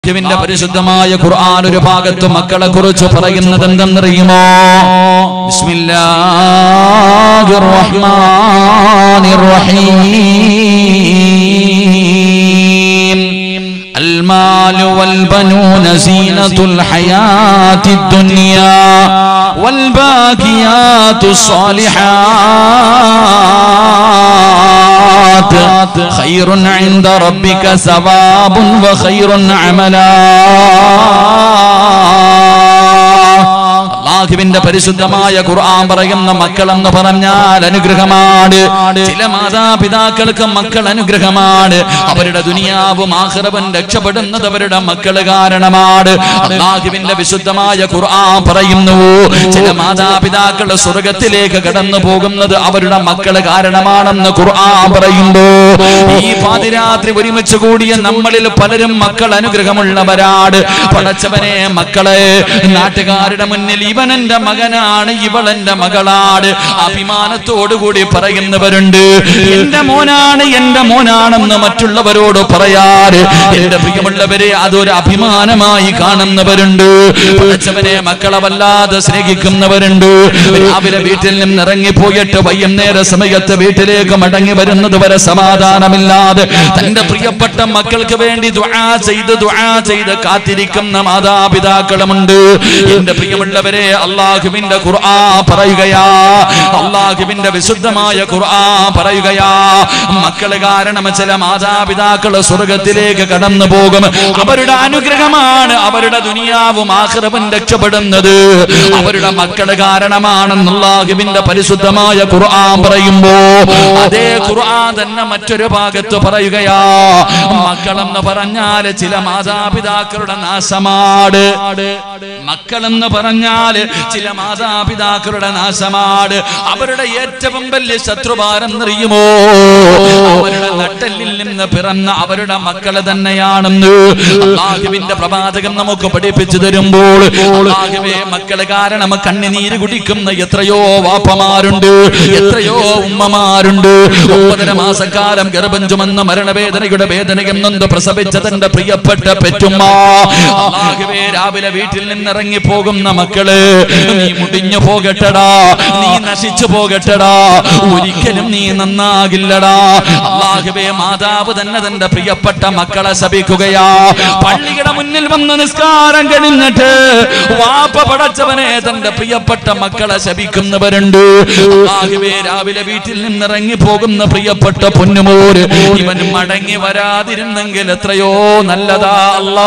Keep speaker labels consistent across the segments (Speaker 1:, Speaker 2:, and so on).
Speaker 1: ിന്റെ പരിശുദ്ധമായ ഖുർആൻ ഒരു ഭാഗത്ത് മക്കളെ കുറിച്ച് പറയുന്നത് എന്തെന്നറിയുമോ ബിസ്മില്ലാഹിർ റഹ്മാനിർ റഹീം المال والبنون زينة الحياة الدنيا والباقيات الصالحات خير عند ربك ثواب وخير عملا അള്ളാഹുവിന്റെ പരിശുദ്ധമായ ഖുർആൻ പറയുന്ന മക്കളെന്ന് പറഞ്ഞാൽ അനുഗ്രഹമാണ് ചില മാതാപിതാക്കൾക്ക് മക്കൾ അനുഗ്രഹമാണ് അവരുടെ ദുനിയാവും ആഹ്റവും രക്ഷപ്പെടുന്നത് അവരുടെ മക്കള് കാരണമാണ് അള്ളാഹുവിന്റെ വിശുദ്ധമായ ഖുർആൻ പറയുന്നു ചില മാതാപിതാക്കൾ സ്വർഗത്തിലേക്ക് കടന്നു പോകുന്നത് അവരുടെ മക്കള് കാരണമാണെന്ന് ഖുർആൻ പറയുമ്പോ ഈ പാതിരാത്രി ഒരുമിച്ച് കൂടിയ നമ്മളിൽ പലരും മക്കൾ അനുഗ്രഹമുള്ളവരാണ് പടച്ചവനെ മക്കളെ നാട്ടുകാരുടെ മുന്നിൽ ഇവൻ എന്റെ മകനാണ് ഇവൾ എന്റെ മകളാണ് അഭിമാനത്തോടുകൂടി പറയുന്നവരുണ്ട് എന്റെ മോനാണ് എന്റെ മോനാണെന്ന് മറ്റുള്ളവരോട് പറയാറ് എന്റെ പ്രിയമുള്ളവരെ അതൊരു അഭിമാനമായി കാണുന്നവരുണ്ട് പടച്ചവനെ മക്കളെ വല്ലാതെ സ്നേഹിക്കുന്നവരുണ്ട് രാവിലെ വീട്ടിൽ നിന്ന് ഇറങ്ങിപ്പോയിട്ട് വൈകുന്നേര സമയത്ത് വീട്ടിലേക്ക് മടങ്ങി വരുന്നത് വരെ സമാധാനമില്ലാതെ തന്റെ പ്രിയപ്പെട്ട മക്കൾക്ക് വേണ്ടി ദുആ ചെയ്ത് ദുആ ചെയ്ത് കാത്തിരിക്കുന്ന മാതാപിതാക്കളുമുണ്ട് എന്റെ പ്രിയമുള്ളവരെ അള്ളാഹുവിന്റെ ഖുർആ പറയുകയാ അള്ളാഹുവിന്റെ വിശുദ്ധമായ ഖുർആ പറയുകയാ മക്കള് കാരണം ചില മാതാപിതാക്കൾ സ്വർഗത്തിലേക്ക് കടന്നു പോകും അവരുടെ അനുഗ്രഹമാണ് അവരുടെ ദുനിയാവും ആഹ്റവും രക്ഷപ്പെടുന്നത് അവരുടെ മക്കള് കാരണമാണെന്നുള്ളാഹുവിന്റെ പരിശുദ്ധമായ ഖുർആൻ പറയുമ്പോ അതേ ഖുർആൻ തന്നെ മറ്റൊരു ഭാഗത്ത് പറയുകയാ മക്കളെന്ന് പറഞ്ഞാൽ ചില മാതാപിതാക്കളുടെ നാശമാണ് മക്കളെന്ന് പറഞ്ഞാൽ ചില മാതാപിതാക്കളുടെ നാശമാണ് അവരുടെ ഏറ്റവും വലിയ ശത്രുപാരെന്നറിയുമോ അവരുടെ നട്ടലിൽ നിന്ന് പിറന്ന അവരുടെ മക്കള് തന്നെയാണെന്ന് അള്ളാഹുവിന്റെ പ്രവാചകം നമുക്ക് പഠിപ്പിച്ചു തരുമ്പോൾ അള്ളാഹുവേ മക്കള് കാരണം കണ്ണിനീര് കുടിക്കുന്ന എത്രയോ വാപ്പമാരുണ്ട് എത്രയോ ഉമ്മമാരുണ്ട് ഒമ്പതര മാസക്കാലം ഗർഭം ചുമന്ന മരണവേദനയുടെ വേദനയും നൊന്ന് പ്രസവിച്ച തന്റെ പ്രിയപ്പെട്ട പെറ്റുമ്മ അള്ളാഹുവേ രാവിലെ വീട്ടിൽ നിന്നിറങ്ങി പോകുന്ന മക്കള് നീ മുടിഞ്ഞു പോകട്ടടാ നീ നശിച്ചു പോകട്ടടാ ഒരിക്കലും നീ നന്നാകില്ലടാ അള്ളാഹുവേ മാതാവ് തന്നെ തന്റെ പ്രിയപ്പെട്ട മക്കളെ ശപിക്കുകയാ പള്ളിയുടെ മുന്നിൽ വന്ന് നിസ്കാരം കഴിഞ്ഞിട്ട് വാപ്പ പടച്ചവനെ തന്റെ പ്രിയപ്പെട്ട മക്കളെ ശപിക്കുന്നവരുണ്ട് അള്ളാഹുവേ രാവിലെ വീട്ടിൽ നിന്നിറങ്ങി പോകുന്ന പ്രിയപ്പെട്ട പൊന്നുമോര് ഇവൻ മടങ്ങി വരാതിരുന്നെങ്കിൽ എത്രയോ നല്ലതാ അല്ലാ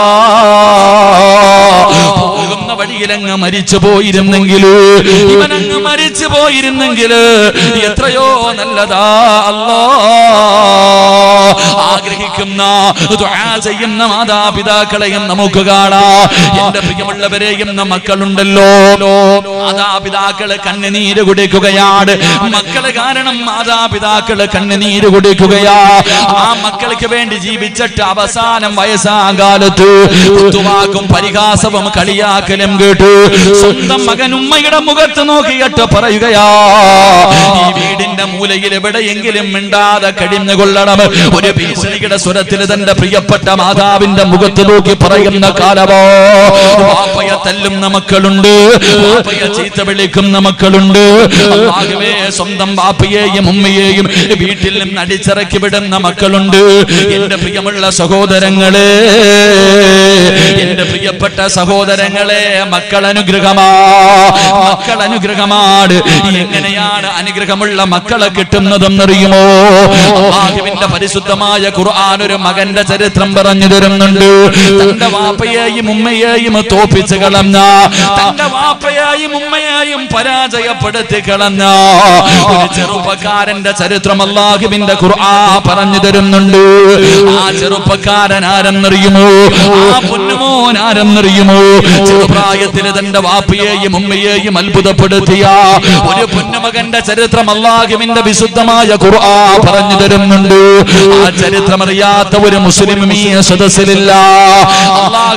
Speaker 1: പോകുന്ന വഴിയിലങ്ങ് മരിച്ചു പോയിരുന്നെങ്കിൽ ഇവനങ്ങ് മരിച്ചു പോയിരുന്നെങ്കിൽ എത്രയോ നല്ലതാ അല്ലാ ആഗ്രഹിക്കുന്ന ദുആ ചെയ്യുന്ന മാതാപിതാക്കളെയും നമുക്ക് കാണാം എന്റെ പ്രിയമുള്ളവരെയും മക്കളുണ്ടല്ലോ മാതാപിതാക്കള് കണ്ണുനീര് കുടിക്കുകയാണ് മക്കള് കാരണം മാതാപിതാക്കള് കണ്ണുനീര് കുടിക്കുകയാ ആ മക്കൾക്ക് വേണ്ടി ജീവിച്ചിട്ട് അവസാനം വയസ്സാകാലത്ത് കുത്തുവാക്കും പരിഹാസവും കളിയാക്കലും കേട്ടു സ്വന്തം മകൻ ഉമ്മയുടെ മുഖത്ത് നോക്കിയിട്ട് പറയുകയാ ഈ വീടിന്റെ മൂലയിൽ എവിടെയെങ്കിലും മിണ്ടാതെ കഴിഞ്ഞുകൊള്ളണം ഒരു ഭീഷണിയുടെ സ്വരത്തിൽ തന്റെ പ്രിയപ്പെട്ട മാതാവിന്റെ മുഖത്ത് നോക്കി പറയുന്ന കാലമോ വാപ്പയെ തല്ലുന്ന മക്കളുണ്ട് വാപ്പയെ ചീത്ത വിളിക്കുന്ന മക്കളുണ്ട് അല്ലാഹുവേ സ്വന്തം വാപ്പയെയും ഉമ്മയെയും വീട്ടിൽ നിന്ന് അടിച്ചിറക്കി വിടുന്ന മക്കളുണ്ട് എന്റെ പ്രിയമുള്ള സഹോദരങ്ങളെ എന്റെ പ്രിയപ്പെട്ട സഹോദരങ്ങളെ മക്കൾ അനുഗ്രഹമാ മക്കൾ അനുഗ്രഹമാണ് എങ്ങനെയാണ് അനുഗ്രഹമുള്ള മക്കളെ കിട്ടുന്നതെന്നറിയുമോ അള്ളാഹുവിന്റെ പരിശുദ്ധമായ ഖുർആൻ ഒരു മകന്റെ ചരിത്രം പറഞ്ഞു തരുന്നുണ്ട് തന്റെ വാപ്പയെയും ഉമ്മയെയും തോപ്പിച്ച് കളഞ്ഞ തന്റെ വാപ്പയെയും ഉമ്മയെയും പരാജയപ്പെടുത്തി കളഞ്ഞ ഒരു ചെറുപ്പക്കാരന്റെ ചരിത്രം അള്ളാഹുവിന്റെ ഖുർആൻ പറഞ്ഞു തരുന്നുണ്ട് ആ ചെറുപ്പക്കാരൻ ആരെന്നറിയുമോ ആ പൊന്നുമോൻ ആരെന്നറിയുമോ ചെറുപ്രായത്തിൽ തന്റെ വാപ്പയെയും ഉമ്മയെയും അത്ഭുതപ്പെടുത്തിയ ഒരു പൊന്നുമകന്റെ ചരിത്രം അള്ളാഹുവിന്റെ വിശുദ്ധമായ ഖുർആ പറഞ്ഞു തരുന്നുണ്ട് ആ ചരിത്രം അറിയാത്ത ഒരു മുസ്ലിം ഈ സദസ്സിലില്ല അള്ളാഹുവെ ആ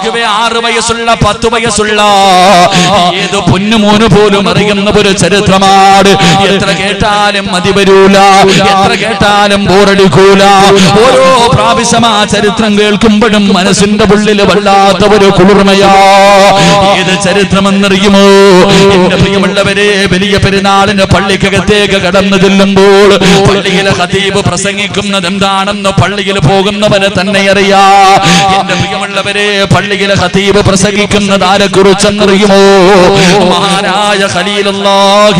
Speaker 1: ആറ് വയസ്സുള്ള പത്ത് വയസ്സുള്ള ഏത് പൊന്നുമോന് പോലും അറിയുന്ന ഒരു ചരിത്രമാണ് എത്ര കേട്ടാലും മതി വരൂല എത്ര കേട്ടാലും ബോറടിക്കൂല ഓരോ പ്രാവശ്യം ആ ചരിത്രം കേൾക്കുമ്പോഴും മനസ്സിന്റെ ഉള്ളിൽ വല്ലാത്ത ഒരു കുളിർമയാ ഏത് ചരിത്രമെന്നറിയുമോ എന്റെ പ്രിയമുള്ളവരെ വലിയ പെരുന്നാളിന് പള്ളിക്കകത്തേക്ക് കടന്നു ചെല്ലുമ്പോൾ പള്ളിയിലെ ഹദീബ് പ്രസംഗിക്കുന്നത് എന്താണെന്ന് പള്ളിയിൽ പോകുന്നവന് തന്നെ അറിയാ എന്റെ പ്രിയമുള്ളവരെ പള്ളിയിലെ ഹദീബ് പ്രസംഗിക്കുന്നത് ആരെ കുറിച്ചെന്നറിയുമോ മഹാനായ ഖലീലുല്ലാഹി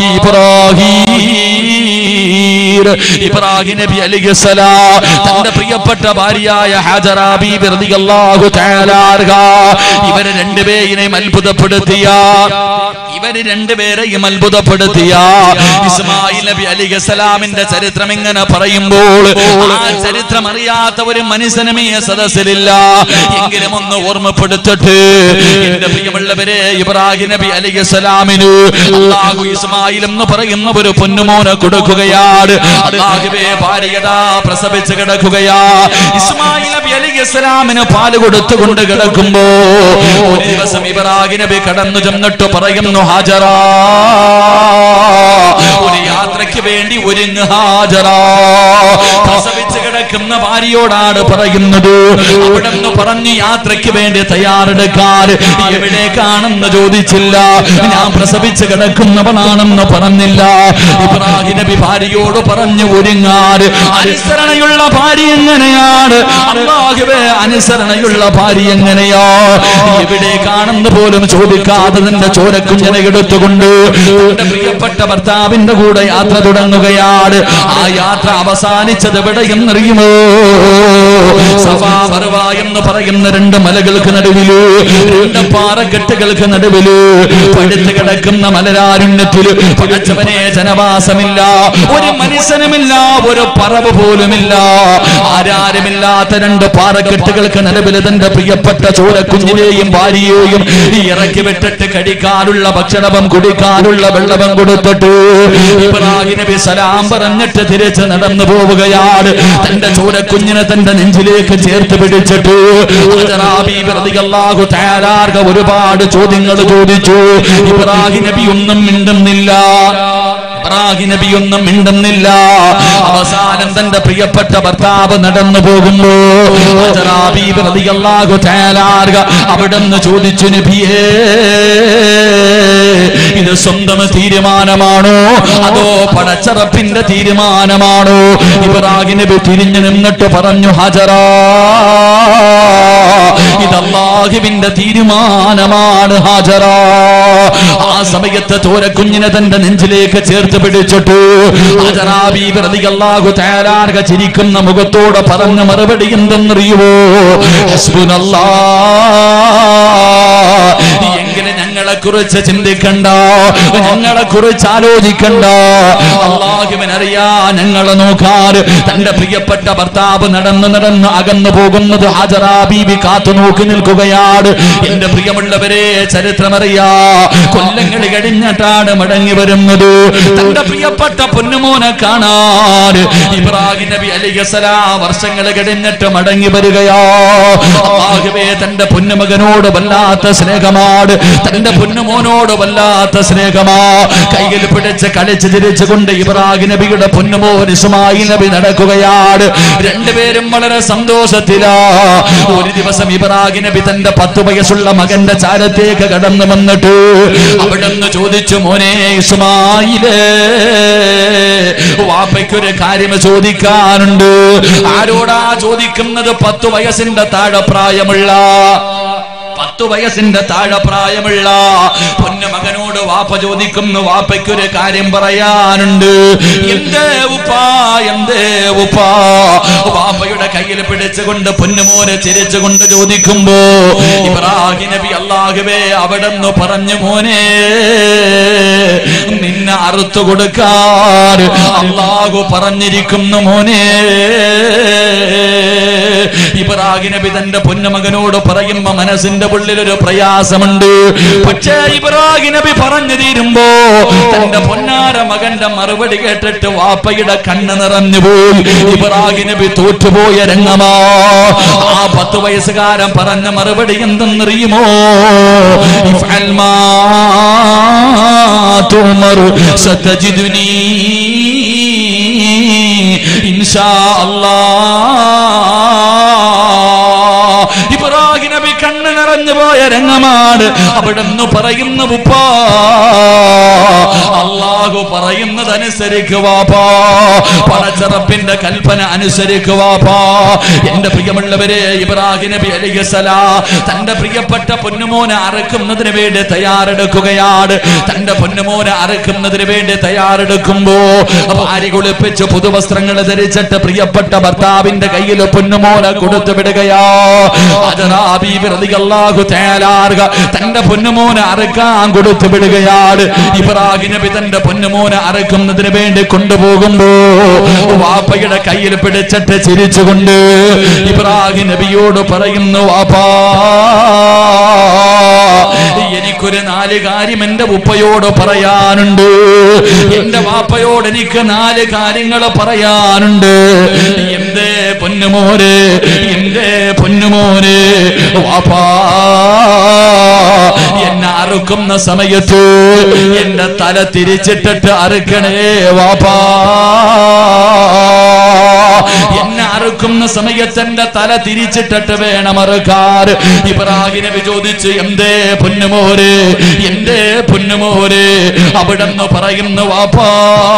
Speaker 1: ഇബ്രാഹിം ഇബ്രാഹിം നബി അലൈഹിസ്സലാം തന്റെ പ്രിയപ്പെട്ട ഭാര്യയായ ഹാജറ ബീബി റളിയല്ലാഹു തആല അൻഹ ഇവരെ രണ്ടുപേരെയും അത്ഭുതപ്പെടുത്തിയ ഇവര് രണ്ടുപേരെയും അത്ഭുതപ്പെടുത്തിയ ഇസ്മായിൽ നബി അലിഖലാമിന്റെ ചരിത്രം ഇങ്ങനെ പറയുമ്പോൾ ആ ചരിത്രം അറിയാത്ത ഒരു മനുഷ്യനും ഈ സദസ്സിലില്ല എങ്കിലും ഒന്ന് ഓർമ്മപ്പെടുത്തിട്ട് എന്റെ പ്രിയമുള്ളവരെ ഇബ്രാഹിം നബി അലിഖലാമിന് അള്ളാഹു ഇസ്മായിൽ എന്ന് പറയുന്ന ഒരു പൊന്നുമോനെ കൊടുക്കുകയാണ് അള്ളാഹുവേ ഭാര്യയതാ പ്രസവിച്ച് കിടക്കുകയാ ഇസ്മായിൽ നബി അലിഖലാമിന് പാല് കൊടുത്തുകൊണ്ട് കിടക്കുമ്പോ ഒരു ദിവസം ഇബ്രാഹിം നബി കടന്നു ചെന്നിട്ട് പറയുന്നു ഹാജറ ഒരു യാത്രയ്ക്ക് വേണ്ടി ഒരുങ്ങ് ഹാജറ പ്രസവിച്ച് കിടക്കുന്ന ഭാര്യയോടാണ് പറയുന്നത് അവിടെ നിന്ന് പറഞ്ഞു യാത്രയ്ക്ക് വേണ്ടി തയ്യാറെടുക്കാൻ എവിടേക്കാണെന്ന് ചോദിച്ചില്ല ഞാൻ പ്രസവിച്ച് കിടക്കുന്നവളാണെന്ന് പറഞ്ഞില്ല ഇബ്രാഹിം നബി ഭാര്യയോട് പറഞ്ഞു ഒരുങ്ങാൻ അനുസരണയുള്ള ഭാര്യ എങ്ങനെയാണ് അള്ളാഹുവേ അനുസരണയുള്ള ഭാര്യ എങ്ങനെയാ എവിടേക്കാണെന്ന് പോലും ചോദിക്കാതെ നിന്റെ ചോരക്കുഞ്ഞനെ എടുത്തുകൊണ്ട് തന്റെ പ്രിയപ്പെട്ട ഭർത്താവിന്റെ കൂടെ യാത്ര തുടങ്ങുകയാണ് ആ യാത്ര അവസാനിച്ചത് എവിടെയെന്നറിയുമോ സഫാ മറുവ എന്ന് പറയുന്ന രണ്ട് മലകൾക്ക് നടുവില് രണ്ട് പാറക്കെട്ടുകൾക്ക് നടുവില് പഴുത്ത് കിടക്കുന്ന മലരാരുണ്യത്തില് പടച്ചവനെ ജനവാസമില്ല ഒരു മനുഷ്യനുമില്ല ഒരു പറവ് പോലുമില്ല ആരാരുമില്ലാത്ത രണ്ട് പാറക്കെട്ടുകൾക്ക് നടുവിൽ തന്റെ പ്രിയപ്പെട്ട ചോരക്കുഞ്ഞിനെയും ഭാര്യയെയും ഇറക്കി വിട്ടിട്ട് കഴിക്കാനുള്ള ഭക്ഷണവും കുടിക്കാനുള്ള വെള്ളവും കൊടുത്തിട്ട് ഇബ്രാഹിം നബി സലാം പറഞ്ഞിട്ട് തിരിച്ച് നടന്നു പോവുകയാണ് തന്റെ ചോരക്കുഞ്ഞിനെ തന്റെ നെഞ്ചിലേക്ക് ചേർത്ത് പിടിച്ചിട്ട് ഹാജറാ ബീബി റളിയല്ലാഹു തആല അൻഹ ഒരുപാട് ചോദ്യങ്ങൾ ചോദിച്ചു ഇബ്രാഹിം നബി ഒന്നും മിണ്ടുന്നില്ല ഇബ്രാഹിം നബി ഒന്നും മിണ്ടുന്നില്ല അവസാനം തന്റെ പ്രിയപ്പെട്ട ഭർത്താവ് നടന്നു പോകുമ്പോ ഹാജറാ ബീബി റളിയല്ലാഹു തആല അൻഹ അവിടുന്ന് ചോദിച്ചു നബിയേ ഇത് സ്വന്തം തീരുമാനമാണോ അതോ പടച്ചറപ്പിന്റെ തീരുമാനമാണോ ഇബ്രാഹിം നബി തിരിഞ്ഞു നിന്നിട്ട് പറഞ്ഞു ഹജറാ ഇത് അള്ളാഹുവിന്റെ തീരുമാനമാണ് ഹാജറാ ആ സമയത്ത് തോരക്കുഞ്ഞിനെ തന്റെ നെഞ്ചിലേക്ക് ചേർത്ത് പിടിച്ചിട്ട് ഹാജറാ ബീബി റളിയല്ലാഹു തആല അൻഹ ചിരിക്കുന്ന മുഖത്തോടെ പറഞ്ഞ മറുപടി എന്തെന്നറിയുവോ ഹസ്ബുനല്ലാ എങ്കിലും ഞങ്ങളെ കുറിച്ച് ചിന്തിക്കണ്ട ഞങ്ങളെ കുറിച്ച് ആലോചിക്കണ്ട അള്ളാഹുവിനറിയാ ഞങ്ങളെ നോക്കാൻ തന്റെ പ്രിയപ്പെട്ട ഭർത്താവ് നടന്ന് നടന്ന് അകന്നു പോകുന്നത് ഹാജറാ ബീബി കാത്തു നോക്കി നിൽക്കുകയാണ് എന്റെ പ്രിയമുള്ളവരെ ചരിത്രമറിയാ കൊല്ലങ്ങൾ കഴിഞ്ഞിട്ടാണ് മടങ്ങി വരുന്നത് തന്റെ പ്രിയപ്പെട്ട പൊന്നുമോനെ കാണാൻ ഇബ്രാഹിം നബി അലിഗസലാ വർഷങ്ങൾ കഴിഞ്ഞിട്ട് മടങ്ങി വരികയാ അള്ളാഹുവേ തന്റെ പൊന്നുമകനോട് വല്ലാത്ത സ്നേഹമാണ് തന്റെ പൊന്നുമോനോട് വല്ലാത്ത സ്നേഹമാ കയ്യിൽ പിടിച്ച് കളിച്ച് തിരിച്ചുകൊണ്ട് ഇബ്രാഹിം നബിയുടെ പൊന്നുമോൻ ഇസ്മായിൽ നബി നടക്കുകയാണ് രണ്ടുപേരും വളരെ സന്തോഷത്തിലാ ഒരു ദിവസം ഇബ്രാഹിം നബി തന്റെ പത്ത് വയസ്സുള്ള മകന്റെ ചാരത്തേക്ക് കടന്നു വന്നിട്ട് അവിടുന്ന് ചോദിച്ചു മോനെ ഇസ്മായിലേ വാപ്പയ്ക്കൊരു കാര്യം ചോദിക്കാനുണ്ട് ആരോടാ ചോദിക്കുന്നത് പത്ത് വയസ്സിന്റെ താഴെ പ്രായമുള്ള പത്തു വയസ്സിന്റെ താഴെ പ്രായമുള്ള പൊന്നുമകനോട് വാപ്പ ചോദിക്കുന്നു വാപ്പയ്ക്കൊരു കാര്യം പറയാനുണ്ട് എന്തേ ഉപ്പാ എന്തേ ഉപ്പാ വാപ്പയുടെ കയ്യിൽ പിടിച്ചുകൊണ്ട് പൊന്നുമോനെ ചിരിച്ചുകൊണ്ട് ചോദിക്കുമ്പോ ഇബ്രാഹിം നബി അള്ളാഹുവേ അവിടെന്ന് പറഞ്ഞു മോനെ നിന്നെ അറുത്തു കൊടുക്കാൻ അള്ളാഹു പറഞ്ഞിരിക്കുന്നു മോനെ ഇബ്രാഹിം നബി തന്റെ പൊന്നുമകനോട് പറയുമ്പോ മനസ്സിന്റെ ഉള്ളിൽ ഒരു പ്രയാസമുണ്ട് പക്ഷേ ഇബ്രാഹിം നബി പറഞ്ഞു തീരുമ്പോ തന്റെ പൊന്നാ പൊന്നാര മകന്റെ മറുപടി കേട്ടിട്ട് വാപ്പയുടെ കണ്ണ് നിറഞ്ഞു പോയി ഇബ്രാഹിം നബി തോറ്റുപോയ രംഗമാ ആ പത്ത് വയസ്സുകാരൻ പറഞ്ഞ മറുപടി എന്തെന്നറിയുമോ ഇഫ്അൽ മാ തുമർ സതജിദുനി ഇൻഷാ അല്ലാഹ് ഇബ്രാഹിം നബി കണ്ണ് നിറഞ്ഞു പോയ രംഗമാണ് അവിടെന്ന് പറയുന്ന ഉപ്പാ അള്ളാഹു പറയുന്നത് അനുസരിക്കുവാപ്പാ പടച്ചറപ്പിന്റെ കൽപ്പന അനുസരിക്കുവാപ്പാ എന്റെ പ്രിയമുള്ളവരെ ഇബ്രാഹിം നബി അലിഹസലാ തന്റെ പ്രിയപ്പെട്ട പൊന്നുമോനെ അറക്കുന്നതിന് വേണ്ടി തയ്യാറെടുക്കുകയാണ് തന്റെ പൊന്നുമോനെ അറക്കുന്നതിന് വേണ്ടി തയ്യാറെടുക്കുമ്പോ ഭാര്യ കുളിപ്പിച്ച് പുതുവസ്ത്രങ്ങൾ ധരിച്ചിട്ട് പ്രിയപ്പെട്ട ഭർത്താവിന്റെ കയ്യിൽ പൊന്നുമോനെ കൊടുത്തു വിടുകയാ അള്ളാഹു തേലാറുക തന്റെ പൊന്നുമോനെ അറക്കാൻ കൊടുത്തു വിടുകയാണ് ഇബ്രാഹിം നബി തന്റെ പൊന്നുമോനെ അറക്കുന്നതിന് വേണ്ടി കൊണ്ടുപോകുമ്പോ വാപ്പയുടെ കയ്യിൽ പിടിച്ചിട്ട് ചിരിച്ചുകൊണ്ട് ഇബ്രാഹിം നബിയോട് പറയുന്നു വാപ്പാ എനിക്കൊരു നാല് കാര്യം എന്റെ ഉപ്പയോട് പറയാനുണ്ട് എന്റെ വാപ്പയോട് എനിക്ക് നാല് കാര്യങ്ങൾ പറയാനുണ്ട് എന്റെ പൊന്നുമോനെ എന്റെ പൊന്നുമോനെ വാപ്പാ എന്നെ അറുക്കുന്ന സമയത്ത് എന്റെ തല തിരിച്ചിട്ടിട്ട് അറുക്കണേ വാപ്പാ എന്നെ അറുക്കുന്ന സമയത്ത് എന്റെ തല തിരിച്ചിട്ടിട്ട് വേണം അറുക്കാർ ഇബ്രാഹിം നബി ചോദിച്ചു എന്തേ പൊന്നുമോര് എന്റെ പൊന്നുമോര് അവിടെന്ന് പറയുന്നു വാപ്പാ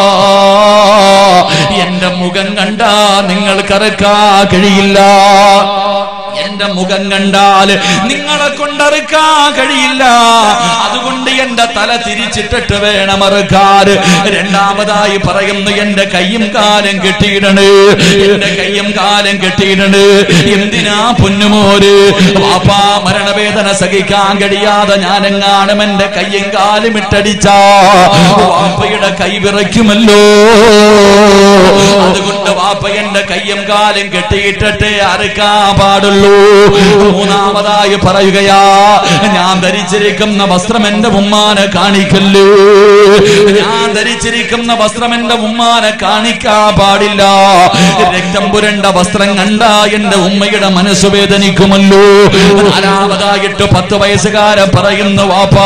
Speaker 1: എന്റെ മുഖം കണ്ടാ നിങ്ങൾക്ക് അറുക്കാ കഴിയില്ല എന്റെ മുഖം കണ്ടാൽ നിങ്ങളെ കൊണ്ടറുക്കാൻ കഴിയില്ല അതുകൊണ്ട് എന്റെ തല തിരിച്ചിട്ടിട്ട് വേണം അറുക്കാൻ രണ്ടാമതായി പറയുന്നു എന്റെ കയ്യും കാലം കെട്ടിയിടണ് എന്റെ കയ്യും കാലം കെട്ടിയിടണ് എന്തിനാ പൊന്നുമോര് വാപ്പാ മരണവേദന സഹിക്കാൻ കഴിയാതെ ഞാനെങ്ങാനും എന്റെ കയ്യും കാലും ഇട്ടടിച്ച വാപ്പയുടെ കൈ വിറയ്ക്കുമല്ലോ അതുകൊണ്ട് വാപ്പ എന്റെ കയ്യും കാലും കെട്ടിയിട്ടിട്ടേ അറുക്കാൻ പാടുള്ളൂ മൂന്നാമതായി പറയുകയാ ഞാൻ ധരിച്ചിരിക്കുന്ന വസ്ത്രം എന്റെ ഉമ്മാനെ കാണിക്കല്ലോ ഞാൻ ധരിച്ചിരിക്കുന്ന വസ്ത്രം എന്റെ ഉമ്മാനെ കാണിക്കാൻ പാടില്ല രക്തം പുരണ്ട വസ്ത്രം കണ്ട എന്റെ ഉമ്മയുടെ മനസ്സ് വേദനിക്കുമല്ലോ നാലാമതായിട്ട് പത്ത് വയസ്സുകാരൻ പറയുന്നു വാപ്പാ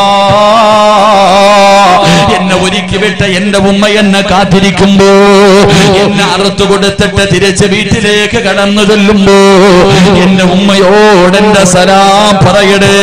Speaker 1: എന്നെ ഒരുക്കി വിട്ട എന്റെ ഉമ്മ എന്നെ കാത്തിരിക്കുമ്പോ എന്നെ അറുത്തു കൊടുത്തിട്ട് തിരിച്ച് വീട്ടിലേക്ക് കടന്നു ചെല്ലുമ്പോ എന്റെ ഉമ്മയോട് എന്റെ സലാം പറയടേ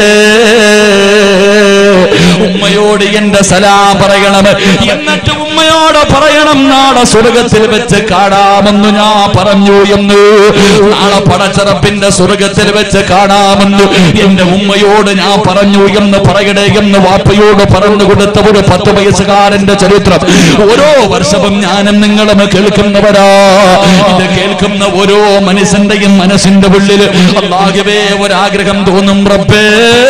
Speaker 1: ഉമ്മയോട് എന്റെ സലാം പറയണം എന്നിട്ട് ഉമ്മയോട് പറയണം നാളെ സ്വർഗത്തിൽ വെച്ച് കാണാമെന്ന് ഞാൻ പറഞ്ഞു എന്ന് നാളെ പടച്ചറപ്പിന്റെ സ്വർഗത്തിൽ വെച്ച് കാണാമെന്ന് എന്റെ ഉമ്മയോട് ഞാൻ പറഞ്ഞു എന്ന് പറയടേ എന്ന് വാപ്പയോട് പറഞ്ഞു കൊടുത്ത ഒരു പത്ത് വയസ്സുകാരന്റെ ചരിത്രം ഓരോ വർഷവും ഞാനും നിങ്ങളും കേൾക്കുന്നവരാ ഇത് കേൾക്കുന്ന ഓരോ മനുഷ്യന്റെയും മനസ്സിന്റെ ഉള്ളിൽ അല്ലാഹുവേ ഒരാഗ്രഹം തോന്നും റബ്ബേ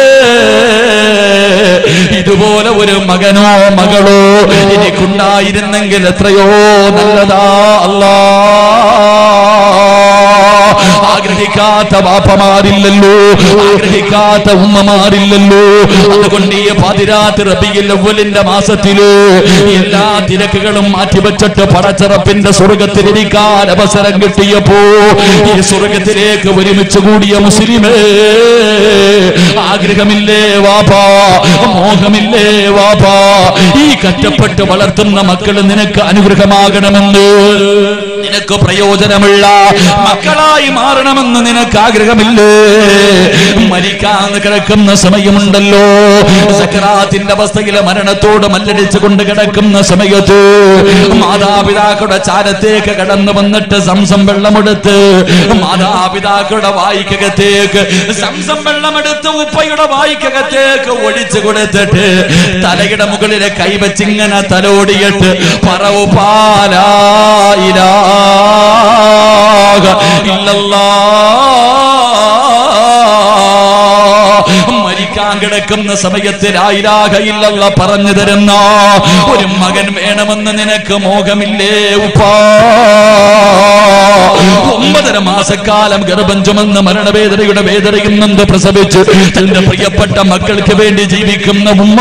Speaker 1: ഇതുപോലെ ഒരു മകനോ മകളോ എനിക്കുണ്ടായിരുന്നെങ്കിൽ എത്രയോ നല്ലതാ അല്ലാ ആഗ്രഹിക്കാത്ത വാപ്പമാരില്ലല്ലോ ആഗ്രഹിക്കാത്ത ഉമ്മമാരില്ലല്ലോ അതുകൊണ്ട് ഈ പാതിരാത്രി റബിയിൽ അവലിന്റെ മാസത്തില് എല്ലാ തിരക്കുകളും മാറ്റിവെച്ചിട്ട് പടച്ചറപ്പിന്റെ സ്വർഗത്തിലിരിക്കാൻ അവസരം കിട്ടിയപ്പോ ഈ സ്വർഗത്തിലേക്ക് ഒരുമിച്ച് കൂടിയ മുസ്ലിമേ ആഗ്രഹമില്ലേ വാപ്പാ മോഹമില്ലേ വാപ്പാ ഈ കഷ്ടപ്പെട്ട് വളർത്തുന്ന മക്കൾ നിനക്ക് അനുഗ്രഹമാകണമെന്ന് നിനക്ക് പ്രയോജനമുള്ള മക്കളായി മാറണമെന്ന് നിനക്ക് ആഗ്രഹമില്ലേ മരിക്കാൻ കിടക്കുന്ന സമയമുണ്ടല്ലോ സക്കറാത്തിന്റെ അവസ്ഥയിലെ മരണത്തോട് മല്ലടിച്ചു കൊണ്ട് കിടക്കുന്ന സമയത്ത് മാതാപിതാക്കളുടെ ചാരത്തേക്ക് കടന്നു വന്നിട്ട് സംസം വെള്ളമെടുത്ത് മാതാപിതാക്കളുടെ വായിക്കകത്തേക്ക് സംസം വെള്ളമെടുത്ത് ഉപ്പയുടെ വായിക്കകത്തേക്ക് ഒഴിച്ചു കൊടുത്തിട്ട് തലയുടെ മുകളിലെ കൈവച്ചിങ്ങനെ തലോടിയിട്ട് പറവു പാലായിലാ മരിക്കാൻ കിടക്കുന്ന സമയത്ത് ലായിലാകയില്ല പറഞ്ഞു തരുന്ന ഒരു മകൻ വേണമെന്ന് നിനക്ക് മോഹമില്ലേ ഉപ്പാ ഒമ്പതര മാസക്കാലം ഗർഭം ചുമന്ന് മരണവേദനയുടെ വേദനയും നൊന്ത് പ്രസവിച്ച് തന്റെ പ്രിയപ്പെട്ട മക്കൾക്ക് വേണ്ടി ജീവിക്കുന്ന ഉമ്മ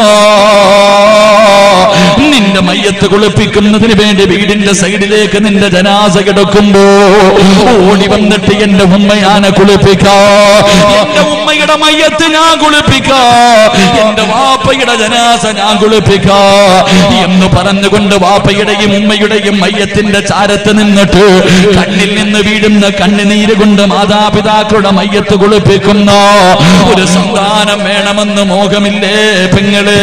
Speaker 1: നിന്റെ മയ്യത്ത് കുളിപ്പിക്കുന്നതിന് വേണ്ടി വീടിന്റെ സൈഡിലേക്ക് നിന്റെ ജനാസ കിടക്കുമ്പോ ഓടി വന്നിട്ട് എന്റെ ഉമ്മയാനെ കുളിപ്പിക്കാ എന്റെ ഉമ്മയുടെ മയ്യത്ത് ഞാൻ കുളിപ്പിക്കാ എന്റെ വാപ്പയുടെ ജനാസ ഞാൻ കുളിപ്പിക്കാ എന്ന് പറഞ്ഞുകൊണ്ട് വാപ്പയുടെയും ഉമ്മയുടെയും മയ്യത്തിന്റെ ചാരത്ത് നിന്നിട്ട് കണ്ണിൽ നിന്ന് വീഴുന്ന കണ്ണുനീര് കൊണ്ട് മാതാപിതാക്കളുടെ മയ്യത്ത് കുളിപ്പിക്കുന്ന ഒരു സന്താനം വേണമെന്ന് മോഹമില്ലേ പെങ്ങളെ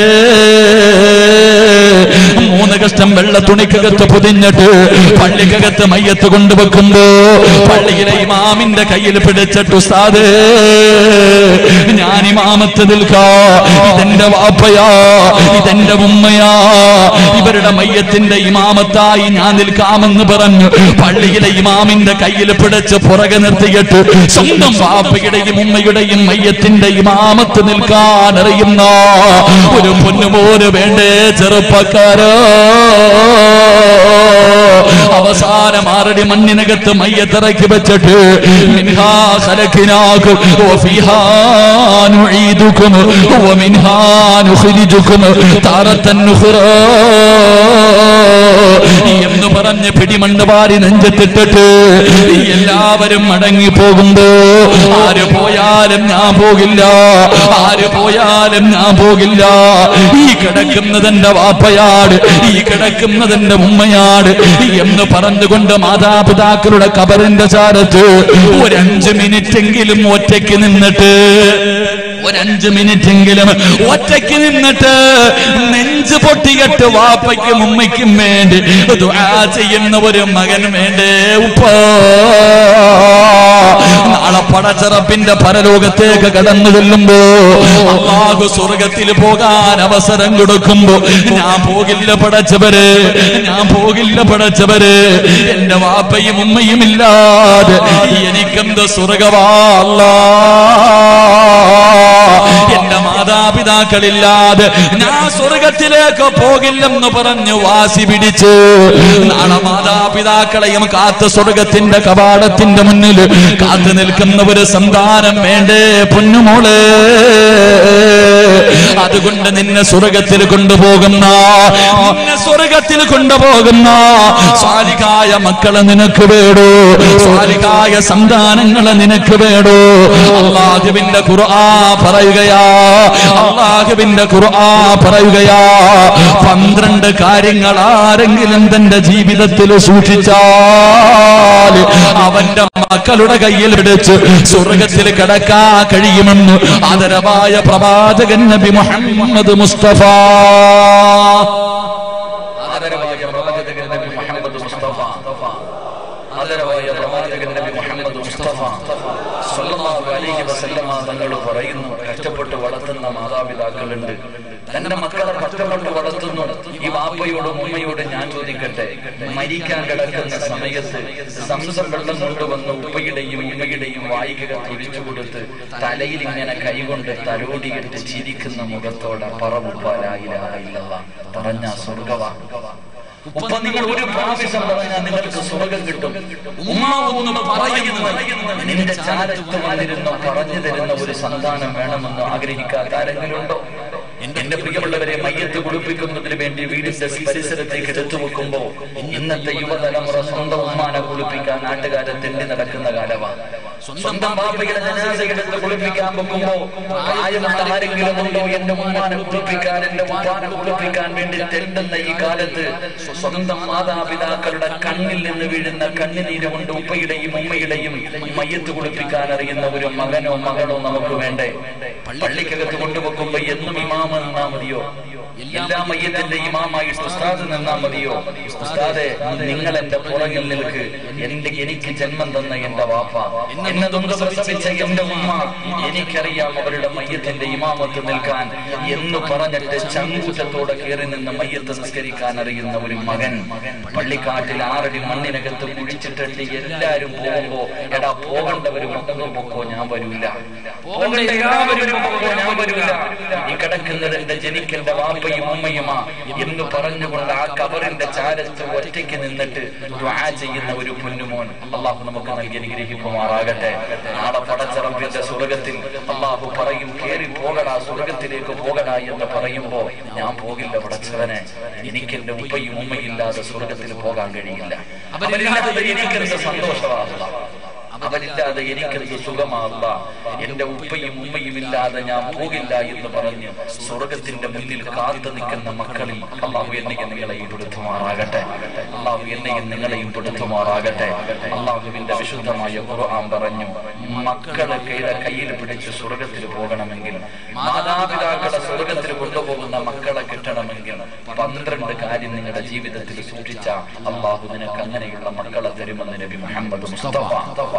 Speaker 1: മൂന്ന് കഷ്ടം വെള്ള തുണിക്കകത്ത് പൊതിഞ്ഞിട്ട് പള്ളിക്കകത്ത് മയ്യത്ത് കൊണ്ടുവെക്കുമ്പോ പള്ളിയിലെ ഇമാമിന്റെ കയ്യിൽ പിടിച്ചിട്ട് ഉസ്താദേ ഞാൻ ഇമാമത്ത് നിൽക്കാ ഇതെന്റെ വാപ്പയാ ഇതെന്റെ ഉമ്മയാ ഇവരുടെ മയ്യത്തിന്റെ ഇമാമത്തായി ഞാൻ നിൽക്കാമെന്ന് പറഞ്ഞു പള്ളിയിലെ ഇമാമിന്റെ കയ്യിൽ പിടിച്ച് പുറകെ നിർത്തിയിട്ട് സ്വന്തം വാപ്പയുടെയും ഉമ്മയുടെയും മയ്യത്തിന്റെ ഇമാമത്ത് നിൽക്കാൻ അറിയുന്ന ഒരു പൊന്നുപോലെ വേണ്ടേ ചെറുപ്പക്കാരോ അവസാനം ആറടി മണ്ണിനകത്ത് മയ്യത്തിറക്കി വെച്ചിട്ട് മിൻഹാ ഖലഖനാകും വഫീഹാ നുഈദുകും വമിൻഹാ നുഖ്രിജുകും താറത്തൻ നുഖ്റാ എന്ന് പറഞ്ഞ് പിടിമണ്ണ് വാരി നെഞ്ചത്തിട്ടിട്ട് എല്ലാവരും മടങ്ങി പോകുമ്പോ ആര് പോയാലും ഞാൻ പോകില്ല ആര് പോയാലും ഞാൻ പോകില്ല ഈ കിടക്കുന്നതെന്റെ വാപ്പയാട് ഈ കിടക്കുന്നതെന്റെ ഉമ്മയാട് എന്ന് പറഞ്ഞുകൊണ്ട് മാതാപിതാക്കളുടെ കബറിന്റെ ചാരത്ത് ഒരഞ്ച് മിനിറ്റെങ്കിലും ഒറ്റയ്ക്ക് നിന്നിട്ട് ഒരഞ്ച് മിനിറ്റെങ്കിലും ഒറ്റയ്ക്ക് നിന്നിട്ട് നെഞ്ച് പൊട്ടിയിട്ട് വാപ്പയ്ക്കും ഉമ്മയ്ക്കും വേണ്ടി ദുആ ചെയ്യുന്ന ഒരു മകൻ വേണ്ടേ ഉപ്പ നാളെ പടച്ചറപ്പിന്റെ പരലോകത്തേക്ക് കടന്നു ചെല്ലുമ്പോ അള്ളാഹു സ്വർഗത്തിൽ പോകാൻ അവസരം കൊടുക്കുമ്പോ ഞാൻ പോകില്ല പടച്ചവര് ഞാൻ പോകില്ല പടച്ചവര് എന്റെ വാപ്പയും ഉമ്മയും ഇല്ലാതെ എനിക്കെന്ത് സ്വർഗവാ എന്റെ മാതാപിതാക്കളില്ലാതെ ഞാൻ സ്വർഗത്തിലേക്ക് പോകില്ലെന്ന് പറഞ്ഞു വാശി പിടിച്ച് നാളെ മാതാപിതാക്കളെയും കാത്ത് സ്വർഗത്തിന്റെ കവാടത്തിന്റെ മുന്നിൽ കാത്തു നിൽക്കുന്ന ഒരു സന്താനം വേണ്ടേ പൊന്നുമോള് അതുകൊണ്ട് നിന്നെ സ്വർഗത്തിൽ കൊണ്ടുപോകുന്ന നിന്നെ സ്വർഗത്തിൽ കൊണ്ടുപോകുന്ന സ്വാലികായ മക്കളെ നിനക്ക് വേടോ സ്വാലികായ സന്താനങ്ങളെ നിനക്ക് വേടോ അള്ളാഹുവിന്റെ ഖുർആ പറയുകയാ അള്ളാഹുവിന്റെ ഖുർആ പറയുകയാ പന്ത്രണ്ട് കാര്യങ്ങൾ ആരെങ്കിലും തന്റെ ജീവിതത്തിൽ സൂക്ഷിച്ചാൽ അവന്റെ മക്കളുടെ കയ്യിൽ പിടിച്ച് സ്വർഗത്തിൽ കിടക്കാ കഴിയുമെന്ന് ആദരവായ പ്രവാചകൻ നബി മുഹമ്മദ് മുസ്തഫ
Speaker 2: ആദരവായ പ്രവാചകൻ നബി മുഹമ്മദ് മുസ്തഫ ആദരവായ പ്രവാചകൻ നബി മുഹമ്മദ് മുസ്തഫ സല്ലല്ലാഹു അലൈഹി വസല്ലമ തങ്ങൾ പറയുന്നു കഷ്ടപ്പെട്ട് വളർത്തുന്ന മാതാപിതാക്കളുണ്ട് തന്റെ മക്കളെ കഷ്ടപ്പെട്ട് വളർത്തുന്നു ഈ വാപ്പയോടും ഉമ്മയോടും ഞാൻ ചോദിക്കട്ടെ മരിക്കാൻ കിടക്കുന്ന സമയത്ത് സംസം വെള്ളം കൊണ്ടുവന്ന് ഉപ്പയുടെയും ഉമ്മയുടെയും വായികകത്ത് ഒഴിച്ചു കൊടുത്ത് തലയിൽ ഇങ്ങനെ കൈകൊണ്ട് തലോടിയിട്ട് ചിരിക്കുന്ന മുഖത്തോടെ പറവുപ്പാലായില്ല പറഞ്ഞ സ്വർഗവാ ഉപ്പ നിങ്ങൾ ഒരു പ്രാവശ്യം പറഞ്ഞാൽ നിങ്ങൾക്ക് സ്വർഗം കിട്ടും ഉമ്മ ഒന്ന് പറയുന്നു നിന്റെ ചാരത്ത് വന്നിരുന്ന പറഞ്ഞു തരുന്ന ഒരു സന്താനം വേണമെന്ന് ആഗ്രഹിക്കാത്ത ആരെങ്കിലുണ്ടോ എന്റെ പ്രിയമുള്ളവരെ മയ്യത്ത് കുളിപ്പിക്കുന്നതിന് വേണ്ടി വീടിന്റെ പരിസരത്തേക്ക് എടുത്തു വെക്കുമ്പോ ഇന്നത്തെ യുവതലമുറ സ്വന്തം ഉമ്മാനെ കുളിപ്പിക്കാൻ നാട്ടുകാരെ തെണ്ടി നടക്കുന്ന കാലമാണ് സ്വന്തം ബാപ്പയുടെ ജനാസയെടുത്ത് കുളിപ്പിക്കാൻ വെക്കുമ്പോ പ്രായമുള്ള ആരെങ്കിലും ഉണ്ടോ എന്റെ ഉമ്മാനെ കുളിപ്പിക്കാൻ എന്റെ ഉപ്പാനെ കുളിപ്പിക്കാൻ വേണ്ടി തെണ്ടുന്ന ഈ കാലത്ത് സ്വന്തം മാതാപിതാക്കളുടെ കണ്ണിൽ നിന്ന് വീഴുന്ന കണ്ണുനീര് കൊണ്ട് ഉപ്പയുടെയും ഉമ്മയുടെയും മയ്യത്ത് കുളിപ്പിക്കാൻ അറിയുന്ന ഒരു മകനോ മകളോ നമുക്ക് വേണ്ടേ പള്ളിക്കകത്ത് കൊണ്ടുവെക്കുമ്പോ എന്നും ഇമാമ നിന്നാ മതിയോ എല്ലാ മയ്യത്തിന്റെ ഇമാമായി ഉസ്താദ് നിന്നാ മതിയോ ഉസ്താദെ നിങ്ങൾ എന്റെ പുറകിൽ നിൽക്ക് എന്റെ എനിക്ക് ജന്മം തന്ന എന്റെ വാപ്പ എന്നെ നൊന്ത് പ്രസവിച്ച എന്റെ ഉമ്മ എനിക്കറിയാം അവരുടെ മയ്യത്തിന്റെ ഇമാമത്ത് നിൽക്കാൻ എന്ന് പറഞ്ഞിട്ട് ചങ്കൂറ്റത്തോടെ കയറി നിന്ന് മയ്യത്ത് നിസ്കരിക്കാൻ അറിയുന്ന ഒരു മകൻ പള്ളിക്കാട്ടിൽ ആറടി മണ്ണിനകത്ത് കുഴിച്ചിട്ടിട്ട് എല്ലാരും പോകുമ്പോ എടാ പോകേണ്ടവര് മൊത്തം പൊക്കോ ഞാൻ വരൂല പോകേണ്ട എല്ലാവരും പൊക്കോ ഞാൻ വരൂല ഈ കിടക്കുന്നത് എന്റെ ജനിക്കന്റെ വാപ്പ ഉപ്പയും ഉമ്മയുമാ എന്ന് പറഞ്ഞുകൊണ്ട് ആ കബറിന്റെ ചാരത്ത് ഒറ്റയ്ക്ക് നിന്നിട്ട് ദ്വാ ചെയ്യുന്ന ഒരു പൊന്നുമോൻ അള്ളാഹു നമുക്ക് നൽകി അനുഗ്രഹിക്കുമാറാകട്ടെ നാളെ പടച്ചറമ്പിന്റെ സ്വർഗത്തിൽ അള്ളാഹു പറയും കേറി പോകടാ സ്വർഗത്തിലേക്ക് പോകടാ എന്ന് പറയുമ്പോ ഞാൻ പോകില്ല പടച്ചവനെ എനിക്ക് എന്റെ ഉപ്പയും ഉമ്മയില്ലാതെ സ്വർഗത്തിൽ പോകാൻ കഴിയില്ല അവരില്ലാതെ എനിക്കെന്ത് സന്തോഷമാകുക അവരില്ലാതെ എനിക്കെന്ത് സുഖമാകുക എന്റെ ഉപ്പയും ഉമ്മയും ഇല്ലാതെ ഞാൻ പോകില്ല എന്ന് പറഞ്ഞ് സ്വർഗത്തിന്റെ മുന്നിൽ കാത്തു നിൽക്കുന്ന മക്കളിൽ അള്ളാഹു എന്നെയും നിങ്ങളെയും പെടുത്തുമാറാകട്ടെ അള്ളാഹു എന്നെയും നിങ്ങളെയും പെടുത്തുമാറാകട്ടെ അള്ളാഹുവിന്റെ വിശുദ്ധമായ ഖുർആൻ പറഞ്ഞു മക്കളെ കൈയുടെ കയ്യിൽ പിടിച്ച് സ്വർഗത്തിൽ പോകണമെങ്കിൽ മാതാപിതാക്കളെ സ്വർഗത്തിൽ കൊണ്ടുപോകുന്ന മക്കളെ കിട്ടണമെങ്കിൽ പന്ത്രണ്ട് കാര്യം നിങ്ങളുടെ ജീവിതത്തിൽ സൂക്ഷിച്ച അള്ളാഹു നിനക്ക് അങ്ങനെയുള്ള മക്കളെ തരുമെന്ന് നബി മുഹമ്മദ് മുസ്തഫ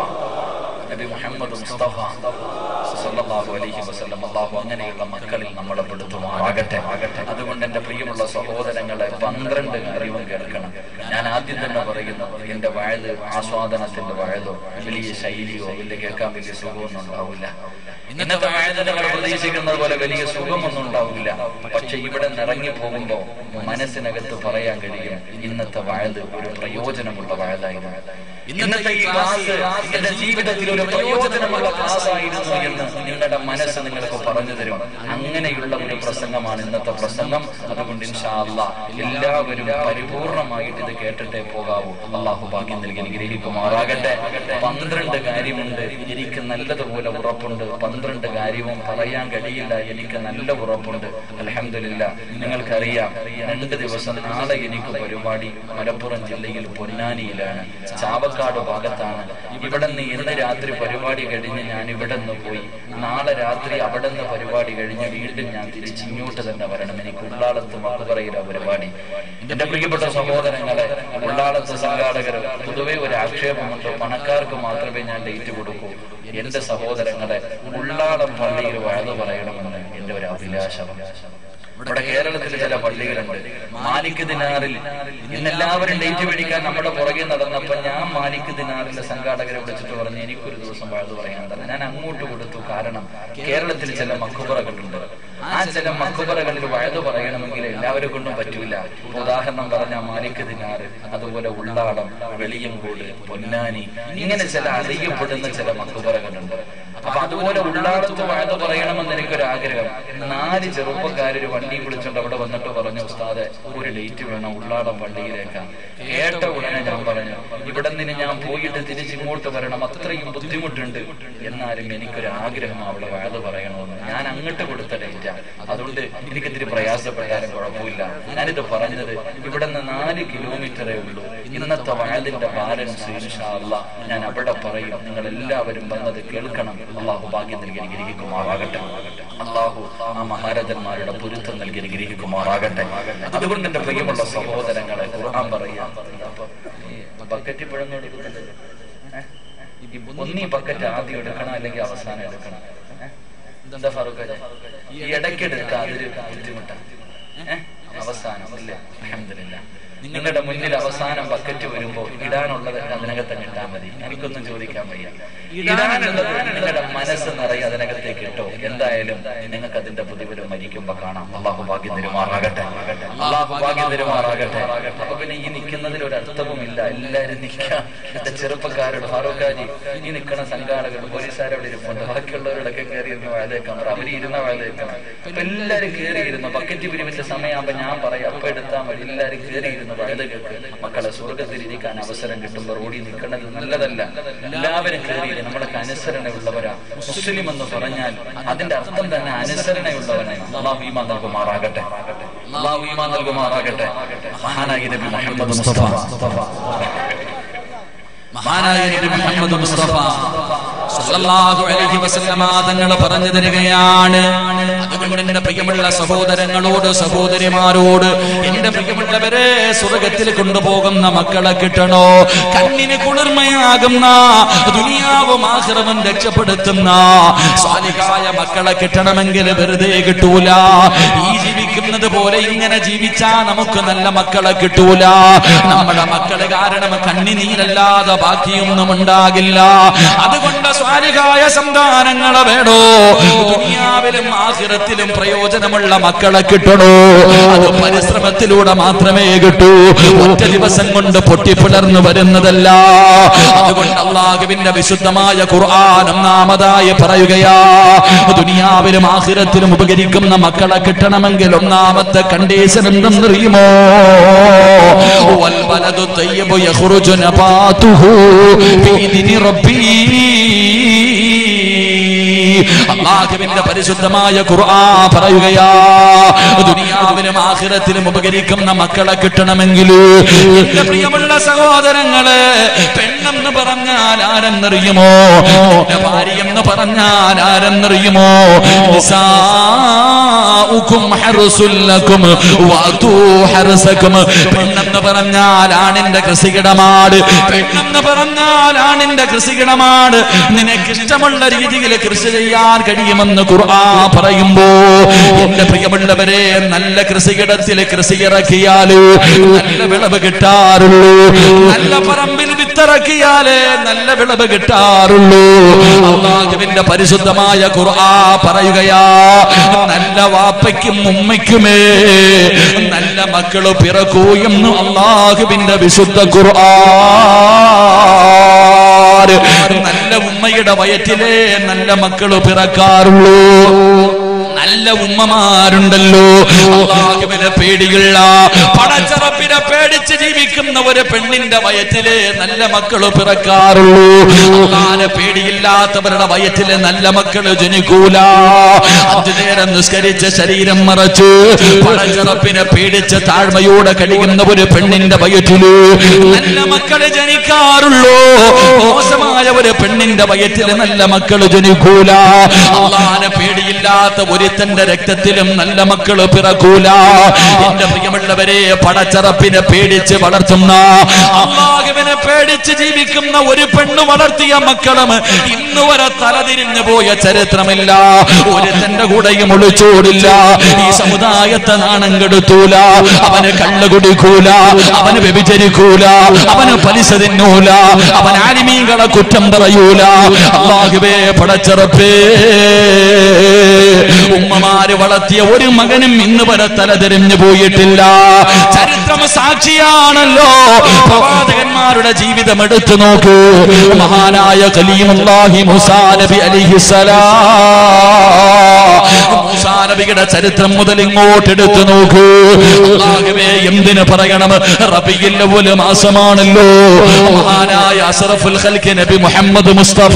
Speaker 2: നബി മുഹമ്മദ് മുസ്തഫ സല്ലല്ലാഹു അലൈഹി വസല്ലം അള്ളാഹു അങ്ങനെയുള്ള മക്കളിൽ നമ്മളെ പെടുത്തുമാറാകട്ടെ അതുകൊണ്ട് എന്റെ പ്രിയമുള്ള സഹോദരങ്ങളെ പന്ത്രണ്ട് കാര്യവും കേൾക്കണം ഞാൻ ആദ്യം തന്നെ പറയുന്നു എന്റെ വയത് ആസ്വാദനത്തിന്റെ വയതോ വലിയ ശൈലിയോ വലിയ കേൾക്കാൻ വലിയ സുഖമൊന്നും ഉണ്ടാവില്ല ഇന്നത്തെ വയത് നിങ്ങൾ പ്രതീക്ഷിക്കുന്നത് പോലെ വലിയ സുഖമൊന്നും ഉണ്ടാവില്ല പക്ഷെ ഇവിടെ നിറങ്ങി പോകുമ്പോ മനസ്സിനകത്ത് പറയാൻ കഴിയും ഇന്നത്തെ വയത് ഒരു പ്രയോജനമുള്ള വയതായിരുന്നു ഇന്നത്തെ ഈ ക്ലാസ് എന്റെ ജീവിതത്തിൽ ഒരു പ്രയോജനമുള്ള ക്ലാസ് ആയിരുന്നു എന്ന് നിങ്ങളുടെ മനസ്സ് നിങ്ങൾക്ക് പറഞ്ഞു തരും അങ്ങനെയുള്ള ഒരു പ്രസംഗമാണ് ഇന്നത്തെ പ്രസംഗം അതുകൊണ്ട് ഇൻഷാ അല്ലാ എല്ലാവരും പരിപൂർണമായിട്ട് ഇത് കേട്ടിട്ടേ പോകാവൂ അള്ളാഹു ഭാഗ്യം നൽകി അനുഗ്രഹിക്കുമാറാകട്ടെ പന്ത്രണ്ട് കാര്യമുണ്ട് എനിക്ക് നല്ലതുപോലെ ഉറപ്പുണ്ട് പന്ത്രണ്ട് കാര്യവും പറയാൻ കഴിയില്ല എനിക്ക് നല്ല ഉറപ്പുണ്ട് അലഹമില്ല നിങ്ങൾക്കറിയാം രണ്ട് ദിവസം നാളെ എനിക്ക് പരിപാടി മലപ്പുറം ജില്ലയിൽ പൊന്നാനിയിലാണ് ചാവക്കാട് ഭാഗത്താണ് ഇവിടെ നിന്ന് ഇന്ന് രാത്രി പരിപാടി കഴിഞ്ഞ് ഞാൻ ഇവിടെ നിന്ന് പോയി നാളെ രാത്രി അവിടെ നിന്ന് പരിപാടി കഴിഞ്ഞ് വീണ്ടും ഞാൻ തിരിച്ച് ഇങ്ങോട്ട് തന്നെ വരണം എനിക്ക് ഉള്ളാളത്ത് മക്കുപറയില പരിപാടി എന്റെ പ്രിയപ്പെട്ട സഹോദരങ്ങളെ ഉള്ളാളത്ത് സംഘാടകർ പൊതുവെ ഒരു ആക്ഷേപമുണ്ട് പണക്കാർക്ക് മാത്രമേ ഞാൻ ഡേറ്റ് കൊടുക്കൂ എന്റെ സഹോദരങ്ങളെ ഉള്ളാളം പള്ളിയിൽ വഴന്നു പറയണമെന്ന് എന്റെ ഒരു അഭിലാഷമാണ് ഇവിടെ കേരളത്തിൽ ചില പള്ളികളുണ്ട് മാലിക് ദിനാറിൽ ഇന്ന് എല്ലാവരും ഡേറ്റ് മേടിക്കാൻ നമ്മുടെ പുറകെ നടന്നപ്പോ ഞാൻ മാലിക് ദിനാറിലെ സംഘാടകരെ വിളിച്ചിട്ട് പറഞ്ഞു എനിക്കൊരു ദിവസം വഴുതു പറയാൻ തന്നെ ഞാൻ അങ്ങോട്ട് കൊടുത്തു കാരണം കേരളത്തിൽ ചില മക്കുപറകളുണ്ട് ആ ചില മക്കുപറകളിൽ വഴുതു പറയണമെങ്കിൽ എല്ലാവരെ കൊണ്ടും പറ്റൂല ഇപ്പൊ ഉദാഹരണം പറഞ്ഞ മാലിക് ദിനാറ് അതുപോലെ ഉള്ളാടം വെളിയങ്കോട് പൊന്നാനി ഇങ്ങനെ ചില അറിയപ്പെടുന്ന ചില മക്കുപറകളുണ്ട് അപ്പൊ അതുപോലെ ഉള്ളാടത്ത് വഴുതു പറയണമെന്ന് എനിക്കൊരു ആഗ്രഹം നാല് ചെറുപ്പക്കാരൊരു വണ്ടി വിളിച്ചോണ്ട് അവിടെ വന്നിട്ട് പറഞ്ഞു ഉസ്താദെ ഒരു ഡേറ്റ് വേണം ഉള്ളാടം പള്ളിയിലേക്കാ കേട്ട ഉടനെ ഞാൻ പറഞ്ഞു ഇവിടെ നിന്ന് ഞാൻ പോയിട്ട് തിരിച്ചിങ്ങോട്ട് വരണം അത്രയും ബുദ്ധിമുട്ടുണ്ട് എന്നാലും എനിക്കൊരു ആഗ്രഹം അവിടെ വയത് പറയണമെന്ന് ഞാൻ അങ്ങോട്ട് കൊടുത്ത ഡേറ്റാ അതുകൊണ്ട് എനിക്കിത്തിരി പ്രയാസപ്പെട്ടാലും കുഴപ്പമില്ല ഞാനിത് പറഞ്ഞത് ഇവിടെ നിന്ന് നാല് കിലോമീറ്ററേ ഉള്ളൂ ഇന്നത്തെ വയതിന്റെ ബാലൻസ് ഇൻഷാ അല്ലാ ഞാൻ അവിടെ പറയും നിങ്ങൾ എല്ലാവരും വന്നത് കേൾക്കണം അള്ളാഹു ഭാഗ്യം നൽകി അനുഗ്രഹിക്കുമാറാകട്ടെ അള്ളാഹു ആ മഹാരഥന്മാരുടെ പൊരുത്തം നൽകി അനുഗ്രഹിക്കുമാറാകട്ടെ അതുകൊണ്ട് എന്റെ പ്രിയമുള്ള സഹോദരങ്ങളെ ഖുർആൻ പറയാം ബക്കറ്റ് ഇപ്പോഴൊന്നും എടുക്കുന്നില്ല ഒന്നീ ബക്കറ്റ് ആദ്യം എടുക്കണം അല്ലെങ്കിൽ അവസാനം എടുക്കണം ഏ? എന്താ ഫറൂഖ് ഈ ഇടയ്ക്കെടുത്ത അതൊരു ബുദ്ധിമുട്ടാണ് ഏഹ് അവസാനം അല്ലേ അൽഹംദുലില്ല നിങ്ങളുടെ മുന്നിൽ അവസാനം ബക്കറ്റ് വരുമ്പോ ഇടാനുള്ളത് അതിനകത്ത് ഇട്ടാൽ മതി എനിക്കൊന്നും ചോദിക്കാൻ വയ്യ ഇടാനുള്ളത് നിങ്ങളുടെ മനസ്സ് നിറയെ അതിനകത്തേക്ക് ഇട്ടോ എന്തായാലും നിങ്ങൾക്ക് അതിന്റെ പ്രതിഫലം മരിക്കുമ്പോ കാണാം അള്ളാഹു ഭാഗ്യം തരുമാറാകട്ടെ അള്ളാഹു ഭാഗ്യം തരുമാറാകട്ടെ അപ്പൊ പിന്നെ ഈ നിൽക്കുന്നതിൽ ഒരു അർത്ഥവുമില്ല എല്ലാരും നിൽക്കാം എന്റെ ചെറുപ്പക്കാരോട് ഫാറൂഖാജി ഈ നിൽക്കുന്ന സംഘാടകർ പോലീസുകാരവിടെ ഇരിപ്പുണ്ട് ബാക്കിയുള്ളവരോടൊക്കെ കയറി ഇരുന്ന് വഴുതേക്കാൻ പറ അവര് ഇരുന്ന വഴുതേക്കണം അപ്പൊ എല്ലാരും കയറിയിരുന്നു ബക്കറ്റ് പിരിവിന്റെ സമയമാകുമ്പോ ഞാൻ പറയാം അപ്പൊ എടുത്താൽ മതി എല്ലാരും കയറിയിരുന്നു വഴുതകൾക്ക് മക്കളെ സ്വർഗത്തിൽ ഇരിക്കാൻ അവസരം കിട്ടുമ്പോൾ റോഡിൽ നിൽക്കുന്നത് നല്ലതല്ല എല്ലാവരും കയറിയില്ല നമ്മളൊക്കെ അനുസരണയുള്ളവരാ മുസ്ലിം എന്ന് പറഞ്ഞാൽ അതിന്റെ അർത്ഥം തന്നെ അനുസരണയുള്ളവനെ അള്ളാഹു ഈമാൻ നൽകുമാറാകട്ടെ അള്ളാഹു ഈമാൻ നൽകുമാറാകട്ടെ മഹാനായി നബി മുഹമ്മദ് മുസ്തഫ
Speaker 1: മഹാനായ നബി മുഹമ്മദ് മുസ്തഫ സല്ലല്ലാഹു അലൈഹി വസല്ലമ തങ്ങൾ പറഞ്ഞു തരികയാണ് അതുകൊണ്ട് എന്റെ പ്രിയമുള്ള സഹോദരങ്ങളോട് സഹോദരിമാരോട് എന്റെ പ്രിയമുള്ളവരെ സ്വർഗത്തിൽ കൊണ്ടുപോകുന്ന മക്കളെ കിട്ടണോ കണ്ണിന് കുളിർമയാകുന്ന ദുനിയാവും ആഹ്റവും രക്ഷപ്പെടുത്തുന്ന സ്വാലിഹായ മക്കളെ കിട്ടണമെങ്കിൽ വെറുതെ കിട്ടൂല ഈ ജീവിക്കുന്ന ജീവിക്കുന്നത് പോലെ ഇങ്ങനെ ജീവിച്ചാ നമുക്ക് നല്ല മക്കളെ കിട്ടൂല നമ്മുടെ മക്കള് കാരണം കണ്ണിനീരല്ലാതെ ബാക്കിയൊന്നും ഉണ്ടാകില്ല അതുകൊണ്ട് സ്വാലികായ സന്താനങ്ങളെ വേണോ ദുനിയാവിലും ആഹിറത്തിലും പ്രയോജനമുള്ള മക്കളെ കിട്ടണോ അത് പരിശ്രമത്തിലൂടെ മാത്രമേ കിട്ടൂ ഒറ്റ ദിവസം കൊണ്ട് പൊട്ടിപ്പിളർന്നു വരുന്നതല്ല അതുകൊണ്ട് അള്ളാഹുവിന്റെ വിശുദ്ധമായ ഖുർആൻ ഒന്നാമതായി പറയുകയാ ദുനിയാവിലും ആഹിറത്തിലും ഉപകരിക്കുന്ന മക്കളെ കിട്ടണമെങ്കിൽ ഒന്നാമത്തെ കണ്ടീഷൻ എന്തെന്നറിയുമോ വൽബലദു തയ്യിബു യഖ്റുജു നബാതുഹു ബിഇദ്നി റബ്ബീ അള്ളാഹുവിന്റെ പരിശുദ്ധമായ ഖുർആ പറയുകയാ ദുനിയാവിലും ആഖിറത്തിലും ഉപകരിക്കുന്ന മക്കളെ കിട്ടണമെങ്കിൽ എന്റെ പ്രിയമുള്ള സഹോദരങ്ങളെ പെണ്ണെന്ന് പറഞ്ഞാൽ ആരെന്നറിയുമോ എന്റെ ഭാര്യ എന്ന് പറഞ്ഞാൽ ആരെന്നറിയുമോ നിസാഉക്കും ഹർസുൽ ലക്കും വഅതൂ ഹർസക്കും പെണ്ണെന്ന് പറഞ്ഞാൽ ആണിന്റെ കൃഷികിടമാട് പെണ്ണെന്ന് പറഞ്ഞാൽ ആണിന്റെ കൃഷികിടമാട് നിനക്ക് ഇഷ്ടമുള്ള രീതിയിൽ കൃഷി ചെയ്യാൻ കഴിയുമെന്ന് ഖുർആ പറയുമ്പോ എന്റെ പ്രിയമുള്ളവരെ നല്ല കൃഷിയിടത്തിൽ കൃഷി ഇറക്കിയാല് നല്ല വിളവ് കിട്ടാറുള്ളൂ നല്ല പറമ്പിൽ വിത്തിറക്കിയാലേ നല്ല വിളവ് കിട്ടാറുള്ളൂ അള്ളാഹുവിന്റെ പരിശുദ്ധമായ ഖുർആ പറയുകയാ നല്ല വാപ്പയ്ക്കും ഉമ്മയ്ക്കുമേ നല്ല മക്കള് പിറക്കൂ എന്ന് അള്ളാഹുവിന്റെ വിശുദ്ധ ഖുർആൻ നല്ല ഉമ്മയുടെ വയറ്റിലെ നല്ല മക്കള് പിറക്കാറുള്ളൂ നല്ല ഉമ്മമാരുണ്ടല്ലോ അള്ളാഹുവിനെ പേടിയുള്ള പടച്ചറപ്പിനെ പേടിച്ച് ജീവിക്കുന്ന ഒരു പെണ്ണിന്റെ വയറ്റിലെ നല്ല മക്കള് പിറക്കാറുള്ളൂ അള്ളാനെ പേടിയില്ലാത്തവരുടെ വയറ്റിലെ നല്ല മക്കള് ജനിക്കൂല അഞ്ചു നേരം നിസ്കരിച്ച ശരീരം മറച്ച് പടച്ചറപ്പിനെ പേടിച്ച് താഴ്മയോടെ കഴിയുന്ന ഒരു പെണ്ണിന്റെ വയറ്റില് നല്ല മക്കള് ജനിക്കാറുള്ളൂ മോശമായ ഒരു പെണ്ണിന്റെ വയറ്റില് നല്ല മക്കള് ജനിക്കൂല അള്ളാനെ പേടിയില്ലാത്ത ഒരുത്തന്റെ രക്തത്തിലും നല്ല മക്കള് പിറക്കൂല എന്റെ പ്രിയമുള്ളവരെ പടച്ചറപ്പിനെ പേടിച്ച് വളർത്തുന്ന അള്ളാഹുവിനെ പേടിച്ച് ജീവിക്കുന്ന ഒരു പെണ്ണ് വളർത്തിയ മക്കളും ഇന്ന് വരെ തലതിരിഞ്ഞു പോയ ചരിത്രമില്ല ഒരുത്തന്റെ കൂടെയും ഒളിച്ചോടില്ല ഈ സമുദായത്തെ നാണം കെടുത്തൂല അവന് കള്ളു കുടിക്കൂല അവന് വ്യഭിചരിക്കൂല അവന് പലിശ തിന്നൂല അവൻ ആനിമീകളെ കുറ്റം പറയൂല അള്ളാഹുവേ പടച്ചറപ്പേ ഉമ്മമാര് വളർത്തിയ ഒരു മകനും ഇന്ന് വരെ തലതിരിഞ്ഞു പോയിട്ടില്ല ചരിത്രം സാക്ഷിയാണല്ലോ പ്രവാചകന്മാരുടെ ജീവിതം എടുത്തു നോക്കൂ മഹാനായ കലീമുല്ലാഹി മുസാ നബി അലിഹിസലാ മൂസാ നബിയുടെ ചരിത്രം മുതൽ ഇങ്ങോട്ട് എടുത്തു നോക്കൂ അല്ലാഹുവേ എന്തിനു പറയണം റബിയിൽ ഒരു മാസമാണല്ലോ മഹാനായ അസറഫുൽ ഖൽക്ക് നബി മുഹമ്മദ് മുസ്തഫ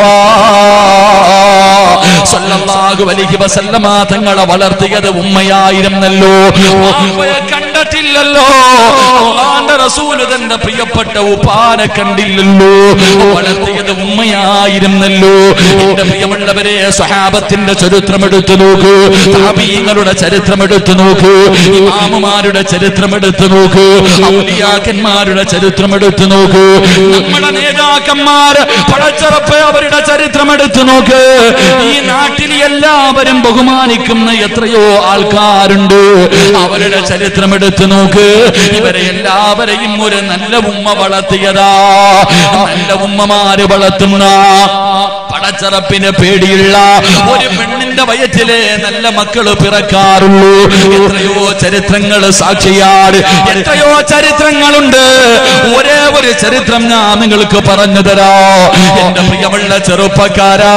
Speaker 1: സല്ലല്ലാഹു അലൈഹി വസല്ലമ തങ്ങളെ വളർത്തിയത് ഉമ്മയായിരുന്നല്ലോ ഉമ്മയെ കണ്ടിട്ടില്ലല്ലോ അള്ളാന്റെ റസൂല് തന്റെ പ്രിയപ്പെട്ട ഉപ്പാനെ കണ്ടില്ലല്ലോ വളർത്തിയത് ഉമ്മയായിരുന്നല്ലോ എന്റെ പ്രിയമുള്ളവരെ സഹാബത്തിന്റെ ചരിത്രം എടുത്തു നോക്കൂ താപീങ്ങളുടെ ചരിത്രം എടുത്തു നോക്കൂ ഇമാമുമാരുടെ ചരിത്രം എടുത്തു നോക്കൂ ഔലിയാക്കന്മാരുടെ ചരിത്രം എടുത്തു നോക്കൂ നമ്മുടെ നേതാക്കന്മാർ പടച്ചറപ്പ് അവരുടെ ചരിത്രം എടുത്തു നോക്ക് ഈ നാട്ടിൽ എല്ലാവരും ബഹുമാനിക്കുന്ന എത്രയോ ആൾക്കാരുണ്ട് അവരുടെ ചരിത്രം എടുത്തു നോക്ക് ഇവരെ എല്ലാവരെയും ഒരു നല്ല ഉമ്മ വളർത്തിയതാ നല്ല ഉമ്മമാര് വളർത്തുന്ന പടച്ചറപ്പിന് പേടിയുള്ള ഒരു പെണ്ണിന്റെ വയറ്റിലെ നല്ല മക്കള് പിറക്കാറുള്ളൂ എത്രയോ ചരിത്രങ്ങൾ സാക്ഷിയാണ് എത്രയോ ചരിത്രങ്ങളുണ്ട് ഒരേ ഒരു ചരിത്രം ഞാൻ നിങ്ങൾക്ക് പറഞ്ഞു തരാ എന്റെ പ്രിയമുള്ള ചെറുപ്പക്കാരാ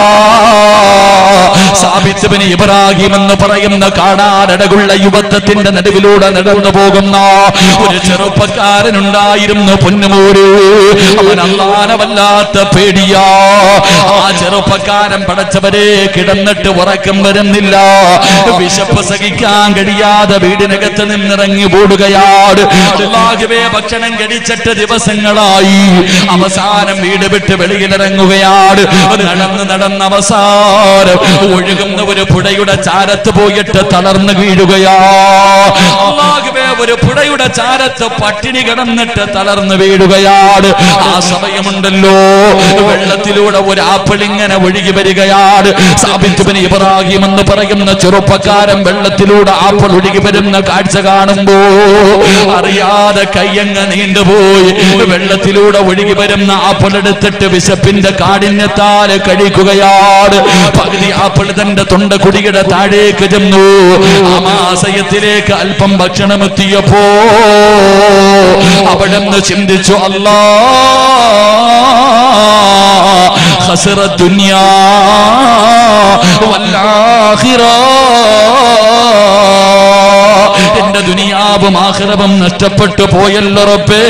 Speaker 1: സാബിത്തുബിന് ഇബ്രാഹിം എന്ന് പറയുന്ന കാണാനടകുള്ള യുവത്വത്തിന്റെ നടുവിലൂടെ നടന്നു പോകുന്ന ഒരു ചെറുപ്പക്കാരനുണ്ടായിരുന്നു പൊന്നുമൂര് അവൻ അള്ളാനെ വല്ലാത്ത പേടിയാ ആ ചെറുപ്പക്കാരൻ പടച്ചവരെ കിടന്നിട്ട് ഉറക്കം വരുന്നില്ല വിശപ്പ് സഹിക്കാൻ കഴിയാതെ വീടിനകത്ത് നിന്നിറങ്ങി ഓടുകയാണ് അള്ളാഹുവേ ഭക്ഷണം കഴിച്ചിട്ട് ദിവസങ്ങളായി അവസാനം വീട് വിട്ട് വെളിയിലിറങ്ങുകയാണ് നടന്ന് നടന്ന് അവസാനം ഒഴുകുന്ന ഒരു പുഴയുടെ ചാരത്ത് പോയിട്ട് തളർന്നു വീഴുകയാ അള്ളാഹുവേ ഒരു പുഴയുടെ ചാരത്ത് പട്ടിണി കിടന്നിട്ട് തളർന്നു വീഴുകയാണ് ആ സമയമുണ്ടല്ലോ വെള്ളത്തിലൂടെ ഒരു ആപ്പിൾ ഇങ്ങനെ ഒഴുകി വരികയാണ് സാബിത്ത് ബിൻ ഇബ്രാഹിം എന്ന് പറയുന്ന ചെറുപ്പക്കാരൻ വെള്ളത്തിലൂടെ ആപ്പിൾ ഒഴുകി വരുന്ന കാഴ്ച കാണുമ്പോ അറിയാതെ കയ്യങ്ങ് നീണ്ടുപോയി വെള്ളത്തിലൂടെ ഒഴുകി വരുന്ന ആപ്പിൾ എടുത്തിട്ട് വിശപ്പിന്റെ കാഠിന്യത്താൽ കഴിക്കുകയാണ് പകുതി ആപ്പിൾ തന്റെ തൊണ്ട കുടിയുടെ താഴേക്ക് ചെന്നു ആമാശയത്തിലേക്ക് അല്പം ഭക്ഷണം എത്തിയപ്പോ അവിടെ നിന്ന് ചിന്തിച്ചു അല്ലാ خسر الدنيا والآخرة എന്റെ ദുനിയാവും ആഖിറവും നഷ്ടപ്പെട്ടു പോയല്ലോ റബ്ബേ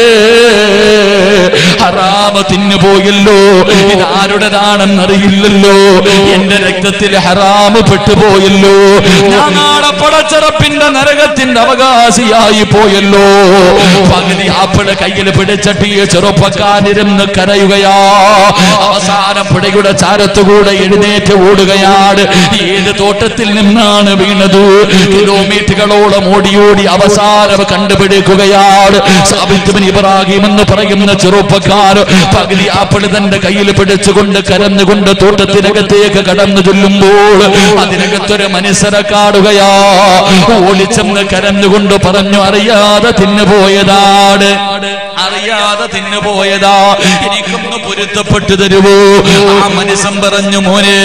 Speaker 1: ഹറാമ തിന്നു പോയല്ലോ ഇത് ആരുടേതാണെന്നറിയില്ലല്ലോ എന്റെ രക്തത്തിൽ ഹറാമ് പെട്ടുപോയല്ലോ ഞാൻ നാളെ പടച്ചറപ്പിന്റെ നരകത്തിന്റെ അവകാശിയായി പോയല്ലോ പകുതി ആപ്പിള് കയ്യിൽ പിടിച്ചിട്ട് ഈ ചെറുപ്പക്കാരിരുന്ന് കരയുകയാ അവസാനം പിടയുടെ ചാരത്തുകൂടെ എഴുന്നേറ്റ് ഓടുകയാണ് ഏത് തോട്ടത്തിൽ നിന്നാണ് വീണത് കിലോമീറ്ററുകളോളം ഓടി ഓടി അവസാനം കണ്ടുപിടിക്കുകയാണ് സാബിത്ത് ബിൻ ഇബ്രാഹിം എന്ന് പറയുന്ന ചെറുപ്പക്കാർ പകുതി ആപ്പിള് തന്റെ കയ്യിൽ പിടിച്ചുകൊണ്ട് കരഞ്ഞുകൊണ്ട് തോട്ടത്തിനകത്തേക്ക് കടന്നു ചൊല്ലുമ്പോൾ അതിനകത്തൊരു മനുഷ്യരെ കാണുകയാ ഓടിച്ചെന്ന് കരഞ്ഞുകൊണ്ട് പറഞ്ഞു അറിയാതെ തിന്നുപോയതാണ് അറിയാതെ തിന്നുപോയതാ എനിക്കൊന്ന് പൊരുത്തപ്പെട്ടു തരുവോ ആ മനുഷ്യൻ പറഞ്ഞു മോനെ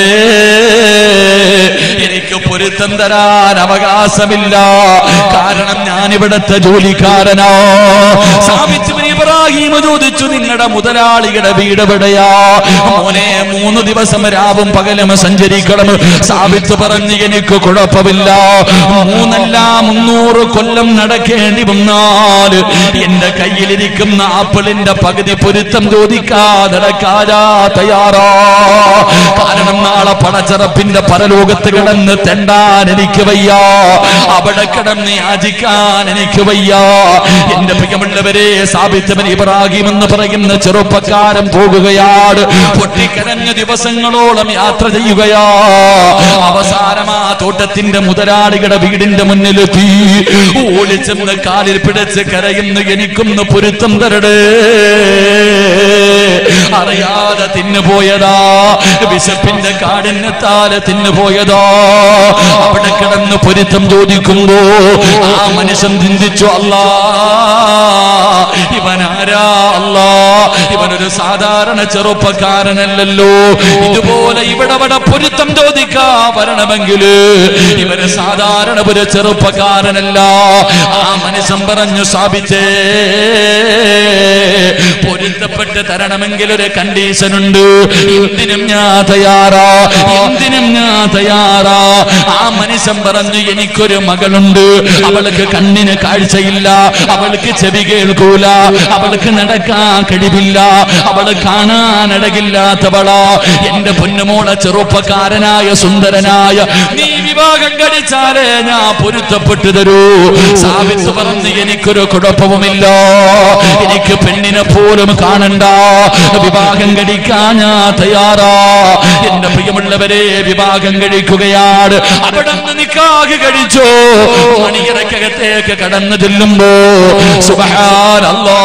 Speaker 1: എനിക്ക് പൊരുത്തം തരാൻ അവകാശമില്ല കാരണം ഞാൻ ഇവിടത്തെ ജോലിക്കാരനാ സാബിത്ത് ബിൻ ഇബ്രാഹിം ചോദിച്ചു നിങ്ങളുടെ മുതലാളിയുടെ വീട് എവിടെയാ മോനെ മൂന്ന് ദിവസം രാവും പകലും സഞ്ചരിക്കണം സാബിത്ത് പറഞ്ഞു എനിക്ക് കുഴപ്പമില്ല മൂന്നല്ല മുന്നൂറ് കൊല്ലം നടക്കേണ്ടി വന്നാൽ എന്റെ കയ്യിലിരിക്കുന്ന ആപ്പിളിന്റെ പകുതി പൊരുത്തം ചോദിക്കാതെ നടക്കാനാ തയ്യാറാ കാരണം നാളെ പണച്ചറപ്പിന്റെ പരലോകത്ത് കിടന്ന് തെണ്ടാൻ എനിക്ക് വയ്യ അവിടെ കിടന്ന് യാചിക്കാൻ എനിക്ക് വയ്യ എന്റെ പ്രിയമുള്ളവരെ സാബിത്തവൻ ഇബ്രാഹിം എന്ന് പറയുന്ന ചെറുപ്പക്കാരൻ പോകുകയാണ് പൊട്ടിക്കരഞ്ഞ ദിവസങ്ങളോളം യാത്ര ചെയ്യുകയാ അവസാനം ആ തോട്ടത്തിന്റെ മുതലാളികളുടെ വീടിന്റെ മുന്നിലെത്തി ഓടിച്ചെന്ന് കാലിൽ പിടിച്ച് കരയുന്നു എനിക്കൊന്ന് പൊരുത്തം തരടേ അറിയാതെ തിന്നുപോയതാ വിശപ്പിന്റെ കാഠിന്യത്താല് തിന്നുപോയതാ അവിടെ കിടന്ന് പൊരുത്തം ചോദിക്കുമ്പോ ആ മനുഷ്യൻ ചിന്തിച്ചു അല്ലാ ഇവനാരാ അല്ലാ ഇവനൊരു സാധാരണ ചെറുപ്പക്കാരനല്ലല്ലോ ഇതുപോലെ ഇവിടെ അവിടെ പൊരുത്തം ചോദിക്കാ വരണമെങ്കിൽ ഇവന് സാധാരണ ഒരു ചെറുപ്പക്കാരനല്ല ആ മനുഷ്യൻ പറഞ്ഞു സ്ഥാപിച്ചേ പൊരുത്തപ്പെട്ട് തരണമെങ്കിൽ ഒരു കണ്ടീഷൻ ഉണ്ട് എന്തിനും ഞാൻ തയ്യാറാ എന്തിനും ഞാൻ തയ്യാറാ ആ മനുഷ്യൻ പറഞ്ഞു എനിക്കൊരു മകളുണ്ട് അവൾക്ക് കണ്ണിന് കാഴ്ചയില്ല അവൾക്ക് ചെവി കേൾക്കൂല അവൾക്ക് നടക്കാൻ കഴിവില്ല അവള് കാണാൻ അടകില്ലാത്തവളാ എന്റെ പൊന്നുമോളെ ചെറുപ്പക്കാരനായ സുന്ദരനായ നീ വിവാഹം കഴിച്ചാലേ ഞാൻ പൊരുത്തപ്പെട്ടു തരൂ സാവിത്ത് പറഞ്ഞു എനിക്കൊരു കുഴപ്പവുമില്ല എനിക്ക് പെണ്ണിനെ പോലും കാണണ്ട വിവാഹം കഴിക്കാൻ ഞാൻ തയ്യാറാ എന്റെ പ്രിയമുള്ളവരെ വിവാഹം കഴിക്കുകയാണ് അവിടെ നിന്ന് നിക്കാഹ് കഴിച്ചോ മണിയറക്കകത്തേക്ക് കടന്നു ചെല്ലുമ്പോ സുബഹാനല്ലാ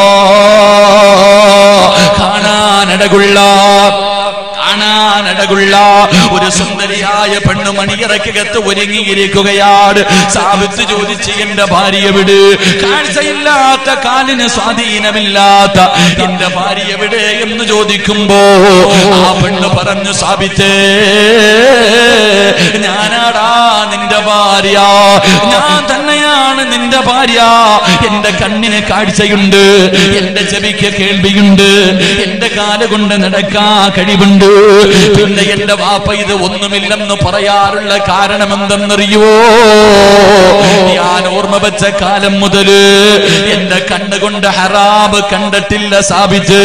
Speaker 1: കാണാനടകുള്ള കാണാനടകുള്ള ഒരു സുന്ദരിയായ പെണ്ണു മണിയറക്കകത്ത് ഒരുങ്ങിയിരിക്കുകയാണ് സാവിത്ത് ചോദിച്ച് എന്റെ ഭാര്യ വിട് കാഴ്ചയില്ലാത്ത കാലിന് സ്വാധീനമില്ലാത്ത എന്റെ ഭാര്യ വിട് എന്ന് ചോദിക്കുമ്പോ ആ പെണ്ണ് പറഞ്ഞു സാബിത്തേ ഞാനാടാ നിന്റെ ഭാര്യ ഞാൻ തന്നെയാണ് നിന്റെ ഭാര്യ എന്റെ കണ്ണിന് കാഴ്ചയുണ്ട് എന്റെ ചെവിക്ക് കേൾവിയുണ്ട് എന്റെ കാല് കൊണ്ട് നടക്കാൻ കഴിവുണ്ട് പിന്നെ എന്റെ വാപ്പ ഇത് ഒന്നുമില്ലെന്ന് പറയാറുള്ള കാരണം എന്തെന്നറിയോ ഞാൻ ഓർമ്മ വെച്ച കാലം മുതല് എന്റെ കണ്ണുകൊണ്ട് ഹറാബ് കണ്ടിട്ടില്ല സ്ഥാപിച്ച്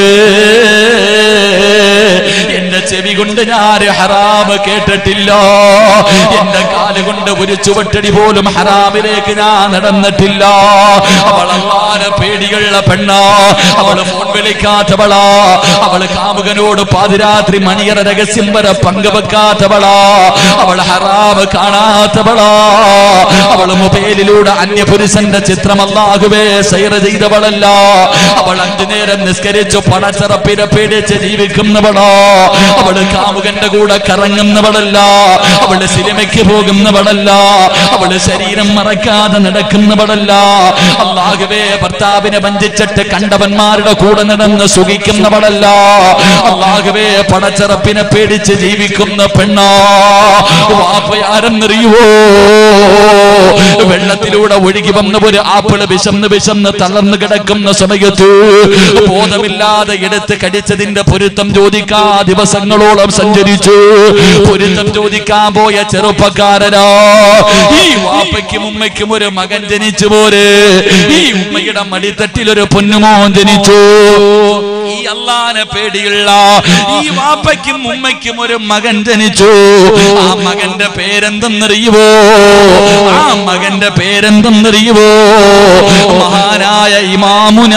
Speaker 1: എന്റെ ചെവി കൊണ്ട് ഞാൻ ഹറാമ് കേട്ടിട്ടില്ല എന്റെ കാല് കൊണ്ട് ഒരു ചുവട്ടടി പോലും ഹറാമിലേക്ക് ഞാൻ നടന്നിട്ടില്ല അവൾ അള്ളാനെ പേടിയുള്ള പെണ്ണാ അവള് ഫോൺ വിളിക്കാത്തവളാ അവള് കാമുകനോട് പാതിരാത്രി മണിയറ രഹസ്യം വരെ പങ്കുവെക്കാത്തവളാ അവൾ ഹറാമ് കാണാത്തവളാ അവള് മൊബൈലിലൂടെ അന്യപുരുഷന്റെ ചിത്രം അല്ലാഹുവേ സൈറ ചെയ്തവളല്ല അവൾ അഞ്ചു നേരം നിസ്കരിച്ചു പടച്ചറപ്പിനെ പേടിച്ച് ജീവിക്കുന്നവളാ അവള് കാമുകന്റെ കൂടെ കറങ്ങുന്നവളല്ല അവള് സിനിമയ്ക്ക് പോകുന്നവളല്ല അവള് ശരീരം മറക്കാതെ നടക്കുന്നവളല്ല അള്ളാഹുവേ ഭർത്താവിനെ വഞ്ചിച്ചിട്ട് കണ്ടവന്മാരുടെ കൂടെ നടന്ന് സുഖിക്കുന്നവളല്ല അള്ളാഹുവേ പടച്ചറപ്പിനെ പേടിച്ച് ജീവിക്കുന്ന പെണ്ണാ വാപ്പയാരെന്നറിയുവോ വെള്ളത്തിലൂടെ ഒഴുകി വന്ന ഒരു ആപ്പിള് വിശന്ന് വിശന്ന് തളർന്നു കിടക്കുന്ന സമയത്ത് ബോധമില്ലാതെ എടുത്ത് കടിച്ചതിന്റെ പൊരുത്തം ചോദിക്കാ ദിവസങ്ങളോളം സഞ്ചരിച്ചു പൊരുത്തം ചോദിക്കാൻ പോയ ചെറുപ്പക്കാരനാ ഈ വാപ്പയ്ക്കും ഉമ്മയ്ക്കും ഒരു മകൻ ജനിച്ചു പോരെ ഈ ഉമ്മയുടെ മടിത്തട്ടിൽ ഒരു പൊന്നുമോൻ ജനിച്ചു ഈ അള്ളാനെ പേടിയുള്ള ഈ വാപ്പയ്ക്കും ഉമ്മയ്ക്കും ഒരു മകൻ ജനിച്ചു ആ മകന്റെ പേരെന്തെന്നറിയുവോ ആ മകന്റെ പേരെന്തെന്നറിയുവോ മഹാനായ ഇമാമുന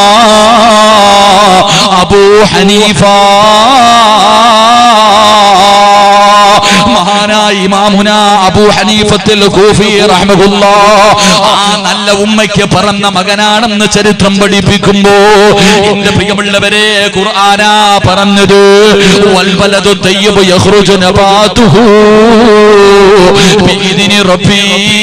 Speaker 1: അബൂ ഹനീഫ മഹാനായ ഇമാമുന അബൂ ഹനീഫത്തിൽ കൂഫി റഹ്മഹുല്ലാ ആ നല്ല ഉമ്മയ്ക്ക് പറന്ന മകനാണെന്ന് ചരിത്രം പഠിപ്പിക്കുമ്പോ എന്റെ പ്രിയമുള്ളവരെ ഖുർആനാ പറഞ്ഞത് വൽബലദു തയ്യിബു യഖ്റുജു നബാതുഹു ബിഇذن റബ്ബി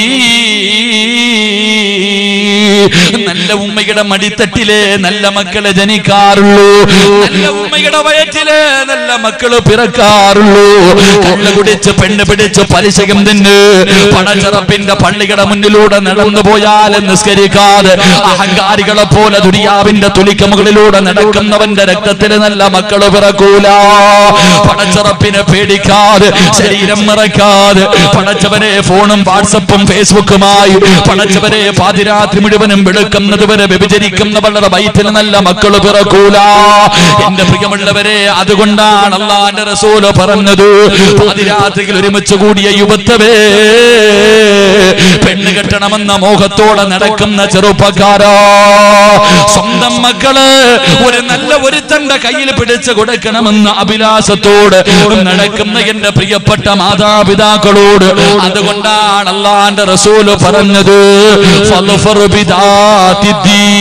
Speaker 1: നല്ല ഉമ്മയുടെ മടിത്തട്ടിലെ നല്ല മക്കളെ ജനിക്കാറുള്ളൂ നല്ല ഉമ്മയുടെ വയറ്റിലെ നല്ല മക്കള് പിറക്കാറുള്ളൂ കള്ള് കുടിച്ച് പെണ്ണ് പിടിച്ച് പലിശകം തിന്ന് പണച്ചറപ്പിന്റെ പള്ളിയുടെ മുന്നിലൂടെ നടന്നു പോയാൽ നിസ്കരിക്കാതെ അഹങ്കാരികളെ പോലെ ദുരിയാവിന്റെ തുലിക്കമുകളിലൂടെ നടക്കുന്നവന്റെ രക്തത്തിൽ നല്ല മക്കള് പിറക്കൂല പടച്ചറപ്പിനെ പേടിക്കാതെ ശരീരം മറക്കാതെ പടച്ചവനെ ഫോണും വാട്സപ്പും ഫേസ്ബുക്കുമായി പടച്ചവനെ പാതിരാത്രി മുഴുവനും വെളുക്കുന്നത് വരെ വ്യഭിചരിക്കുന്നവരുടെ വയറ്റിൽ നല്ല മക്കള് പിറക്കൂല എന്റെ പ്രിയമുള്ളവരെ അതുകൊണ്ടാണ് അള്ളാന്റെ റസൂല് പറഞ്ഞത് പാതിരാത്രിയിൽ ഒരുമിച്ച് കൂടിയ യുവത്വവേ പെണ്ണ് കെട്ടണമെന്ന മോഹത്തോടെ നടക്കുന്ന ചെറുപ്പക്കാരാ സ്വന്തം മക്കള് ഒരു നല്ല ഒരുത്തന്റെ കയ്യിൽ പിടിച്ചു കൊടുക്കണമെന്ന അഭിലാഷത്തോട് നടക്കുന്ന എന്റെ പ്രിയപ്പെട്ട മാതാപിതാക്കളോട് അതുകൊണ്ടാണ് അള്ളാന്റെ റസൂല് പറഞ്ഞത് ഫളുഫർ ബിദാത്തി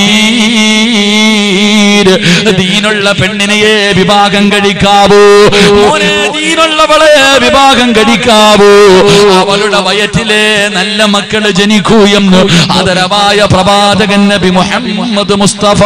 Speaker 1: ദീൻ. ദീനുള്ള പെണ്ണിനെയെ വിവാഹം കഴിക്കാവൂ മോനെ ദീനുള്ളവളെ വിവാഹം കഴിക്കാവൂ അവളുടെ വയറ്റിലെ നല്ല മക്കള് ജനിക്കൂ എന്ന് ആദരവായ പ്രവാചകൻ നബി മുഹമ്മദ് മുസ്തഫ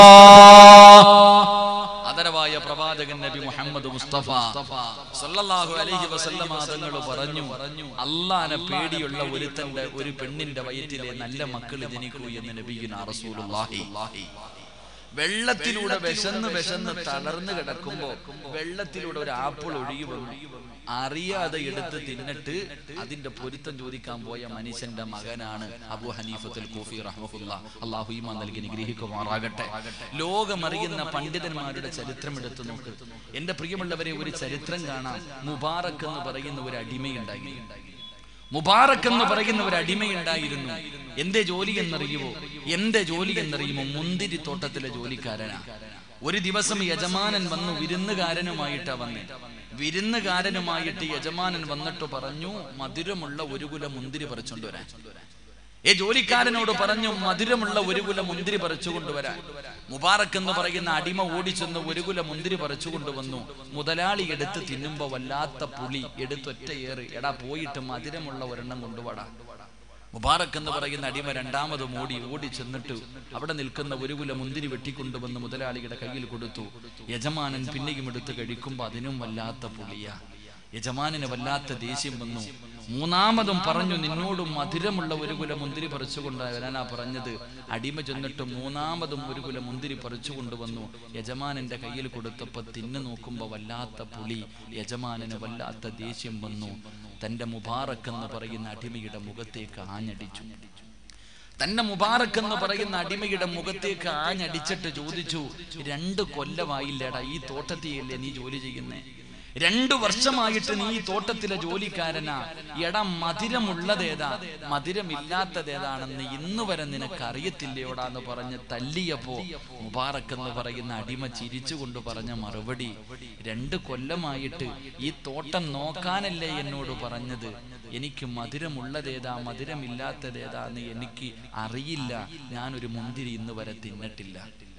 Speaker 1: ആദരവായ പ്രവാചകൻ നബി മുഹമ്മദ് മുസ്തഫ സല്ലല്ലാഹു അലൈഹി വസല്ലമ തങ്ങൾ പറഞ്ഞു പറഞ്ഞു അള്ളാനെ പേടിയുള്ള ഒരുത്തന്റെ ഒരു പെണ്ണിന്റെ വയറ്റിലെ നല്ല മക്കള് ജനിക്കൂ എന്ന് നബിയുന റസൂലുള്ളാഹി വെള്ളത്തിലൂടെ വിശന്ന് വിശന്ന് തളർന്നു കിടക്കുമ്പോ വെള്ളത്തിലൂടെ ഒരു ആപ്പിൾ ഒഴുകി വന്നു അറിയാതെ എടുത്ത് തിന്നിട്ട് അതിന്റെ പൊരുത്തം ചോദിക്കാൻ പോയ മനുഷ്യന്റെ മകനാണ് അബു ഹനീഫത്തുൽ കൂഫി റഹ്മഹുല്ല അള്ളാഹു ഈമാൻ നൽകി നിഗ്രഹിക്കുമാറാകട്ടെ ലോകമറിയുന്ന പണ്ഡിതന്മാരുടെ ചരിത്രം എടുത്തു നോക്ക് എന്റെ പ്രിയമുള്ളവരെ ഒരു ചരിത്രം കാണാം മുബാറക് എന്ന് പറയുന്ന ഒരു അടിമയുണ്ടായി മുബാറക് എന്ന് പറയുന്ന ഒരു അടിമയുണ്ടായിരുന്നു എന്റെ ജോലി എന്നറിയുമോ എന്റെ ജോലി എന്നറിയുമോ മുന്തിരി തോട്ടത്തിലെ ജോലിക്കാരനാ ഒരു ദിവസം യജമാനൻ വന്നു വിരുന്നുകാരനുമായിട്ടാ വന്നേ വിരുന്നുകാരനുമായിട്ട് യജമാനൻ വന്നിട്ട് പറഞ്ഞു മധുരമുള്ള ഒരു കുല മുന്തിരി പറിച്ചോണ്ട് വരാൻ ഏ ജോലിക്കാരനോട് പറഞ്ഞു മധുരമുള്ള ഒരു കുല മുന്തിരി പറിച്ചു കൊണ്ടുവരാൻ മുബാറക് എന്ന് പറയുന്ന അടിമ ഓടിച്ചെന്ന് ഒരു കുല മുന്തിരി പറിച്ചു കൊണ്ടുവന്നു മുതലാളി എടുത്ത് തിന്നുമ്പോ വല്ലാത്ത പുളി എടുത്തൊറ്റ ഏറ് എടാ പോയിട്ട് മധുരമുള്ള ഒരെണ്ണം കൊണ്ടുപോടാ മുബാറക് എന്ന് പറയുന്ന അടിമ രണ്ടാമത് ഓടി ഓടി ചെന്നിട്ട് അവിടെ നിൽക്കുന്ന ഒരു കുല മുന്തിരി വെട്ടിക്കൊണ്ടുവന്ന് മുതലാളിയുടെ കയ്യിൽ കൊടുത്തു യജമാനൻ പിന്നെയും എടുത്ത് കഴിക്കുമ്പോ അതിനും വല്ലാത്ത പുളിയാ യജമാനന് വല്ലാത്ത ദേഷ്യം വന്നു മൂന്നാമതും പറഞ്ഞു നിന്നോടും മധുരമുള്ള ഒരു കുല മുന്തിരി പറിച്ചുകൊണ്ട് വരാനാ പറഞ്ഞത് അടിമ ചെന്നിട്ട് മൂന്നാമതും ഒരു കുല മുന്തിരി പറിച്ചു കൊണ്ടുവന്നു യജമാനന്റെ കയ്യിൽ കൊടുത്തപ്പോ തിന്നു നോക്കുമ്പോ വല്ലാത്ത പുളി യജമാനന് വല്ലാത്ത ദേഷ്യം വന്നു തന്റെ മുബാറക്ക് എന്ന് പറയുന്ന അടിമയുടെ മുഖത്തേക്ക് ആഞ്ഞടിച്ചു തന്നെ മുബാറക്ക് എന്ന് പറയുന്ന അടിമയുടെ മുഖത്തേക്ക് ആഞ്ഞടിച്ചിട്ട് ചോദിച്ചു രണ്ട് കൊല്ലമായില്ലേടാ ഈ തോട്ടത്തിയല്ലേ നീ ജോലി ചെയ്യുന്നേ രണ്ടു വർഷമായിട്ട് നീ ഈ തോട്ടത്തിലെ ജോലിക്കാരനാ എടാ മധുരമുള്ളതേതാ മധുരമില്ലാത്തതേതാണെന്ന് ഇന്ന് വരെ നിനക്ക് അറിയത്തില്ലയോടാ എന്ന് പറഞ്ഞ് തല്ലിയപ്പോ മുബാറക്ക് എന്ന് പറയുന്ന അടിമ ചിരിച്ചുകൊണ്ട് പറഞ്ഞ മറുപടി രണ്ട് കൊല്ലമായിട്ട് ഈ തോട്ടം നോക്കാനല്ലേ എന്നോട് പറഞ്ഞത് എനിക്ക് മധുരമുള്ളതേതാ മധുരമില്ലാത്തതേതാന്ന് എനിക്ക് അറിയില്ല ഞാനൊരു മുന്തിരി ഇന്ന് വരെ തിന്നിട്ടില്ല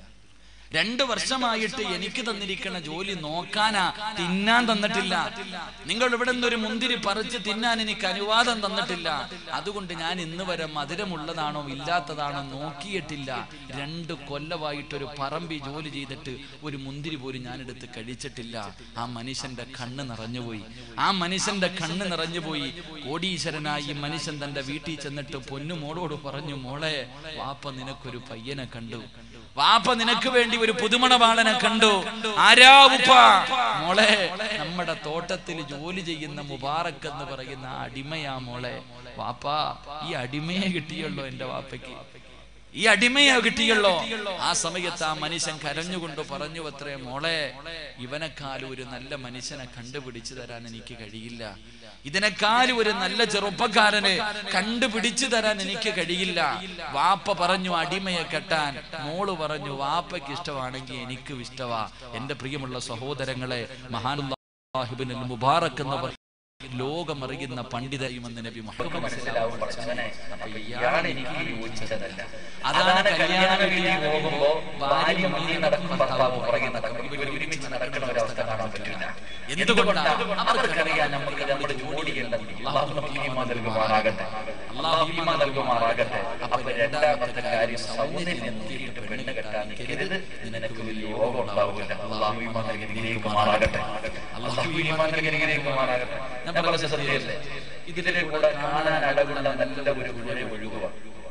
Speaker 1: രണ്ട് വർഷമായിട്ട് എനിക്ക് തന്നിരിക്കുന്ന ജോലി നോക്കാനാ തിന്നാൻ തന്നിട്ടില്ല നിങ്ങൾ ഇവിടെ നിന്നൊരു മുന്തിരി പറിച്ച് തിന്നാൻ എനിക്ക് അനുവാദം തന്നിട്ടില്ല അതുകൊണ്ട് ഞാൻ ഇന്ന് വരെ മധുരമുള്ളതാണോ ഇല്ലാത്തതാണോ നോക്കിയിട്ടില്ല രണ്ട് കൊല്ലമായിട്ടൊരു പറമ്പി ജോലി ചെയ്തിട്ട് ഒരു മുന്തിരി പോലും ഞാൻ എടുത്ത് കഴിച്ചിട്ടില്ല ആ മനുഷ്യന്റെ കണ്ണ് നിറഞ്ഞുപോയി ആ മനുഷ്യന്റെ കണ്ണ് നിറഞ്ഞുപോയി കോടീശ്വരനായി ഈ മനുഷ്യൻ തന്റെ വീട്ടിൽ ചെന്നിട്ട് പൊന്നുമോളോട് പറഞ്ഞു മോളെ വാപ്പ നിനക്കൊരു പയ്യനെ കണ്ടു വാപ്പ നിനക്ക് വേണ്ടി ഒരു പുതുമണവാളനെ കണ്ടു ആരാ ഉപ്പ മോളെ നമ്മുടെ തോട്ടത്തിൽ ജോലി ചെയ്യുന്ന മുബാറക്ക് എന്ന് പറയുന്ന ആ അടിമയാ മോളെ വാപ്പ ഈ അടിമയെ കിട്ടിയല്ലോ എന്റെ വാപ്പയ്ക്ക് ഈ അടിമയെ കിട്ടിയല്ലോ ആ സമയത്ത് ആ മനുഷ്യൻ കരഞ്ഞുകൊണ്ട് പറഞ്ഞു അത്രേ മോളെ ഇവനെക്കാളും ഒരു നല്ല മനുഷ്യനെ കണ്ടുപിടിച്ചു തരാൻ എനിക്ക് കഴിയില്ല ഇതിനെക്കാളും ഒരു നല്ല ചെറുപ്പക്കാരനെ കണ്ടുപിടിച്ചു തരാൻ എനിക്ക് കഴിയില്ല വാപ്പ പറഞ്ഞു അടിമയെ കെട്ടാൻ മോള് പറഞ്ഞു വാപ്പയ്ക്ക് ഇഷ്ടമാണെങ്കിൽ എനിക്കും ഇഷ്ടമാ എന്റെ പ്രിയമുള്ള സഹോദരങ്ങളെ മഹാനുല്ലാഹിബിൻ മുബാറക്ക് എന്ന് പറ ലോകമറിയുന്ന പണ്ഡിതയുമെന്ന് നബി മുഹമ്മദ്
Speaker 2: മനസ്സിലാവും പഠിച്ചവനെ അപ്പൊ ഇയാൾ എനിക്ക് യോജിച്ചതല്ല
Speaker 1: അതാണ്
Speaker 2: അതാണ്
Speaker 1: കല്യാണ
Speaker 2: കല്യാണ
Speaker 1: വീട്ടിൽ
Speaker 2: വീട്ടിൽ പോകുമ്പോ ഭാര്യ മുന്നിൽ നടക്കും ഭർത്താവ് പുറകെ നടക്കും ഇവർ ഒരുമിച്ച് നടക്കുന്ന ഒരവസ്ഥ കാണാൻ പറ്റില്ല
Speaker 1: എന്തുകൊണ്ടാണ്
Speaker 2: അവർക്കറിയാം നമുക്ക് നമ്മുടെ ജോലിയുണ്ടെന്ന് അള്ളാഹു നമുക്ക് ഈമാൻ നൽകുമാറാകട്ടെ അള്ളാഹു ഈമാൻ നൽകുമാറാകട്ടെ അപ്പൊ രണ്ടാമത്തെ കാര്യം സൗന്ദര്യം നോക്കിയിട്ട് പെണ്ണ് കെട്ടാൻ നിൽക്കരുത് നിനക്ക് വലിയ യോഗം ഉണ്ടാവില്ല അള്ളാഹു ഈമാൻ നൽകി അനുഗ്രഹിക്കുമാറാകട്ടെ അള്ളാഹു ഈമാൻ നൽകി അനുഗ്രഹിക്കുമാറാകട്ടെ ഞാൻ പറഞ്ഞ സത്യമല്ലേ ഇതിലെ കൂടെ കാണാൻ അടവുള്ള നല്ല ഒരു പുഴ ഒഴുകുക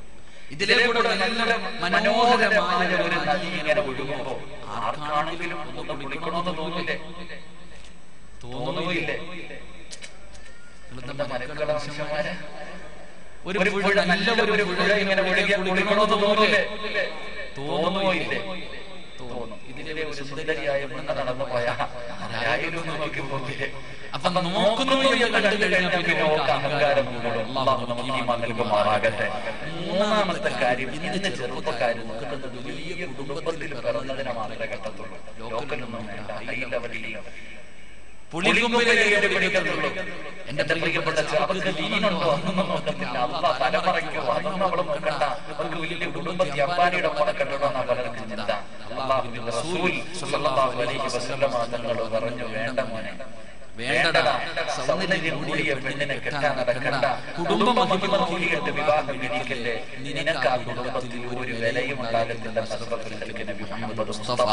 Speaker 1: ഇതിലെ കൂടെ നല്ല മനോഹരമായ ഒരു
Speaker 2: നദി ഇങ്ങനെ ഒഴുകുമ്പോ ആർക്കാണെങ്കിലും ഒന്ന് കുളിക്കണമെന്ന് തോന്നില്ലേ തോന്നുകയില്ലേ നിങ്ങളുടെ മരക്കള മനുഷ്യന്മാരെ
Speaker 1: ഒരു പുഴ നല്ല ഒരു പുഴ ഇങ്ങനെ ഒഴുകിയാൽ കുളിക്കണമെന്ന് തോന്നില്ലേ
Speaker 2: തോന്നുകയില്ലേ തോന്നും ഇതിലെ ഒരു സുന്ദരിയായ പെണ്ണ് നടന്നു പോയ ആരായാലും നോക്കിപ്പോകില്ലേ
Speaker 1: അപ്പൊ നോക്കുന്നു എന്ന് കണ്ടു കഴിഞ്ഞാൽ പിന്നെ ഓർക്ക് അഹങ്കാരം കൂടും.
Speaker 2: അള്ളാഹു നമുക്ക് ഈമാൻ നൽകുമാറാകട്ടെ മൂന്നാമത്തെ കാര്യം ഇന്ന് ചെറുപ്പക്കാർ നോക്കുന്നത് വലിയ കുടുംബത്തിൽ പിറന്നതിനെ മാത്രമേ കെട്ടത്തുള്ളൂ ലോക്കലൊന്നും വേണ്ട ഹൈ ലെവലിൽ പുളികൊമ്പിലേക്ക് പിടിക്കത്തുള്ളൂ എന്റെ പ്രിയപ്പെട്ട ചെറുപ്പത്തിൽ ലീനുണ്ടോ അതൊന്നും നോക്കത്തില്ല അല്ല തലമറയ്ക്കോ അതൊന്നും നമ്മൾ നോക്കണ്ട അവർക്ക് വലിയ കുടുംബത്തിൽ അമ്പാനിയുടെ മോനെ കെട്ടണോ എന്നാ പലർക്കും ചിന്ത അള്ളാഹുവിന്റെ റസൂൽ സ്വല്ലല്ലാഹു അലൈഹി വസല്ലമ തങ്ങൾ പറഞ്ഞു വേണ്ട മോനെ
Speaker 1: വേണ്ടടാ
Speaker 2: സൗന്ദര്യം കൂടിയ പെണ്ണിനെ കെട്ടാൻ നടക്കണ്ട കുടുംബ മഹിമ നോക്കിയിട്ട് വിവാഹം കഴിക്കല്ലേ നിനക്ക് ആ കുടുംബത്തിൽ ഒരു വിലയും ഉണ്ടാകത്തില്ല സദർഭത്തിൽ നബി മുഹമ്മദ് മുസ്തഫ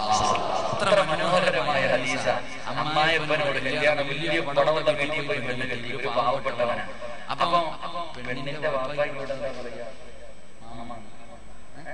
Speaker 2: അത്ര മനോഹരമായ ഹദീസ അമ്മായപ്പനോട് കല്യാണം വലിയ പണമുള്ള വീട്ടിൽ പോയി പെണ്ണ് കെട്ടി ഒരു പാവപ്പെട്ടവനാ അപ്പൊ പെണ്ണിന്റെ വാപ്പായിനോട് എന്താ പറയാ മാമ ഏ?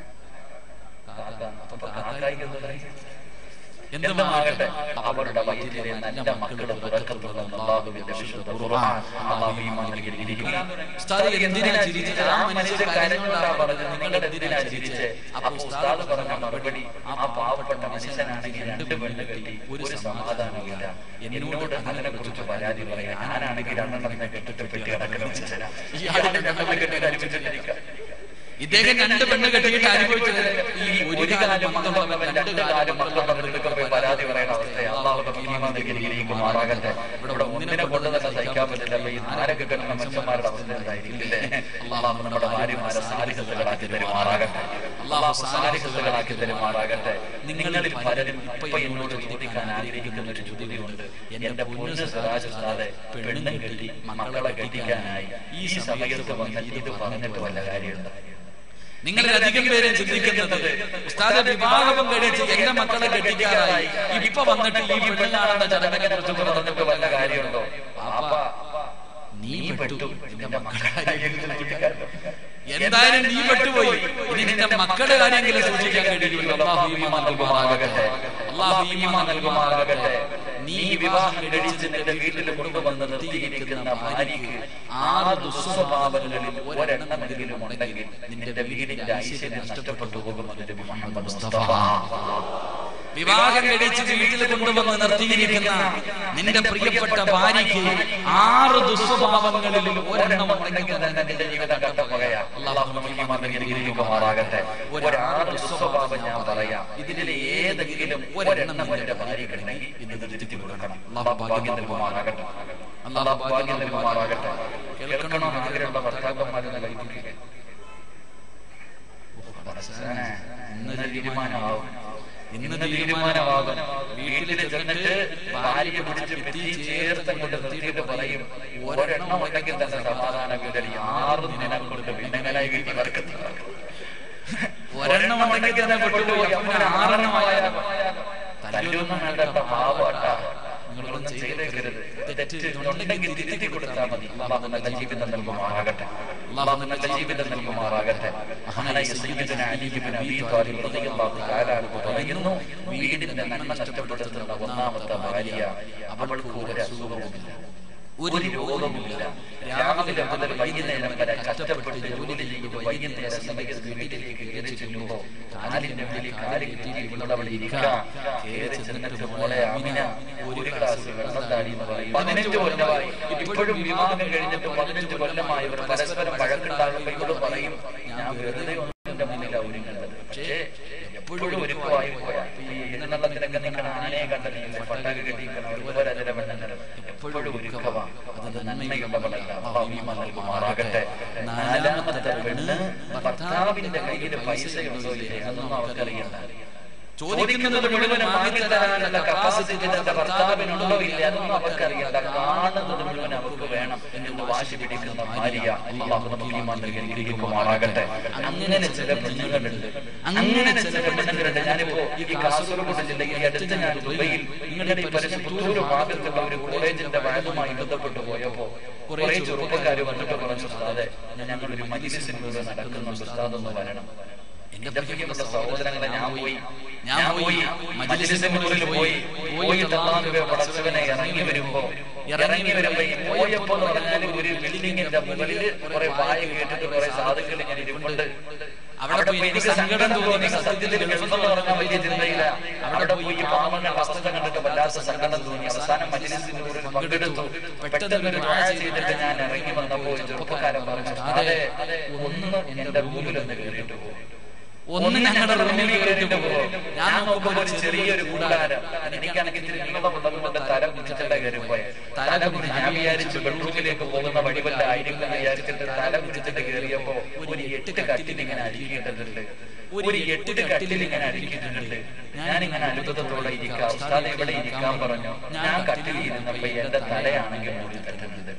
Speaker 2: കാക്ക അപ്പൊ കാക്കായിക്ക് എന്താ പറയാ എന്തുമാകട്ടെ അവരുടെ വയറ്റിലെ നല്ല മക്കളുടെ തുറക്കത്തുള്ള അള്ളാഹുവിന്റെ വിശുദ്ധ ഖുർആൻ അള്ളാഹു ഈമാൻ നൽകിയിരിക്കുന്നു.
Speaker 1: ഉസ്താദ് എന്തിനാ ചിരിച്ചത് ആ മനുഷ്യൻ കരഞ്ഞുകൊണ്ടാ പറഞ്ഞത് നിങ്ങൾ എന്തിനാ ചിരിച്ചത്
Speaker 2: അപ്പൊ ഉസ്താദ് പറഞ്ഞ മറുപടി ആ പാവപ്പെട്ട മനുഷ്യനാണെങ്കിൽ രണ്ട് പെണ്ണ് കെട്ടി ഒരു സമാധാനമില്ല എന്നോട് അതിനെ കുറിച്ച് പരാതി പറയാം ഞാനാണെങ്കിൽ രണ്ടെണ്ണത്തിനെ കെട്ടിട്ട് പെട്ടി കിടക്കുന്ന മനുഷ്യനാ ഇയാളെ രണ്ടെണ്ണം കെട്ടി അനുഭവിച്ചിട്ടിരിക്കാം
Speaker 1: ഇദ്ദേഹം രണ്ട് പെണ്ണ് കെട്ടിയിട്ട് അനുഭവിച്ചത് ഈ ഒരു കാലം മക്കളുള്ളവൻ
Speaker 2: രണ്ട് കാലം മക്കളുള്ളവർക്ക് പോയി പരാതി പറയുന്ന അവസ്ഥയെ അള്ളാഹു നമുക്ക് ഈമാൻ നൽകി അനുഗ്രഹിക്കുമാറാകട്ടെ ഇവിടെ ഒന്നിനെ കൊണ്ട് തന്നെ സഹിക്കാൻ പറ്റില്ല അപ്പൊ ഈ നാരെ കിട്ടുന്ന മനുഷ്യന്മാരുടെ അവസ്ഥ എന്തായിരിക്കില്ലേ അള്ളാഹു നമ്മുടെ ഭാര്യമാരെ സാരിഹത്തുകളാക്കി തരുമാറാകട്ടെ അള്ളാഹു സാരിഹത്തുകളാക്കി തരുമാറാകട്ടെ നിങ്ങളിൽ പലരും ഇപ്പൊ എന്നോട് ചോദിക്കാൻ ആഗ്രഹിക്കുന്ന ഒരു ചോദ്യമുണ്ട് എന്റെ പൊന്നു സദാശ് സാറെ പെണ്ണും കെട്ടി മക്കളെ കെട്ടിക്കാനായി ഈ സമയത്ത് വന്നിട്ട് ഇത് പറഞ്ഞിട്ട് വല്ല കാര്യമുണ്ട്
Speaker 1: നിങ്ങളിൽ അധികം പേരെ ചിന്തിക്കുന്നത് ഉസ്താദ് വിവാഹം കഴിച്ച് എന്റെ മക്കളെ കെട്ടിക്കാറായി ഇപ്പൊ വന്നിട്ട് ഈ പെണ്ണാണെന്ന ചടങ്ങിനെ കുറിച്ച്
Speaker 2: കുറിച്ച് പറഞ്ഞിട്ട് വല്ല കാര്യമുണ്ടോ പാപ്പ
Speaker 1: നീ പെട്ടു
Speaker 2: നിന്റെ മക്കളുടെ കാര്യത്തിൽ സൂക്ഷിക്കാമല്ലോ.
Speaker 1: എന്തായാലും നീ പെട്ടുപോയി ഇനി നിന്റെ മക്കളുടെ കാര്യമെങ്കിലും സൂക്ഷിക്കാൻ കഴിയുമല്ലോ അള്ളാഹു ഈമാൻ നൽകുമാറാകട്ടെ
Speaker 2: അള്ളാഹു ഈമാൻ നൽകുമാറാകട്ടെ നീ വിവാഹം കഴിച്ച് നിന്റെ വീട്ടിൽ കൊണ്ടുവന്ന് നിർത്തിയിരിക്കുന്ന ഭാര്യയ്ക്ക് ആറ് ദുസ്വഭാവങ്ങളിൽ ഒരെണ്ണമെങ്കിലും ഉണ്ടെങ്കിൽ നിന്റെ വീടിന്റെ ഐശ്വര്യം നഷ്ടപ്പെട്ടു പോകുമെന്ന് നബി മുഹമ്മദ് മുസ്തഫ
Speaker 1: വിവാഹം കഴിച്ച് വീട്ടിൽ കൊണ്ടുവന്ന് നിർത്തിയിരിക്കുന്ന നിന്റെ പ്രിയപ്പെട്ട ഭാര്യയ്ക്ക് ആറ് ദുസ്വഭാവങ്ങളിൽ ഒരെണ്ണം ഉണ്ടെങ്കിൽ തന്നെ നിന്റെ ജീവിതം കട്ടപ്പകയാ
Speaker 2: അള്ളാഹു നമ്മെ ഈമാനിൽ അനുഗ്രഹിക്കുമാറാകട്ടെ ഒരാറ് ദുസ്വഭാവം ഞാൻ പറയാം ഇതിൽ ഏതെങ്കിലും ഒരെണ്ണം എന്റെ ഭാര്യക്കുണ്ടെങ്കിൽ ഇത് തിരുത്തി കൊടുക്കണം അള്ളാഹു ഭാഗ്യം നൽകുമാറാകട്ടെ അള്ളാഹു ഭാഗ്യം നൽകുമാറാകട്ടെ കേൾക്കണോ ആഗ്രഹമുള്ള ഭർത്താക്കന്മാരെന്ന് കൈപ്പിക്കുക ഇന്ന് തീരുമാനമാവും ഇന്ന് തീരുമാനമാകും വീട്ടിൽ ചെന്നിട്ട് ഭാര്യയെ പിടിച്ച് ഭിത്തി ചേർത്ത് കൊണ്ട് നിർത്തിയിട്ട് പറയും ഒരെണ്ണം ഉണ്ടെങ്കിൽ തന്നെ സമാധാനം കിട്ടൽ ആറ് ദിനം കൊണ്ട് ഭിന്നങ്ങളായി വീട്ടിൽ വർക്കത്തില്ല
Speaker 1: ഒരെണ്ണം ഉണ്ടെങ്കിൽ തന്നെ പെട്ടുപോയി അങ്ങനെ ആറെണ്ണമായ
Speaker 2: തല്ലൊന്നും വേണ്ട പാവട്ടാ നിങ്ങളൊന്നും ചെയ്തേക്കരുത് തെറ്റ് ഉണ്ടെങ്കിൽ തിരുത്തി കൊടുത്താൽ മതി അള്ളാഹു നല്ല ജീവിതം നൽകുമാറാകട്ടെ അള്ളാഹു നല്ല ജീവിതം നൽകുമാറാകട്ടെ മഹാനായ സയ്യിദുന അലി ഇബ്നു അബീ ത്വാലിബ് റളിയല്ലാഹു തആല അൻഹു പറയുന്നു വീടിന്റെ നന്മ നഷ്ടപ്പെടുത്തുന്ന ഒന്നാമത്തെ ഭാര്യ അവൾക്ക് ഒരു അസുഖവുമില്ല ഒരു രോഗവുമില്ല രാവിലെ മുതൽ വൈകുന്നേരം വരെ കഷ്ടപ്പെട്ട് ജോലി ചെയ്ത് വൈകുന്നേരം സമയത്ത് വീട്ടിലേക്ക് കയറി ചെല്ലുമ്പോ കാലിന്റെ ഉള്ളിൽ കാല് കിട്ടി ഇവിടെ അവിടെ ഇരിക്കാം കയറി ചെന്നിട്ട് മോളെ അമിന ഒരു ഗ്ലാസ് വെള്ളം താടി എന്ന് പറയും പതിനഞ്ച് കൊല്ലമായി ഇപ്പോഴും വിവാഹം കഴിഞ്ഞിട്ട് പതിനഞ്ച് കൊല്ലമായി ഇവർ പരസ്പരം വഴക്കുണ്ടാകുമ്പോ ഇവള് പറയും ഞാൻ വെറുതെ ഒന്നും എന്റെ മുന്നിലാണ് ഒരുങ്ങുന്നത് പക്ഷേ എപ്പോഴും ഒരുക്കമായി പോയാ ഈ എഴുന്നള്ളത്തിലൊക്കെ നിങ്ങൾ ആനയെ കണ്ടിട്ടില്ലേ പട്ടക കെട്ടിക്കണം ഒരുപോലെ അതിലെ വെണ്ണനരം എപ്പോഴും ഒരുക്കവാ അത് നന്മയുള്ളവളല്ല ഭാവിമ നൽകുമാറാകട്ടെ നാലാമത്തെ പെണ്ണ് ഭർത്താവിന്റെ കയ്യിൽ പൈസയുണ്ടോ ഇല്ലേ അതൊന്നും അവർക്കറിയണ്ട ചോദിക്കുന്നത് മുഴുവൻ വാങ്ങിത്തരാനുള്ള കപ്പാസിറ്റി തന്റെ ഭർത്താവിനുണ്ടോ ഇല്ല അതൊന്നും അവർക്കറിയണ്ട കാണുന്നത് മുഴുവൻ അവർക്ക് വേണം എന്ന് വാശി പിടിക്കുന്ന ഭാര്യ അള്ളാഹു നമുക്ക് ഈമാൻ നൽകി അനുഗ്രഹിക്കുമാറാകട്ടെ അങ്ങനെ ചില പെണ്ണുങ്ങളുണ്ട് അങ്ങനെ ചില പെണ്ണുങ്ങളുണ്ട് ഞാനിപ്പോ ഈ കാസർഗോഡ് ജില്ലയിൽ ഈ അടുത്ത് ഞാൻ ദുബൈയിൽ നിങ്ങളുടെ ഈ പരിസര പുത്തൂർ ഭാഗത്തുള്ള ഒരു കോളേജിന്റെ വയലുമായി ബന്ധപ്പെട്ട് പോയപ്പോ കുറെ ചെറുപ്പക്കാർ വന്നിട്ട് പറഞ്ഞു അതെ ഞങ്ങളൊരു മജിലിസിനോട് നടക്കുന്നുണ്ട് ഉസ്താദ് ഒന്ന് വരണം എന്റെ പ്രിയമുള്ള സഹോദരങ്ങളെ ഞാൻ പോയി ഞാൻ പോയി മജ്ലിസിനുള്ളിൽ പോയി പോയിട്ട് അള്ളാഹുവെ പടച്ചവനെ ഇറങ്ങി വരുമ്പോ ഇറങ്ങി വരുമ്പോ ഈ പോയപ്പോ എന്ന് പറഞ്ഞാൽ ഒരു ബിൽഡിങ്ങിന്റെ മുകളിൽ കുറെ പായ കേട്ടിട്ട് കുറെ സാധുക്കൾ ഇങ്ങനെ ഇരിപ്പുണ്ട് അവിടെ പോയി എനിക്ക് സങ്കടം തോന്നി സത്യത്തിൽ ഗൾഫ് എന്ന് പറഞ്ഞാൽ വലിയ ചിന്തയില്ല അവിടെ പോയി ഈ പാവങ്ങൾ വസ്തുത കണ്ടിട്ട് വല്ലാത്ത സങ്കടം തോന്നി അവസാനം മജ്ലിസിനുള്ളിൽ പങ്കെടുത്തു പെട്ടെന്ന് ഒരു ദുആ ചെയ്തിട്ട് ഞാൻ ഇറങ്ങി വന്നപ്പോൾ ഒരു ചെറുപ്പക്കാരൻ പറഞ്ഞു അതെ ഒന്ന് എന്റെ റൂമിൽ ഒന്ന് കയറിയിട്ട് പോകും ഒന്ന് ഞങ്ങളുടെ റൂമിൽ കയറിയിട്ട് പോകും ഞാൻ നോക്കുമ്പോൾ ഒരു ചെറിയൊരു കൂടാരം എനിക്കാണെങ്കിൽ ഇത്തിരി നീളമുള്ളത് കൊണ്ട് തല കുടിച്ചിട്ടല്ല കയറി പോയെ തല കുടിച്ച് ഞാൻ വിചാരിച്ചു ബെഡ്റൂമിലേക്ക് പോകുന്ന വഴിവല്ല ആയിരിക്കും എന്ന് വിചാരിച്ചിട്ട് തല കുടിച്ചിട്ട് കയറിയപ്പോ ഒരു എട്ട് കട്ടിൽ ഇങ്ങനെ അരിക്കിയിട്ടുണ്ട് ഒരു എട്ട് കട്ടിൽ ഇങ്ങനെ അരിക്കിയിട്ടുണ്ട് ഞാൻ ഇങ്ങനെ അത്ഭുതത്തോടെ ഇരിക്കാം ഉസ്താദ് എവിടെ ഇരിക്കാൻ പറഞ്ഞു ഞാൻ കട്ടിൽ ഇരുന്നപ്പോ എന്റെ തലയാണെങ്കിൽ മൂടി തട്ടുന്നത്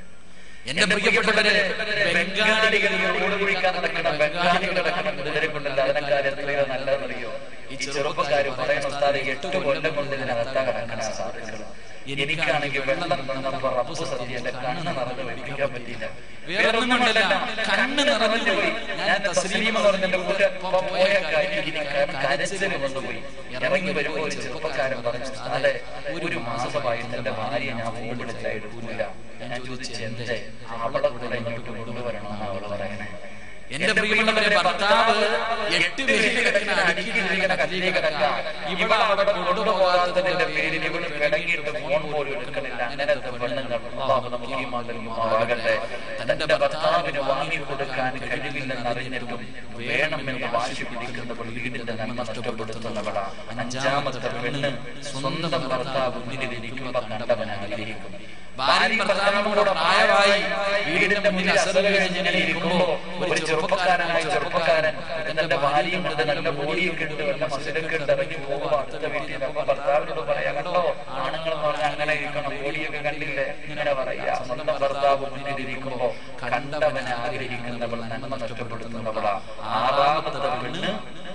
Speaker 2: എന്റെ പ്രിയപ്പെട്ടവരെ ബംഗാളികൾ റോഡ് കുഴിക്കാൻ നടക്കുന്ന ബംഗാളികൾ നടക്കുന്ന കുതിരെ കൊണ്ടല്ല അതിനെക്കാൾ എത്രയോ നല്ലതെന്നറിയോ ഈ ചെറുപ്പക്കാർ പറയുന്ന ഉസ്താദെ എട്ട് കൊല്ലം കൊണ്ട് ഇതിനകത്താ കിടക്കണ സാധനങ്ങൾ എനിക്കാണെങ്കിൽ വെള്ളം തന്നപ്പോ റബ്ബ് സത്യം എന്റെ കണ്ണ് നിറഞ്ഞു മേടിക്കാൻ പറ്റിയില്ല വേറൊന്നും കൊണ്ടല്ല കണ്ണ് നിറഞ്ഞു പോയി ഞാൻ തസ്ലീമ പറഞ്ഞെന്റെ കൂടെ പോയ കാര്യം കരച്ചില് വന്നുപോയി ഇറങ്ങി വരുമ്പോ ഒരു ചെറുപ്പക്കാരൻ പറഞ്ഞു അതെ ഒരു മാസമായിട്ട് എന്റെ ഭാര്യയെ ഞാൻ ഫോൺ വിളിച്ചാൽ എടുക്കൂല ഞാൻ ചോദിച്ചു എന്തേ അവളെ കൂടെ ഇങ്ങോട്ട് കൊണ്ടുവരണമെന്ന് അവള് പറയണേ എന്റെ പ്രിയമുള്ളവരെ ഭർത്താവ് എട്ട് പേര് കിടക്കുന്ന അടുക്കിയിരിക്കുന്ന കല്ലിൽ കിടക്കാം ഇവിടെ അവിടെ കൊണ്ടുപോകാത്തതിന്റെ പേരിൽ ഇവിടെ കിടങ്ങിയിട്ട് ഫോൺ പോലും എടുക്കണില്ല അങ്ങനത്തെ പെണ്ണുങ്ങൾ അള്ളാഹു നമുക്ക് ഈ മാകട്ടെ തന്റെ ഭർത്താവിന് വാങ്ങിക്കൊടുക്കാൻ കഴിവില്ലെന്ന് അറിഞ്ഞിട്ടും വേണമെന്ന് വാശി പിടിക്കുന്നവൾ വീടിന്റെ നന്മ നഷ്ടപ്പെടുത്തുന്നവളാ അഞ്ചാമത്തെ പെണ്ണ് സ്വന്തം ഭർത്താവ് മുന്നിലിരിക്കുമ്പോ കണ്ടവൻ ആഗ്രഹിക്കും ഭാര്യ ഭർത്താവിനോട് പ്രായമായി വീടിന്റെ മുന്നിൽ അസറ് കഴിഞ്ഞിങ്ങനെ ഇരിക്കുമ്പോ ഒരു ചെറുപ്പക്കാരനായ ചെറുപ്പക്കാരൻ തന്റെ ഭാര്യയും കൊണ്ട് നല്ല ബോഡിയൊക്കെ ഇട്ട് വല്ല മസിലൊക്കെ ഇട്ട് ഇറങ്ങി പോകുമ്പോ അടുത്ത വീട്ടിൽ അപ്പൊ ഭർത്താവിനോട് പറയാ കണ്ടോ ആണുങ്ങൾ എന്ന് പറഞ്ഞാൽ അങ്ങനെ ഇരിക്കണം ബോഡിയൊക്കെ കണ്ടില്ലേ ഇങ്ങനെ പറയാ സ്വന്തം ഭർത്താവ് മുന്നിലിരിക്കുമ്പോ കണ്ടവൻ ആഗ്രഹിക്കുന്നവൾ നന്മ നഷ്ടപ്പെടുത്തുന്നവളാ ആറാമത്തെ പെണ്ണ്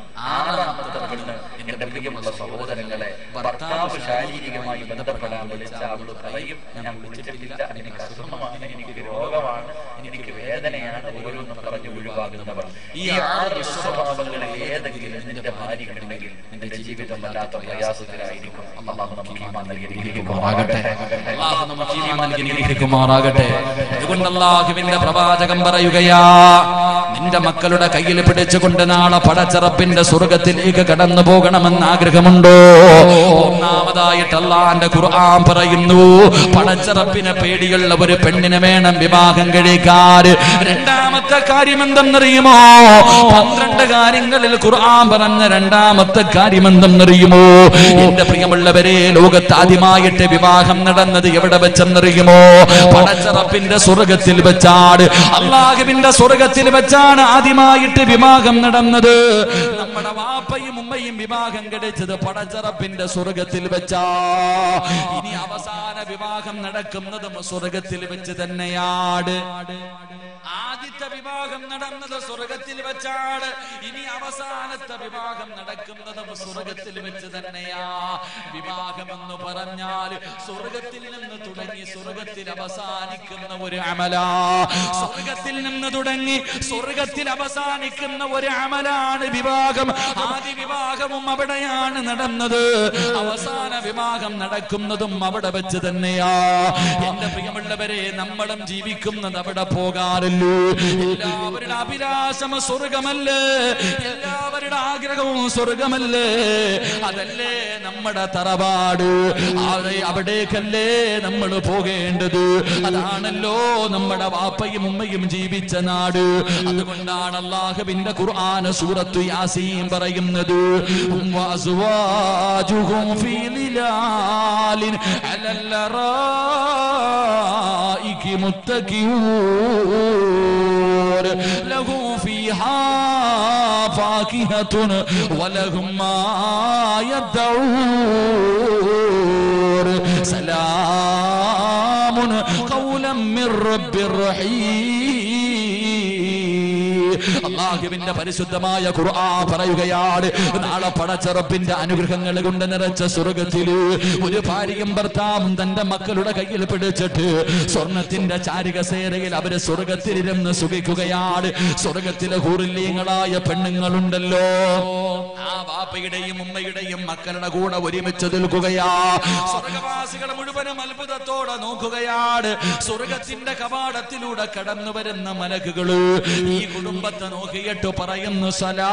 Speaker 2: ആറാമത്തെ പെണ്ണ് എന്റെ പ്രിയമുള്ള സഹോദരങ്ങളെ ഭർത്താവ് ശാരീരികമായി ബന്ധപ്പെടാൻ വിളിച്ച അവള് പറയും ഞാൻ വിളിച്ചിട്ടില്ല എനിക്ക് അസുഖമാണ് എനിക്ക് രോഗമാണ് എനിക്ക് വേദനയാണ് ഓരോന്നും പറഞ്ഞു ഒഴിവാകുന്നവർ ഈ ആറ് ദുസ്വഭാവങ്ങളിൽ ഏതെങ്കിലും നിന്റെ ഭാര്യയുണ്ടെങ്കിൽ നിന്റെ ജീവിതം വല്ലാത്ത പ്രയാസത്തിലായിരിക്കും അള്ളാഹു നമുക്ക് ഈമാൻ നൽകി അനുഗ്രഹിക്കുമാറാകട്ടെ
Speaker 1: അള്ളാഹു നമുക്ക് ഈമാൻ നൽകി അനുഗ്രഹിക്കുമാറാകട്ടെ അതുകൊണ്ട് അള്ളാഹുവിന്റെ പ്രവാചകം പറയുകയാ നിന്റെ മക്കളുടെ കയ്യിൽ പിടിച്ചുകൊണ്ട് നാളെ പടച്ചറപ്പിന്റെ സ്വർഗത്തിലേക്ക് കടന്നു പോകണമെന്ന് ആഗ്രഹമുണ്ടോ ഒന്നാമതായിട്ട് അള്ളാന്റെ ഖുർആൻ പറയുന്നു പടച്ചറപ്പിനെ പേടിയുള്ള ഒരു പെണ്ണിനെ വേണം വിവാഹം കഴിക്കാൻ രണ്ടാമത്തെ കാര്യം എന്തെന്നറിയുമോ പന്ത്രണ്ട് കാര്യങ്ങളിൽ ഖുർആൻ പറഞ്ഞ രണ്ടാമത്തെ കാര്യം എന്തെന്നറിയുമോ എന്റെ പ്രിയമുള്ളവരെ ലോകത്ത് ആദ്യമായിട്ട് വിവാഹം നടന്നത് എവിടെ വെച്ചെന്നറിയുമോ പടച്ചറപ്പിന്റെ സ്വർഗത്തിൽ വെച്ചാണ് അള്ളാഹുവിന്റെ സ്വർഗത്തിൽ വെച്ചാണ് ആദ്യമായിട്ട് വിവാഹം നടന്നത് നമ്മുടെ വാപ്പയും ഉമ്മയും വിവാഹം കഴിച്ചത് പടച്ചറപ്പിന്റെ സ്വർഗത്തിൽ വെച്ചാ ഇനി അവസാന വിവാഹം നടക്കുന്നതും സ്വർഗത്തിൽ വെച്ച് തന്നെയാണ് ആദ്യത്തെ വിവാഹം നടന്നത് സ്വർഗത്തിൽ വെച്ചാണ് ഇനി അവസാനത്തെ വിവാഹം നടക്കുന്നതും സ്വർഗത്തിൽ വെച്ച് തന്നെയാ വിവാഹം എന്ന് പറഞ്ഞാൽ സ്വർഗത്തിൽ നിന്ന് തുടങ്ങി സ്വർഗത്തിൽ അവസാനിക്കുന്ന ഒരു അമലാ സ്വർഗത്തിൽ നിന്ന് തുടങ്ങി സ്വർഗത്തിൽ അവസാനിക്കുന്ന ഒരു അമലാണ് വിവാഹം ആദ്യ വിവാഹവും അവിടെയാണ് നടന്നത് അവസാന വിവാഹം നടക്കുന്നതും അവിടെ വെച്ച് തന്നെയാ എന്റെ പ്രിയമുള്ളവരെ നമ്മളും ജീവിക്കുന്നത് അവിടെ പോകാറില്ലല്ലോ എല്ലാവരുടെ അഭിലാഷം സ്വർഗമല്ലേ എല്ലാവരുടെ ആഗ്രഹവും സ്വർഗമല്ലേ അതല്ലേ നമ്മുടെ തറവാട് അവിടെ അവിടേക്കല്ലേ നമ്മൾ പോകേണ്ടത് അതാണല്ലോ നമ്മുടെ വാപ്പയും ഉമ്മയും ജീവിച്ച നാട് അതുകൊണ്ടാണ് അള്ളാഹുവിന്റെ ഖുർആന സൂറത്തു യാസീൻ പറയുന്നത് വഅസ്വാജുഹും ഫീ ളിലാലിൻ അലൽ ലറായികി മുത്തഖിയൂൻ ലഹു ഫീഹാ ഫാകിഹത്തുൻ വലഹും മാ يدعون سلام قولا من رب رحيم അള്ളാഹുവിന്റെ പരിശുദ്ധമായ ഖുർആൻ പറയുകയാണ് നാളെ പടച്ചറപ്പിന്റെ അനുഗ്രഹങ്ങൾ കൊണ്ട് നിറച്ച സ്വർഗത്തില് ഒരു ഭാര്യയും ഭർത്താവും തന്റെ മക്കളുടെ കയ്യിൽ പിടിച്ചിട്ട് സ്വർണത്തിന്റെ ചാരികസേരയിൽ അവര് സ്വർഗത്തിലിരുന്ന് സുഖിക്കുകയാണ് സ്വർഗത്തിലെ ഹൂറില്ലീങ്ങളായ പെണ്ണുങ്ങളുണ്ടല്ലോ ആ വാപ്പയുടെയും ഉമ്മയുടെയും മക്കളുടെ കൂടെ ഒരുമിച്ച് നിൽക്കുകയാ സ്വർഗവാസികൾ മുഴുവനും അത്ഭുതത്തോടെ നോക്കുകയാണ് സ്വർഗത്തിന്റെ കവാടത്തിലൂടെ കടന്നു വരുന്ന മലക്കുകള് ഈ കുടുംബത്തെ നോക്കിയിട്ട് പറയുന്നു സലാ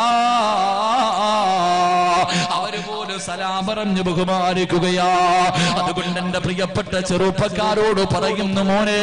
Speaker 1: അവര് പോലും സലാം പറഞ്ഞു ബഹുമാനിക്കുകയാ അതുകൊണ്ട് എന്റെ പ്രിയപ്പെട്ട ചെറുപ്പക്കാരോട് പറയുന്നു മോനെ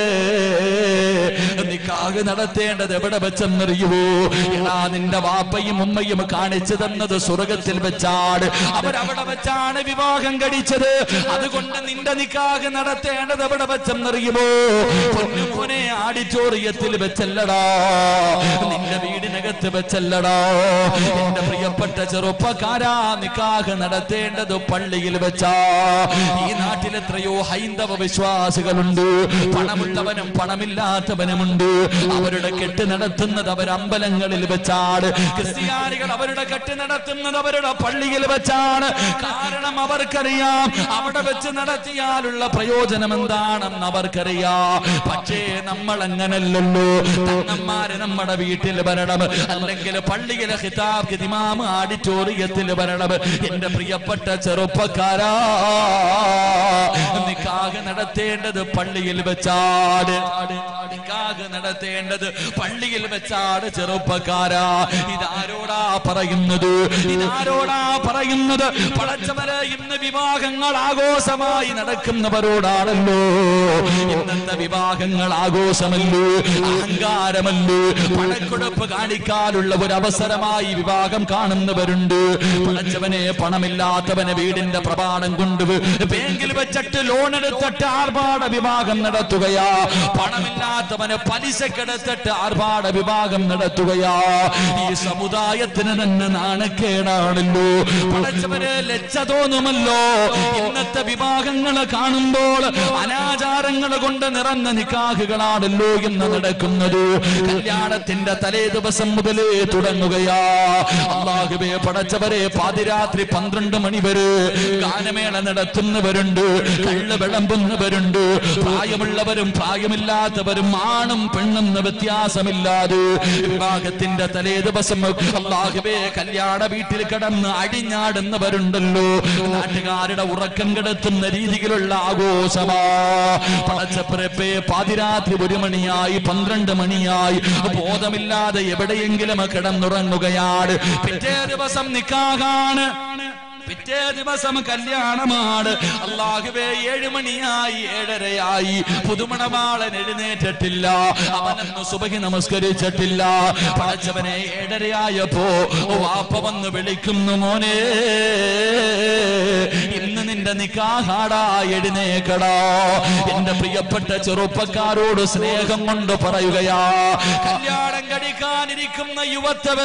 Speaker 1: നിക്കാഹ് നടത്തേണ്ടത് എവിടെ വെച്ചെന്നറിയുവോ എടാ നിന്റെ വാപ്പയും ഉമ്മയും കാണിച്ചു തന്നത് സ്വർഗത്തിൽ വെച്ചാണ് അവരവിടെ വെച്ചാണ് വിവാഹം കഴിച്ചത് അതുകൊണ്ട് നിന്റെ നിക്കാഹ് നടത്തേണ്ടത് എവിടെ വെച്ചെന്നറിയുമോ പൊന്നുമോനെ ആഡിറ്റോറിയത്തിൽ വെച്ചല്ലടാ നിന്റെ വീടിനകത്ത് വെച്ചല്ലടാ എന്റെ പ്രിയപ്പെട്ട ചെറുപ്പക്കാരാ നിക്കാഹ് നടത്തേണ്ടത് പള്ളിയിൽ വെച്ചാ ഈ നാട്ടിൽ എത്രയോ ഹൈന്ദവ വിശ്വാസികളുണ്ട് പണമുള്ളവനും പണമില്ലാത്തവനുമുണ്ട് അവരുടെ കെട്ട് നടത്തുന്നത് അവർ അമ്പലങ്ങളിൽ വെച്ചാണ് ക്രിസ്ത്യാനികൾ അവരുടെ കെട്ട് നടത്തുന്നത് അവരുടെ പള്ളിയിൽ വെച്ചാണ് കാരണം അവർക്കറിയാം അവിടെ വെച്ച് നടത്തിയാലുള്ള പ്രയോജനം എന്താണെന്ന് അവർക്കറിയാം പക്ഷേ നമ്മൾ അങ്ങനല്ലല്ലോ തങ്ങന്മാര് നമ്മുടെ വീട്ടിൽ വരണം അല്ലെങ്കിൽ പള്ളിയിലെ ഹിതാബ് ഹിതിമാമ് ആഡിറ്റോറിയത്തിൽ വരണം എന്റെ പ്രിയപ്പെട്ട ചെറുപ്പക്കാരാ നിക്കാഹ് നടത്തേണ്ടത് പള്ളിയിൽ വെച്ചാട് നിക്കാഹ് നടത്തേണ്ടത് പള്ളിയിൽ വെച്ചാട് ചെറുപ്പക്കാരാ ഇതാരോടാ പറയുന്നത് ഇതാരോടാ പറയുന്നത് പടച്ചവരെ ഇന്ന് വിവാഹങ്ങൾ ആഘോഷമായി നടക്കുന്നവരോടാണല്ലോ ഇന്നത്തെ വിവാഹങ്ങൾ ആഘോഷമല്ലോ അഹങ്കാരമല്ലോ പണക്കൊടുപ്പ് കാണിക്കാനുള്ള ഒരു അവസരമായി വിവാഹം കാണുന്നവരുണ്ട് പടച്ചവനെ പണമില്ലാത്തവന് വീടിന്റെ പ്രമാണം കൊണ്ട് ബാങ്കിൽ വെച്ചിട്ട് ലോൺ എടുത്തിട്ട് ആർഭാട വിവാഹം നടത്തുകയാ പണമില്ലാത്തവന് പലിശക്കെടുത്തിട്ട് ആർഭാട വിവാഹം നടത്തുകയാ ഈ സമുദായത്തിന് തന്നെ നാണക്കേടാണല്ലോ പടച്ചവന് ലജ്ജ തോന്നുമല്ലോ ഇന്നത്തെ വിവാഹങ്ങൾ കാണുമ്പോൾ അനാചാരങ്ങൾ കൊണ്ട് നിറഞ്ഞ നിക്കാഹുകളാണല്ലോ ഇന്ന് നടക്കുന്നത് കല്യാണത്തിന്റെ തലേ ദിവസം മുതലേ തുടങ്ങുകയാ അള്ളാഹുബെ പടച്ചവരെ പാതിരാത്രി പന്ത്രണ്ട് മണി വരെ ഗാനമേള നടത്തുന്നവരുണ്ട് കള്ള് വിളമ്പുന്നവരുണ്ട് പ്രായമുള്ളവരും പ്രായമില്ലാത്തവരും ആണും പെണ്ണെന്ന് വ്യത്യാസമില്ലാതെ വിവാഹത്തിന്റെ തലേ ദിവസം അള്ളാഹുബേ കല്യാണ വീട്ടിൽ കിടന്ന് അടിഞ്ഞാടുന്നവരുണ്ടല്ലോ നാട്ടുകാരുടെ ഉറക്കം കിടത്തുന്ന രീതിയിലുള്ള ആഘോഷമാ പടച്ചപ്പരപ്പേ പാതിരാത്രി ഒരു മണിയായി പന്ത്രണ്ട് മണിയായി ബോധമില്ലാതെ എവിടെയെങ്കിലും കിടന്നുറങ്ങുകയാണ് പിറ്റേ ദിവസം നിക്കാകാണ് പിറ്റേ ദിവസം കല്യാണമാണ് അള്ളാഹുവേ ഏഴ് മണിയായി ഏഴരയായി പുതുമണവാളൻ എഴുന്നേറ്റിട്ടില്ല അവനന്ന് സുബഹി നമസ്കരിച്ചിട്ടില്ല പടച്ചവനെ ഏഴരയായപ്പോ വാപ്പ വന്ന് വിളിക്കുന്നു മോനെ ഇന്ന് നിന്റെ നിക്കാഹാടാ എഴുന്നേക്കടാ എന്റെ പ്രിയപ്പെട്ട ചെറുപ്പക്കാരോട് സ്നേഹം കൊണ്ട് പറയുകയാ കല്യാണം കഴിക്കാനിരിക്കുന്ന യുവത്തവേ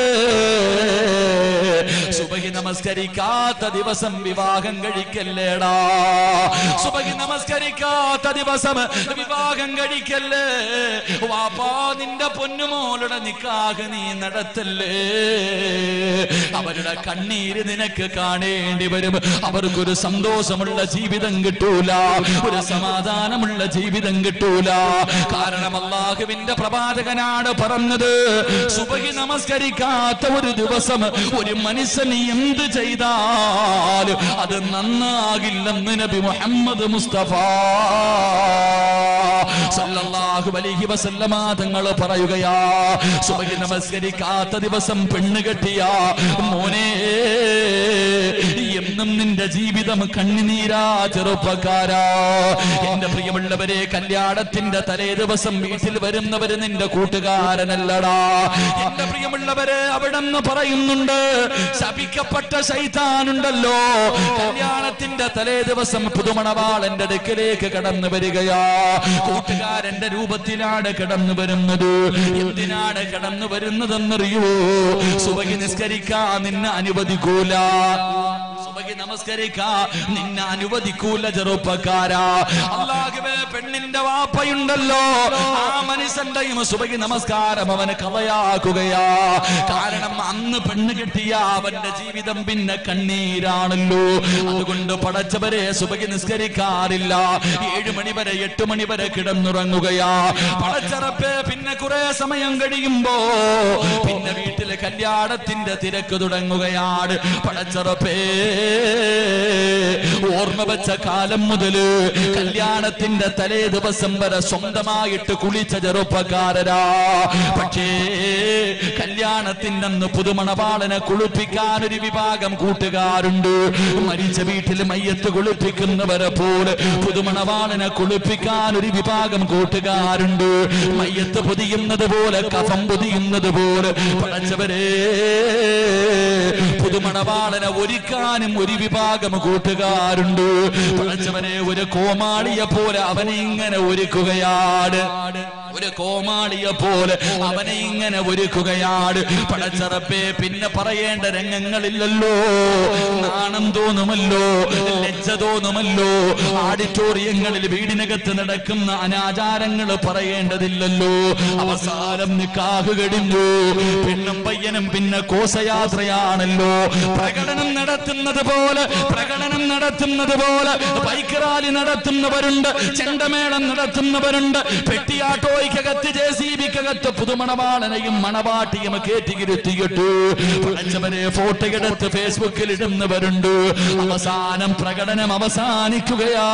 Speaker 1: സുബഹി നമസ്കരിക്കാത്ത ദിവസം വിവാഹം കഴിക്കല്ലേടാ സുബഹി നമസ്കരിക്കാത്ത ദിവസം വിവാഹം കഴിക്കല്ലേ വാപ്പാ നിന്റെ പൊന്നുമോളുടെ നിക്കാഹ് നീ നടത്തല്ലേ അവരുടെ കണ്ണീര് നിനക്ക് കാണേണ്ടി വരും അവർക്കൊരു സന്തോഷമുള്ള ജീവിതം കിട്ടൂല ഒരു സമാധാനമുള്ള ജീവിതം കിട്ടൂല കാരണം അള്ളാഹുവിന്റെ പ്രവാചകനാണ് പറഞ്ഞത് സുബഹി നമസ്കരിക്കാത്ത ഒരു ദിവസം ഒരു മനുഷ്യൻ എന്ത് ചെയ്താൽ അത് നന്നാകില്ലെന്ന് നബി മുഹമ്മദ് മുസ്തഫ സല്ലല്ലാഹു അലൈഹി വസല്ലമ തങ്ങൾ പറയുകയാ സുബഹി നമസ്കരിക്കാത്ത ദിവസം പെണ്ണ് കെട്ടിയ മോനെ എന്നും നിന്റെ ജീവിതം കണ്ണുനീരാ ചെറുപ്പക്കാരാ എന്റെ പ്രിയമുള്ളവരെ കല്യാണത്തിന്റെ തലേ ദിവസം വീട്ടിൽ വരുന്നവര് നിന്റെ കൂട്ടുകാരനല്ലടാ എന്റെ പ്രിയമുള്ളവരെ അവിടെ നിന്ന് പറയുന്നുണ്ട് ശപിക്കപ്പെട്ട ശൈതാനുണ്ടല്ലോ കല്യാണത്തിന്റെ തലേ ദിവസം പുതുമണവാളന്റെ അടുക്കലേക്ക് കടന്നു വരികയാ കൂട്ടുകാരന്റെ രൂപത്തിലാണ് കടന്നു വരുന്നത് എന്തിനാണ് കടന്നു വരുന്നതെന്നറിയോ സുബഹി നിസ്കരിക്കാ നിന്നെ അനുവദിക്കൂല സുബഹി നമസ്കരിക്കാ നിന്നെ അനുവദിക്കൂല ചെറുപ്പക്കാരാ അള്ളാഹുവേ പെണ്ണിന്റെ വാപ്പയുണ്ടല്ലോ ആ മനുഷ്യന്റെയും സുബഹി നമസ്കാരം അവന് കഥയാക്കുകയാ കാരണം അന്ന് പെണ്ണ് കിട്ടിയ അവന്റെ ജീവിതം പിന്നെ കണ്ണീരാണല്ലോ അതുകൊണ്ട് പടച്ചവരെ സുബഹി നിസ്കരിക്കാറില്ല ഏഴു മണി വരെ എട്ട് മണി വരെ കിടന്നുറങ്ങുകയാ പടച്ചറപ്പേ പിന്നെ കുറെ സമയം കഴിയുമ്പോ പിന്നെ വീട്ടിലെ കല്യാണത്തിന്റെ തിരക്ക് തുടങ്ങുകയാണ് പടച്ചറപ്പേ ഓർമ്മ വെച്ച കാലം മുതല് കല്യാണത്തിന്റെ തലേ ദിവസം വരെ സ്വന്തമായിട്ട് കുളിച്ച ചെറുപ്പക്കാരരാ പക്ഷേ കല്യാണത്തിന്റെ അന്ന് പുതുമണവാളനെ കുളിപ്പിക്കാൻ ഒരു വിഭാഗം കൂട്ടുകാരുണ്ട് മരിച്ച വീട്ടിൽ മയ്യത്ത് കുളിപ്പിക്കുന്നവരെ പോലെ പുതുമണവാളനെ കുളിപ്പിക്കാൻ ഒരു വിഭാഗം കൂട്ടുകാരുണ്ട് മയ്യത്ത് പൊതിയുന്നത് പോലെ കഫം പൊതിയുന്നത് പോലെ പടച്ചവരെ പുതുമണവാളനെ ഒരുക്കാനും ഒരു വിഭാഗം കൂട്ടുകാരുണ്ട് പടച്ചവനെ ഒരു കോമാളിയെ പോലെ അവനെ ഇങ്ങനെ ഒരുക്കുകയാണ് ഒരു കോമാളിയെ പോലെ അവനെ ഇങ്ങനെ ഒരുക്കുകയാണ് പടച്ചറപ്പേ പിന്നെ പറയേണ്ട രംഗങ്ങളില്ലല്ലോ നാണം തോന്നുമല്ലോ ലജ്ജ തോന്നുമല്ലോ ആഡിറ്റോറിയങ്ങളിൽ വീടിനകത്ത് നടക്കുന്ന അനാചാരങ്ങൾ പറയേണ്ടതില്ലല്ലോ അവസാനം നിക്കാഹ് കഴിഞ്ഞു പെണ്ണും പയ്യനും പിന്നെ കോശയാത്രയാണല്ലോ പ്രകടനം നടത്തുന്നത് പോലെ പ്രകടനം നടത്തുന്നത് പോലെ ബൈക്ക് റാലി നടത്തുന്നവരുണ്ട് ചെണ്ടമേളം നടത്തുന്നവരുണ്ട് പെട്ടിയാട്ടോയ്ക്കകത്ത് ജെ സി ബിക്കകത്ത് പുതുമണവാളനെയും മണവാട്ടിയും കയറ്റിയിരുത്തിയിട്ട് പടച്ചവനെ ഫോട്ടോ എടുത്ത് ഫേസ്ബുക്കിൽ ഇടുന്നവരുണ്ട് അവസാനം പ്രകടനം അവസാനിക്കുകയാ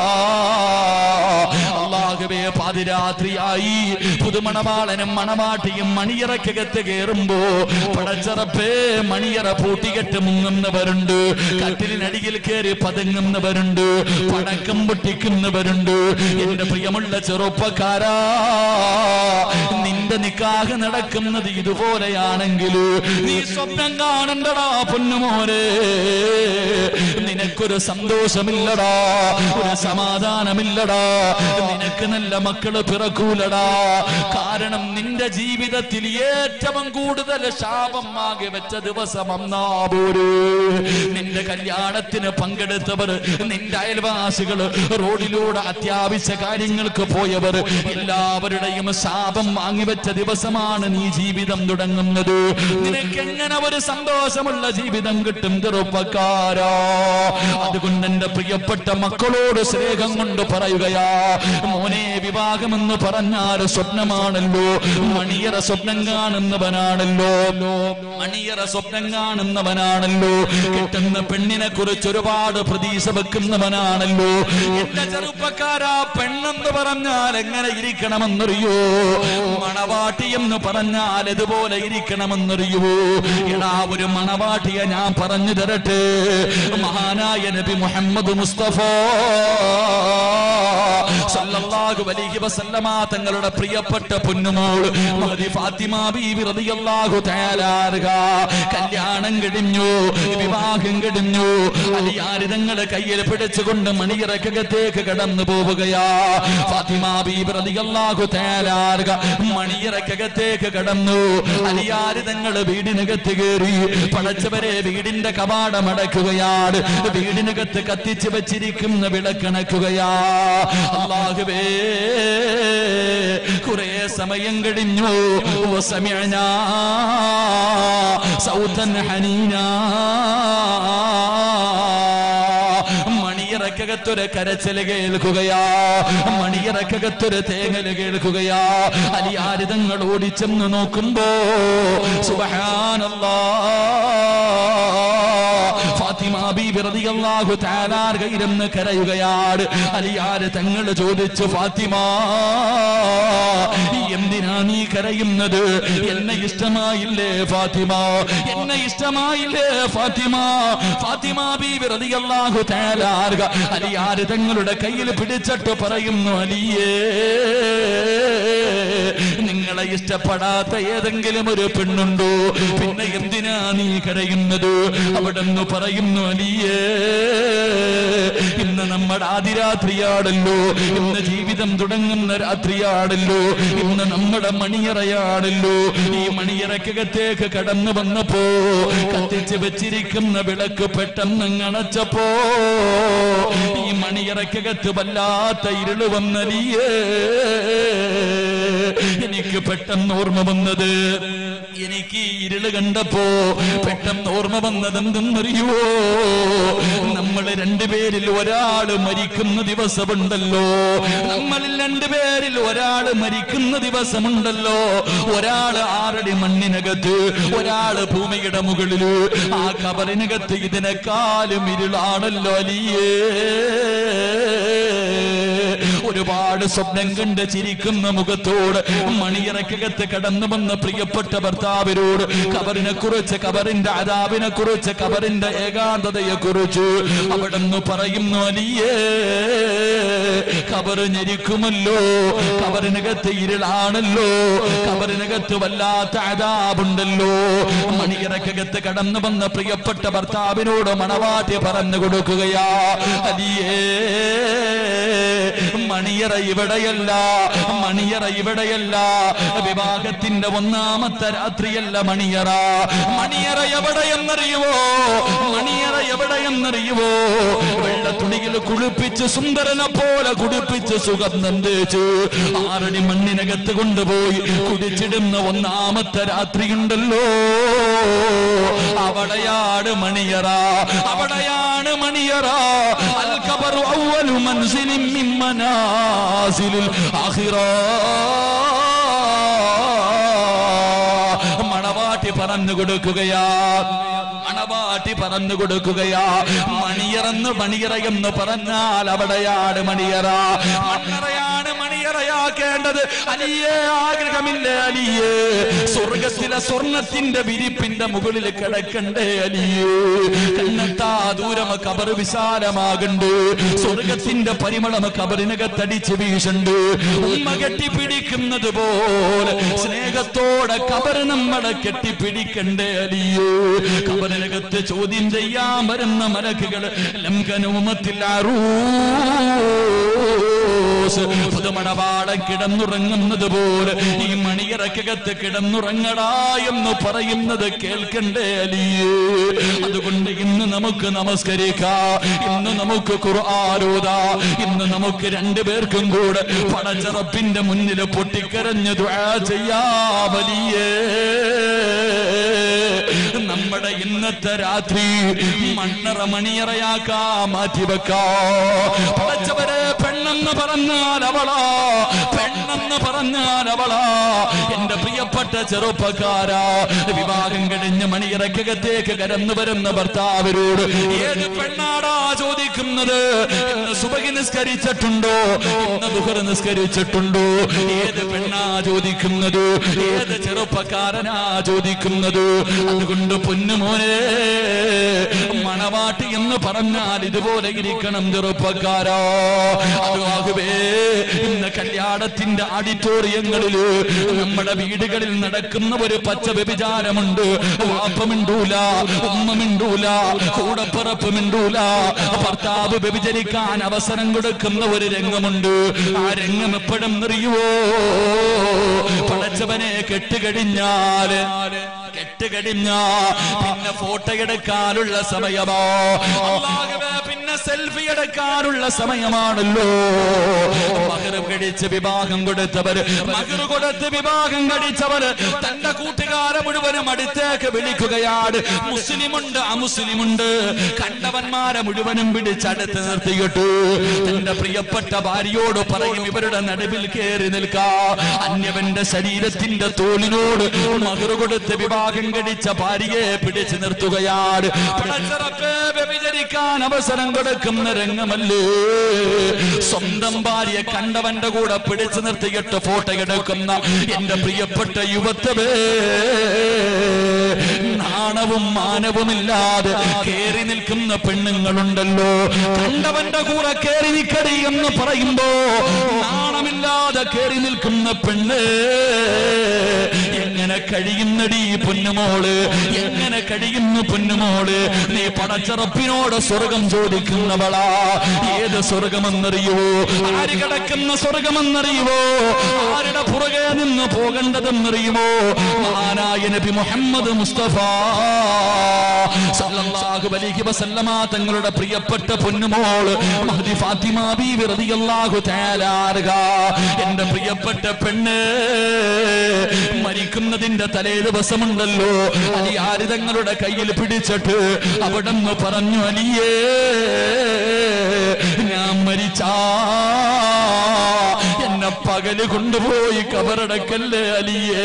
Speaker 1: അള്ളാഹുവേ പാതിരാത്രിയായി പുതുമണവാളനും മണവാട്ടിയും മണിയറക്കകത്ത് കയറുമ്പോ പടച്ചറപ്പേ മണിയറ പൂട്ടികെട്ട് മുങ്ങുന്നവരുണ്ട് കട്ടിലിനടിയിൽ കയറി പതുങ്ങുന്നവരുണ്ട് പടക്കം പൊട്ടിക്കുന്നവരുണ്ട് എന്റെ പ്രിയമുള്ള ചെറുപ്പക്കാരാ നിന്റെ നിക്കാഹ് നടക്കുന്നത് ഇതുപോലെയാണെങ്കിൽ നീ സ്വപ്നം കാണണ്ടടാ പൊന്നുമോരെ നിനക്കൊരു സന്തോഷമില്ലടാ ഒരു സമാധാനമില്ലടാ നിനക്ക് നല്ല മക്കള് പിറക്കൂലടാ കാരണം നിന്റെ ജീവിതത്തിൽ ഏറ്റവും കൂടുതൽ ശാപം ആകെ വെച്ച ദിവസം അന്നാപോര് നിന്റെ കല്യാണത്തിന് പങ്കെടുത്തവർ നിന്റെ അയൽവാസികൾ റോഡിലൂടെ അത്യാവശ്യ കാര്യങ്ങൾക്ക് പോയവർ എല്ലാവരുടെയും ശാപം വാങ്ങിവെച്ച ദിവസമാണ് നീ ജീവിതം തുടങ്ങുന്നത് നിനക്ക് എങ്ങനെ ഒരു സന്തോഷമുള്ള ജീവിതം കിട്ടും ചെറുപ്പക്കാരാ അതുകൊണ്ട് എന്റെ പ്രിയപ്പെട്ട മക്കളോട് സ്നേഹം കൊണ്ട് പറയുകയാ മോനെ വിവാഹമെന്ന് പറഞ്ഞാൽ സ്വപ്നമാണല്ലോ മണിയറ സ്വപ്നം കാണുന്നവനാണല്ലോ മണിയറ സ്വപ്നം കാണുന്നവനാണല്ലോ കിട്ടുന്ന പെണ്ണിനെ കുറിച്ച് ഒരുപാട് പ്രതീക്ഷ വെക്കുന്നവനാണല്ലോ എന്റെ ചെറുപ്പക്കാരാ പെണ്ണെന്ന് പറഞ്ഞാൽ എങ്ങനെ ഇരിക്കണമെന്നറിയോ മണവാട്ടി എന്ന് പറഞ്ഞാൽ ഇതുപോലെ ഇരിക്കണമെന്നറിയോ എടാ ഒരു മണവാട്ടിയെ ഞാൻ പറഞ്ഞു തരട്ടെ മഹാനായ നബി മുഹമ്മദ് മുസ്തഫ സല്ലല്ലാഹു അലൈഹി വസല്ലമ തങ്ങളുടെ പ്രിയപ്പെട്ട പൊന്നുമോൾ മഹദി ഫാത്തിമ ബീവി റളിയല്ലാഹു തആല അൻഹ കല്യാണം കഴിഞ്ഞു വിവാഹം കഴിഞ്ഞു അലിയാരിതങ്ങളെ കയ്യിൽ പിടിച്ചുകൊണ്ട് മണിയറക്കകത്തേക്ക് കടന്നു പോവുകയാ ഫാത്തിമ ബീബി റളിയല്ലാഹു തആല അൻഹ മണിയറക്കകത്തേക്ക് കടന്നു അലിയാരിതങ്ങൾ വീടിനകത്ത് കയറി പടച്ചവരെ വീടിന്റെ കവാടം അടക്കുകയാണ് വീടിനകത്ത് കത്തിച്ചു വെച്ചിരിക്കുന്ന വിളക്കണക്കുകയാ അള്ളാഹുവേ കുറെ സമയം കഴിഞ്ഞു സമയന സൗതൻ ഹനീന മണിയറക്കകത്തൊരു കരച്ചല് കേൾക്കുകയാ മണിയറക്കകത്തൊരു തേങ്ങല് കേൾക്കുകയാ അലിയാരിതങ്ങൾ ഓടിച്ചെന്ന് നോക്കുമ്പോ സുബഹാനല്ലാ ഫാത്തിമ ബീബി റളിയല്ലാഹു തആല ഇരുന്ന് കരയുകയാണ് അലിയാര് തങ്ങൾ ചോദിച്ചു ഫാത്തിമ എന്തിനാ നീ കരയുന്നത് എന്നെ ഇഷ്ടമായില്ലേ ഫാത്തിമ എന്നെ ഇഷ്ടമായില്ലേ ഫാത്തിമ ഫാത്തിമ ബീബി റളിയല്ലാഹു തആല അലിയാര് തങ്ങളുടെ കയ്യിൽ പിടിച്ചിട്ട് പറയുന്നു അലിയേ നിങ്ങളെ ഇഷ്ടപ്പെടാത്ത ഏതെങ്കിലും ഒരു പെണ്ണുണ്ടോ പിന്നെ എന്തിനാ നീ കരയുന്നത് അവിടെ നിന്ന് പറയുന്നു അലിയേ ഇന്ന് നമ്മുടെ ആദിരാത്രിയാണല്ലോ ഇന്ന് ജീവിതം തുടങ്ങുന്ന രാത്രിയാണല്ലോ ഇന്ന് നമ്മുടെ മണിയറയാണല്ലോ ഈ മണിയറക്കകത്തേക്ക് കടന്നു വന്നപ്പോ കത്തിച്ച് വെച്ചിരിക്കുന്ന വിളക്ക് പെട്ടെന്ന് അണച്ചപ്പോ ഈ മണിയറക്കകത്ത് വല്ലാത്ത ഇരുള് വന്നലിയേ എനിക്ക് പെട്ടെന്ന് ഓർമ്മ വന്നത് എനിക്ക് ഈ ഇരുള് കണ്ടപ്പോ പെട്ടെന്ന് ഓർമ്മ വന്നത് എന്തെന്നറിയുവോ നമ്മൾ രണ്ടുപേരിൽ ഒരാള് മരിക്കുന്ന ദിവസമുണ്ടല്ലോ നമ്മളിൽ രണ്ടുപേരിൽ ഒരാള് മരിക്കുന്ന ദിവസമുണ്ടല്ലോ ഒരാള് ആറടി മണ്ണിനകത്ത് ഒരാള് ഭൂമിയുടെ മുകളില് ആ കബറിനകത്ത് ഇതിനെക്കാളും ഇരുളാണല്ലോ അലിയേ ഒരുപാട് സ്വപ്നം കണ്ട് ചിരിക്കുന്ന മുഖത്തോട് മണിയറക്കകത്ത് കടന്നു വന്ന പ്രിയപ്പെട്ട ഭർത്താവിനോട് കബറിനെ കുറിച്ച് കബറിന്റെ അതാവിനെ കുറിച്ച് കബറിന്റെ ഏകാന്തതയെ കുറിച്ച് അവിടെന്ന് പറയുന്നു അലിയേ കബറ് ഞെരിക്കുമല്ലോ കബറിനകത്ത് ഇരുളാണല്ലോ കബറിനകത്ത് വല്ലാത്ത അതാബുണ്ടല്ലോ മണിയറക്കകത്ത് കടന്നു വന്ന പ്രിയപ്പെട്ട ഭർത്താവിനോട് മണവാട്ടി പറഞ്ഞു കൊടുക്കുകയാ അലിയേ മണിയറ ഇവിടെയല്ല മണിയറ ഇവിടെയല്ല വിവാഹത്തിന്റെ ഒന്നാമത്തെ രാത്രിയല്ല മണിയറ മണിയറ എവിടെയെന്നറിയുവോ മണിയറ എവിടെയെന്നറിയുവോ വെള്ളത്തുണിയിൽ കുളിപ്പിച്ച് സുന്ദരനെ പോലെ കുടിപ്പിച്ച് സുഗന്ധം തേച്ച് ആറടി മണ്ണിനകത്ത് കൊണ്ടുപോയി കുടിച്ചിടുന്ന ഒന്നാമത്തെ രാത്രിയുണ്ടല്ലോ അവിടെയാണ് മണിയറ അവിടെയാണ് മണിയറ അൽ ഖബറു അവ്വലു മൻസിലിൻ മിൻ മനാസിലിൽ ആഖിറ മണവാട്ടി പറഞ്ഞു കൊടുക്കുകയാ മണവാട്ടി പറഞ്ഞു കൊടുക്കുകയാ മണിയറന്ന് മണിയറയെന്ന് പറഞ്ഞാൽ അവിടെയാണ് മണിയറ മണ്ണറയാണ് മണിയറയാക്കേണ്ടത് അലിയേ ആഗ്രഹമില്ലേ അലിയേ സ്വർഗത്തിലെ സ്വർണത്തിന്റെ വിരിപ്പിന്റെ മുകളിൽ കിടക്കണ്ടേ അലിയേ കണ്ണെത്താ ദൂരം കബർ വിശാലമാകണ്ട് സ്വർഗത്തിന്റെ പരിമളം കബറിനകത്തടിച്ച് വീശുണ്ട് ഉമ്മ കെട്ടിപ്പിടിക്കുന്നത് പോലെ സ്നേഹത്തോടെ കബർ നമ്മളെ കെട്ടിപ്പിടിക്കണ്ടേ അലിയേ കബറിനകത്ത് ചോദ്യം ചെയ്യാൻ വരുന്ന മലക്കുകൾ ലംഘനവുമത്തിൽ പുതുമണവാടം കിടന്നുറങ്ങുന്നത് പോലെ ഈ മണിയറക്കകത്ത് കിടന്നുറങ്ങടാ എന്ന് പറയുന്നത് കേൾക്കണ്ടേ അലിയേ അതുകൊണ്ട് ഇന്ന് നമുക്ക് നമസ്കരിക്കാം ഇന്ന് നമുക്ക് ഖുർആാനോദാ ഇന്ന് നമുക്ക് രണ്ടുപേർക്കും കൂടെ പടച്ചറപ്പിന്റെ മുന്നിൽ പൊട്ടിക്കരഞ്ഞ് ദുആ ചെയ്യാമലിയേ നമ്മുടെ ഇന്നത്തെ രാത്രി മണ്ണറ മണിയറയാക്കാ മാറ്റിവെക്കാ പടച്ചവരെ പെണ്ണ പെണ്ണെന്ന് പറഞ്ഞാൽ അവളാ പെണ്ണെന്ന് പറഞ്ഞാൽ അവളാ എന്റെ പ്രിയപ്പെട്ട ചെറുപ്പക്കാരാ വിവാഹം കഴിഞ്ഞ് മണിയറക്കകത്തേക്ക് കടന്നു വരുന്ന ഭർത്താവരോട് ഏത് പെണ്ണാടാ ചോദിക്കുന്നത് ഇന്ന് സുബഹി നിസ്കരിച്ചിട്ടുണ്ടോ ഇന്ന് ദുഹർ നിസ്കരിച്ചിട്ടുണ്ടോ ഏത് പെണ്ണാ ചോദിക്കുന്നത് ഏത് ചെറുപ്പക്കാരനാ ചോദിക്കുന്നത് അതുകൊണ്ട് പൊന്നുമോനെ മണവാട്ടി എന്ന് പറഞ്ഞാൽ ഇതുപോലെ ഇരിക്കണം ചെറുപ്പക്കാരോ അതുമാകുവേ ഇന്ന് കല്യാണത്തിന്റെ ആഡിറ്റോറിയങ്ങളില് നമ്മുടെ വീടുകളിൽ നടക്കുന്ന ഒരു പച്ച വ്യഭിചാരമുണ്ട് വാപ്പ മിണ്ടൂല ഉമ്മ മിണ്ടൂല കൂടപ്പിറപ്പ് മിണ്ടൂല ഭർത്താവ് വ്യഭിചരിക്കാൻ അവസരം കൊടുക്കുന്ന ഒരു രംഗമുണ്ട് ആ രംഗം എപ്പോഴും അറിയുവോ പടച്ചവനെ കെട്ടുകഴിഞ്ഞാല് കെട്ടുകഴിഞ്ഞ പിന്നെ ഫോട്ടോ എടുക്കാനുള്ള സമയമോ അല്ലാഹുവേ, പിന്നെ സെൽഫി എടുക്കാനുള്ള സമയമാണല്ലോ മകരം കഴിച്ച് വിവാഹം കൊടുത്തവര് മകർ കൊടുത്ത് വിവാഹം കഴിച്ചവര് തന്റെ കൂട്ടുകാരെ മുഴുവനും അടുത്തേക്ക് വിളിക്കുകയാണ് മുസ്ലിമുണ്ട് അമുസ്ലിമുണ്ട് കണ്ടവന്മാരെ മുഴുവനും പിടിച്ചടുത്ത് നിർത്തിയിട്ടു തന്റെ പ്രിയപ്പെട്ട ഭാര്യയോട് പറയും ഇവരുടെ നടുവിൽ കയറി നിൽക്കാ അന്യവന്റെ ശരീരത്തിന്റെ തോളിനോട് മകർ കൊടുത്ത് വിവാഹം കഴിച്ച ഭാര്യയെ പിടിച്ചു നിർത്തുകയാണ് പടച്ചറപ്പേ വ്യഭിചരിക്കാൻ അവസരം കൊടുക്കുന്ന രംഗമല്ലേ സ്വന്തം ഭാര്യയെ കണ്ടവന്റെ കൂടെ പിടിച്ചു നിർത്തിയിട്ട് ഫോട്ടോ എടുക്കുന്ന എന്റെ പ്രിയപ്പെട്ട യുവത്വേ നാണവും മാനവുമില്ലാതെ കേറി നിൽക്കുന്ന പെണ്ണുങ്ങളുണ്ടല്ലോ കണ്ടവന്റെ കൂടെ കേറി നിൽക്കടി എന്ന് പറയുമ്പോ നാണമില്ലാതെ കേറി നിൽക്കുന്ന പെണ്ണ് എങ്ങനെ കഴിയുന്നടി പൊന്നുമോള് എങ്ങനെ കഴിയുന്നു പൊന്നുമോള് നീ പടച്ചറപ്പിനോട് സ്വർഗം ചോദിക്കുന്നവളാ ഏത് സ്വർഗമെന്നറിയോ ആര് കിടക്കുന്ന സ്വർഗമെന്നറിയുവോ ആരുടെ പുറകെ നിന്ന് പോകേണ്ടതെന്നറിയുമോ മഹാനായ നബി മുഹമ്മദ് മുസ്തഫ സല്ലല്ലാഹു അലൈഹി വസല്ലമ തങ്ങളുടെ പ്രിയപ്പെട്ട പൊന്നുമോള് മഹദി ഫാത്തിമ ബീവി റളിയല്ലാഹു തആല അൻഹ എന്റെ പ്രിയപ്പെട്ട പെണ്ണ് മരിക്കുന്നതിന്റെ തലേ ദിവസമുണ്ടല്ലോ അലി ആരിതങ്ങളുടെ കയ്യിൽ പിടിച്ചിട്ട് അവിടെ നിന്ന് പറഞ്ഞു അലിയേ ഞാൻ മരിച്ചാ എന്നെ പകല് കൊണ്ടുപോയി കബറടക്കല്ലേ അലിയേ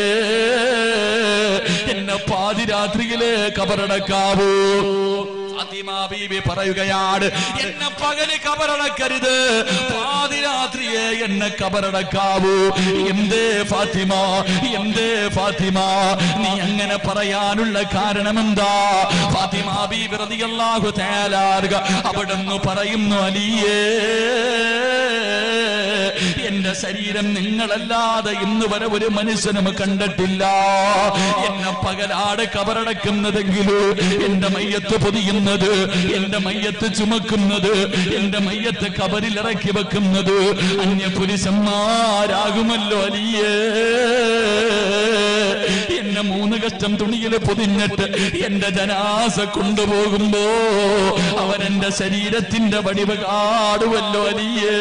Speaker 1: എന്നെ പാതിരാത്രിയിലെ കബറടക്കാവൂ ഫാത്തിമ ബീബി പറയുകയാണ് എന്നെ പകല് കബറടക്കരുത് പാതിരാത്രിയെ എന്നെ കബറടക്കാവൂ എന്തേ ഫാത്തിമ എന്തേ ഫാത്തിമ നീ അങ്ങനെ പറയാനുള്ള കാരണം എന്താ ഫാത്തിമ ബീബി റളിയല്ലാഹു തആല അൻഹ അവിടുന്ന് പറയുന്നു അലിയേ എന്റെ ശരീരം നിങ്ങളല്ലാതെ ഇന്ന് വരെ ഒരു മനുഷ്യനും കണ്ടിട്ടില്ല എന്നെ പകലാട് കബറടക്കുന്നതെങ്കിലും എന്റെ മയ്യത്ത് പൊതിയുന്നത് എന്റെ മയ്യത്ത് ചുമക്കുന്നത് എന്റെ മയ്യത്ത് കബറിൽ ഇറക്കി വെക്കുന്നത് അന്യ പുരുഷന്മാരാകുമല്ലോ അലിയേ എന്നെ മൂന്ന് കഷ്ടം തുണിയിൽ പൊതിഞ്ഞിട്ട് എന്റെ ജനാസ കൊണ്ടുപോകുമ്പോ അവനെന്റെ ശരീരത്തിന്റെ വടിവ് കാടുവല്ലോ അലിയേ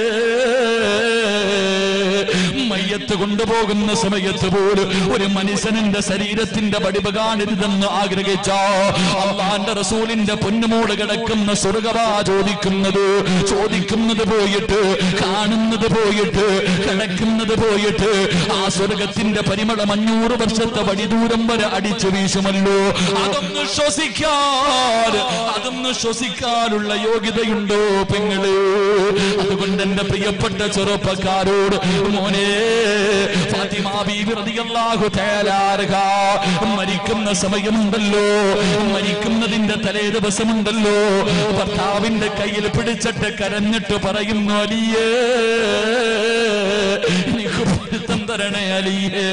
Speaker 1: മയ്യത്ത് കൊണ്ടുപോകുന്ന സമയത്ത് പോലും ഒരു മനുഷ്യനെന്റെ ശരീരത്തിന്റെ വടിവ് കാണരുതെന്ന് ആഗ്രഹിച്ച അള്ളാന്റെ റസൂലിന്റെ പൊന്നുമോട് കിടക്കുന്ന സ്വർഗവാ ചോദിക്കുന്നത് ചോദിക്കുന്നത് പോയിട്ട് കാണുന്നത് പോയിട്ട് കിടക്കുന്നത് പോയിട്ട് ആ സ്വർഗത്തിന്റെ പരിമളം അഞ്ഞൂറ് വർഷത്തെ വടിദൂരം വരെ അടിച്ചു വീശുമല്ലോ അതൊന്ന് ശ്വസിക്കാൻ അതൊന്ന് ശ്വസിക്കാനുള്ള യോഗ്യതയുണ്ടോ പെങ്ങള് അതുകൊണ്ട് എന്റെ പ്രിയപ്പെട്ട ചെറുപ്പക്കാരോട് മോനെ ഫാത്തിമ ബീബി റളിയല്ലാഹു തആല അൻഹ മരിക്കുന്ന സമയമുണ്ടല്ലോ മരിക്കുന്നതിന്റെ തലേ ദിവസമുണ്ടല്ലോ ഭർത്താവിന്റെ കയ്യിൽ പിടിച്ചിട്ട് കരഞ്ഞിട്ട് പറയുന്നു അലിയേ എനിക്ക് പൊരുത്തം തരണേ അലിയേ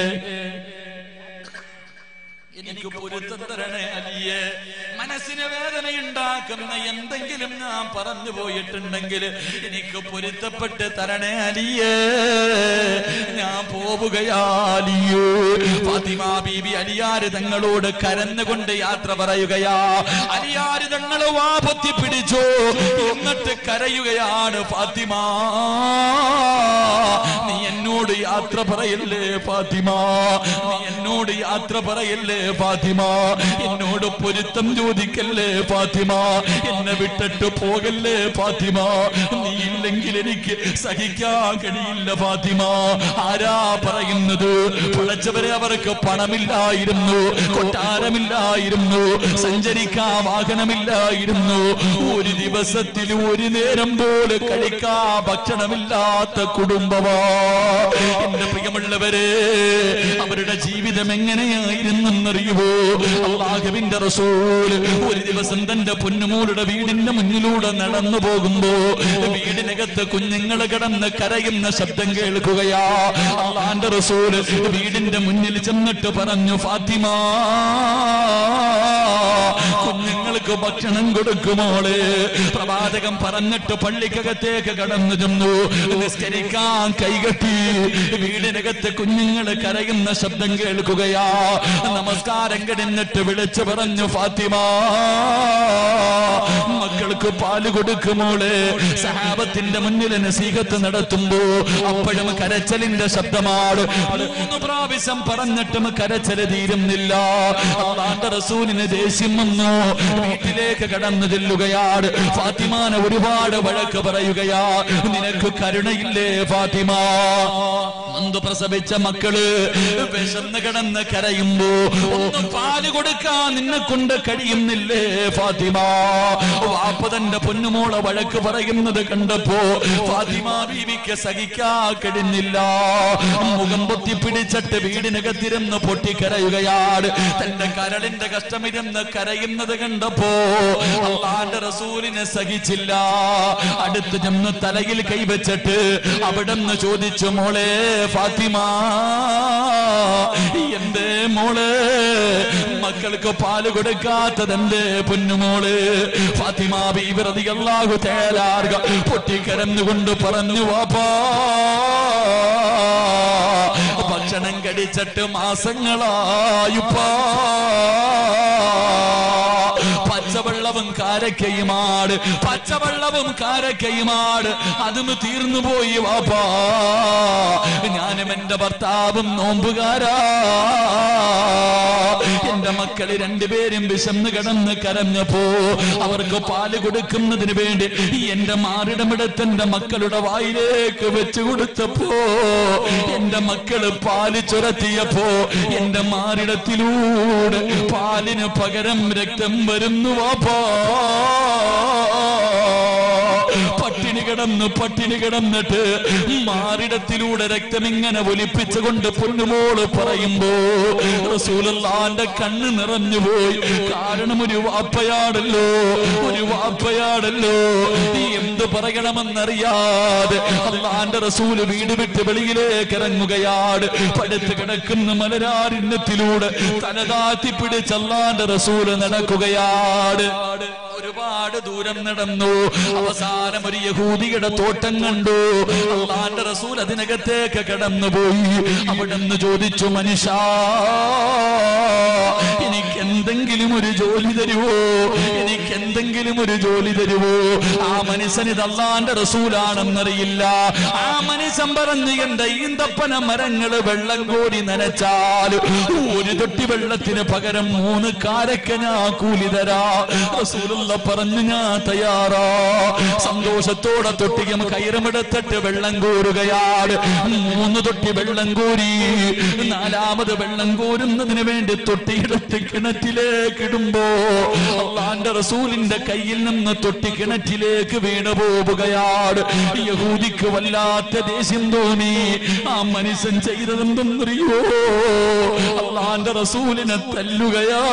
Speaker 1: എനിക്ക് പൊരുത്തം തരണേ അലിയേ മനസ്സിന് വേദനയുണ്ടാക്കുന്ന എന്തെങ്കിലും ഞാൻ പറഞ്ഞു പോയിട്ടുണ്ടെങ്കിൽ എനിക്ക് പൊരുത്തപ്പെട്ട് തരണേ അലിയേ ഞാൻ പോവുകയാലിയോ ഫാത്തിമ ബീബി അലിയാര് തങ്ങളോട് കരന്നുകൊണ്ട് യാത്ര പറയുകയാ അലിയാര് തങ്ങൾ വാ പൊത്തി പിടിച്ചു എന്നിട്ട് കരയുകയാണ് ഫാത്തിമ നീ എന്നോട് എന്നോട് യാത്ര പറയല്ലേ ഫാത്തിമ നീ എന്നോട് യാത്ര പറയല്ലേ ഫാത്തിമ എന്നോട് പൊരുത്തം ചോദിക്കല്ലേ ഫാത്തിമ എന്നെ വിട്ടിട്ട് പോകല്ലേ ഫാത്തിമ നീ ഇല്ലെങ്കിൽ എനിക്ക് സഹിക്കാൻ കഴിയില്ല ഫാത്തിമ ആരാ പറയുന്നത് പടച്ചവരെ അവർക്ക് പണമില്ലായിരുന്നു കൊട്ടാരമില്ലായിരുന്നു സഞ്ചരിക്കാൻ വാഹനമില്ലായിരുന്നു ഒരു ദിവസത്തിൽ ഒരു നേരം പോലെ കഴിക്കാ ഭക്ഷണമില്ലാത്ത കുടുംബമാ എന്റെ പ്രിയമുള്ളവരെ അവരുടെ ജീവിതം എങ്ങനെയായിരുന്നെന്നറിയുമോ അള്ളാഹുവിന്റെ റസൂൽ ഒരു ദിവസം തന്റെ പൊന്നുമോളുടെ വീടിന്റെ മുന്നിലൂടെ നടന്നു പോകുമ്പോ വീടിനകത്ത് കുഞ്ഞുങ്ങൾ കിടന്ന് കരയുന്ന ശബ്ദം കേൾക്കുകയാ അള്ളാന്റെ റസൂൽ വീടിന്റെ മുന്നിൽ ചെന്നിട്ട് പറഞ്ഞു ഫാത്തിമ കുഞ്ഞുങ്ങൾക്ക് ഭക്ഷണം കൊടുക്കുമോള് പ്രവാചകം പറഞ്ഞിട്ട് പള്ളിക്കകത്തേക്ക് കടന്നു ചെന്നു നിസ്കരിക്കാൻ കൈകെട്ടി വീടിനകത്ത് കുഞ്ഞുങ്ങൾ കരയുന്ന ശബ്ദം കേൾക്കുകയാ നമസ്കാരം കഴിഞ്ഞിട്ട് വിളിച്ചു പറഞ്ഞു ഫാത്തിമ മക്കൾക്ക് പാല് കൊടുക്കുമോള് സഹാബത്തിന്റെ മുന്നിൽ നസീഹത്ത് നടത്തുമ്പോ അപ്പോഴും കരച്ചലിന്റെ ശബ്ദമാണ് മൂന്ന് പ്രാവശ്യം പറഞ്ഞിട്ടും കരച്ചല് തീരുന്നില്ല അള്ളാന്റെ റസൂലിന് ദേഷ്യം വന്നു വീട്ടിലേക്ക് കടന്നു ചെല്ലുകയാണ് ഫാത്തിമാനെ ഒരുപാട് വഴക്ക് പറയുകയാ നിനക്ക് കരുണയില്ലേ ഫാത്തിമ നന്ദു പ്രസവിച്ച മക്കള് വിശന്ന് കിടന്ന് കരയുമ്പോ ഒന്ന് പാല് കൊടുക്കാൻ നിന്നെ കൊണ്ട് കഴിയുന്നില്ലേ ഫാത്തിമ വാപ്പ തന്റെ പൊന്നുമോളെ വഴക്ക് പറയുന്നത് കണ്ടപ്പോ ഫാത്തിമ ബീവിക്ക് സഹിക്കാ കഴിഞ്ഞില്ല മുഖം പൊത്തി പിടിച്ചിട്ട് വീടിനകത്തിരുന്ന് പൊട്ടിക്കരയുകയാണ് തന്റെ കരളിന്റെ കഷ്ടമിരുന്ന് കരയുന്നത് കണ്ടപ്പോ അള്ളാന്റെ റസൂലിനെ സഹിച്ചില്ല അടുത്ത് ചെന്ന് തലയിൽ കൈവച്ചിട്ട് അവിടെ നിന്ന് ചോദിച്ചു മോളെ ഫാത്തിമ എന്റെ മോള് മക്കൾക്ക് പാല് കൊടുക്കാത്തത് എന്റെ പൊന്നുമോള് ഫാത്തിമ ബീവ്രതി അള്ളാഹു തേലാർഗ പൊട്ടിക്കരന്നുകൊണ്ട് പറഞ്ഞു വാപ്പാ ഭക്ഷണം കടിച്ചിട്ട് മാസങ്ങളായുപ്പാ പച്ചവെള്ളവും കാരക്കയുമാട് പച്ചവെള്ളവും കാരക്കയുമാട് അതും തീർന്നു പോയി വാപ്പാ ഞാനും എന്റെ ഭർത്താവും നോമ്പുകാരാ എന്റെ മക്കള് രണ്ടുപേരും വിശന്ന് കിടന്ന് കരഞ്ഞപ്പോ അവർക്ക് പാല് കൊടുക്കുന്നതിന് വേണ്ടി എന്റെ മാറിടമെടുത്ത് എന്റെ മക്കളുടെ വായിലേക്ക് വെച്ചു കൊടുത്തപ്പോ എന്റെ മക്കള് പാല് ചുരത്തിയപ്പോ എന്റെ മാറിടത്തിലൂടെ പാലിന് പകരം രക്തം വരുന്നു വാപ്പാ പട്ടിണി കിടന്ന് പട്ടിണി കിടന്നിട്ട് മാറിടത്തിലൂടെ രക്തം ഇങ്ങനെ ഒലിപ്പിച്ചുകൊണ്ട് പൊന്നുമോള് പറയുമ്പോ റസൂലല്ലാന്റെ കണ്ണ് നിറഞ്ഞുപോയി കാരണം ഒരു വാപ്പയാടല്ലോ ഒരു വാപ്പയാടല്ലോ നീ എന്ത് പറയണമെന്നറിയാതെ അള്ളാന്റെ റസൂല് വീട് വിട്ട് വെളിയിലേക്ക് ഇറങ്ങുകയാണ് പടുത്ത് കിടക്കുന്ന മലരാരിണ്യത്തിലൂടെ തലതാത്തി പിടിച്ച് അള്ളാന്റെ റസൂല് നടക്കുകയാണ് ഒരുപാട് ദൂരം നടന്നു അവസാനം ഒരു യഹൂദിയുടെ തോട്ടം കണ്ടു അള്ളാന്റെ റസൂൽ അതിനകത്തേക്ക് കടന്നുപോയി അവിടെ നിന്ന് ചോദിച്ചു മനുഷ്യ എനിക്ക് എന്തെങ്കിലും ഒരു ജോലി തരുവോ എനിക്ക് എന്തെങ്കിലും ഒരു ജോലി തരുവോ ആ മനുഷ്യൻ ഇത് അള്ളാന്റെ റസൂലാണെന്നറിയില്ല ആ മനുഷ്യൻ പറഞ്ഞു എന്റെ ഈന്തപ്പന മരങ്ങള് വെള്ളം കോരി നനച്ചാൽ ഒരു തൊട്ടി വെള്ളത്തിന് പകരം മൂന്ന് കാരക്ക ഞാൻ കൂലി തരാ റസൂലുള്ള പറഞ്ഞു ഞാൻ തയ്യാറാ സന്തോഷത്തോടെ തൊട്ടിയും കയറുമെടുത്തിട്ട് വെള്ളം കോരുകയാണ് മൂന്ന് തൊട്ടി വെള്ളം കോരി നാലാമത് വെള്ളം കോരുന്നതിന് വേണ്ടി തൊട്ടിയെടുത്ത് കിണറ്റിലേക്ക് ഇടുമ്പോ അള്ളാന്റെ റസൂലിന്റെ കയ്യിൽ നിന്ന് തൊട്ടി കിണറ്റിലേക്ക് വീണു പോവുകയാണ് യഹൂദിക്ക് വല്ലാത്ത ദേഷ്യം തോന്നി ആ മനുഷ്യൻ ചെയ്തതെന്തെന്നറിയോ അള്ളാന്റെ റസൂലിനെ തല്ലുകയാ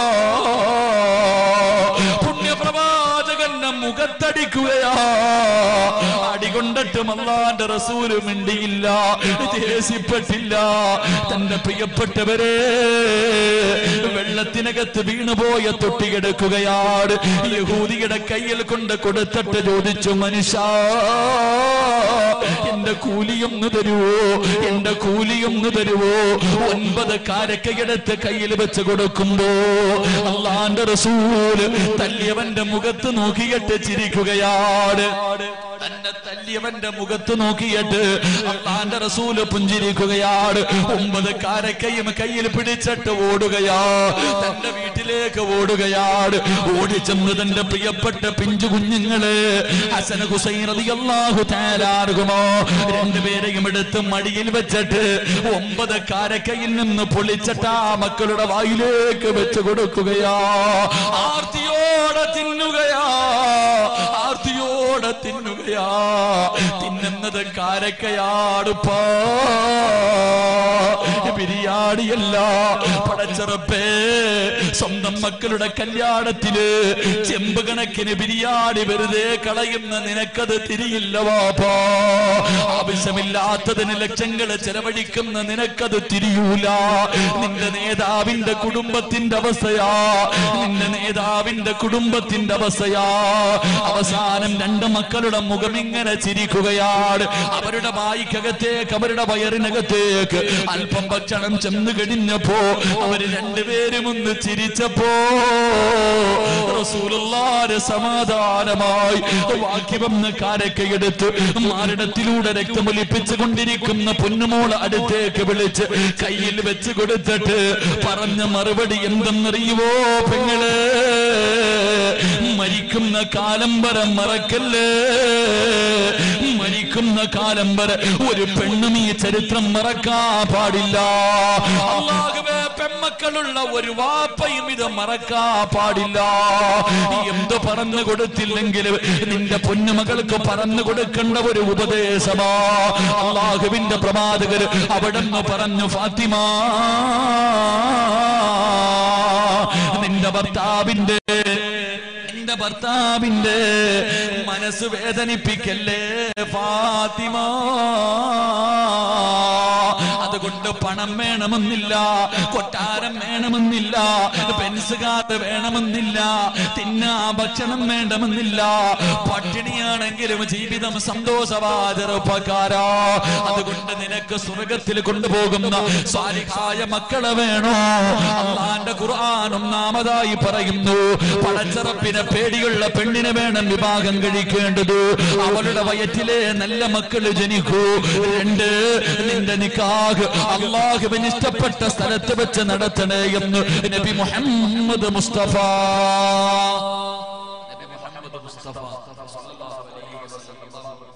Speaker 1: പുണ്യപ്രവാചകന്റെ മുഖത്തടിക്കുകയാ അടികൊണ്ടിട്ടും അള്ളാന്റെ റസൂല് മിണ്ടിയില്ല ദേഷ്യപ്പെട്ടില്ല തന്റെ പ്രിയപ്പെട്ടവരെ വെള്ളത്തിനകത്ത് വീണുപോയ തൊട്ടി കിടക്കുകയാണ് യഹൂദിയുടെ കയ്യിൽ കൊണ്ട് കൊടുത്തിട്ട് ചോദിച്ചു മനുഷ്യ എന്റെ കൂലിയൊന്ന് തരുവോ എന്റെ കൂലിയൊന്ന് തരുവോ ഒൻപത് കാരക്കയെടുത്ത് കയ്യിൽ വെച്ച് കൊടുക്കുമ്പോ അള്ളാന്റെ റസൂല് തല്ലിയവന്റെ മുഖത്ത് നോക്കിയിട്ട് ചിരിക്കുകയാണ് തന്നെ തല്ലിയവന്റെ മുഖത്ത് നോക്കിയിട്ട് അള്ളാന്റെ റസൂല് പുഞ്ചിരിക്കുകയാണ് ഒമ്പത് കാരക്കയും കയ്യിൽ പിടിച്ചിട്ട് ഓടുകയാ തന്റെ വീട്ടിലേക്ക് ഓടുകയാണ് ഓടിച്ചെന്ന് തന്റെ പ്രിയപ്പെട്ട പിഞ്ചു കുഞ്ഞുങ്ങള് ഹസന ഹുസൈൻ റളിയല്ലാഹു തആലാർഹുമോ രണ്ടുപേരെയും എടുത്ത് മടിയിൽ വെച്ചിട്ട് ഒമ്പത് കാരക്കയിൽ നിന്ന് പൊളിച്ചിട്ട് ആ മക്കളുടെ വായിലേക്ക് വെച്ച് കൊടുക്കുകയാ ആർത്തിയോടെ തിന്നുകയാ ആർത്തിയോടെ തിന്നുകയാ തിന്നുന്നത് കാരക്കയാടുപ്പാ ബിരിയാണിയല്ല പടച്ചറപ്പേ സ്വന്തം മക്കളുടെ കല്യാണത്തില് ചെമ്പ് കണക്കിന് ബിരിയാണി വെറുതെ കളയുന്ന നിനക്കത് തിരിയില്ല വാപ്പാ ആവശ്യമില്ലാത്തതിന് ലക്ഷങ്ങൾ ചെലവഴിക്കുന്ന നിനക്കത് തിരിയൂല നിന്റെ നേതാവിന്റെ കുടുംബത്തിന്റെ അവസ്ഥയാ നിന്റെ നേതാവിന്റെ കുടുംബത്തിന്റെ അവസ്ഥയാ അവസാനം രണ്ട് മക്കളുടെ മുഖം ഇങ്ങനെ ചിരിക്കുകയാണ് അവരുടെ വായിക്കകത്തേക്ക് അവരുടെ വയറിനകത്തേക്ക് അല്പം ഭക്ഷണം ചെന്ന് കഴിഞ്ഞപ്പോ അവര് രണ്ടുപേരും ഒന്ന് ചിരിച്ചപ്പോ റസൂലുള്ളാന്റെ സമാധാനമായി ബാക്കി വന്ന കാരൊക്കെ എടുത്ത് മാരടത്തിലൂടെ രക്തമൊലിപ്പിച്ചു കൊണ്ടിരിക്കുന്ന പൊന്നുമോള് അടുത്തേക്ക് വിളിച്ച് കയ്യിൽ വെച്ച് കൊടുത്തിട്ട് പറഞ്ഞ മറുപടി എന്തെന്നറിയുവോ പെങ്ങള് മരിക്കുന്ന കാലം വരെ മറക്കല്ലേ മരിക്കുന്ന കാലം വരെ ഒരു പെണ്ണും ഈ ചരിത്രം മറക്കാൻ പാടില്ല അള്ളാഹുവേ പെമ്മക്കളുള്ള ഒരു വാപ്പയും ഇത് മറക്കാ പാടില്ല എന്ത് പറഞ്ഞു കൊടുത്തില്ലെങ്കിലും നിന്റെ പൊന്നുമകൾക്ക് പറഞ്ഞു കൊടുക്കേണ്ട ഒരു ഉപദേശമാ അള്ളാഹുവിന്റെ പ്രവാചകർ അവിടെ നിന്ന് പറഞ്ഞു ഫാത്തിമ നിന്റെ ഭർത്താവിന്റെ നിന്റെ ഭർത്താവിന്റെ മനസ്സ് വേദനിപ്പിക്കല്ലേ ഫാത്തിമ അതുകൊണ്ട് പണം വേണമെന്നില്ല കൊട്ടാരം വേണമെന്നില്ല പെൻസുകാർ വേണമെന്നില്ല തിന്നാ ഭക്ഷണം വേണമെന്നില്ല പട്ടിണിയാണെങ്കിലും ജീവിതം സന്തോഷവാചറുപ്പക്കാരാ അതുകൊണ്ട് നിനക്ക് സ്വർഗത്തിൽ കൊണ്ടുപോകുന്ന സ്വാലിഹായ മക്കളെ വേണോ അള്ളാന്റെ ഖുർആൻ ഒന്നാമതായി പറയുന്നു പടച്ചറപ്പിനെ പേടിയുള്ള പെണ്ണിനെ വേണം വിവാഹം കഴിക്കേണ്ടത് അവളുടെ വയറ്റിലെ നല്ല മക്കള് ജനിക്കൂ രണ്ട് നിന്റെ നിക്കാഹ് അള്ളാഹുവിന് ഇഷ്ടപ്പെട്ട സ്ഥലത്ത് വെച്ച് നടത്തണേ എന്ന് നബി മുഹമ്മദ് മുസ്തഫ നബി മുഹമ്മദ് മുസ്തഫ സല്ലല്ലാഹു അലൈഹി വസല്ലം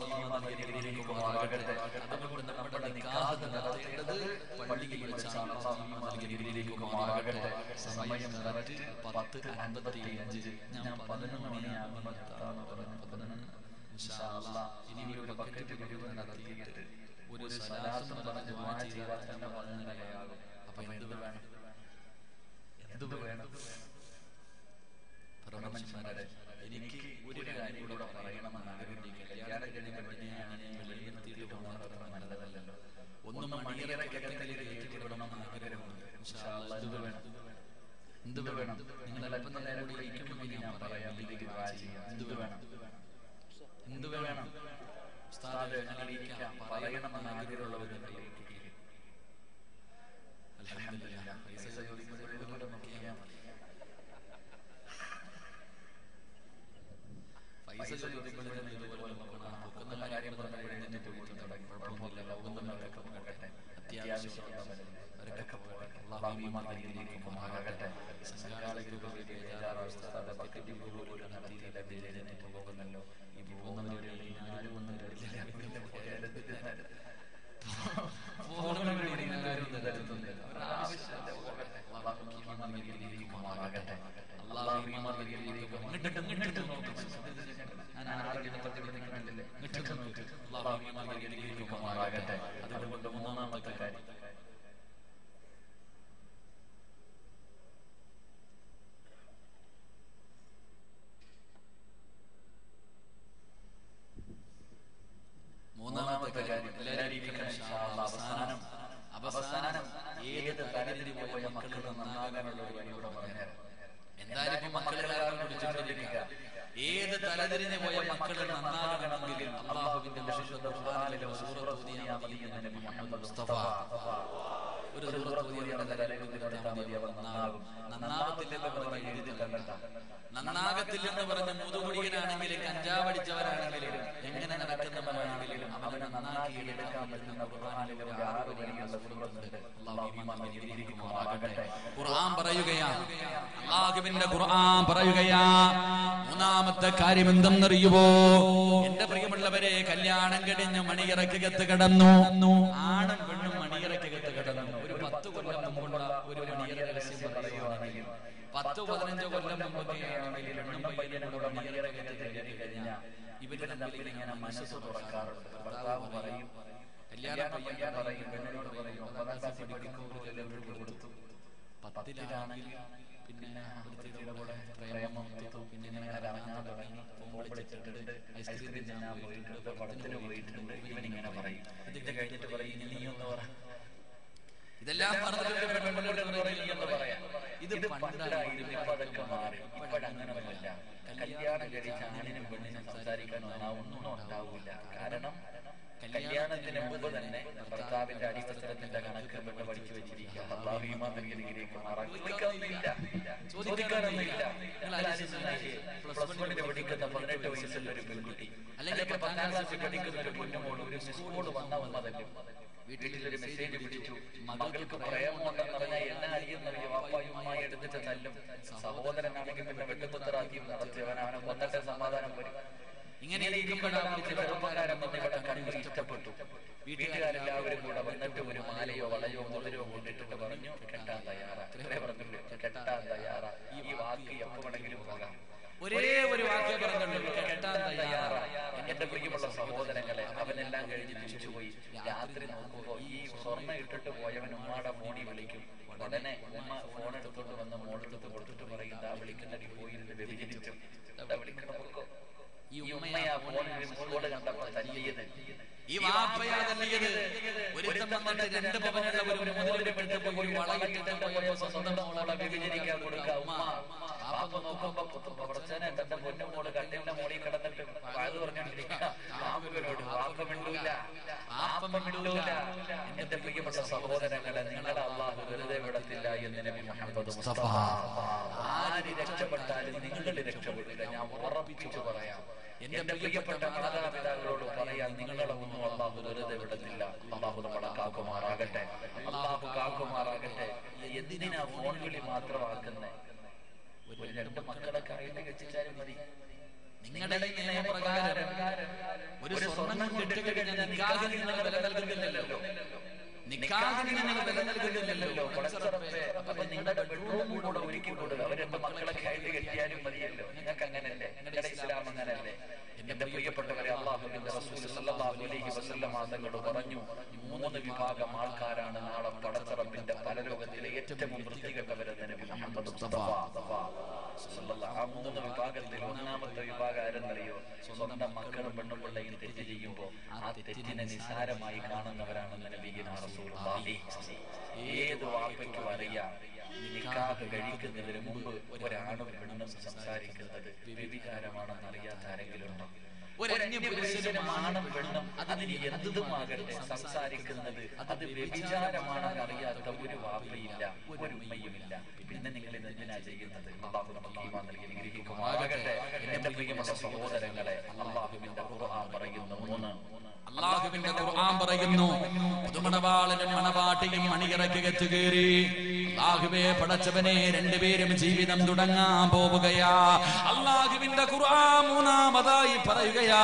Speaker 1: അതുകൊണ്ട് നമ്മുടെ നിക്കാഹ് നടത്തേണ്ടത് പള്ളിയിൽ വെച്ചാണ് നൽകിയിരിക്കുമാറാകട്ടെ സമയം കറക്റ്റ് പത്ത് അൻപത്തി അഞ്ച് ഞാൻ പതിനൊന്ന് മണിയാകുമ്പോൾ എത്താമെന്ന് പറഞ്ഞു പതിനൊന്ന് ഇൻഷാ അല്ലാ ഇനി ഒരു ബക്കറ്റ് പിരിവ് നടത്തിയിട്ട് ഒരു സലാത്തും പറഞ്ഞ് ദുആ ചെയ്താൽ തന്നെ പതിനൊന്നരയാകും അപ്പൊ എന്ത് വേണം എന്ത് വേണം പ്രപഞ്ചന്മാരെ എനിക്ക് ഒരു കാര്യം കൂടെ പറയണമെന്ന് ആഗ്രഹിക്കുക കല്യാണം കഴിഞ്ഞ പെണ്ണിനെയാണ് ഞാൻ വെളിയിരുത്തിയിട്ട് പോകുന്നത് നല്ലതല്ലല്ലോ ഒന്നും മണിയറക്കെങ്കിലും ഏറ്റുകൊടുക്കണമെന്ന് ആഗ്രഹമുണ്ട് ഇൻഷാ അല്ലാ, എന്ത് വേണം എന്ത് വേണം നിങ്ങൾ അല്പം നേരം കൂടി ഇരിക്കുമ്പോൾ ഞാൻ പറയാം ഇതിലേക്ക് ദുആ ചെയ്യാം എന്ത് വേണം എന്ത് വേണം ഉസ്താദ് ഞങ്ങളിരിക്കാം പറയണമെന്ന് ആഗ്രഹമുള്ളവരുണ്ട് അൽഹംദുലില്ലാ പൈസ ചോദിക്കുന്നവരോട് നോക്കിയാൽ മതി പൈസ ചോദിക്കുമ്പോഴേ ഇതുപോലെ നോക്കണം ആ പൊക്കുന്ന കാര്യം പറഞ്ഞ എഴുന്നേറ്റ് പോയിട്ട് തുടങ്ങി കുഴപ്പമൊന്നുമില്ല പോകുന്നവരൊക്കെ പോകട്ടെ അത്യാവശ്യമുള്ളവരൊക്കെ പോകട്ടെ അള്ളാഹു ഈമാൻ നൽകിയിരിക്കുമാറാകട്ടെ സംഘാടകർക്ക് ഒരു ബേജാറാവസ്ഥ ബക്കറ്റ് പോലും നടത്തിയില്ല എഴുന്നേറ്റ് പോകുന്നല്ലോ ഈ പോകുന്നവരുടെ ഞാനും ഒന്നും പോകുന്നവരുടെ ആരും തരുന്നില്ല ഒരാവശ്യമില്ല പോകട്ടെ അള്ളാഹു ഈമാൻ നൽകിയിരിക്കുമാറാകട്ടെ അള്ളാഹു ഈമാൻ നൽകിയിരിക്കുമാറാകട്ടെ ഇങ്ങോട്ട് ഇങ്ങോട്ട് നോക്ക് ഞാൻ ആരോഗ്യത്തെ പറ്റി കണ്ടില്ലേ ഇങ്ങോട്ട് നോക്ക് അള്ളാഹു ഈമാൻ നൽകിയിരിക്കുമാറാകട്ടെ അതുകൊണ്ട് മൂന്നാമത്തെ കാര്യം മൂന്നാമത്തെ കാര്യം എല്ലാവരും ഇരിക്കണം ഇൻഷാ അല്ലാ. അവസാനം അവസാനം ഏത് തലതിരി പോയ മക്കൾ നന്നാകാനുള്ള ഒരു വഴി കൂടെ പറഞ്ഞുതരാം എന്തായാലും ഇപ്പൊ മക്കളെ കാരണം കുടിച്ചുകൊണ്ടിരിക്കുക ഏത് തലതിരിഞ്ഞ് പോയ മക്കൾ നന്നാകണമെങ്കിൽ അള്ളാഹുവിന്റെ വിശുദ്ധ ഖുർആനിലെ ഒരു സൂറത്ത് ഓതിയാൽ മതി എന്ന് നബി മുഹമ്മദ് മുസ്തഫ ഒരു സൂറത്ത് ഓതിയുടെ തലയിൽ കൊടുത്താൽ മതി അവർ നന്നാകും നന്നാകത്തില്ലെന്ന് പറഞ്ഞ് എഴുതി തള്ളണ്ട നന്നാകത്തില്ലെന്ന് പറഞ്ഞ് മുതുകുടിയനാണെങ്കിലും കഞ്ചാവടിച്ചവരാണെങ്കിലും എങ്ങനെ ഖുർആൻ പറയുകയാ അള്ളാഹുവിന്റെ ഖുർആൻ പറയുകയാ മൂന്നാമത്തെ കാര്യം എന്തെന്നറിയുവോ എന്റെ പ്രിയമുള്ളവരെ കല്യാണം കഴിഞ്ഞ് മണിയറക്കകത്ത് കിടന്നു ആണും പെണ്ണും മണിയറക്കകത്ത് കിടന്നു ഒരു പത്ത് കൊല്ലം മുമ്പുള്ള ഒരു മണിയറ രഹസ്യം പറയുവാണെങ്കിൽ പത്ത് പതിനഞ്ച് കൊല്ലം മുമ്പൊക്കെയാണെങ്കിൽ പെണ്ണും പയ്യനും കൂടെ മണിയറക്കകത്ത് കയറി കഴിഞ്ഞാൽ ഇവര് തമ്മിൽ ഇങ്ങനെ മനസ്സ് തുറക്കാറുണ്ട് ഭർത്താവ് പറയും കല്യാണം പയ്യൻ പറയും പെണ്ണിനോട് പറയും ഒമ്പതാം ക്ലാസ്സിൽ പഠിക്കുമ്പോൾ ഒരു കല്യാണം കൊടുത്തു പത്തിലാണെങ്കിൽ പിന്നെ അവിടുത്തെ കൂടെ പ്രേമം തോന്നും പിന്നെ ഇങ്ങനെ കറങ്ങാൻ തുടങ്ങി വിളിച്ചിട്ടുണ്ട് ഐസ്ക്രീം തിന്നാൻ പോയിട്ടുണ്ട് പടത്തിന് പോയിട്ടുണ്ട് ഇവൻ ഇങ്ങനെ പറയും ഇത് കഴിഞ്ഞിട്ട് പറയും ഇനി നീ ഒന്ന് പറ ഇതെല്ലാം പറഞ്ഞിട്ട് പെൺപിള്ളേരോട് പറയും, നീ ഒന്ന് പറയാം ഇത് പണ്ടായിരുന്നു ഇപ്പൊ അതൊക്കെ മാറി ഇപ്പോഴങ്ങനൊന്നുമില്ല കല്യാണം കഴിച്ച ആണിനും പെണ്ണിനും സംസാരിക്കാൻ ഒന്നും ഉണ്ടാവില്ല കാരണം കല്യാണത്തിന് മുമ്പ് തന്നെ ഭർത്താവിന്റെ അടിവസ്ത്രത്തിന്റെ കണക്ക് പെണ്ണ് പഠിച്ചു വെച്ചിരിക്കുക അള്ളാഹു ഈമാൻ നൽകിയിരിക്കും ചോദിക്കാനൊന്നുമില്ല ചോദിക്കാനൊന്നുമില്ല നിങ്ങൾ ആലോചിച്ച് പ്ലസ് വണ്ണിന് പഠിക്കുന്ന പതിനെട്ട് വയസ്സുള്ള ഒരു പെൺകുട്ടി അല്ലെങ്കിൽ പത്താം ക്ലാസ്സിൽ പഠിക്കുന്ന ഒരു കുഞ്ഞുമോട് ഒരു സ്കൂളോട് വന്ന വന്നതല്ലേ വീട്ടിലൊരു മെസ്സേജ് പിടിച്ചു മകൾക്ക് പ്രേമമുണ്ടെന്ന് പറഞ്ഞാൽ എന്നെ അറിയുന്നറിയോ വാപ്പായും ഉമ്മായി എടുത്തിട്ട് തല്ലും സഹോദരനാണെങ്കിൽ പിന്നെ വെട്ടുപുത്തറാക്കിയും നടത്തിയവൻ അവനെ കൊന്നിട്ട് സമാധാനം വരും ഇങ്ങനെ ഇരിക്കുമ്പോഴാണ് ചെറുപ്പക്കാരൻ വന്ന് ഇവിടെ കണ്ടു ഇഷ്ടപ്പെട്ടു വീട്ടുകാരെല്ലാവരും കൂടെ വന്നിട്ട് ഒരു മാലയോ വളയോ മുതലോ കൊണ്ടിട്ടിട്ട് പറഞ്ഞു കെട്ടാൻ തയ്യാറാ ഇത്രേ പറഞ്ഞില്ലേ കെട്ടാൻ തയ്യാറാ ഈ വാക്ക് എപ്പോ വേണമെങ്കിലും പോകാം ഒരേ ഒരു വാക്കേ പറഞ്ഞുള്ളൂ കെട്ടാൻ തയ്യാറാ എന്റെ പ്രിയമുള്ള സഹോദരങ്ങളെ അവനെല്ലാം കഴിഞ്ഞ് തിരിച്ചുപോയി രാത്രി നോക്കുമ്പോ ഈ സ്വർണ്ണ ഇട്ടിട്ട് പോയവൻ ഉമ്മാടെ ഫോണിൽ വിളിക്കും ഉടനെ ഉമ്മ ഫോൺ എടുത്തോണ്ട് വന്ന് മോളെടുത്ത് കൊടുത്തിട്ട് പറയും ഇതാ വിളിക്കുന്നടി പോയിരുന്ന് വ്യഭിചരിച്ചു ഇതാ വിളിക്കണ പൊക്കോ ഈ ഉമ്മയാ ഫോണിൽ റിമോട്ട് കണ്ടപ്പോ തല്ലിയത് ഈ വാപ്പയാ തല്ലിയത് ഒരുത്തം വന്നിട്ട് രണ്ട് പവനുള്ള ഒരു മോതിരപ്പെട്ട് പോയി ഒരു വളയിട്ടിട്ട് പോയപ്പോ സ്വന്തം മോളെ വ്യഭിചരിക്കാൻ കൊടുക്കുക ഉമ്മ പാപ്പ നോക്കുമ്പോ പ്രശ്നം തന്റെ പൊന്നുമോള് കട്ടിന്റെ മോളിൽ കിടന്നിട്ട് വാത് പറഞ്ഞോണ്ടിരിക്കുക വാപ്പ മിണ്ടൂല വാപ്പ മിണ്ടൂല എന്റെ പ്രിയപ്പെട്ട സഹോദരങ്ങളെ നിങ്ങളെ അള്ളാഹു വെറുതെ വിടത്തില്ല എന്ന് നബി മുഹമ്മദ് മുസ്തഫ ആര് രക്ഷപ്പെട്ടാലും നിങ്ങൾ രക്ഷപ്പെടില്ല ഞാൻ ഉറപ്പിച്ചു പറയാം എന്റെ പ്രിയപ്പെട്ട മാതാപിതാക്കളോട് പറയാൻ നിങ്ങളെ ഒന്നും അള്ളാഹു വെറുതെ വിടത്തില്ല അള്ളാഹു നമ്മളെ കാക്കുമാറാകട്ടെ അള്ളാഹു കാക്കുമാറാകട്ടെ എന്തിനാ ഫോൺ വിളി മാത്രമാക്കുന്നേ ഒരു രണ്ട് മക്കളൊക്കെ ആയിട്ട് കെട്ടിച്ചാലും മതി നിങ്ങളുടെ ഈ നിയമപ്രകാരം ഒരു സ്വർണ്ണം കെട്ടിക്കഴിഞ്ഞാൽ നിക്കാഹിന് നിങ്ങൾ വില നൽകുന്നില്ലല്ലോ നിക്കാഹിന് നിങ്ങൾ വില നൽകുന്നില്ലല്ലോ പടച്ചറപ്പേ അപ്പൊ നിങ്ങളുടെ ബെഡ്റൂം കൂടെ ഒരുക്കി കൊടുക്കുക അവരുടെ മക്കളൊക്കെ ആയിട്ട് കെട്ടിയാലും മതിയല്ലോ നിങ്ങൾക്ക് അങ്ങനല്ലേ നിങ്ങളുടെ ഇസ്ലാം അങ്ങനല്ലേ എന്റെ പ്രിയപ്പെട്ടവരെ അള്ളാഹുവിന്റെ റസൂൽ സല്ലല്ലാഹു അലൈഹി വസല്ലം തങ്ങൾ പറഞ്ഞു മൂന്ന് വിഭാഗം ആൾക്കാരാണ് നാളെ പടച്ചറപ്പിന്റെ പരലോകത്തിലെ ഏറ്റവും വൃത്തികെട്ടവരെന്ന് നബി മുഹമ്മദ് മുസ്തഫ സല്ലല്ലാഹു ആ മൂന്ന് വിഭാഗത്തിൽ ഒന്നാമത്തെ വിഭാഗം ആരെന്നറിയോ സ്വന്തം മക്കളും പെണ്ണുപിള്ളയും തെറ്റ് ചെയ്യുമ്പോൾ ആ തെറ്റിനെ നിസാരമായി കാണുന്നവരാണെന്ന് നബീന റസൂലുള്ളാഹി ഏത് വാപ്പയ്ക്കും അറിയാം നിക്കാഹ് കഴിക്കുന്നതിന് മുമ്പ് ഒരാണും പെണ്ണും സംസാരിക്കുന്നത് വ്യഭിചാരമാണെന്ന് അറിയാത്ത ആരെങ്കിലും ഉണ്ടോ ഒരന്യപുരുഷനും ആണും പെണ്ണും അതിന് എന്തുമാകട്ടെ സംസാരിക്കുന്നത് അത് വ്യഭിചാരമാണെന്ന് അറിയാത്ത ഒരു വാപ്പയില്ല ഒരു ഉമ്മയുമില്ല പിന്നെ നിങ്ങൾ ഇത് എന്തിനാ ചെയ്യുന്നത് അള്ളാഹു നമുക്ക് ഈമാൻ നൽകി അനുഗ്രഹിക്കുമാറാകട്ടെ എന്റെ പ്രിയമുള്ള സഹോദരങ്ങളെ അള്ളാഹുവിന്റെ ഖുർആൻ പറയുന്നു മൂന്ന്
Speaker 3: അള്ളാഹുവിന്റെ ഖുർആൻ പറയുന്നു പുതുമണവാളനും മണവാട്ടിയും മണിയറക്കകത്ത് കയറി അള്ളാഹുവെ പടച്ചവനെ രണ്ടുപേരും ജീവിതം തുടങ്ങാൻ പോവുകയാ അള്ളാഹുവിന്റെ ഖുർആൻ മൂന്നാമതായി പറയുകയാ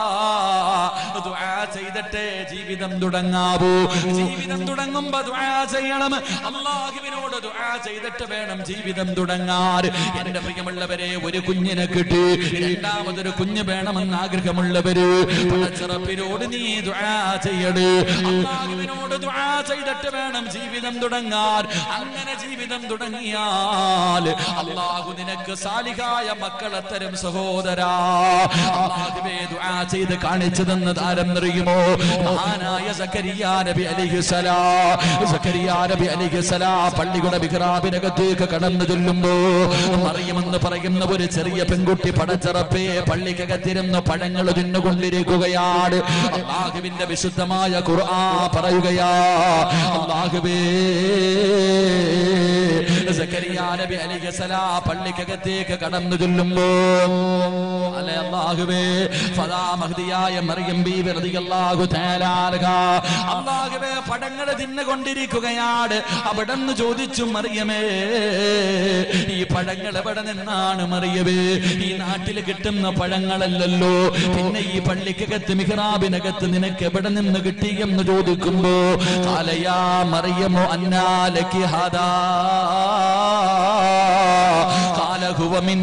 Speaker 3: ദുആ ചെയ്തിട്ട് ജീവിതം തുടങ്ങാവൂ ജീവിതം തുടങ്ങുമ്പോ ദുആ ചെയ്യണം അള്ളാഹുവിനോട് ദുആ ചെയ്തിട്ട് വേണം ജീവിതം തുടങ്ങാൻ എന്റെ പ്രിയമുള്ളവരെ ഒരു കുഞ്ഞിനെ കിട്ടി രണ്ടാമതൊരു കുഞ്ഞ് വേണമെന്ന് ആഗ്രഹമുള്ളവര് പടച്ചിറപ്പിനോട് നീ ദുആ ചെയ്യട് അള്ളാഹുവിനോട് ദുആ ചെയ്തിട്ട് വേണം ജീവിതം തുടങ്ങാൻ അങ്ങനെ ജീവിതം തുടങ്ങിയാൽ അള്ളാഹു നിനക്ക് സാലിഹായ മക്കളെ തരും സഹോദരാ അള്ളാഹുവേ ദുആ ചെയ്ത് കാണിച്ചു തന്നത് ആരെന്നറിയുമോ മഹാനായ സക്കരിയ നബി അലിഹിസലാ സക്കരിയ നബി അലിഹിസലാ പള്ളിയുടെ വിഹ്റാബിനകത്തേക്ക് കടന്നു ചൊല്ലുമ്പോ മറിയുമെന്ന് പറയുന്ന ഒരു ചെറിയ പെൺകുട്ടി പടച്ചറപ്പേ പള്ളിക്കകത്തിരുന്ന് പഴങ്ങൾ തിന്നുകൊണ്ടിരിക്കുകയാണ് അള്ളാഹുവിന്റെ വിശുദ്ധമായ ഖുർആൻ പറയുകയാ അള്ളാഹുവേ സക്കരിയ സക്കരിയാ നബി അലിഗസലാ പള്ളിക്കകത്തേക്ക് കടന്നു ചൊല്ലുമ്പോ അല്ലെ അള്ളാഹുവേ ഫദാ മഹദിയായ മറിയം ബീവി റളിയല്ലാഹു തആല അൻഹ അള്ളാഹുവേ പടങ്ങൾ തിന്നുകൊണ്ടിരിക്കുകയാണ് അവിടെന്ന് ചോദിച്ചു മറിയമേ ഈ പഴങ്ങൾ എവിടെ നിന്നാണ് മറിയവേ ഈ നാട്ടിൽ കിട്ടുന്ന പഴങ്ങളല്ലല്ലോ പിന്നെ ഈ പള്ളിക്കകത്ത് മിഹ്റാബിനകത്ത് നിനക്ക് എവിടെ നിന്ന് കിട്ടി എന്ന് ചോദിക്കുമ്പോ കാലയാ മറിയമോ അന്നാലക്ക് ഹദാ കാല ഹുവ മിൻ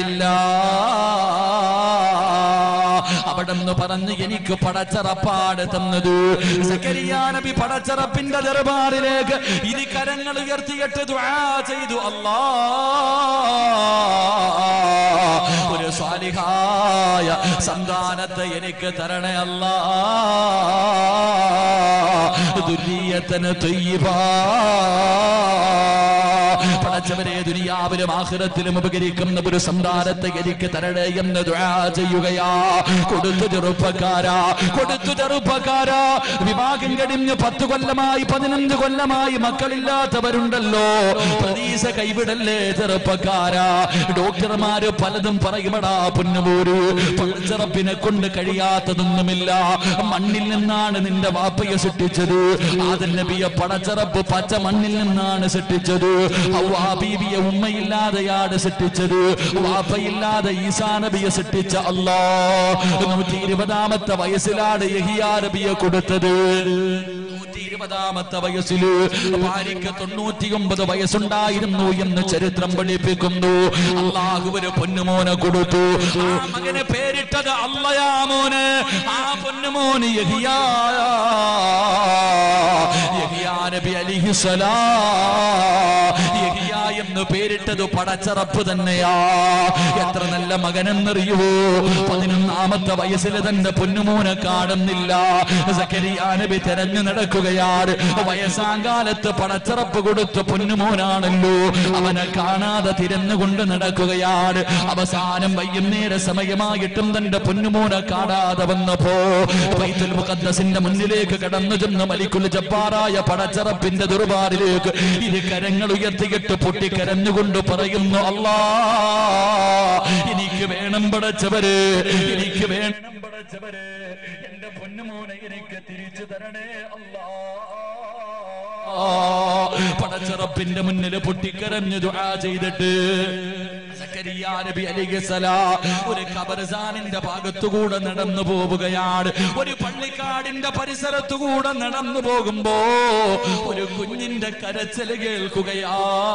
Speaker 3: അവിടെന്ന് പറഞ്ഞ് എനിക്ക് പടച്ചറപ്പാട് തന്നത് സക്കരിയാ നബി പടച്ചറപ്പിന്റെ ദർബാറിലേക്ക് ഇനി കരങ്ങൾ ഉയർത്തിയിട്ട് ദുആ ചെയ്തു അല്ലാ ഒരു സ്വാലിഹായ സന്താനത്തെ എനിക്ക് തരണേ അല്ലാ ദുര്യത്തിന് തൊയ്യബാ പടച്ചവരെ ദുനിയാവിലും ആഖിറത്തിലും ഉപകരിക്കുന്ന ഒരു സന്താനത്തെ എനിക്ക് തരണേ എന്ന് ദുആ ചെയ്യുകയാ കൊടുത്തു ചെറുപ്പക്കാരാ കൊടുത്തു ചെറുപ്പക്കാരാ വിവാഹം കഴിഞ്ഞ് പത്ത് കൊല്ലമായി പതിനഞ്ച് കൊല്ലമായി മക്കളില്ലാത്തവരുണ്ടല്ലോ പ്രതീക്ഷ കൈവിടല്ലേ ചെറുപ്പക്കാരാ ഡോക്ടർമാര് പലതും പറയുമടാ പൊന്നുപോരു പഴച്ചിറപ്പിനെ കൊണ്ട് കഴിയാത്തതൊന്നുമില്ല മണ്ണിൽ നിന്നാണ് നിന്റെ വാപ്പയെ സൃഷ്ടിച്ചത് ആദൻ നബിയെ പടച്ചിറപ്പ് പച്ച മണ്ണിൽ നിന്നാണ് സൃഷ്ടിച്ചത് ഹവ്വാ ബീവിയെ ഉമ്മയില്ലാതെയാണ് സൃഷ്ടിച്ചത് വാപ്പയില്ലാതെ ഈസാ നബിയെ സൃഷ്ടിച്ച അല്ലാ നൂറ്റി ഇരുപതാമത്തെ വയസ്സിലാണ് യഹിയാ നബിയെ കൊടുത്തത് നൂറ്റി ഇരുപതാമത്തെ വയസ്സില് ഭാര്യയ്ക്ക് തൊണ്ണൂറ്റിയൊമ്പത് വയസ്സുണ്ടായിരുന്നു എന്ന് ചരിത്രം പഠിപ്പിക്കുന്നു അള്ളാഹു ഒരു പൊന്നുമോനെ കൊടുത്തു ആ മകന് പേരിട്ടത് അല്ലയാ മോന് ആ പൊന്നുമോന് യഹിയാ യഹിയാ നബി അലിഹിസലാ യഹിയ എന്ന് പേരിട്ടത് പടച്ചറപ്പ് തന്നെയാ എത്ര നല്ല മകനെന്നറിയുവോ പതിനൊന്നാമത്തെ വയസ്സിൽ തന്റെ പൊന്നുമോനെ കാണുന്നില്ല സക്കരിയാ നബി തെരഞ്ഞു നടക്കുകയാണ് വയസ്സാങ്കാലത്ത് പടച്ചറപ്പ് കൊടുത്ത പൊന്നുമോനാണല്ലോ അവനെ കാണാതെ തിരഞ്ഞുകൊണ്ട് നടക്കുകയാണ് അവസാനം വൈകുന്നേര സമയമായിട്ടും തന്റെ പൊന്നുമോനെ കാണാതെ വന്നപ്പോ ബൈത്തുൽ മുഖദ്ദസിന്റെ മുന്നിലേക്ക് കടന്നു ചെന്ന് മലിക്കുൽ ജബ്ബാറായ പടച്ചറപ്പിന്റെ ദുർബാറിലേക്ക് ഇരു കരങ്ങൾ ഉയർത്തിയിട്ട് പൊട്ടിക്കരഞ്ഞുകൊണ്ട് പറയുന്നു അല്ലാ എനിക്ക് വേണം പടച്ചവര് എനിക്ക് വേണം പടച്ചവര് എന്റെ പൊന്നുമോനെ എനിക്ക് തിരിച്ചു തരണേ അല്ലാ പടച്ചറപ്പിന്റെ മുന്നിൽ പൊട്ടിക്കരഞ്ഞു ദുആ ചെയ്തിട്ട് സക്കരിയാ നബി അലൈഹിസ്സലാം ഒരു ഖബർസാനിന്റെ ഭാഗത്തുകൂടെ നടന്നു പോവുകയാണ് ഒരു പള്ളിക്കാടിന്റെ പരിസരത്തുകൂടെ നടന്നു പോകുമ്പോ ഒരു കുഞ്ഞിന്റെ കരച്ചൽ കേൾക്കുകയാ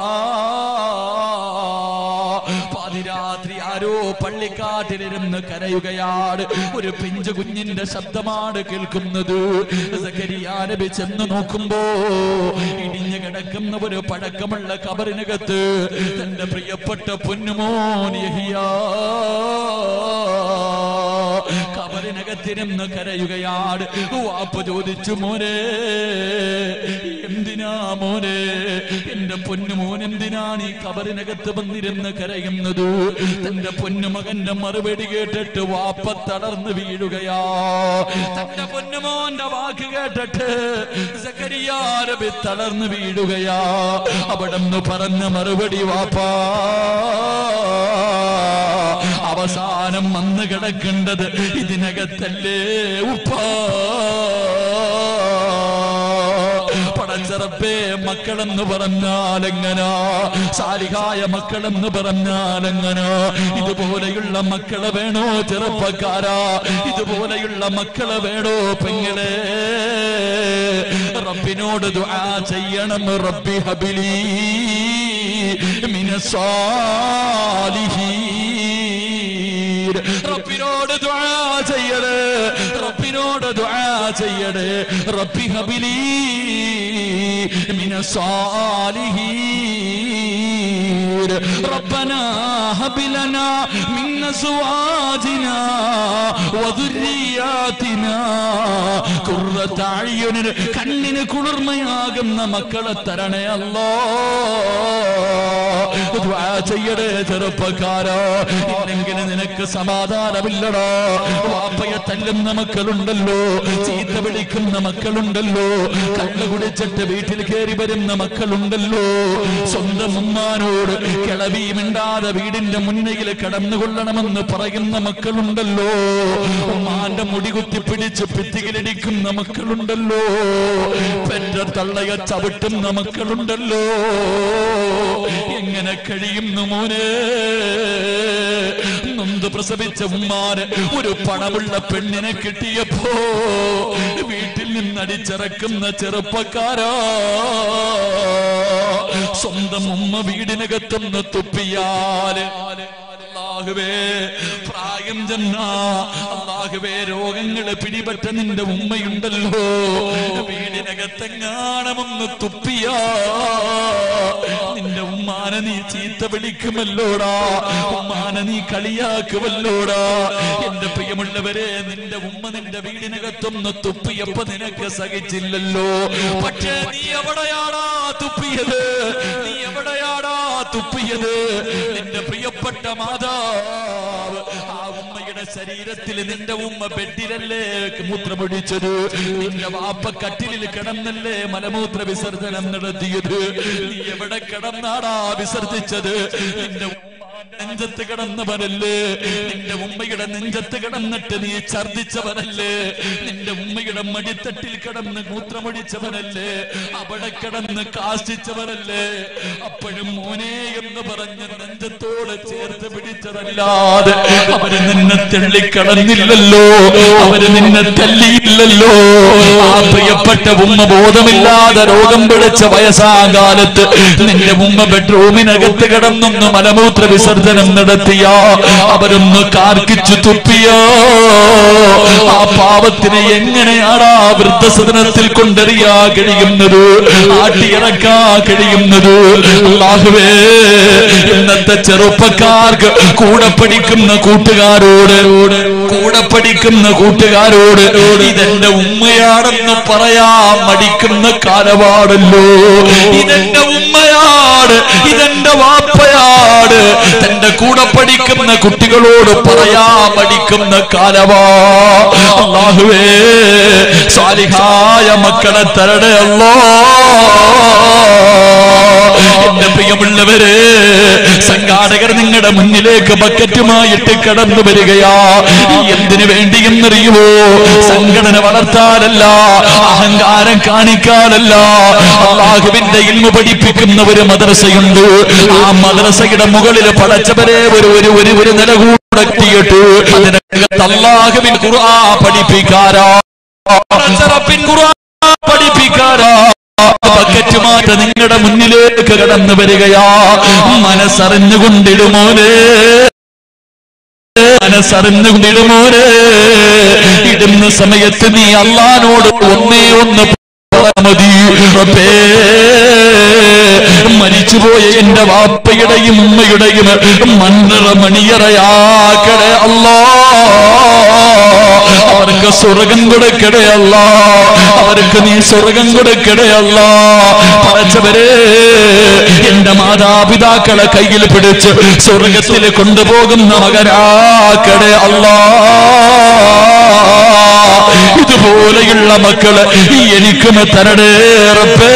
Speaker 3: പാതിരാത്രി ആരോ പള്ളിക്കാട്ടിലിരുന്ന് കരയുകയാണ് ഒരു പിഞ്ചു കുഞ്ഞിന്റെ ശബ്ദമാണ് കേൾക്കുന്നത് സക്കരിയാ നബി ചെന്ന് നോക്കുമ്പോ ഇടിഞ്ഞു കിടക്കുന്ന ഒരു പഴക്കമുള്ള കബറിനകത്ത് തന്റെ പ്രിയപ്പെട്ട പൊന്നുമോൻ യഹിയാ കബറിനകത്തിരുന്ന് കരയുകയാണ് വാപ്പ ചോദിച്ചു മോനെ എന്തിനാ മോനെ എന്റെ പൊന്നുമോൻ എന്തിനാണ് ഈ കബറിനകത്ത് വന്നിരുന്ന് കരയുന്നത് തന്റെ പൊന്നുമകന്റെ മറുപടി കേട്ടിട്ട് വാപ്പ തളർന്ന് വീഴുകയാ തന്റെ പൊന്നുമോന്റെ വാക്ക് കേട്ടിട്ട് സക്കരിയാ നബി തളർന്ന് വീഴുകയാ അവിടെന്ന് പറഞ്ഞ മറുപടി വാപ്പാ അവസാനം വന്ന് കിടക്കേണ്ടത് ഇതിനകത്തല്ലേ ഉപ്പാ പടച്ചറപ്പേ മക്കളെന്ന് പറഞ്ഞാലെങ്ങനാ സാലിഹായ മക്കളെന്ന് പറഞ്ഞാലെങ്ങനാ ഇതുപോലെയുള്ള മക്കളെ വേണോ ചെറുപ്പക്കാരാ ഇതുപോലെയുള്ള മക്കളെ വേണോ പെങ്ങളെ റബ്ബിനോട് ദുആ ചെയ്യണം റബ്ബി ഹബിലി മിനസ്സാലിഹീൻ റബ്ബിനോട് ദുആ ചെയ്യണേ റബ്ബിനോട് ദുആ ചെയ്യണേ റബ്ബി ഹബിലി മിനസ്സാലിഹീൻ ربنا هب لنا من أزواجنا وذرياتنا قرة أعين കണ്ണിന് കുളിർമയാകുന്ന മക്കളെ തരണേ അല്ലോ
Speaker 1: ദുആ ചെയ്യടേ ചെറുപ്പക്കാരോ ഇല്ലെങ്കിൽ നിനക്ക് സമാധാനമില്ലടോ വാപ്പയെ തല്ലുന്ന മക്കളുണ്ടല്ലോ ചീത്ത വിളിക്കുന്ന മക്കളുണ്ടല്ലോ കള്ളു കുടിച്ചിട്ട് വീട്ടിൽ കയറി വരുന്ന മക്കളുണ്ടല്ലോ സ്വന്തം ഉമ്മാനോട് കിളവി മിണ്ടാതെ വീടിന്റെ മുന്നിൽ കടന്നുകൊള്ളണമെന്ന് പറയുന്ന മക്കളുണ്ടല്ലോ ഉമ്മാന്റെ മുടി കുത്തി പിടിച്ച് ഭിത്തിയിലിടിക്കുന്ന മക്കളുണ്ടല്ലോ പെറ്റ തള്ളയ ചവിട്ടുന്ന മക്കളുണ്ടല്ലോ എങ്ങനെ കഴിയുന്നു മോനെ നൊന്ത് പ്രസവിച്ച ഉമ്മാന് ഒരു പണമുള്ള പെണ്ണിനെ കിട്ടിയപ്പോ വീട്ടിൽ നിന്നടിച്ചിറക്കുന്ന ചെറുപ്പക്കാരാ സ്വന്തം ഉമ്മ വീടിനകത്തൊന്ന് തുപ്പിയാല് അല്ലാഹുവേ പ്രായം ചെന്ന അല്ലാഹുവേ രോഗങ്ങള് പിടിപെട്ട നിന്റെ ഉമ്മയുണ്ടല്ലോ വീടിനകത്തെങ്ങാണമൊന്ന് തുപ്പിയാ നിന്റെ ഉമ്മാനെ നീ ചീത്ത വിളിക്കുമല്ലോടാ ഉമ്മാനെ നീ കളിയാക്കുമല്ലോടാ എന്റെ പ്രിയമുള്ളവരെ നിന്റെ ഉമ്മ നിന്റെ വീടിനകത്തൊന്ന് തുപ്പിയപ്പോ നിനക്ക് സഹിച്ചില്ലല്ലോ പക്ഷേ നീ എവിടെയാടാ തുപ്പിയത് നീ എവിടെയാടാ തുപ്പിയത് നിന്റെ പ്രിയപ്പെട്ട മാതാവ് ആ ഉമ്മയുടെ ശരീരത്തിൽ നിന്റെ ഉമ്മ ബെഡിലല്ലേ മൂത്രമൊഴിച്ചത് നിന്റെ വാപ്പ കട്ടിലിൽ കിടന്നല്ലേ മലമൂത്ര വിസർജനം നടത്തിയത് നീ എവിടെ കിടന്നാടാ വിസർജിച്ചത് നിന്റെ ഉമ്മ നെഞ്ചത്ത് കിടന്നവനല്ലേ നിന്റെ ഉമ്മയുടെ നെഞ്ചത്ത് കിടന്നിട്ട് നീ ഛർദിച്ചവനല്ലേ നിന്റെ ഉമ്മയുടെ മടിത്തട്ടിൽ കിടന്ന് മൂത്രമൊഴിച്ചവനല്ലേ അവിടെ കിടന്ന് കാശിച്ചവനല്ലേ അപ്പോഴും മോനെ എന്ന് പറഞ്ഞ് നെഞ്ചത്തോട് ചേർത്ത് പിടിച്ചതല്ലാതെ അവര് നിന്നെ തെള്ളിക്കടന്നില്ലല്ലോ അവര് നിന്നെ തല്ലിയില്ലല്ലോ ആ പ്രിയപ്പെട്ട ഉമ്മ ബോധമില്ലാതെ രോഗം പിടിച്ച വയസ്സാകാലത്ത് നിന്റെ ഉമ്മ ബെഡ്റൂമിനകത്ത് കിടന്നൊന്ന് മലമൂത്ര വിസർജനം നടത്തിയ അവരൊന്ന് കാർക്കിച്ചു തുപ്പിയോ ആ പാവത്തിനെ എങ്ങനെയാണ് ആ വൃദ്ധസദനത്തിൽ കൊണ്ടെറിയാ കഴിയുന്നത് ആട്ടിയിറക്കാ കഴിയുന്നത് അല്ലാഹുവേ ഇന്നത്തെ ചെറുപ്പക്കാർക്ക് കൂടെ പഠിക്കുന്ന കൂട്ടുകാരോട് കൂടെ പഠിക്കുന്ന കൂട്ടുകാരോട് ഇതെന്റെ ഉമ്മയാണെന്ന് പറയാൻ മടിക്കുന്ന കാലപാടല്ലോ ഇതെന്റെ ഉമ്മയാണ് ഇതെന്റെ വാപ്പയാണ് തന്റെ കൂടെ പഠിക്കുന്ന കുട്ടികളോട് പറയാൻ മടിക്കുന്ന കാലവാ അള്ളാഹുവേ സാലിഹായ മക്കളെ തരണേ അല്ലോ എന്റെ പ്രിയമുള്ളവരെ സംഘാടകർ നിങ്ങളുടെ മുന്നിലേക്ക് ബക്കറ്റുമായിട്ട് കടന്നു വരികയാ എന്തിനു വേണ്ടിയെന്നറിയുമോ സംഘടന വളർത്താനല്ല അഹങ്കാരം കാണിക്കാനല്ല അള്ളാഹുവിന്റെ ഇൽമ പഠിപ്പിക്കുന്ന ഒരു മദ്രസയുണ്ട് ആ മദ്രസയുടെ മുകളിൽ പടച്ചവരെ ഒരു ഒരു ഒരു ഒരു നില കൂടെ എത്തിയിട്ട് അതിനകത്ത് അള്ളാഹുവിൻ ഖുർആ പഠിപ്പിക്കാരാ പടച്ചറപ്പിൻ ഖുർആ പഠിപ്പിക്കാരാ ബക്കറ്റുമായിട്ട് നിങ്ങളുടെ മുന്നിലേക്ക് കടന്നു വരികയാ മനസ്സറിഞ്ഞുകൊണ്ടിടുമോനെ മനസ്സറിഞ്ഞുകൊണ്ടിടുമോനെ ഇടുന്ന സമയത്ത് നീ അള്ളഹാനോട് ഒന്നേ ഒന്ന് പറഞ്ഞാ മതി റബ്ബേ മരിച്ചുപോയ എന്റെ വാപ്പയുടെയും ഉമ്മയുടെയും മണ്ണറ മണിയറയാക്കടേ അല്ലാ അവർക്ക് സ്വർഗം കൊടുക്കടേ അല്ല അവർക്ക് നീ സ്വർഗം കൊടുക്കടേ അല്ല പറച്ചവരെ എന്റെ മാതാപിതാക്കളെ കയ്യിൽ പിടിച്ച് സ്വർഗത്തിൽ കൊണ്ടുപോകുന്ന മകരാക്കടേ അല്ലാ ഇതുപോലെയുള്ള മക്കള് എനിക്കും തരണേറപ്പേ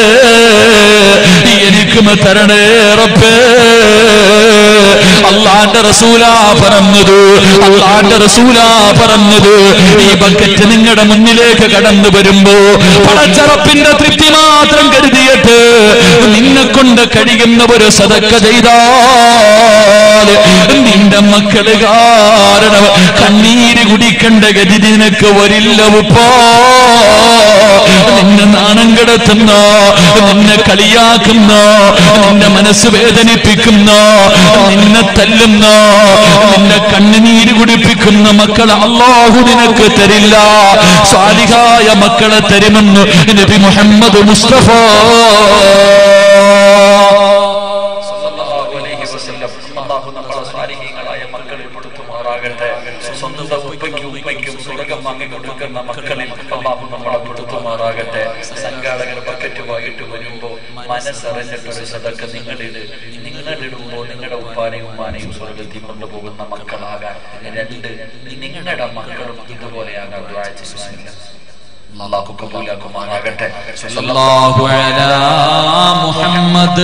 Speaker 1: എനിക്കും തരണേറപ്പേ അള്ളാന്റെ റസൂലാ പറഞ്ഞത് അള്ളാന്റെ റസൂലാ പറഞ്ഞത് ഈ ബക്കറ്റ് നിങ്ങളുടെ മുന്നിലേക്ക് കടന്നു വരുമ്പോ പടച്ചറപ്പിന്റെ തൃപ്തി മാത്രം കരുതിയിട്ട് നിന്നെ കൊണ്ട് കഴിയുന്ന ഒരു സതക്ക ചെയ്താൽ നിന്റെ മക്കള് കാരണം കണ്ണീര് കുടിക്കേണ്ട ഗതി നിനക്ക് വരില്ല ഉപ്പോ നിന്നെ നാണം കിടത്തുന്ന നിന്നെ കളിയാക്കുന്ന നിന്റെ മനസ്സ് വേദനിപ്പിക്കുന്ന നിന്നെ തല്ലുന്ന നിന്റെ കണ്ണുനീര് കുടിപ്പിക്കുന്ന മക്കളെ അള്ളാഹു നിനക്ക് തരില്ല സ്വാലിഹായ മക്കളെ തരുമെന്ന് നബി മുഹമ്മദ് മുസ്തഫ
Speaker 2: സല്ലല്ലാഹു അലൈഹി വസല്ലം അള്ളാഹു നമ്മളെ സ്വാലിഹീങ്ങളായ മക്കളിൽ പെടുത്തുമാറാകട്ടെ സ്വന്തം ഉപ്പയ്ക്കും ഉമ്മയ്ക്കും സ്വർഗം വാങ്ങി കൊടുക്കുന്ന മക്കളിൽ അള്ളാഹു നമ്മളെ പെടുത്തുമാറാകട്ടെ സംഘാടകർ ബക്കറ്റുമായിട്ട് വരുമ്പോ മനസ്സറിഞ്ഞിട്ടൊരു സദക്ക നിങ്ങളിത് നിങ്ങളിടുമ്പോ നിങ്ങളുടെ ഉപ്പാനെയും ഉമ്മാനെയും സ്വർഗത്തിൽ കൊണ്ടുപോകുന്ന മക്കളാകാൻ രണ്ട് നിങ്ങളുടെ മക്കളും ഇതുപോലെയാകാൻ ദ്വാ ചെയ്യുന്നില്ല അള്ളാഹു കബൂലാക്കുമാറാകട്ടെ
Speaker 1: الله على محمد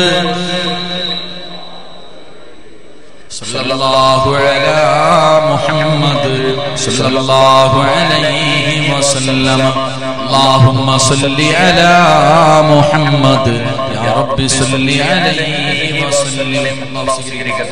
Speaker 1: صلى الله على محمد صلى الله عليه وسلم اللهم صل على محمد يا رب صل عليه وسلم
Speaker 2: അള്ളാഹു സ്വീകരിക്കട്ടെ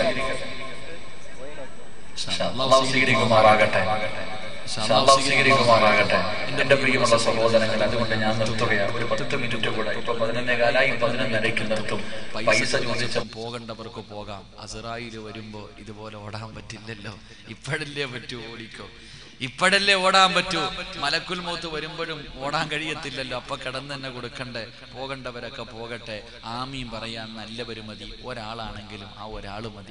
Speaker 2: അള്ളാഹു സ്വീകരിക്കുമാറാകട്ടെ അള്ളാഹു സ്വീകരിക്കുമാറാകട്ടെ എന്റെ പ്രിയമുള്ള സഹോദരങ്ങൾ അതുകൊണ്ട് ഞാൻ നിർത്തുകയാണ് ഒരു പത്ത് മിനിറ്റ് കൂടെ ഇപ്പൊ പതിനൊന്നേ കാലായി പതിനൊന്നരയ്ക്ക് നിർത്തും പൈസ ചോദിച്ച
Speaker 3: പോകേണ്ടവർക്ക് പോകാം അസറായില് വരുമ്പോ ഇതുപോലെ ഓടാൻ പറ്റില്ലല്ലോ ഇപ്പോഴല്ലേ പറ്റൂ ഓടിക്കോ ഇപ്പോഴല്ലേ ഓടാൻ പറ്റൂ മലക്കുൽ മൂത്ത് വരുമ്പോഴും ഓടാൻ കഴിയത്തില്ലല്ലോ അപ്പൊ കിടന്ന് തന്നെ കൊടുക്കണ്ടേ പോകേണ്ടവരൊക്കെ പോകട്ടെ ആമീൻ പറയാൻ നല്ലവര് മതി ഒരാളാണെങ്കിലും ആ ഒരാള് മതി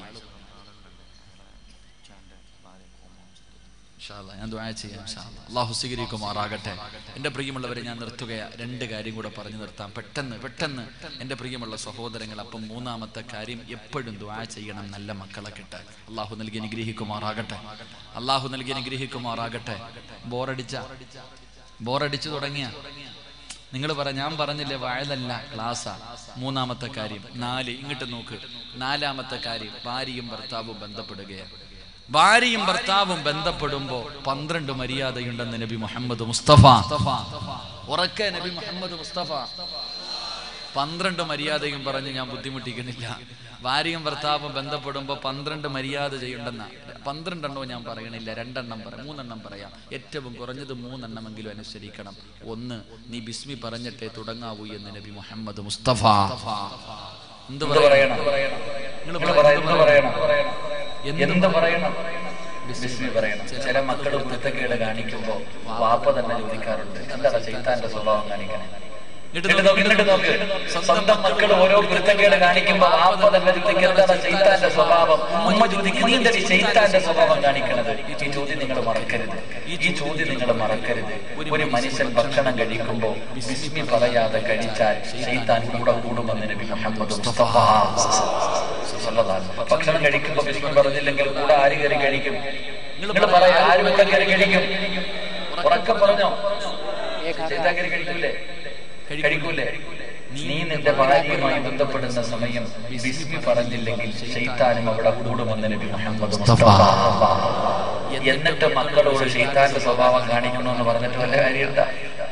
Speaker 3: ഇൻഷാ അല്ലാ, ഞാൻ ദുആ ചെയ്യാം ഇൻഷാ അല്ലാ. അള്ളാഹു സ്വീകരിക്കുമാറാകട്ടെ എൻ്റെ പ്രിയമുള്ളവരെ ഞാൻ നിർത്തുകയാ രണ്ട് കാര്യം കൂടെ പറഞ്ഞു നിർത്താം പെട്ടെന്ന് പെട്ടെന്ന് എൻ്റെ പ്രിയമുള്ള സഹോദരങ്ങൾ അപ്പം മൂന്നാമത്തെ കാര്യം എപ്പോഴും ദുആ ചെയ്യണം നല്ല മക്കളെ കിട്ടാൻ അള്ളാഹു നൽകി അനുഗ്രഹിക്കുമാറാകട്ടെ അള്ളാഹു നൽകി അനുഗ്രഹിക്കുമാറാകട്ടെ ബോറടിച്ച ബോറടിച്ചു തുടങ്ങിയ നിങ്ങൾ പറ ഞാൻ പറഞ്ഞില്ലേ വയലല്ല ക്ലാസ്സാ മൂന്നാമത്തെ കാര്യം നാല് ഇങ്ങോട്ട് നോക്ക് നാലാമത്തെ കാര്യം ഭാര്യയും ഭർത്താവും ബന്ധപ്പെടുകയാണ് ഭാര്യയും ഭർത്താവും ബന്ധപ്പെടുമ്പോ പന്ത്രണ്ട് മര്യാദയുണ്ടെന്ന് നബി മുഹമ്മദ് മുസ്തഫ ഉറക്കെ നബി മുഹമ്മദ് മുസ്തഫ പന്ത്രണ്ട് മര്യാദയും പറഞ്ഞ് ഞാൻ ബുദ്ധിമുട്ടിക്കുന്നില്ല ഭാര്യയും ഭർത്താവും ബന്ധപ്പെടുമ്പോ പന്ത്രണ്ട് മര്യാദ ചെയ്യണ്ടെന്ന പന്ത്രണ്ടെണ്ണവും ഞാൻ പറയണില്ല രണ്ടെണ്ണം പറയാം മൂന്നെണ്ണം പറയാം ഏറ്റവും കുറഞ്ഞത് മൂന്നെണ്ണമെങ്കിലും അനുസരിക്കണം ഒന്ന് നീ ബിസ്മി പറഞ്ഞിട്ടേ തുടങ്ങാവൂ എന്ന് നബി മുഹമ്മദ് മുസ്തഫ എന്ത്
Speaker 2: എന്ത്
Speaker 3: പറയണം
Speaker 2: പറയണം
Speaker 3: നിങ്ങൾ
Speaker 2: എന്ത് പറയണം എന്ത് പറയണം
Speaker 3: എന്ത്
Speaker 2: എന്ത് പറയണം ബിസ്മി പറയണം ചില മക്കൾ വൃത്തക്കേട് കാണിക്കുമ്പോ വാപ്പ തന്നെ ചോദിക്കാറുണ്ട് എന്താണ് ചൈത്താന്റെ സ്വഭാവം കാണിക്കണേ എന്നിട്ട് നോക്ക്, എന്നിട്ട് നോക്ക്. സ്വന്തം മക്കൾ ഓരോ വൃത്തക്കേട് കാണിക്കുമ്പോ വാപ്പ തന്നെ ചോദിക്കും എന്താണ് ചൈത്താന്റെ സ്വഭാവം ഉമ്മ ചോദിക്കും നീ എന്താണ് ഈ ചൈത്താന്റെ സ്വഭാവം കാണിക്കണത് ഈ ചോദ്യം നിങ്ങൾ മറക്കരുത് ഈ ചോദ്യം നിങ്ങൾ മറക്കരുത് ഒരു മനുഷ്യൻ ഭക്ഷണം കഴിക്കുമ്പോ ബിസ്മി പറയാതെ കഴിച്ചാൽ ചൈത്താൻ കൂടെ കൂടുമെന്ന് നബി മുഹമ്മദ് മുസ്തഫ സല്ലല്ലാഹു ഭക്ഷണം കഴിക്കുമ്പോ ബിസ്മി പറഞ്ഞില്ലെങ്കിൽ കൂടെ ആര് കയറി കഴിക്കും നിങ്ങൾ പറയാ ആര് കൂടെ കയറി കഴിക്കും ഉറക്കം പറഞ്ഞോ ചൈത്താൻ കയറി കഴിക്കൂലേ കഴിക്കൂലേ നീ നിന്റെ ഭാര്യയുമായി ബന്ധപ്പെടുന്ന സമയം ബിസ്മി പറഞ്ഞില്ലെങ്കിൽ ശൈത്താനും അവിടെ കൂടുമെന്ന് നബി മുഹമ്മദ് മുസ്തഫ എന്നിട്ട് മക്കളോട് ശൈത്താന്റെ സ്വഭാവം കാണിക്കണമെന്ന് പറഞ്ഞിട്ട് വല്ല കാര്യമുണ്ടാ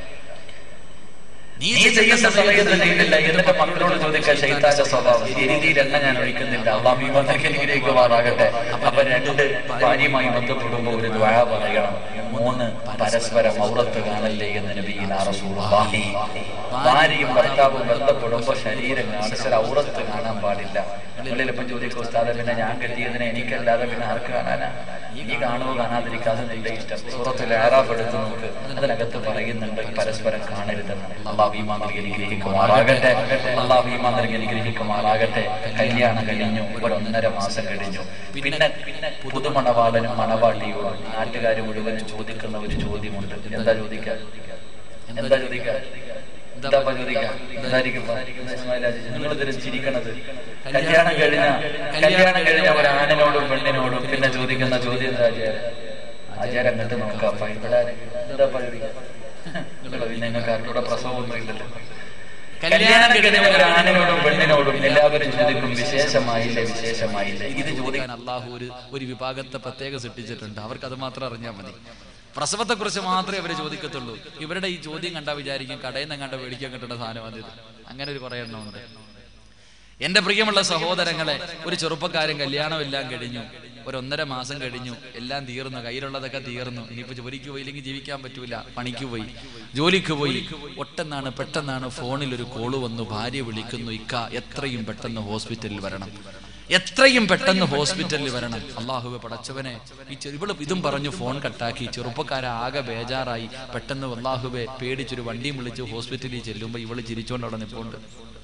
Speaker 2: നീ ചെയ്യുന്ന സമയത്ത് ചെയ്തില്ല എന്നിട്ട് മക്കളോട് ചോദിക്കാൻ ശൈത്താന്റെ സ്വഭാവം ഈ രീതിയിൽ എണ്ണ ഞാൻ ഒഴിക്കുന്നില്ല അള്ളാഹിമാറാകട്ടെ അപ്പൊ രണ്ട് ഭാര്യയുമായി ബന്ധപ്പെടുമ്പോ ഒരു ദ്വാ പറയണം മൂന്ന് പരസ്പരം ഔറത്ത് കാണല്ലേ എന്ന് നബീന റസൂലുള്ളാഹി ഭാര്യയും ഭർത്താവും ബന്ധപ്പെടുമ്പോ ശരീരം കാണിച്ചാൽ ഔറത്ത് കാണാൻ പാടില്ല നിങ്ങളിലിപ്പം ചോദിക്കും ഉസ്താദെ പിന്നെ ഞാൻ കെട്ടിയതിനെ എനിക്കല്ലാതെ പിന്നെ ആർക്ക് കാണാനാ നീ കാണുമോ കാണാതിരിക്കാതെ നിന്റെ ഇഷ്ടം സൂറത്തിൽ ആറാഫ് എടുത്ത് നോക്ക് അതിനകത്ത് പറയുന്നുണ്ട് പരസ്പരം കാണരുതെന്ന് അള്ളാഹ് ഈമാൻ നൽകി അനുഗ്രഹിക്കുമാറാകട്ടെ അള്ളാഹ് ഈമാൻ നൽകി അനുഗ്രഹിക്കുമാറാകട്ടെ കല്യാണം കഴിഞ്ഞു ഒരു ഒന്നര മാസം കഴിഞ്ഞു പിന്നെ പുതുമണവാളനും മണവാട്ടിയോടും നാട്ടുകാർ മുഴുവൻ ചോദിക്കുന്ന ഒരു ചോദ്യമുണ്ട് എന്താ ചോദിക്കുക എന്താ ചോദിക്കുക എന്താ ചോദിക്കുക എന്തായിരിക്കും നിങ്ങൾ ഇതിലും ചിരിക്കണത് കല്യാണം കഴിഞ്ഞ കല്യാണം കഴിഞ്ഞ ഒരു ആണിനോടും പെണ്ണിനോടും പിന്നെ ചോദിക്കുന്ന ചോദ്യം എന്താ ആചാരം ആചാരം എന്നിട്ട് നോക്കാം ഇവിടെ എന്താ ചോദിക്കുക നിങ്ങള് പിന്നെ നിങ്ങൾക്ക് ആരുടെ പ്രസവമൊന്നും ഇല്ലല്ലോ കല്യാണം കഴിഞ്ഞ ഒരു ആണിനോടും പെണ്ണിനോടും എല്ലാവരും ചോദിക്കും വിശേഷമായില്ലേ വിശേഷമായില്ലേ ഇത് ചോദിക്കാൻ
Speaker 3: ചോദിക്കാൻ അള്ളാഹു ഒരു ഒരു വിഭാഗത്തെ പ്രത്യേകം സൃഷ്ടിച്ചിട്ടുണ്ട് അവർക്ക് അത് മാത്രം അറിഞ്ഞാൽ മതി പ്രസവത്തെ കുറിച്ച് മാത്രമേ അവർ ചോദിക്കത്തുള്ളൂ ഇവരുടെ ഈ ചോദ്യം കണ്ടാ വിചാരിക്കും കടയിൽ നിന്ന് കണ്ട മേടിക്കാൻ കിട്ടുന്ന സാധനം ഇത് അങ്ങനെ ഒരു കുറെ എണ്ണം ഉണ്ട് എന്റെ പ്രിയമുള്ള സഹോദരങ്ങളെ ഒരു ചെറുപ്പക്കാരൻ കല്യാണം എല്ലാം കഴിഞ്ഞു ഒരു ഒന്നര മാസം കഴിഞ്ഞു എല്ലാം തീർന്നു കയ്യിലുള്ളതൊക്കെ തീർന്നു ഇനിയിപ്പോ ജോലിക്ക് പോയില്ലെങ്കിൽ ജീവിക്കാൻ പറ്റൂല പണിക്ക് പോയി ജോലിക്ക് പോയി ഒട്ടെന്നാണ് പെട്ടെന്നാണ് ഫോണിൽ ഒരു കോള് വന്നു ഭാര്യ വിളിക്കുന്നു ഇക്ക എത്രയും പെട്ടെന്ന് ഹോസ്പിറ്റലിൽ വരണം എത്രയും പെട്ടെന്ന് ഹോസ്പിറ്റലിൽ വരണം അള്ളാഹുവെ പടച്ചവനെ ഈ ചെറു- ഇവള് ഇതും പറഞ്ഞു ഫോൺ കട്ടാക്കി ചെറുപ്പക്കാരെ ആകെ ബേജാറായി പെട്ടെന്ന് അള്ളാഹുവെ പേടിച്ചൊരു വണ്ടിയും വിളിച്ച് ഹോസ്പിറ്റലിൽ ചെല്ലുമ്പോൾ ഇവള് ചിരിച്ചോണ്ട് അവിടെ നിൽപ്പുണ്ട്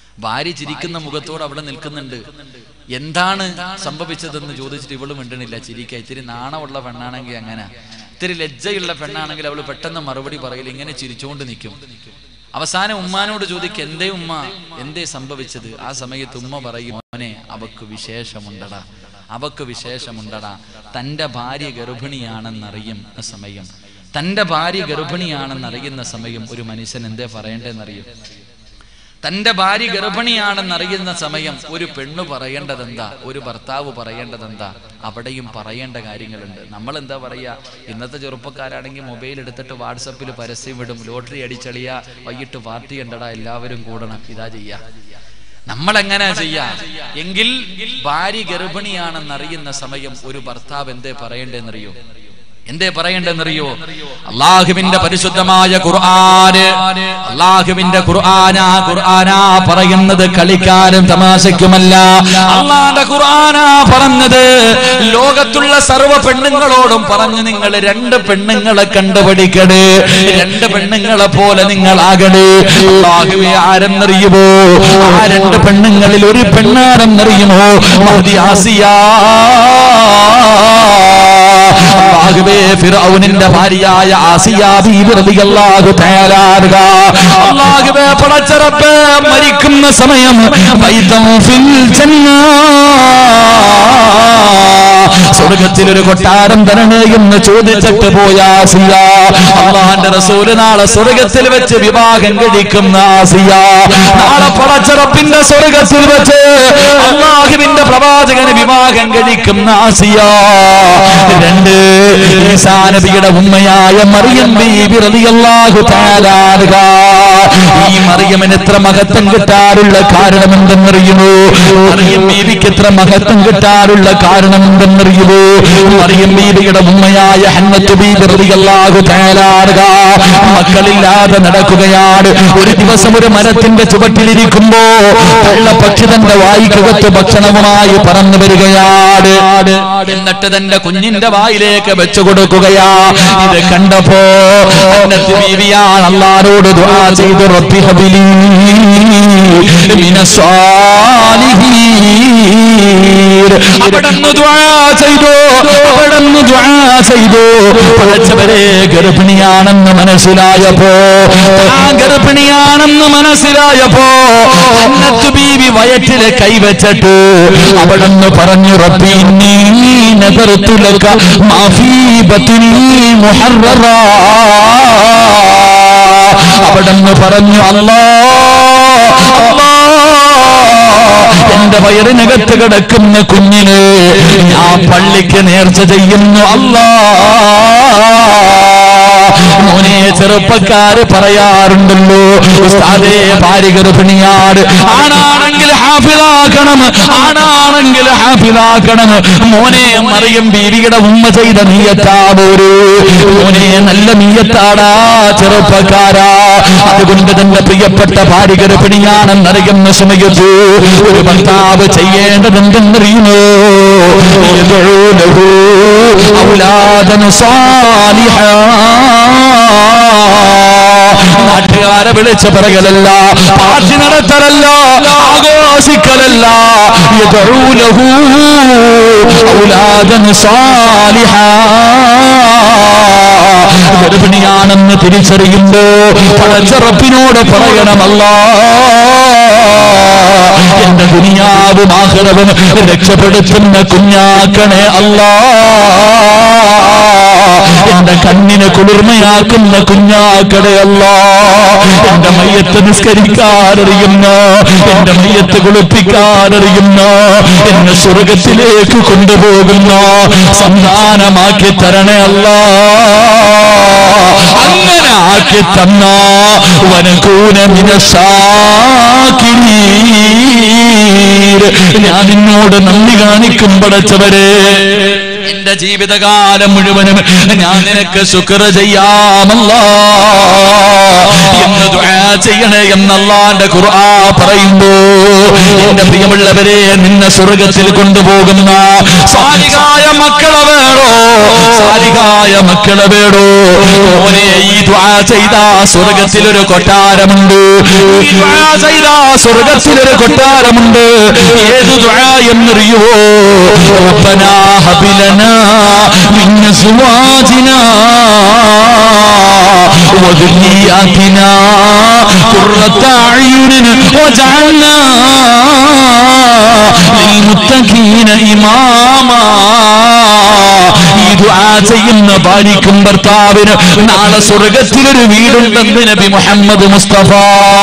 Speaker 1: ഭാര്യ ചിരിക്കുന്ന മുഖത്തോട് അവിടെ നിൽക്കുന്നുണ്ട് എന്താണ് സംഭവിച്ചതെന്ന് ചോദിച്ചിട്ട് ഇവള് മിണ്ടണില്ല ചിരിക്ക ഇത്തിരി നാണമുള്ള പെണ്ണാണെങ്കിൽ അങ്ങനെ ഇത്തിരി ലജ്ജയുള്ള പെണ്ണാണെങ്കിൽ അവള് പെട്ടെന്ന് മറുപടി പറയില്ല ഇങ്ങനെ ചിരിച്ചുകൊണ്ട് നിൽക്കും അവസാനം ഉമ്മാനോട് ചോദിക്കും എന്തേ ഉമ്മ എന്തേ സംഭവിച്ചത് ആ സമയത്ത് ഉമ്മ പറയും മോനെ അവക്ക് വിശേഷമുണ്ടടാ അവക്ക് വിശേഷമുണ്ടടാ തൻ്റെ ഭാര്യ ഗർഭിണിയാണെന്നറിയുന്ന സമയം തൻ്റെ ഭാര്യ ഗർഭിണിയാണെന്നറിയുന്ന സമയം ഒരു മനുഷ്യൻ എന്തേ പറയേണ്ടതെന്നറിയും തന്റെ ഭാര്യ ഗർഭിണിയാണെന്നറിയുന്ന സമയം ഒരു പെണ്ണ് പറയേണ്ടതെന്താ ഒരു ഭർത്താവ് പറയേണ്ടതെന്താ അവിടെയും പറയേണ്ട കാര്യങ്ങളുണ്ട് നമ്മൾ എന്താ പറയാ ഇന്നത്തെ ചെറുപ്പക്കാരാണെങ്കിൽ മൊബൈൽ എടുത്തിട്ട് വാട്സപ്പിൽ പരസ്യം വിടും ലോട്ടറി അടിച്ചളിയ വൈകിട്ട് പാർട്ടി കണ്ടടാ എല്ലാവരും കൂടണം ഇതാ ചെയ്യാ നമ്മൾ എങ്ങനെ ചെയ്യാ എങ്കിൽ ഭാര്യ ഗർഭിണിയാണെന്നറിയുന്ന സമയം ഒരു ഭർത്താവ് എന്തേ പറയേണ്ടതെന്നറിയോ എന്തേ പറയേണ്ടെന്നറിയോ അള്ളാഹുവിന്റെ പരിശുദ്ധമായ ഖുർആന് അള്ളാഹുവിന്റെ ഖുർആനാ ഖുർആനാ പറയുന്നത് കളിക്കാനും തമാശയ്ക്കുമല്ല അള്ളാന്റെ ഖുർആനാ പറഞ്ഞത് ലോകത്തുള്ള സർവ്വ പെണ്ണുങ്ങളോടും പറഞ്ഞു നിങ്ങൾ രണ്ട് പെണ്ണുങ്ങളെ കണ്ടുപിടിക്കണേ രണ്ട് പെണ്ണുങ്ങളെ പോലെ നിങ്ങൾ ആകണേ അള്ളാഹുവെ ആരെന്നറിയുമോ ആ രണ്ട് പെണ്ണുങ്ങളിൽ ഒരു പെണ്ണാരെന്നറിയുമോ മഹദി ആസിയ അല്ലാഹുവേ ഫിർഔനിന്റെ ഭാര്യയായ ആസിയ ബീബി റളിയല്ലാഹു തആല അൻഹ അല്ലാഹുവേ പടച്ചറപ്പേ മരിക്കുന്ന സമയം ബൈതം ഫിൽ ജന്ന സ്വർഗത്തിൽ ഒരു കൊട്ടാരം തരണേ എന്ന് ചോദിച്ചിട്ട് പോയ ആസിയ അള്ളാന്റെ റസൂല് നാളെ സ്വർഗത്തിൽ വെച്ച് വിവാഹം കഴിക്കുന്ന ആസിയ നാളെ പടച്ചറപ്പിന്റെ സ്വർഗത്തിൽ വെച്ച് അള്ളാഹുവിന്റെ പ്രവാചകന് വിവാഹം കഴിക്കുന്ന ആസിയ രണ്ട് ഈസാ നബിയുടെ ഉമ്മയായ മറിയം ബീബി റളിയല്ലാഹു തആല അൻഹ ഈ മറിയമിന് എത്ര മഹത്വം കിട്ടാറുള്ള കാരണം എന്തെന്നറിയുമോ മറിയം ബീവിക്ക് എത്ര മഹത്വം കിട്ടാറുള്ള കാരണം എന്തെന്നറിയുമോ മറിയം ബീവിയുടെ ഉമ്മയായ ഹന്നത്ത് ബീബി റളിയല്ലാഹു തആല അൻഹ മക്കളില്ലാതെ നടക്കുകയാണ് ഒരു ദിവസം ഒരു മരത്തിന്റെ ചുവട്ടിലിരിക്കുമ്പോ പക്ഷി തന്റെ വായിക്കകത്ത് ഭക്ഷണവുമായി പറന്നു വരികയാണ് എന്നിട്ട് തന്റെ കുഞ്ഞിന്റെ വായിലേക്ക് വെച്ചു കൊടുക്കുകയാ ഇത് കണ്ടപ്പോ ഹന്നത്ത് ബീവിയാണ് അള്ളാരോട് ദുആ ചെയ്തു റബ്ബി ഹബിലി മിനസ്സാലിഹീൻ അവിടുന്ന് ദുആ ചെയ്തു അവിടുന്ന് ദുആ ചെയ്തു പടച്ചവരെ ഗർഭിണിയാണെന്ന് മനസ്സിലായപ്പോ ആ ഗർഭിണിയാണെന്ന് മനസ്സിലായപ്പോ ഹന്നത്ത് ബീവി വയറ്റില് കൈവച്ചിട്ട് അവിടുന്ന് പറഞ്ഞു റബ്ബി നീ നദർതു ലക മാ ഫീ ബത്നി മുഹററാ അവിടുന്ന് പറഞ്ഞു അല്ലാ അല്ലാ എന്റെ വയറിനകത്ത് കിടക്കുന്ന കുഞ്ഞിന് ഞാൻ പള്ളിക്ക് നേർച്ച ചെയ്യുന്നു അല്ലാ മോനെ ചെറുപ്പക്കാര് പറയാറുണ്ടല്ലോ ഉസ്താദേ ഭാര്യ ഗർഭിണിയാണ് ആണാണെങ്കിൽ ഹാഫിലാക്കണം ആണാണെങ്കിൽ ഹാഫിലാക്കണം മോനെ മറിയം ബീവിയുടെ ഉമ്മ ചെയ്ത നീയത്താവൂര് മോനെ നല്ല നീയത്താടാ ചെറുപ്പക്കാരാ അതുകൊണ്ട് തന്റെ പ്രിയപ്പെട്ട ഭാര്യ ഗർഭിണിയാണെന്നറിയുന്ന സമയത്ത് ഒരു ഭർത്താവ് ചെയ്യേണ്ടതെന്തെന്നറിയുമോ യദഊലഹു ഔലാദൻ സാലിഹാ നാട്ടുകാരെ വിളിച്ച് പറയലല്ല പാർട്ടി നടത്തലല്ല ആഘോഷിക്കലല്ല യദഊലഹു ഔലാദൻ സാലിഹാ ഗർഭിണിയാണെന്ന് തിരിച്ചറിയുമ്പോ പടച്ചറപ്പിനോട് പറയണമല്ല എന്റെ ദുനിയാവും ആഹ്റവും രക്ഷപ്പെടുത്തുന്ന കുഞ്ഞാക്കണേ അല്ലാ എന്റെ കണ്ണിനെ കുളിർമയാക്കുന്ന കുഞ്ഞാക്കണേ അല്ലാ എന്റെ മയ്യത്ത് നിസ്കരിക്കാനറിയുന്ന എന്റെ മയ്യത്ത് കുളിപ്പിക്കാനറിയുന്ന എന്നെ സ്വർഗത്തിലേക്ക് കൊണ്ടുപോകുന്ന സന്താനമാക്കി തരണേ അല്ലാ അങ്ങനെ ആക്കി തന്ന വനകൂന ഞാൻ നിന്നോട് നന്ദി കാണിക്കും പടച്ചവരെ എന്റെ ജീവിതകാലം മുഴുവനും ഞാൻ നിനക്ക് ശുക്ര ചെയ്യാമല്ല എന്ന് ദുആ ചെയ്യണേ എന്നല്ലാന്റെ ഖുർആ പറയുമ്പോ എന്റെ പ്രിയമുള്ളവരെ നിന്നെ സ്വർഗത്തിൽ കൊണ്ടുപോകുന്ന സാലികായ മക്കളെ വേണോ സാലികായ മക്കളെ വേണോ മോനെ ഈ ദ്വാ ചെയ്ത സ്വർഗത്തിൽ ഒരു കൊട്ടാരമുണ്ട് ഈ ദ്വാ ചെയ്ത സ്വർഗത്തിൽ ഒരു കൊട്ടാരമുണ്ട് ഏത് ദ്വാ എന്നറിയോ ربنا هب لنا من ازواجنا وذرياتنا قرة أعين واجعلنا للمتقين إماما ഈ ദുആ ചെയ്യുന്ന ഭാര്യക്കും ഭർത്താവിന് നാളെ സ്വർഗത്തിലൊരു വീടുണ്ടെന്ന് നബി മുഹമ്മദ് മുസ്തഫ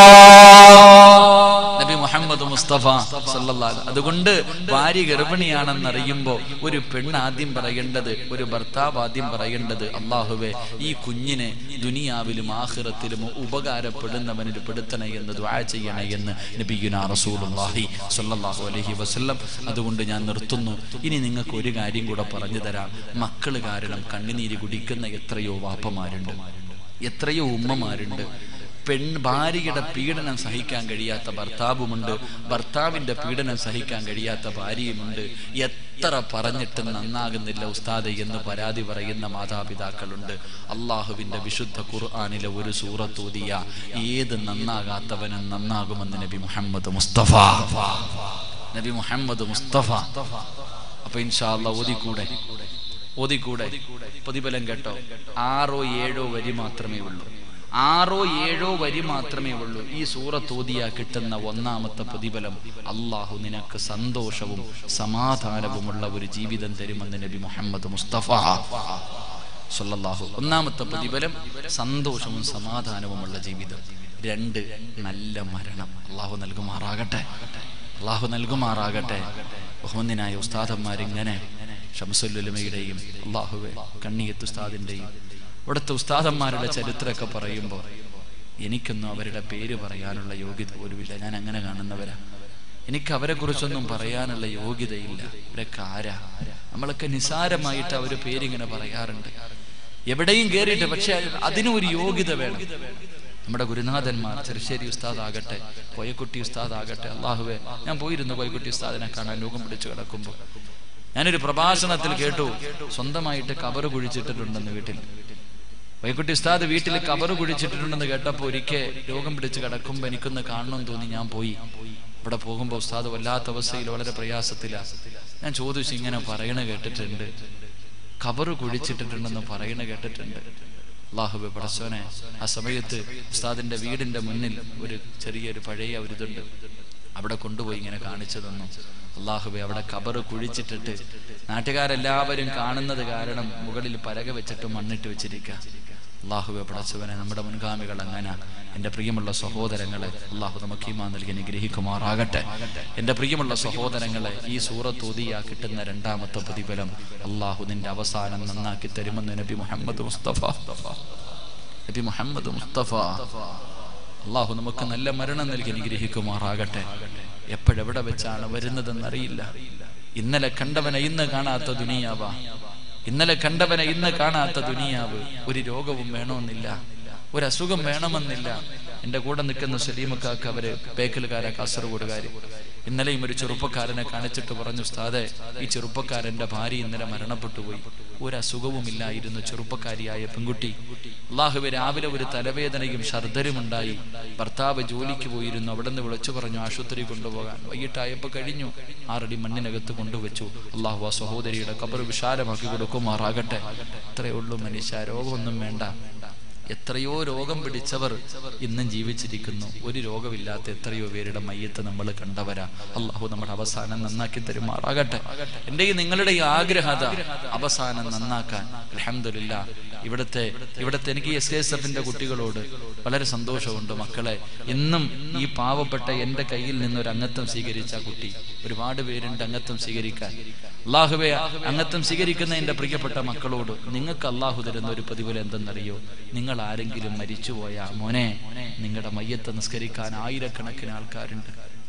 Speaker 3: നബി മുഹമ്മദ് മുസ്തഫ സല്ലല്ലാഹു അതുകൊണ്ട് ഭാര്യ ഗർഭിണിയാണെന്നറിയുമ്പോ ഒരു പെണ്ണ് ആദ്യം പറയേണ്ടത് ഒരു ഭർത്താവ് ആദ്യം പറയേണ്ടത് അള്ളാഹുവെ ഈ കുഞ്ഞിനെ ദുനിയാവിലും ആഖിറത്തിലും ഉപകാരപ്പെടുന്നവനിൽ പെടുത്തണേ എന്ന് ദ്വാ ചെയ്യണേ എന്ന് നബിയുന റസൂലുള്ളാഹി സ്വല്ലല്ലാഹു അലൈഹി വസല്ലം അതുകൊണ്ട് ഞാൻ നിർത്തുന്നു ഇനി നിങ്ങൾക്ക് ഒരു കാര്യം കൂടെ പറഞ്ഞു തരാം മക്കള് കാരണം കണ്ണുനീര് കുടിക്കുന്ന എത്രയോ വാപ്പമാരുണ്ട് എത്രയോ ഉമ്മമാരുണ്ട് പെൺ ഭാര്യയുടെ പീഡനം സഹിക്കാൻ കഴിയാത്ത ഭർത്താവുമുണ്ട് ഭർത്താവിന്റെ പീഡനം സഹിക്കാൻ കഴിയാത്ത ഭാര്യയുമുണ്ട് എത്ര പറഞ്ഞിട്ടും നന്നാകുന്നില്ല ഉസ്താദ് എന്ന് പരാതി പറയുന്ന മാതാപിതാക്കളുണ്ട് അള്ളാഹുവിന്റെ വിശുദ്ധ ഖുർആാനിലെ ഒരു സൂറത്തൂതിയ ഏത് നന്നാകാത്തവനും നന്നാകുമെന്ന് നബി മുഹമ്മദ് മുസ്തഫ നബി മുഹമ്മദ് മുസ്തഫ അപ്പൊ ഇൻഷാല്ല ഓതിക്കൂടെ ഓതിക്കൂടെ പ്രതിഫലം കേട്ടോ ആറോ ഏഴോ വരി മാത്രമേ ഉള്ളൂ ആറോ ഏഴോ വരി മാത്രമേ ഉള്ളൂ ഈ സൂറത്ത് ഓതിയാ കിട്ടുന്ന ഒന്നാമത്തെ പ്രതിഫലം അള്ളാഹു നിനക്ക് സന്തോഷവും സമാധാനവുമുള്ള ഒരു ജീവിതം തരുമെന്ന് നബി മുഹമ്മദ് മുസ്തഫ സല്ലല്ലാഹു ഒന്നാമത്തെ പ്രതിഫലം സന്തോഷവും സമാധാനവുമുള്ള ജീവിതം രണ്ട് നല്ല മരണം അള്ളാഹു നൽകുമാറാകട്ടെ അള്ളാഹു നൽകുമാറാകട്ടെ ബഹുമന്യനായ ഉസ്താദന്മാരിങ്ങനെ ഷംസുല്ലുലമയുടെയും അള്ളാഹുവെ കണ്ണിയത്ത് ഉസ്താദിന്റെയും ഇവിടുത്തെ ഉസ്താദന്മാരുടെ ചരിത്രമൊക്കെ പറയുമ്പോൾ എനിക്കൊന്നും അവരുടെ പേര് പറയാനുള്ള യോഗ്യത പോലുമില്ല ഞാൻ അങ്ങനെ കാണുന്നവരാ എനിക്ക് അവരെ കുറിച്ചൊന്നും പറയാനുള്ള യോഗ്യതയില്ല അവരൊക്കെ ആരാ നമ്മളൊക്കെ നിസാരമായിട്ട് അവർ പേരിങ്ങനെ പറയാറുണ്ട് എവിടെയും കയറിയിട്ട് പക്ഷെ അതിനും ഒരു യോഗ്യത വേണം നമ്മുടെ ഗുരുനാഥന്മാർ ചെറുശ്ശേരി ഉസ്താദ് ആകട്ടെ കോയക്കുട്ടി ഉസ്താദ് ആകട്ടെ അള്ളാഹുവെ ഞാൻ പോയിരുന്നു കോയക്കുട്ടി ഉസ്താദിനെ കാണാൻ ലോകം പിടിച്ചു കിടക്കുമ്പോൾ ഞാനൊരു പ്രഭാഷണത്തിൽ കേട്ടു സ്വന്തമായിട്ട് കബറ് കുഴിച്ചിട്ടിട്ടുണ്ടെന്ന് വീട്ടിൽ വൈകുട്ടി ഉസ്താദ് വീട്ടിൽ കബറ് കുഴിച്ചിട്ടിട്ടുണ്ടെന്ന് കേട്ടപ്പോൾ ഒരിക്കൽ രോഗം പിടിച്ച് കിടക്കുമ്പോൾ എനിക്കൊന്ന് കാണണമെന്ന് തോന്നി ഞാൻ പോയി ഇവിടെ പോകുമ്പോൾ ഉസ്താദ് വല്ലാത്ത അവസ്ഥയിൽ വളരെ പ്രയാസത്തിലാണ് ഞാൻ ചോദിച്ചു ഇങ്ങനെ പറയണ കേട്ടിട്ടുണ്ട് കബറ് കുഴിച്ചിട്ടിട്ടുണ്ടെന്ന് പറയണ കേട്ടിട്ടുണ്ട് അള്ളാഹുബെ പടച്ചോനെ ആ സമയത്ത് ഉസ്താദിന്റെ വീടിന്റെ മുന്നിൽ ഒരു ചെറിയൊരു പഴയ ഒരു ഇതുണ്ട് അവിടെ കൊണ്ടുപോയി ഇങ്ങനെ കാണിച്ചു തന്നു അള്ളാഹുബെ അവിടെ കബറ് കുഴിച്ചിട്ടിട്ട് നാട്ടുകാരെല്ലാവരും കാണുന്നത് കാരണം മുകളിൽ പലക വെച്ചിട്ട് മണ്ണിട്ട് വെച്ചിരിക്കുക അള്ളാഹുബെ പടച്ചവനെ നമ്മുടെ മുൻഗാമികൾ അങ്ങനെ എൻ്റെ പ്രിയമുള്ള സഹോദരങ്ങളെ അള്ളാഹു നമുക്ക് ഈമാ നൽകി അനുഗ്രഹിക്കുമാറാകട്ടെ എൻ്റെ പ്രിയമുള്ള സഹോദരങ്ങളെ ഈ സൂറത്തോതിയാ കിട്ടുന്ന രണ്ടാമത്തെ പ്രതിഫലം അള്ളാഹു നിന്റെ അവസാനം നന്നാക്കി തരുമെന്ന് നബി മുഹമ്മദ് മുസ്തഫ നബി മുഹമ്മദ് മുസ്തഫ അള്ളാഹു നമുക്ക് നല്ല മരണം നൽകി അനുഗ്രഹിക്കുമാറാകട്ടെ എപ്പോഴെവിടെ വെച്ചാണ് വരുന്നതെന്നറിയില്ല ഇന്നലെ കണ്ടവനെ ഇന്ന് കാണാത്ത ദുനിയാവ ഇന്നലെ കണ്ടവനെ ഇന്ന് കാണാത്ത ദുനിയാവ് ഒരു രോഗവും വേണമെന്നില്ല ഒരു അസുഖം വേണമെന്നില്ല എന്റെ കൂടെ നിൽക്കുന്ന സലീമക്കാക്ക് അവര് ബേക്കലുകാര കാസർഗോഡുകാര് ഇന്നലെയും ഒരു ചെറുപ്പക്കാരനെ കാണിച്ചിട്ട് പറഞ്ഞു ഉസ്താദെ ഈ ചെറുപ്പക്കാരന്റെ ഭാര്യ ഇന്നലെ മരണപ്പെട്ടു പോയി ഒരു അസുഖവുമില്ലായിരുന്നു ചെറുപ്പക്കാരിയായ പെൺകുട്ടി അള്ളാഹുവെ രാവിലെ ഒരു തലവേദനയും ഷർദരുമുണ്ടായി ഭർത്താവ് ജോലിക്ക് പോയിരുന്നു അവിടെ നിന്ന് വിളിച്ചു പറഞ്ഞു ആശുപത്രി കൊണ്ടുപോകാൻ വൈകിട്ടായപ്പോ കഴിഞ്ഞു ആറടി മണ്ണിനകത്ത് കൊണ്ടുവച്ചു അള്ളാഹു ആ സഹോദരിയുടെ കബർ വിശാലമാക്കി കൊടുക്കുമാറാകട്ടെ അത്രയേ ഉള്ളൂ മനുഷ്യ രോഗമൊന്നും വേണ്ട എത്രയോ രോഗം പിടിച്ചവർ ഇന്നും ജീവിച്ചിരിക്കുന്നു ഒരു രോഗമില്ലാത്ത എത്രയോ പേരുടെ മയ്യത്ത് നമ്മൾ കണ്ടവരാ അള്ളാഹു നമ്മുടെ അവസാനം നന്നാക്കി തരുമാറാകട്ടെ എൻ്റെ ഈ നിങ്ങളുടെ ഈ ആഗ്രഹത അവസാനം നന്നാക്കാൻ അലഹമില്ല ഇവിടുത്തെ ഇവിടുത്തെ എനിക്ക് എസ് എസ് എഫിന്റെ കുട്ടികളോട് വളരെ സന്തോഷമുണ്ട് മക്കളെ ഇന്നും ഈ പാവപ്പെട്ട എൻ്റെ കയ്യിൽ നിന്ന് ഒരു അംഗത്വം സ്വീകരിച്ച ആ കുട്ടി ഒരുപാട് പേരുണ്ട് അംഗത്വം സ്വീകരിക്കാൻ അള്ളാഹുവെ അംഗത്വം സ്വീകരിക്കുന്ന എൻ്റെ പ്രിയപ്പെട്ട മക്കളോട് നിങ്ങൾക്ക് അള്ളാഹു തരുന്ന ഒരു പ്രതിഫലം എന്തെന്നറിയോ നിങ്ങൾ ആരെങ്കിലും മരിച്ചുപോയ മോനെ നിങ്ങളുടെ മയ്യത്ത് നിസ്കരിക്കാൻ ആയിരക്കണക്കിന് ആൾക്കാരുണ്ട്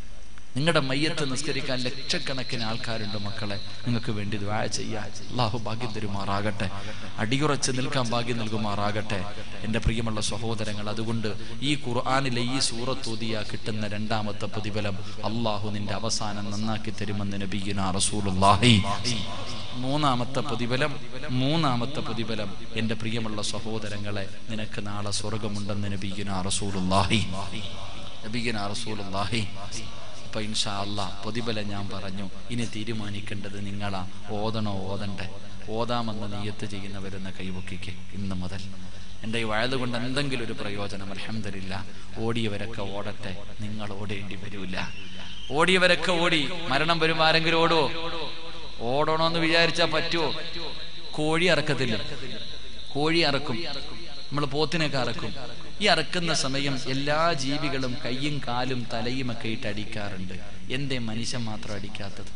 Speaker 3: നിങ്ങളുടെ മയ്യത്ത് നിസ്കരിക്കാൻ ലക്ഷക്കണക്കിന് ആൾക്കാരുണ്ട് മക്കളെ നിങ്ങൾക്ക് വേണ്ടി ദ്വായ ചെയ്യാൻ അള്ളാഹു ഭാഗ്യം തരുമാറാകട്ടെ അടിയുറച്ച് നിൽക്കാൻ ഭാഗ്യം നൽകുമാറാകട്ടെ എൻ്റെ പ്രിയമുള്ള സഹോദരങ്ങൾ അതുകൊണ്ട് ഈ ഖുർആാനിലെ ഈ സൂറത്തൂതിയ കിട്ടുന്ന രണ്ടാമത്തെ പ്രതിഫലം അള്ളാഹു നിന്റെ അവസാനം നന്നാക്കി തരുമെന്ന് നബിയുന റസൂലുള്ളാഹി മൂന്നാമത്തെ പ്രതിഫലം മൂന്നാമത്തെ പ്രതിഫലം എൻ്റെ പ്രിയമുള്ള സഹോദരങ്ങളെ നിനക്ക് നാളെ സ്വർഗമുണ്ടെന്ന് നബിയുന റസൂലുള്ളാഹി നബിയുന റസൂലുള്ളാഹി അപ്പൊ ഇൻഷാ അല്ലാ പ്രതിഫലം ഞാൻ പറഞ്ഞു ഇനി തീരുമാനിക്കേണ്ടത് നിങ്ങളാ ഓതണോ ഓതണ്ടേ ഓതാമെന്ന് നീയത്ത് ചെയ്യുന്നവരെന്ന് കൈവക്കിക്ക് ഇന്ന് മുതൽ എൻ്റെ ഈ വയത് കൊണ്ട് എന്തെങ്കിലും ഒരു പ്രയോജനം അലഹമില്ല ഓടിയവരൊക്കെ ഓടട്ടെ നിങ്ങൾ ഓടേണ്ടി വരൂല ഓടിയവരൊക്കെ ഓടി മരണം വരുമ്പോൾ ആരെങ്കിലും ഓടുവോ ഓടണമെന്ന് വിചാരിച്ചാൽ പറ്റുമോ കോഴി അറക്കത്തില്ല കോഴി അറക്കും നമ്മൾ പോത്തിനൊക്കെ അറക്കും ഈ അറക്കുന്ന സമയം എല്ലാ ജീവികളും കയ്യും കാലും തലയും ഒക്കെ ഇട്ട് അടിക്കാറുണ്ട് എന്തേ മനുഷ്യൻ മാത്രം അടിക്കാത്തത്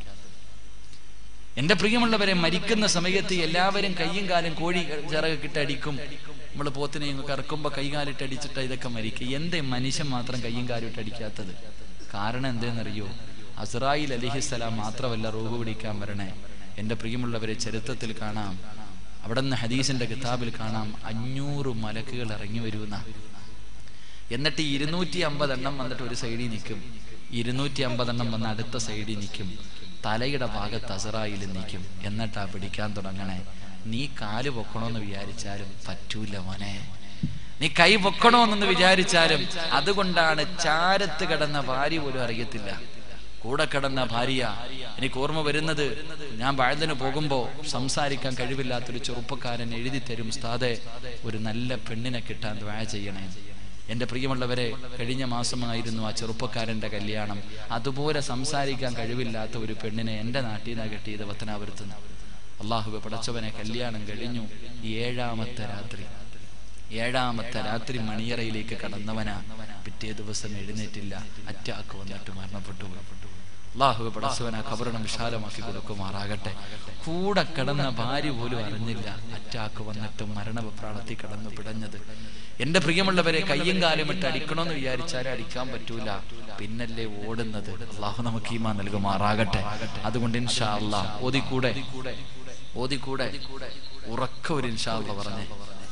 Speaker 3: എന്റെ പ്രിയമുള്ളവരെ മരിക്കുന്ന സമയത്ത് എല്ലാവരും കയ്യും കാലും കോഴി ചിറകൊക്കെ ഇട്ട് അടിക്കും നമ്മൾ പോത്തിനെ കറക്കുമ്പോ കൈകാലിട്ട് അടിച്ചിട്ട് ഇതൊക്കെ മരിക്കുക എന്തേ മനുഷ്യൻ മാത്രം കയ്യും കാലും ഇട്ട് അടിക്കാത്തത് കാരണം എന്തെന്നറിയോ അസ്രായിൽ അലിഹിസ്സലാം മാത്രമല്ല റൂഹ് പിടിക്കാൻ വരണേ എന്റെ പ്രിയമുള്ളവരെ ചരിത്രത്തിൽ കാണാം അവിടെ നിന്ന് ഹദീസിന്റെ കിതാബിൽ കാണാം അഞ്ഞൂറ് മലക്കുകൾ ഇറങ്ങി വരുന്ന എന്നിട്ട് ഇരുന്നൂറ്റി അമ്പതെണ്ണം വന്നിട്ട് ഒരു സൈഡിൽ നിൽക്കും ഇരുന്നൂറ്റി അമ്പതെണ്ണം വന്ന് അടുത്ത സൈഡിൽ നിൽക്കും തലയുടെ ഭാഗത്ത് അസറായിൽ നിൽക്കും എന്നിട്ടാ പിടിക്കാൻ തുടങ്ങണേ നീ കാല് പൊക്കണമെന്ന് വിചാരിച്ചാലും പറ്റൂല മോനെ നീ കൈ പൊക്കണമെന്ന് വിചാരിച്ചാലും അതുകൊണ്ടാണ് ചാരത്ത് കിടന്ന ഭാര്യ പോലും അറിയത്തില്ല കൂടെ കിടന്ന ഭാര്യ എനിക്ക് ഓർമ്മ വരുന്നത് ഞാൻ വഴുതിന് പോകുമ്പോ സംസാരിക്കാൻ കഴിവില്ലാത്തൊരു ചെറുപ്പക്കാരൻ എഴുതി തരും സ്ഥാതെ ഒരു നല്ല പെണ്ണിനെ കിട്ടാൻ ദ്വാ ചെയ്യണേ എന്റെ പ്രിയമുള്ളവരെ കഴിഞ്ഞ മാസമായിരുന്നു ആ ചെറുപ്പക്കാരന്റെ കല്യാണം അതുപോലെ സംസാരിക്കാൻ കഴിവില്ലാത്ത ഒരു പെണ്ണിനെ എന്റെ നാട്ടിൽ നിന്നാണ് കിട്ടിയത് പത്തനാപുരത്തുനിന്ന് അള്ളാഹുബെ പടച്ചവനെ കല്യാണം കഴിഞ്ഞു ഏഴാമത്തെ രാത്രി ഏഴാമത്തെ രാത്രി മണിയറയിലേക്ക് കടന്നവനാ പിറ്റേ ദിവസം എഴുന്നേറ്റില്ല അറ്റാക്ക് വന്നിട്ട് മരണപ്പെട്ടു പോയി അള്ളാഹു പടച്ചവന കബറിണം വിശാലമാക്കി കൊടുക്കുമാറാകട്ടെ കൂടെ കിടന്ന ഭാര്യ പോലും അറിഞ്ഞില്ല അറ്റാക്ക് വന്നിട്ട് മരണപ്രാളത്തിൽ കടന്നു പിടഞ്ഞത് എന്റെ പ്രിയമുള്ളവരെ കയ്യും കാലും ഇട്ട് അടിക്കണമെന്ന് വിചാരിച്ചാലും അടിക്കാൻ പറ്റൂല പിന്നല്ലേ ഓടുന്നത് അള്ളാഹു നമുക്ക് ഈമാ നൽകുമാറാകട്ടെ അതുകൊണ്ട് ഇൻഷാ അള്ളാഹ് ഓതിക്കൂടെ ഓതിക്കൂടെ ഉറക്ക ഒരു ഇൻഷാ അള്ളാഹ് പറഞ്ഞേ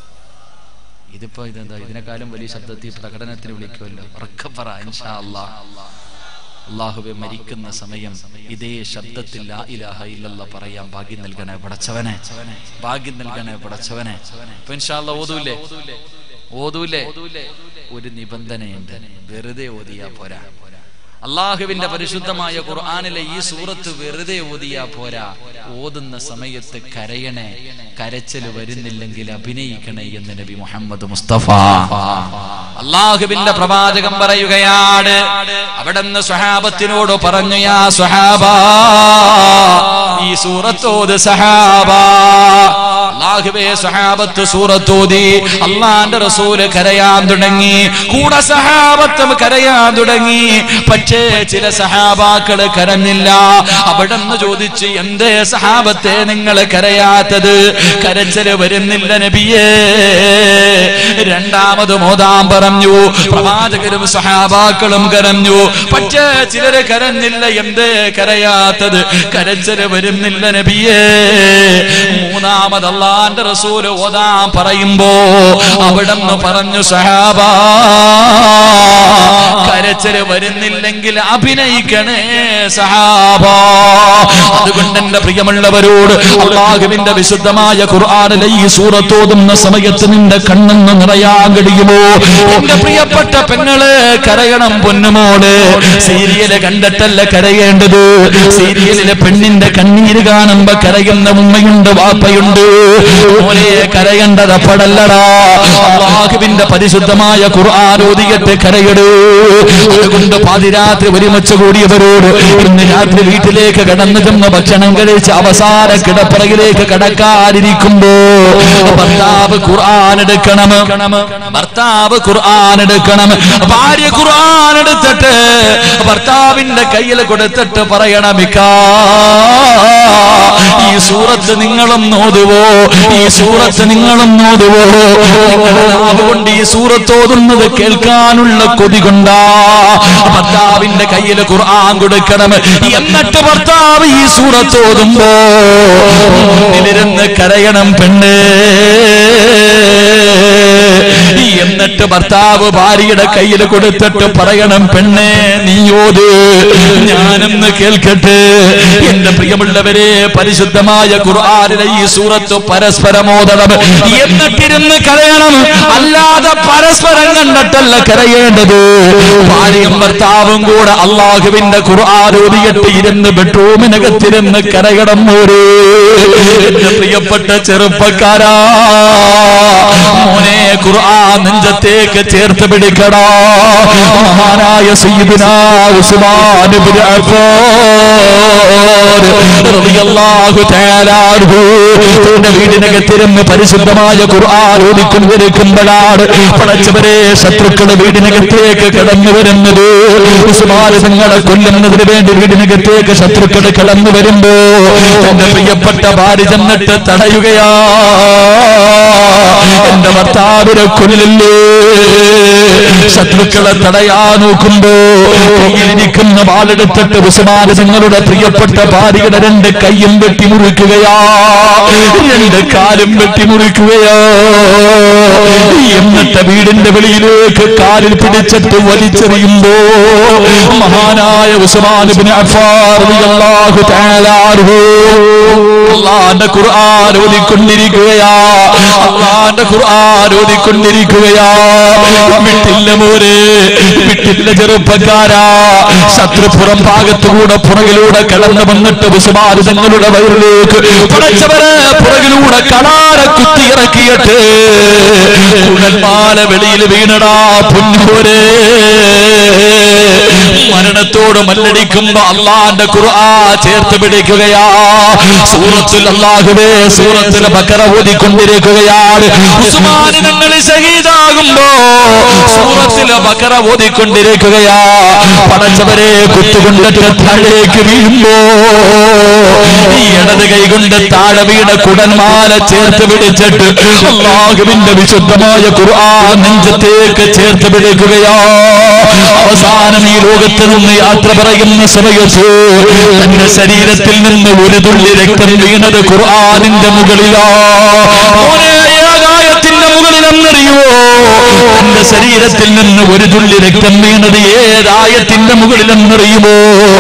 Speaker 3: ഇതിപ്പോ ഇതെന്താ ഇതിനെക്കാളും വലിയ ശബ്ദത്തിൽ പ്രകടനത്തിന് വിളിക്കുമല്ലോ ഉറക്കപ്പറ ഇൻഷാ അള്ളാഹ് അള്ളാഹുവെ മരിക്കുന്ന സമയം ഇതേ ശബ്ദത്തിൽ ലാ ഇലാഹ ഇല്ലല്ല പറയാൻ ഭാഗ്യം നൽകണേ പടച്ചവനെ ഭാഗ്യം നൽകണേ പടച്ചവനെ ഇപ്പൊ ഇൻഷാല്ല ഓതൂലേ ഓതൂലേ ഒരു നിബന്ധനയുണ്ട് വെറുതെ ഓതിയാ പോരാ അള്ളാഹുവിന്റെ പരിശുദ്ധമായ ഖുർആാനിലെ ഈ സൂറത്ത് വെറുതെ ഓതിയാ പോരാ ഓതുന്ന സമയത്ത് കരയണേ കരച്ചല് വരുന്നില്ലെങ്കിൽ അഭിനയിക്കണേ എന്ന് നബി മുഹമ്മദ് മുസ്തഫ അള്ളാഹുവിന്റെ പ്രവാചകം പറയുകയാണ് അവിടുന്ന് സ്വഹാബത്തിനോട് പറഞ്ഞു യാ സ്വഹാബ ഈ സൂറത്തോത് സഹാബ അള്ളാഹുവേ സഹാബത്ത് സൂറത്തോതി അള്ളാന്റെ റസൂല് കരയാൻ തുടങ്ങി കൂടെ സഹാബത്തും കരയാൻ തുടങ്ങി പക്ഷേ ചില സഹാബാക്കള് കരഞ്ഞില്ല അവിടെ നിന്ന് ചോദിച്ച് എന്തേ സഹാബത്തെ നിങ്ങൾ കരയാത്തത് കരച്ചല് വരുന്നില്ല നബിയേ രണ്ടാമത് മോതാൻ പറഞ്ഞു പ്രവാചകരും സഹാബാക്കളും കരഞ്ഞു പക്ഷേ ചിലര് കരഞ്ഞില്ല എന്തേ കരയാത്തത് കരച്ചല് വരുന്നില്ല നബിയേ മൂന്നാമത് അള്ളാന്റെ റസൂല് ഓതാൻ പറയുമ്പോ അവിടെ നിന്ന് പറഞ്ഞു സഹാബാ കരച്ചല് വരുന്നില്ലെങ്കിൽ അഭിനയിക്കണേ സഹാബ അതുകൊണ്ട് എന്റെ പ്രിയമുള്ളവരോട് അള്ളാഹുവിന്റെ വിശുദ്ധമായ ഖുർആാനിലെ ഈ സൂറത്തോതുന്ന സമയത്ത് നിന്റെ കണ്ണെന്ന് നിറയാൻ കഴിയുമോ എന്റെ പ്രിയപ്പെട്ട പെങ്ങള് കരയണം പൊന്നുമോള് സീരിയല് കണ്ടിട്ടല്ല കരയേണ്ടത് സീരിയലിലെ പെണ്ണിന്റെ കണ്ണീര് കാണുമ്പോ കരയുന്ന ഉമ്മയുണ്ട് വാപ്പയുണ്ട് മോനെ കരയേണ്ടത് അപ്പടല്ലടാ അള്ളാഹുവിന്റെ പരിശുദ്ധമായ ഖുർആൻ ഓതിയിട്ട് കരയിടൂ അതുകൊണ്ട് പാതിരാത്രി ഒരുമിച്ച് കൂടിയവരോട് ഇന്ന് രാത്രി വീട്ടിലേക്ക് കടന്നു ചെന്ന
Speaker 1: നിന്ന് ഭക്ഷണം കഴിച്ച് അവസാന കിടപ്പറയിലേക്ക് കടക്കാതിരിക്കുമ്പോ ഭർത്താവ് ഖുർആൻ എടുക്കണം ഭർത്താവ് ഖുർആൻ എടുക്കണം ഭാര്യ ഖുർആൻ എടുത്തിട്ട് ഭർത്താവിന്റെ കയ്യിൽ കൊടുത്തിട്ട് പറയണമിക്കാ ഈ സൂറത്ത് നിങ്ങളും നോതുവോ ഈ സൂറത്ത് നിങ്ങളും നോതുവോ നിങ്ങളുടെ നാവ് കൊണ്ട് ഈ സൂറത്ത് ഓതുന്നത് കേൾക്കാനുള്ള കൊതി കൊണ്ടാ ഭർത്താവിന്റെ കയ്യിൽ ഖുർആൻ കൊടുക്കണം എന്നിട്ട് ഭർത്താവ് ഈ സൂറത്ത് ഓതുമ്പോ മുന്നിലിരുന്ന് കരയണം പെണ്ണേ എന്നിട്ട് ഭർത്താവ് ഭാര്യയുടെ കയ്യിൽ കൊടുത്തിട്ട് പറയണം പെണ്ണേ നീയോത് ഞാനെന്ന് കേൾക്കട്ടെ എന്റെ പ്രിയമുള്ളവരെ പരിശുദ്ധമായ ഖുർആാനിലെ ഈ സൂറത്ത് പരസ്പരമോദണം എന്നിട്ടിരുന്ന് കരയണം അല്ലാതെ പരസ്പരം കണ്ടിട്ടല്ല കരയേണ്ടത് ഭാര്യയും ഭർത്താവും കൂടെ അള്ളാഹുവിന്റെ ഖുർആൻ ഓതിയിട്ട് ഇരുന്ന് ബെഡ്റൂമിനകത്തിരുന്ന് കരയണം ഒരു എന്റെ പ്രിയപ്പെട്ട ചെറുപ്പക്കാരാ മോനെ ഖുർആൻ നെഞ്ചത്തേക്ക് ചേർത്ത് പിടിക്കടാ മഹാനായ സയ്യിദുന ഉസ്മാൻ ഇബ്നു അഫ്ഫാൻ റളിയല്ലാഹു തആല അൻഹു തന്റെ വീടിനകത്തിരുന്ന് പരിശുദ്ധമായ ഖുർആൻ ഓതിക്കൊണ്ടിരിക്കുമ്പോഴാണ് പടച്ചവരെ ശത്രുക്കളുടെ വീടിനകത്തേക്ക് കടന്നു വരുന്നത് ഉസ്മാൻ നിങ്ങളെ കൊല്ലുന്നതിന് വേണ്ടി വീടിനകത്തേക്ക് ശത്രുക്കൾ കടന്നു വരുമ്പോ തന്റെ പ്രിയപ്പെട്ട ഭാര്യ ചെന്നിട്ട് തടയുകയാ എന്റെ ഭർത്താവിനെ കൊല്ലില്ലേ ശത്രുക്കളെ തടയാ നോക്കുമ്പോ കയ്യിലിരിക്കുന്ന വാളെടുത്തിട്ട് ഉസ്മാൻ നിങ്ങളുടെ പ്രിയപ്പെട്ട ഭാര്യയുടെ രണ്ട് കൈയും വെട്ടി മുറിക്കുകയാ രണ്ട് കാലും വെട്ടി മുറിക്കുകയാ എന്നിട്ട് വീടിന്റെ വെളിയിലേക്ക് കാലിൽ പിടിച്ചിട്ട് വലിച്ചെറിയുമ്പോ മഹാനായ ഉസ്മാനുബിന് അള്ളാഹു തആലാഹു അള്ളാന്റെ ഖുർആൻ ഓതിക്കൊണ്ടിരിക്കുകയാ അള്ളാന്റെ ഖുർആൻ ഓതിക്കൊണ്ടിരിക്കുകയാ വിട്ടില്ല മോരെ വിട്ടില്ല ചെറുപ്പക്കാരാ ശത്രുപുറം ഭാഗത്തുകൂടെ പുറകിലൂടെ കടന്നു വന്നിട്ട് ഉസ്മാൻ തങ്ങളുടെ വയറിലേക്ക് പടച്ചവരെ പുറകിലൂടെ കടാര കുത്തിയിറക്കിയിട്ട് കുഴൽമാല വെളിയിൽ വീണടാ പുന്നൂരേ മരണത്തോട് മല്ലടിക്കുമ്പോ അള്ളാന്റെ ഖുർആ ചേർത്ത് പിടിക്കുകയാ സൂറത്തുൽ അള്ളാഹുവേ സൂറത്തുൽ ബക്കറ ഓതിക്കൊണ്ടിരിക്കുകയാണ് ഉസ്മാൻ നിങ്ങൾ ഷഹീദാകുമ്പോ സൂറത്തുൽ ബക്കറ ഓതിക്കൊണ്ടിരിക്കുകയാ പടച്ചവരെ കുത്തുകൊണ്ടിട്ട് താഴേക്ക് വീഴുമ്പോ ഈ ഇടത് കൈ കൊണ്ട് താഴെ വീണ കുടന്മാല ചേർത്ത് പിടിച്ചിട്ട് അള്ളാഹുവിന്റെ വിശുദ്ധമായ ഖുർആൻ നെഞ്ചത്തേക്ക് ചേർത്ത് പിടിക്കുകയാ അവസാനം ഈ ലോകത്ത് നിന്ന് യാത്ര പറയുന്ന സമയത്ത് തന്റെ ശരീരത്തിൽ നിന്ന് ഒരു തുള്ളി രക്തം വീണത് ഖുർആാനിന്റെ മുകളിലാ മോനെ, ഏകായത്തിന്റെ മുകളിലെന്നറിയുവോ തന്റെ ശരീരത്തിൽ നിന്ന് ഒരു തുള്ളി രക്തം വീണത് ഏതായത്തിന്റെ മുകളിലെന്നറിയുമോ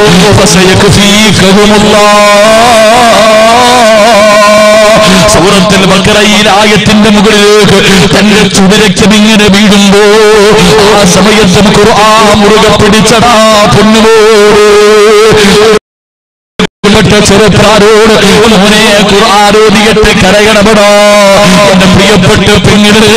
Speaker 1: സൂറത്തിൽ ബക്കറയിൽ ആയത്തിന്റെ മുകളിലേക്ക് തന്റെ ചുടരക്തം ഇങ്ങനെ വീഴുമ്പോ ആ സമയത്തും ഖുർആൻ മുറുകെ പിടിച്ചടാ പൊന്നുപോട് പ്രിയപ്പെട്ട ചെറുപ്രാരോട് മോനെ ഖുർആാരോദികത്തെ കരകടപടോ എന്റെ പ്രിയപ്പെട്ട പെങ്ങളെ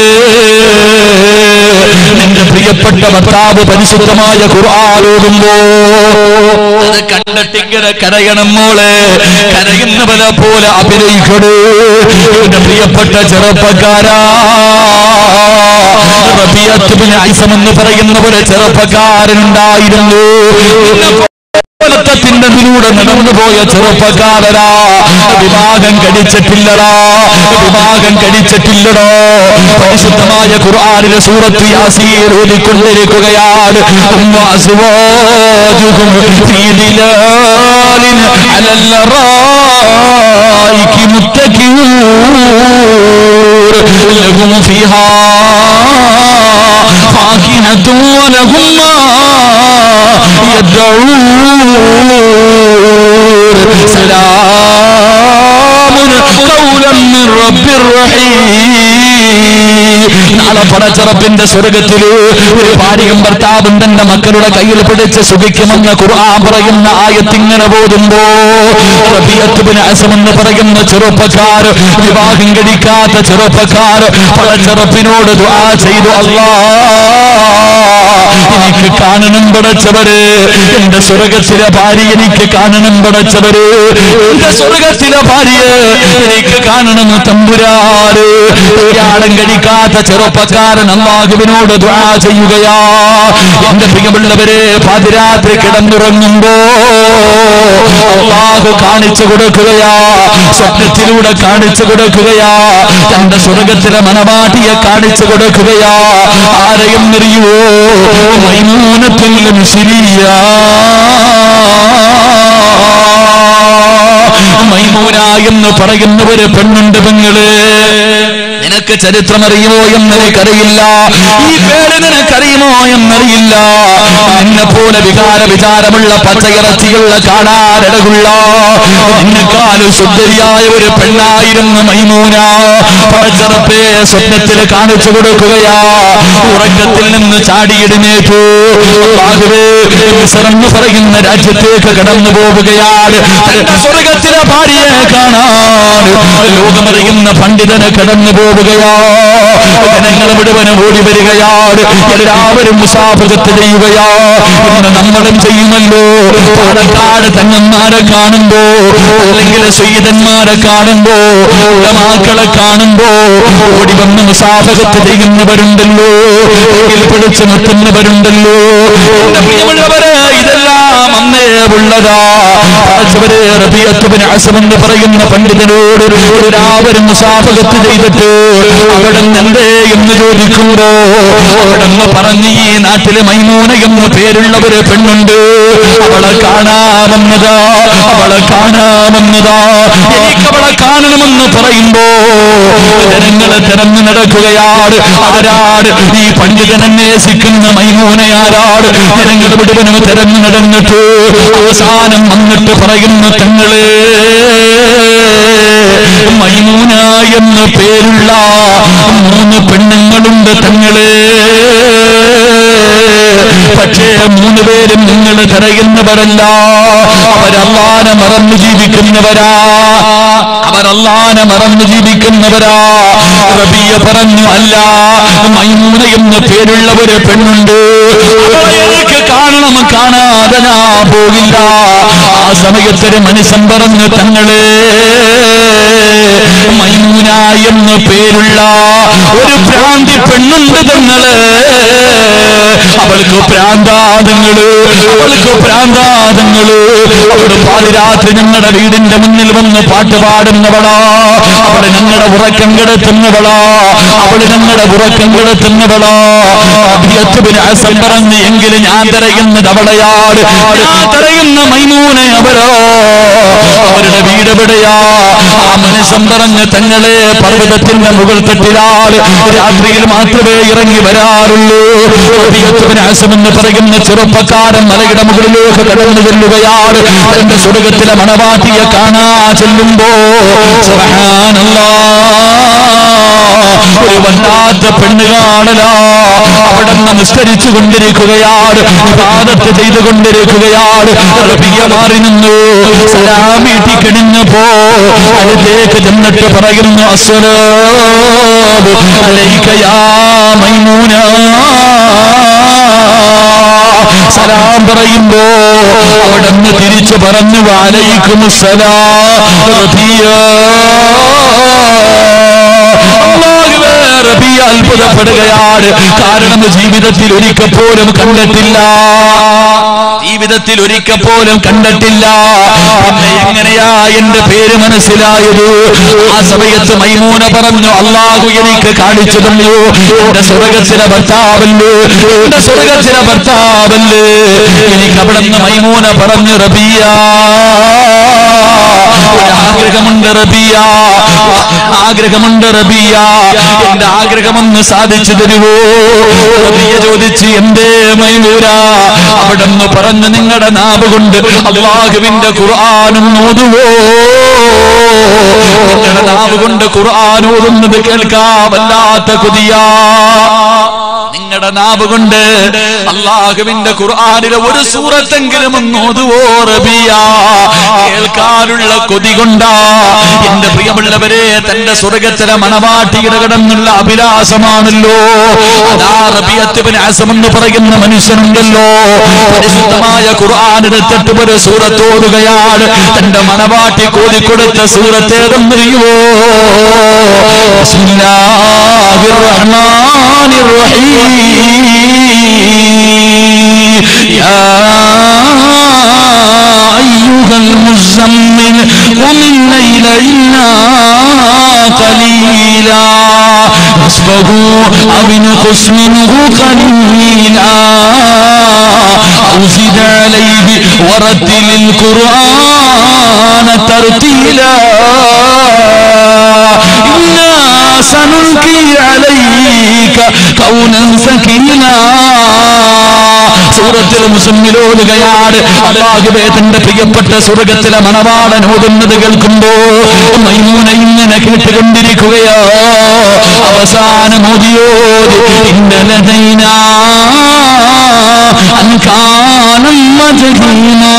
Speaker 1: നിന്റെ പ്രിയപ്പെട്ട ഭർത്താവ് പരിശുദ്ധമായ ഖുർആാരോടുമ്പോ അത് കണ്ടിട്ടിങ്ങനെ കരയണം മോളെ കരയുന്നവനെ പോലെ അഭിനയിക്കണേ എന്റെ പ്രിയപ്പെട്ട ചെറുപ്പക്കാരാ റബിയത്തുബിന് ഐസം എന്ന് പറയുന്ന പോലെ ചെറുപ്പക്കാരനുണ്ടായിരുന്നു ത്തിന്റെ നടന്നു പോയ ചെറുപ്പക്കാരരാ വിവാഹം കഴിച്ചിട്ടില്ലടാ വിവാഹം കഴിച്ചിട്ടില്ലടോ പരിശുദ്ധമായ ഖുർആനിലെ സൂറത്ത് യാസീൻ ഓതിക്കൊണ്ടിരിക്കുകയാണ് ഉമ്മ അസ്വാജുഹും ഫീ ദിലാലിൻ അലൽ റائك متكئون لهم فيها فاكهة ولهم ما يدعون سلام قولا من رب رحيم നാളെ പടച്ചറപ്പിന്റെ സ്വർഗത്തില് ഒരു ഭാര്യയും ഭർത്താവും തന്റെ മക്കളുടെ കയ്യിൽ പിടിച്ച് സുഖിക്കുമെന്ന് ഖുർആൻ പറയുന്ന ആയത്തിങ്ങനെ പോതുമ്പോ റബിയത്തുബിന് അസമെന്ന് പറയുന്ന ചെറുപ്പക്കാർ വിവാഹം കഴിക്കാത്ത ചെറുപ്പക്കാർ പടച്ചറപ്പിനോട് ദുആ ചെയ്തു അല്ലാ എനിക്ക് കാണണം പടച്ചവര് എന്റെ സ്വർഗത്തിലെ ഭാര്യ എനിക്ക് കാണണം പടച്ചവര് എന്റെ സ്വർഗത്തിലെ ഭാര്യ എനിക്ക് കാണണം തമ്പുരാറ് കല്യാണം കഴിക്കാത്ത ചെറുപ്പക്കാരൻ അള്ളാഹുവിനോട് ദ്വാ ചെയ്യുകയാ എന്റെ പ്രിയമുള്ളവരെ പാതിരാത്രി കിടന്നുറങ്ങുമ്പോ അള്ളാഹു കാണിച്ചു കൊടുക്കുകയാ സ്വപ്നത്തിലൂടെ കാണിച്ചു കൊടുക്കുകയാ തന്റെ സ്വർഗത്തിലെ മനവാട്ടിയെ കാണിച്ചു കൊടുക്കുകയാ ആരെയും അറിയുവോ മൈമൂനത്തിൽ മൈമൂന എന്ന് പറയുന്ന ഒരു പെണ്ണുണ്ട് പെങ്ങള് നിനക്ക് ചരിത്രമറിയുമോ എന്നെനിക്കറിയില്ല ഈ പേര് നിനക്കറിയുമോ എന്നറിയില്ല നിന്നെ പോലെ വികാര വിചാരമുള്ള പച്ചയിറച്ചിയുള്ള കാണാനിടകുള്ള നിന്നെക്കാളും സുന്ദരിയായ ഒരു പെണ്ണായിരുന്നു മൈമൂന പടച്ചറപ്പെ സ്വപ്നത്തിൽ കാണിച്ചു കൊടുക്കുകയാ ഉറക്കത്തിൽ നിന്ന് ചാടിയിടുന്നേറ്റു എന്ന് പറയുന്ന രാജ്യത്തേക്ക് കടന്നു പോവുകയാണ് തന്റെ സ്വർഗത്തിലെ ഭാര്യയെ കാണാൻ ലോകമറിയുന്ന പണ്ഡിതനെ കടന്നു പോവുകയാ ജനങ്ങൾ മുഴുവനും ഓടി വരികയാണ് എല്ലാവരും മുസാഫകത്ത് ചെയ്യുകയാ ഇന്ന് നമ്മളും ചെയ്യുമല്ലോ പാലക്കാട് തങ്ങന്മാരെ കാണുമ്പോ അല്ലെങ്കിൽ സയ്യിദന്മാരെ കാണുമ്പോ ഉലമാക്കളെ കാണുമ്പോ ഓടി വന്ന് മുസാഫകത്ത് ചെയ്യുന്നവരുണ്ടല്ലോ കയ്യിൽ പിടിച്ച് നിർത്തുന്നവരുണ്ടല്ലോ എന്റെ പ്രിയമുള്ളവരെ ഇതെല്ലാം അന്നേ ഉള്ളതാ പടച്ചവരെ റബിയത്തുബിന് അസമെന്ന് പറയുന്ന പണ്ഡിതനോട് എല്ലാവരും മുസാഫകത്ത് ചെയ്തിട്ട് അവിടെ എന്തേ എന്ന് ചോദിക്കുമ്പോ അവിടെ പറഞ്ഞ് ഈ നാട്ടിലെ മൈമൂന എന്ന് പേരുള്ള ഒരു പെണ്ണുണ്ട് അവളെ കാണാമെന്നതാ അവളെ കാണാമെന്നതാ എനിക്ക് അവളെ കാണണമെന്ന് പറയുമ്പോ ജനങ്ങളെ തിരഞ്ഞു നടക്കുകയാണ് ആരാട് ഈ പണ്ഡിതൻ അന്വേഷിക്കുന്ന മൈമൂനയാരാട് ജനങ്ങൾ മുഴുവനും തിരഞ്ഞു നടന്നിട്ട് അവസാനം വന്നിട്ട് പറയുന്നു തങ്ങളെ മൈമൂന എന്ന് പേരുള്ള മൂന്ന് പെണ്ണുങ്ങളുണ്ട് തങ്ങളെ പക്ഷേ മൂന്ന് പേരും നിങ്ങൾ തിരയുന്നവരല്ല അവരല്ലാനെ മറന്നു ജീവിക്കുന്നവരാ അവരല്ലാനെ മറന്നു ജീവിക്കുന്നവരാ റബിയ പറഞ്ഞു അല്ല മൈമൂന എന്ന് പേരുള്ള ഒരു പെണ്ണുണ്ട് അവളെ എനിക്ക് കാണണം കാണാതെ ഞാൻ പോകില്ല ആ സമയത്തൊരു മനുഷ്യൻ പറഞ്ഞു തങ്ങളെ മൈമൂന എന്ന് പേരുള്ള ഒരു ഭ്രാന്തി പെണ്ണുണ്ട് തങ്ങള് അവൾക്ക് പ്രാന്താതങ്ങള് അവൾക്ക് പ്രാന്താതങ്ങള് അവള് പാതിരാത്രി ഞങ്ങളുടെ വീടിന്റെ മുന്നിൽ വന്ന് പാട്ട് പാടുന്നവളാ അവള് ഞങ്ങളുടെ ഉറക്കം കിടത്തുന്നവളാ അവള് ഞങ്ങളുടെ ഉറക്കം കിടത്തുന്നവളാ അഭിയത്തുബിന് അസം പറഞ്ഞു എങ്കിലും ഞാൻ തിരയുന്നത് അവളെയാണ് ഞാൻ തിരയുന്ന മൈമൂനെ അവരോ അവരുടെ വീട് എവിടെയാ ആ മനുഷ്യൻ പറഞ്ഞ് തങ്ങളെ പർവ്വതത്തിന്റെ മുകൾ തട്ടിലാണ് രാത്രിയിൽ മാത്രമേ ഇറങ്ങി വരാറുള്ളൂ അഭിയത്തുബിന് അസം എന്ന് പറയുന്ന ചെറുപ്പക്കാരൻ മലയുടെ മുകളിലേക്ക് കടന്നു ചെല്ലുകയാണ് തന്റെ സ്വർഗത്തിലെ മണവാട്ടിയെ കാണാ ചെല്ലുമ്പോ സുബ്ഹാനല്ലാഹ് ഒരു വല്ലാത്ത പെണ്ണ് കാണലാ അവിടെ നിന്ന് നിസ്കരിച്ചു കൊണ്ടിരിക്കുകയാണ് വിവാദത്ത് ചെയ്തുകൊണ്ടിരിക്കുകയാണ് റബിയ മാറി നിന്നു സലാമീട്ടി കിണിഞ്ഞപ്പോ അടുത്തേക്ക് ചെന്നിട്ട് പറയുന്നു അസ്വലാബു അലൈക യാ മൈമൂന സലാം പറയുമ്പോ അവിടെ നിന്ന് തിരിച്ചു പറഞ്ഞു വാലയിക്കും സലാം റബിയ അല്ലാഹുവേ, റബിയ അത്ഭുതപ്പെടുകയാണ് കാരണം ജീവിതത്തിൽ ഒരിക്കൽ പോലും കണ്ടിട്ടില്ല ജീവിതത്തിൽ ഒരിക്കൽ പോലും കണ്ടിട്ടില്ല പിന്നെ എങ്ങനെയാ എന്റെ പേര് മനസ്സിലായത് ആ സമയത്ത് മൈമൂന പറഞ്ഞു അള്ളാഹു എനിക്ക് കാണിച്ചു തന്നു എന്റെ സ്വർഗത്തിലെ ഭർത്താവല്ലേ എന്റെ സ്വർഗത്തിലെ ഭർത്താവല്ലേ എനിക്ക് അവിടെ നിന്ന് മൈമൂന പറഞ്ഞു റബിയ ആഗ്രഹമുണ്ട് റബിയ ആഗ്രഹമുണ്ട് റബിയ എന്റെ ആഗ്രഹമൊന്ന് സാധിച്ചു തരുവോ റബിയ ചോദിച്ച് എന്തേ മൈമൂര അവിടെ നിന്ന് പറഞ്ഞു നിങ്ങളുടെ നാവ് കൊണ്ട് അള്ളാഹുവിന്റെ ഖുർആാനും ഓതുവോ നിങ്ങളുടെ നാവ് കൊണ്ട് ഖുർആൻ ഓതുന്നത് കേൾക്കാൻ വല്ലാത്ത കൊതിയാ നിങ്ങളുടെ നാവ് കൊണ്ട് അള്ളാഹുവിന്റെ ഖുർആനിലെ ഒരു സൂറത്തെങ്കിലും ഒന്ന് ഓതുവോ റബിയ കേൾക്കാനുള്ള കൊതി കൊണ്ടാ എന്റെ പ്രിയമുള്ളവരെ തന്റെ സ്വർഗത്തിലെ മണവാട്ടിയുടെ കിടന്നുള്ള അഭിലാഷമാണല്ലോ അതാ റബിയത്തുബിൻ ആസം എന്ന് പറയുന്ന മനുഷ്യനുണ്ടല്ലോ പരിശുദ്ധമായ ഖുർആൻ എടുത്തിട്ട് ഒരു സൂറത്തോടുകയാണ് തന്റെ മണവാട്ടി കോതിക്കൊടുത്ത സൂറത്തേതെന്നറിയുവോ ബിസ്മില്ലാഹിർ റഹ്മാനിർ റഹീം യാ أيها المزمل قم الليل إلا قليلا نصفه أو انقص منه قليلا أو زد عليه ورتل القرآن ترتيلا إنا سنلقي عليك قولا ثقيلا സൂറത്തിൽ മുസമ്മിലോടുകയാണ് അള്ളാഹുബേ തന്റെ പ്രിയപ്പെട്ട സ്വർഗത്തിലെ മണവാളൻ ഓതുന്നത് കേൾക്കുമ്പോ മൈമൂന ഇങ്ങനെ കേട്ടുകൊണ്ടിരിക്കുകയോ അവസാനം ഓതിയോതി ഇന്നലതൈന അൻകാനം മജഹീമാ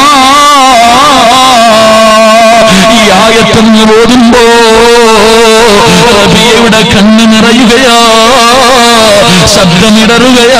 Speaker 1: ഈ ആയത്തൊന്ന് ഓതുമ്പോ റബിയയുടെ കണ്ണ് നിറയുകയോ ശബ്ദമിടറുകയോ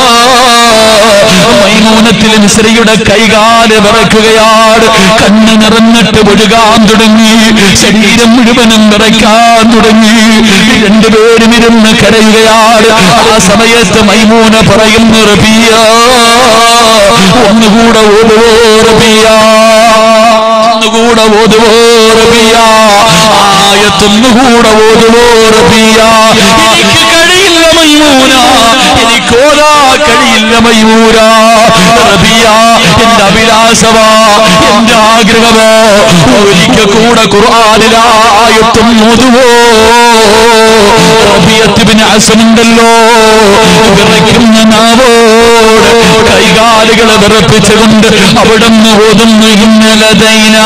Speaker 1: മൈമൂനത്തിൽ മിശ്രയുടെ കൈകാല് വിറക്കുകയാണ് കണ്ണ് നിറഞ്ഞിട്ട് ഒഴുകാൻ തുടങ്ങി ശരീരം മുഴുവനും വിറയ്ക്കാൻ തുടങ്ങി രണ്ടുപേരും ഇരുന്ന് കരയുകയാണ് ആ സമയത്ത് മൈമൂന പറയുന്നു റബിയ ഒന്നുകൂടെ ഓടുവോ റബിയ ഒന്നുകൂടെ ഓതുവോ റബിയ ആയത്തൊന്നുകൂടെ ഓതുവോ റബിയ എനിക്ക് കഴിയില്ല മൈമൂന എനിക്ക് ഓതാ കഴിയില്ല മയൂര റബിയ എന്റെ അഭിലാഷമാ എന്റെ ആഗ്രഹമോ ഒരിക്കൽ കൂടെ ഖുർആാനിലായത്തും ഓതുവോ റബിയത്തിന് അസമുണ്ടല്ലോ വിറയ്ക്കുന്ന നാവോട് കൈകാലുകൾ വിറപ്പിച്ചുകൊണ്ട് അവിടുന്ന് ഓതുന്നു ഇന്നലതൈന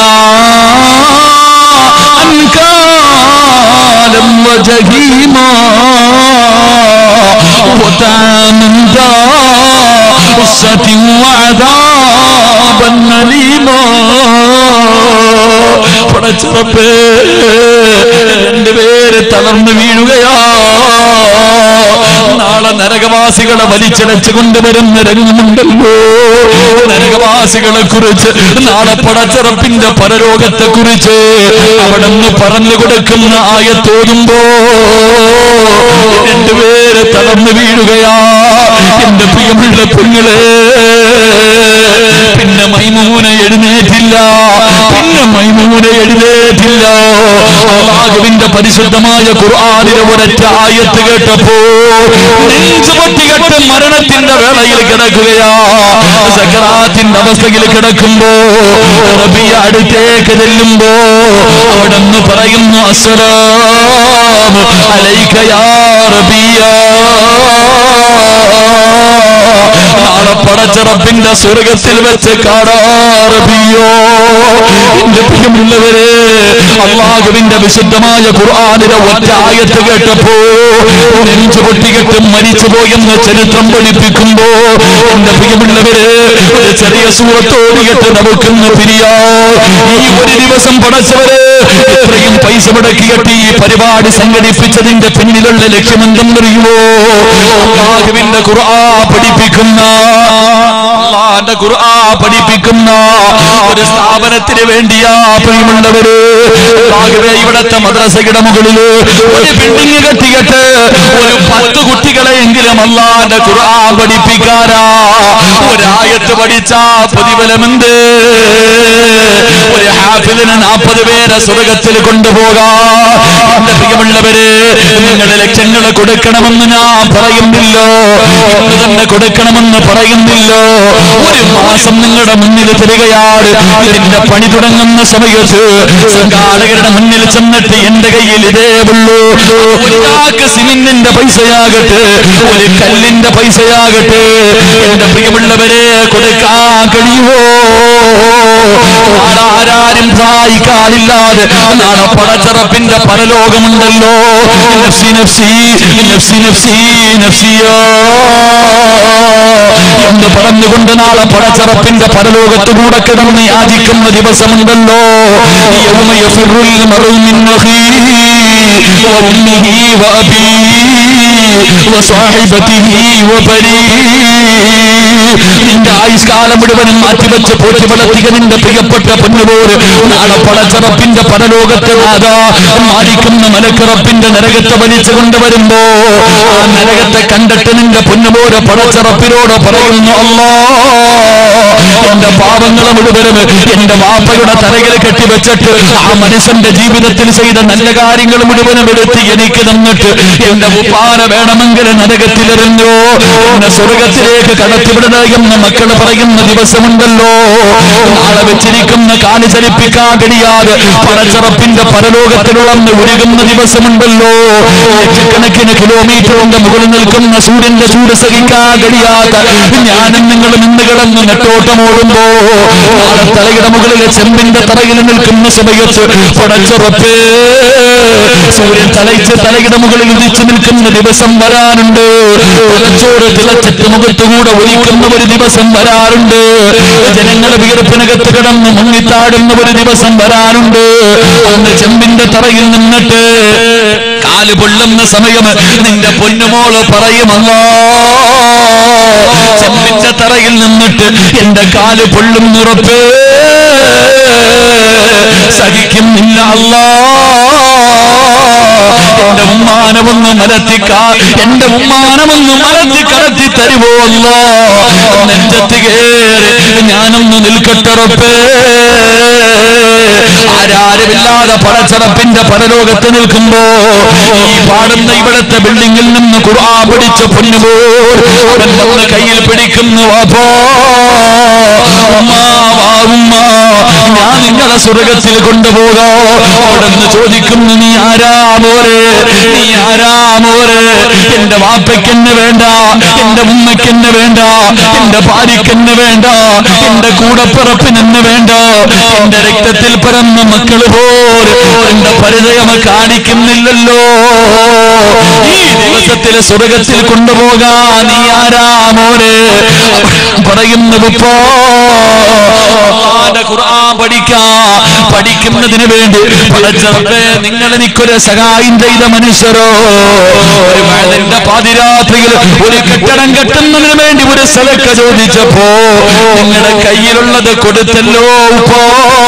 Speaker 1: അൻകാലം വജഹീമാ وطعاما ذا غصة وعذابا أليما പടച്ചുറപ്പേ രണ്ടുപേര് തളർന്നു വീഴുകയാ നാളെ നരകവാസികളെ വലിച്ചടച്ചു കൊണ്ടുവരുന്ന രംഗമുണ്ടല്ലോ നരകവാസികളെ കുറിച്ച് നാളെ പടച്ചുറപ്പിന്റെ പരലോകത്തെ കുറിച്ച് അവിടെ നിന്ന് പറഞ്ഞു കൊടുക്കുന്ന ആയത്തോതുമ്പോ രണ്ടുപേര് തളർന്നു വീഴുകയാ എന്റെ പ്രിയമുള്ള കുഞ്ഞുങ്ങളെ പിന്നെ മൈമൂന എഴുന്നേറ്റില്ല പിന്നെ മൈമൂന എഴുന്നേറ്റില്ല അള്ളാഹുവിന്റെ പരിശുദ്ധമായ ഖുർആാനിലെ ഒരൊറ്റ ആയത്ത് കേട്ടപ്പോ നെഞ്ചു പൊട്ടികെട്ട് മരണത്തിന്റെ വേളയിൽ കിടക്കുകയാ സക്കറാത്തിന്റെ അവസ്ഥയിൽ കിടക്കുമ്പോ റബിയ അടുത്തേക്ക് ചെല്ലുമ്പോ അവിടെ നിന്ന് പറയുന്നു അസ്സലാം അലൈക യാ റബിയ നാളെ പടച്ചറപ്പിന്റെ സ്വർഗത്തിൽ വെച്ച് കാണാറബിയോ എന്റെ പ്രിയമുള്ളവരെ അള്ളാഹുവിന്റെ വിശുദ്ധമായ ഖുർആാനിലെ ഒറ്റ ആയത്ത് കേട്ടപ്പോ നെഞ്ചു പൊട്ടികെട്ട് മരിച്ചുപോയെന്ന് ചരിത്രം പഠിപ്പിക്കുമ്പോ എന്റെ പ്രിയമുള്ളവരെ ഒരു ചെറിയ സൂറത്തോട് കേട്ട് നമുക്കൊന്ന് പിരിയാ ഈ ഒരു ദിവസം പടച്ചവര് ഇത്രയും പൈസ മുടക്കി കെട്ടി ഈ പരിപാടി സംഘടിപ്പിച്ചതിന്റെ പിന്നിലുള്ള ലക്ഷ്യമെന്തെന്നറിയുമോ അള്ളാഹുവിന്റെ ഖുർആ പഠിപ്പിക്കുന്ന അള്ളാന്റെ ഖുർആ പഠിപ്പിക്കുന്ന ഒരു സ്ഥാപനത്തിന് വേണ്ടിയാ പ്രിയമുള്ളവര് അള്ളാഹുവേ ഇവിടത്തെ മദ്രസയുടെ മുകളില് ഒരു ബിൽഡിംഗ് കെട്ടിയിട്ട് ഒരു പത്ത് കുട്ടികളെയെങ്കിലും അള്ളാന്റെ ഖുർആ പഠിപ്പിക്കാരാ ഒരായത്ത് പഠിച്ച പ്രതിഫലമെന്ത് ഒരു ഹാഫിലിന് നാൽപ്പത് പേരെ സ്വർഗത്തിൽ കൊണ്ടുപോകാം എന്റെ പ്രിയമുള്ളവര് നിങ്ങളുടെ ലക്ഷ്യങ്ങൾ കൊടുക്കണമെന്ന് ഞാൻ പറയുന്നില്ലോ ഇന്ന് തന്നെ കൊടുക്കണമെന്ന് പറയുന്നില്ലോ ഒരു മാസം നിങ്ങളുടെ മുന്നിൽ തരികയാണ് ഇതിന്റെ പണി തുടങ്ങുന്ന സമയത്ത് സംഘാടകരുടെ മുന്നിൽ ചെന്നിട്ട് എന്റെ കയ്യിൽ ഇതേ ഉള്ളൂ ഒരു ചാക്ക് സിമെന്റിന്റെ പൈസയാകട്ടെ ഒരു കല്ലിന്റെ പൈസയാകട്ടെ എന്റെ പ്രിയമുള്ളവരെ കൊടുക്കാൻ കഴിയുമോ നാളെ ആരാരും സഹായിക്കാനില്ലാതെ നാളെ പടച്ചറപ്പിന്റെ പരലോകമുണ്ടല്ലോ നഫ്സി നഫ്സി നഫ്സി നഫ്സി നഫ്സിയോ എന്ന് പറഞ്ഞുകൊണ്ട് നാളെ പടച്ചറപ്പിന്റെ പരലോകത്തുകൂടെ കിടന്ന് യാചിക്കുന്ന ദിവസമുണ്ടല്ലോ യൗമ യഫിറുൽ മർഉ മിൻ അഖീഹി വഉമ്മിഹി വഅബീഹി വസ്വാഹിബതിഹി വബനീഹി നിന്റെ ആയുഷ്കാലം മുഴുവനും മാറ്റിവെച്ച് പോറ്റി വളർത്തിയ നിന്റെ പ്രിയപ്പെട്ട പൊന്നുപോര് നാളെ പടച്ചറപ്പിന്റെ പരലോകത്ത് നാദാ മാടിക്കുന്ന മലക്കിറപ്പിന്റെ നരകത്തെ വലിച്ചു കൊണ്ടുവരുമ്പോ ആ നരകത്തെ കണ്ടിട്ട് നിന്റെ പൊന്നുപോര് പടച്ചറപ്പിനോട് പറയുന്നു അല്ലോ എന്റെ പാപങ്ങളെ മുഴുവനും എന്റെ വാപ്പയുടെ തലയിൽ കെട്ടിവെച്ചിട്ട് ആ മനുഷ്യന്റെ ജീവിതത്തിൽ ചെയ്ത നല്ല കാര്യങ്ങൾ മുഴുവനും എടുത്ത് എനിക്ക് തന്നിട്ട് എന്റെ ഉപ്പാന വേണമെങ്കിൽ നരകത്തിലെറിഞ്ഞോ എന്നെ സ്വർഗത്തിലേക്ക് കടത്തിവിടുക എന്ന് മക്കൾ പറയുന്ന ദിവസമുണ്ടല്ലോ നാളെ വെച്ചിരിക്കുന്ന കാല് ചലിപ്പിക്കാൻ കഴിയാതെ പടച്ചറപ്പിന്റെ പരലോകത്തിലുളന്ന് ഒഴുകുന്ന ദിവസമുണ്ടല്ലോ ലക്ഷക്കണക്കിന് കിലോമീറ്ററിന്റെ മുകളിൽ നിൽക്കുന്ന സൂര്യന്റെ ചൂട് സഹിക്കാൻ കഴിയാത്ത ഞാനും നിങ്ങളും ഇന്ന് കിടന്ന് നെട്ടോട്ടമോടുമ്പോ നാളെ തലയുടെ മുകളിലെ ചെമ്പിന്റെ തറയിൽ നിൽക്കുന്ന സമയത്ത് പടച്ചുറപ്പേ സൂര്യൻ തലയിച്ച് തലയുടെ മുകളിൽ ഉദിച്ചു നിൽക്കുന്ന ദിവസം വരാനുണ്ട് തലച്ചോറ് തിളച്ചിട്ട് മുഖത്തുകൂടെ ഒഴിക്കുന്ന ഒരു ദിവസം വരാറുണ്ട് ജനങ്ങൾ വിയർപ്പിനകത്ത് കിടന്ന് മുങ്ങിത്താടുന്ന ഒരു ദിവസം വരാനുണ്ട് അന്ന് ചെമ്പിന്റെ തറയിൽ നിന്നിട്ട് കാല് പൊള്ളുന്ന സമയം നിന്റെ പൊന്നുമോള് പറയുമല്ലോ ചെമ്പിന്റെ തറയിൽ നിന്നിട്ട് എന്റെ കാല് പൊള്ളുന്നുറപ്പ് സഹിക്കുന്നില്ല അല്ലാ എന്റെ ഉമ്മാനമൊന്ന് മലത്തിക്കാ എന്റെ ഉമ്മാനമൊന്ന് മലത്തി കടത്തി തരുവോ അല്ലോ നെഞ്ചത്ത് കേറി ഞാനൊന്ന് നിൽക്കട്ടുറപ്പേ ആരാരുമില്ലാതെ പടച്ചറപ്പിന്റെ പരലോകത്ത് നിൽക്കുമ്പോ ഈ പാടുന്ന ഇവിടത്തെ ബിൽഡിങ്ങിൽ നിന്ന് ഖുർആൻ പിടിച്ച പൊന്നുപോ അവൻ വന്ന് കയ്യിൽ പിടിക്കുന്നു അപ്പോ ഉമ്മാ വാ ഉമ്മാ ഞാൻ നിങ്ങളെ സ്വർഗത്തിൽ കൊണ്ടുപോകോ അവിടെന്ന് ചോദിക്കുന്നു നീ ആരാ മോരെ നീ ആരാ മോരെ എന്റെ വാപ്പയ്ക്കെന്നെ വേണ്ട എന്റെ ഉമ്മയ്ക്കെന്നെ വേണ്ട എന്റെ ഭാര്യയ്ക്കെന്നെ വേണ്ട എന്റെ കൂടപ്പിറപ്പിനെന്നെ വേണ്ട എന്റെ രക്തത്തിൽ പിറന്ന മക്കള് പോലും എന്റെ പരിചയം കാണിക്കുന്നില്ലല്ലോ ഈ ദിവസത്തിൽ സ്വർഗത്തിൽ കൊണ്ടുപോകാ നീ ആരാ മോരെ പറയുന്നത് ഇപ്പോ അള്ളാന്റെ ഖുർആൻ പഠിക്കാ പഠിക്കുന്നതിന് വേണ്ടി പടച്ചറപ്പേ നിങ്ങൾ എനിക്കൊരു സഹായം ചെയ്ത മനുഷ്യരോ ഒരു മഴന്റെ പാതിരാത്രിയിൽ ഒരു കെട്ടിടം കെട്ടുന്നതിന് വേണ്ടി ഒരു സ്ഥലക്ക ചോദിച്ചപ്പോ നിങ്ങളുടെ കയ്യിലുള്ളത് കൊടുത്തല്ലോ ഇപ്പോ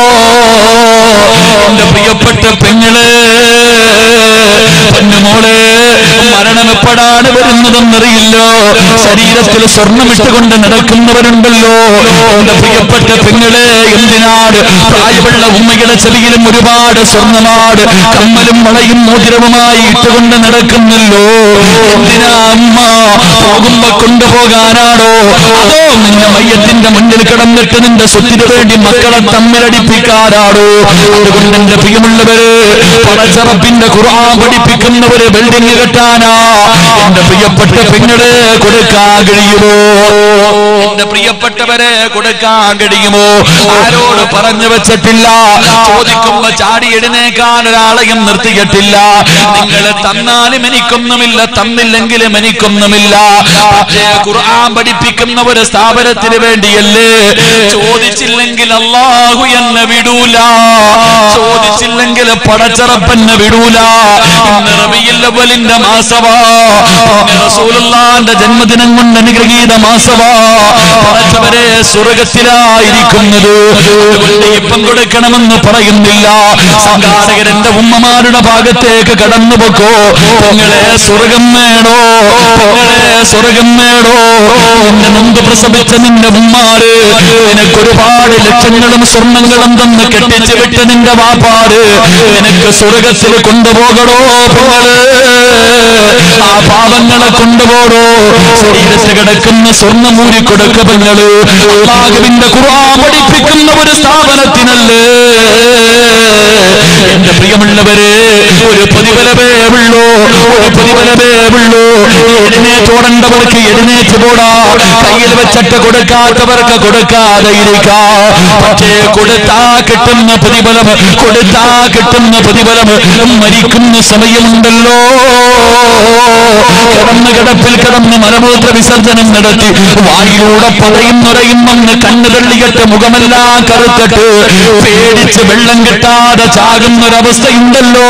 Speaker 1: എന്റെ പ്രിയപ്പെട്ട പെങ്ങളെ പൊന്നുമോളെ മരണം എപ്പോഴാണ് വരുന്നതെന്നറിയില്ലോ ശരീരത്തിൽ സ്വർണ്ണമിട്ടുകൊണ്ട് നടക്കുന്നവരുണ്ടല്ലോ എന്റെ പ്രിയപ്പെട്ട പെങ്ങളെ എന്തിനാണ് പ്രായമുള്ള ഉമ്മയുടെ ചെവിയിലും ഒരുപാട് സ്വർണ്ണമാട് കമ്മലും വളയും മോതിരവുമായി ഇട്ടുകൊണ്ട് നടക്കുന്നല്ലോ എന്തിനാ അമ്മ പോകുമ്പോ കൊണ്ടുപോകാനാണോ അതോ നിന്റെ മയ്യത്തിന്റെ മുന്നിൽ കിടന്നിട്ട് നിന്റെ സ്വത്തിന് വേണ്ടി മക്കളെ തമ്മിലടിപ്പിക്കാനാണോ അതുകൊണ്ട് എന്റെ പ്രിയമുള്ളവര് പടച്ചറപ്പിന്റെ ഖുർആൻ പഠിപ്പിക്കുന്നവര് ബിൽഡിംഗ് കെട്ടാനാ എന്റെ പ്രിയപ്പെട്ട പെങ്ങളെ കൊടുക്കാൻ കഴിയുമോ എന്റെ പ്രിയപ്പെട്ടവരെ കൊടുക്കാൻ കഴിയുമോ ആരോട് പറഞ്ഞു വെച്ചിട്ടില്ല ചോദിക്കുമ്പോ ചാടി എഴുന്നേക്കാൻ ഒരാളെയും നിർത്തിയിട്ടില്ല നിങ്ങൾ തന്നാലും എനിക്കൊന്നുമില്ല തന്നില്ലെങ്കിലും എനിക്കൊന്നുമില്ല പക്ഷേ ഖുർആൻ പഠിപ്പിക്കുന്ന ഒരു സ്ഥാപനത്തിന് വേണ്ടിയല്ലേ ചോദിച്ചില്ലെങ്കിൽ അള്ളാഹു എന്നെ വിടൂല ചോദിച്ചില്ലെങ്കിൽ പടച്ചറപ്പെന്നെ വിടൂല ഇന്ന് റബീഉൽ അവ്വലിന്റെ മാസവാ ഇന്ന് റസൂലുള്ളാന്റെ ജന്മദിനം കൊണ്ട് അനുഗ്രഹീത മാസവാ പടച്ചവരെ സ്വർഗത്തിലായിരിക്കുന്നത് അതുകൊണ്ട് ഇപ്പം കൊടുക്കണമെന്ന് പറയുന്നില്ല സംഘാടകർ എന്റെ ഉമ്മമാരുടെ ഭാഗത്തേക്ക് കടന്നു പൊക്കോ നിങ്ങളെ സ്വർഗം വേണോ പെങ്ങളെ സ്വർഗം നേടോ നിന്നെ നൊന്ത് പ്രസവിച്ച നിന്റെ ഉമ്മാര് നിനക്ക് ഒരുപാട് ലക്ഷങ്ങളും സ്വർണങ്ങളും തന്ന് കെട്ടിച്ചു വിട്ട നിന്റെ വാപ്പാട് നിനക്ക് സ്വർഗത്തിൽ കൊണ്ടുപോകണോ പെങ്ങള് ആ പാവങ്ങളെ കൊണ്ടുപോടോ ശരീരത്തിൽ കിടക്കുന്ന സ്വർണ്ണമൂരി കൊടുക്ക പെങ്ങള് അള്ളാഹുവിന്റെ ഖുർആൻ പഠിപ്പിക്കുന്ന ഒരു സ്ഥാപനത്തിനല്ലേ എന്റെ പ്രിയമുള്ളവരെ ഒരു പ്രതിഫലമേ ഉള്ളൂ ഒരു പ്രതിഫലമേ ഉള്ളൂ എഴുന്നേറ്റോടേണ്ടവർക്ക് എഴുന്നേറ്റ് പോടാ കയ്യിൽ വെച്ചിട്ട് കൊടുക്കാത്തവർക്ക് കൊടുക്കാതെ ഇരിക്കാം പക്ഷേ കൊടുത്താ കിട്ടുന്ന പ്രതിഫലം കൊടുത്താ കിട്ടുന്ന പ്രതിഫലം മരിക്കുന്ന സമയമുണ്ടല്ലോ കിടന്ന് കിടപ്പിൽ കിടന്ന് മലമൂത്ര വിസർജനം നടത്തി വായിലൂടെ പതയുന്നുറയുമെന്ന് കണ്ണു തള്ളിയിട്ട് മുഖമെല്ലാം കറുത്തിട്ട് പേടിച്ച് വെള്ളം കിട്ടാതെ ചാകുന്നൊരവസ്ഥയുണ്ടല്ലോ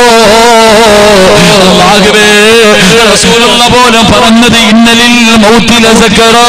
Speaker 1: അല്ലാഹുവേ, റസൂലുള്ള പോലും പറഞ്ഞത് ഇന്നലിൽ മൗത്തില സക്കറാ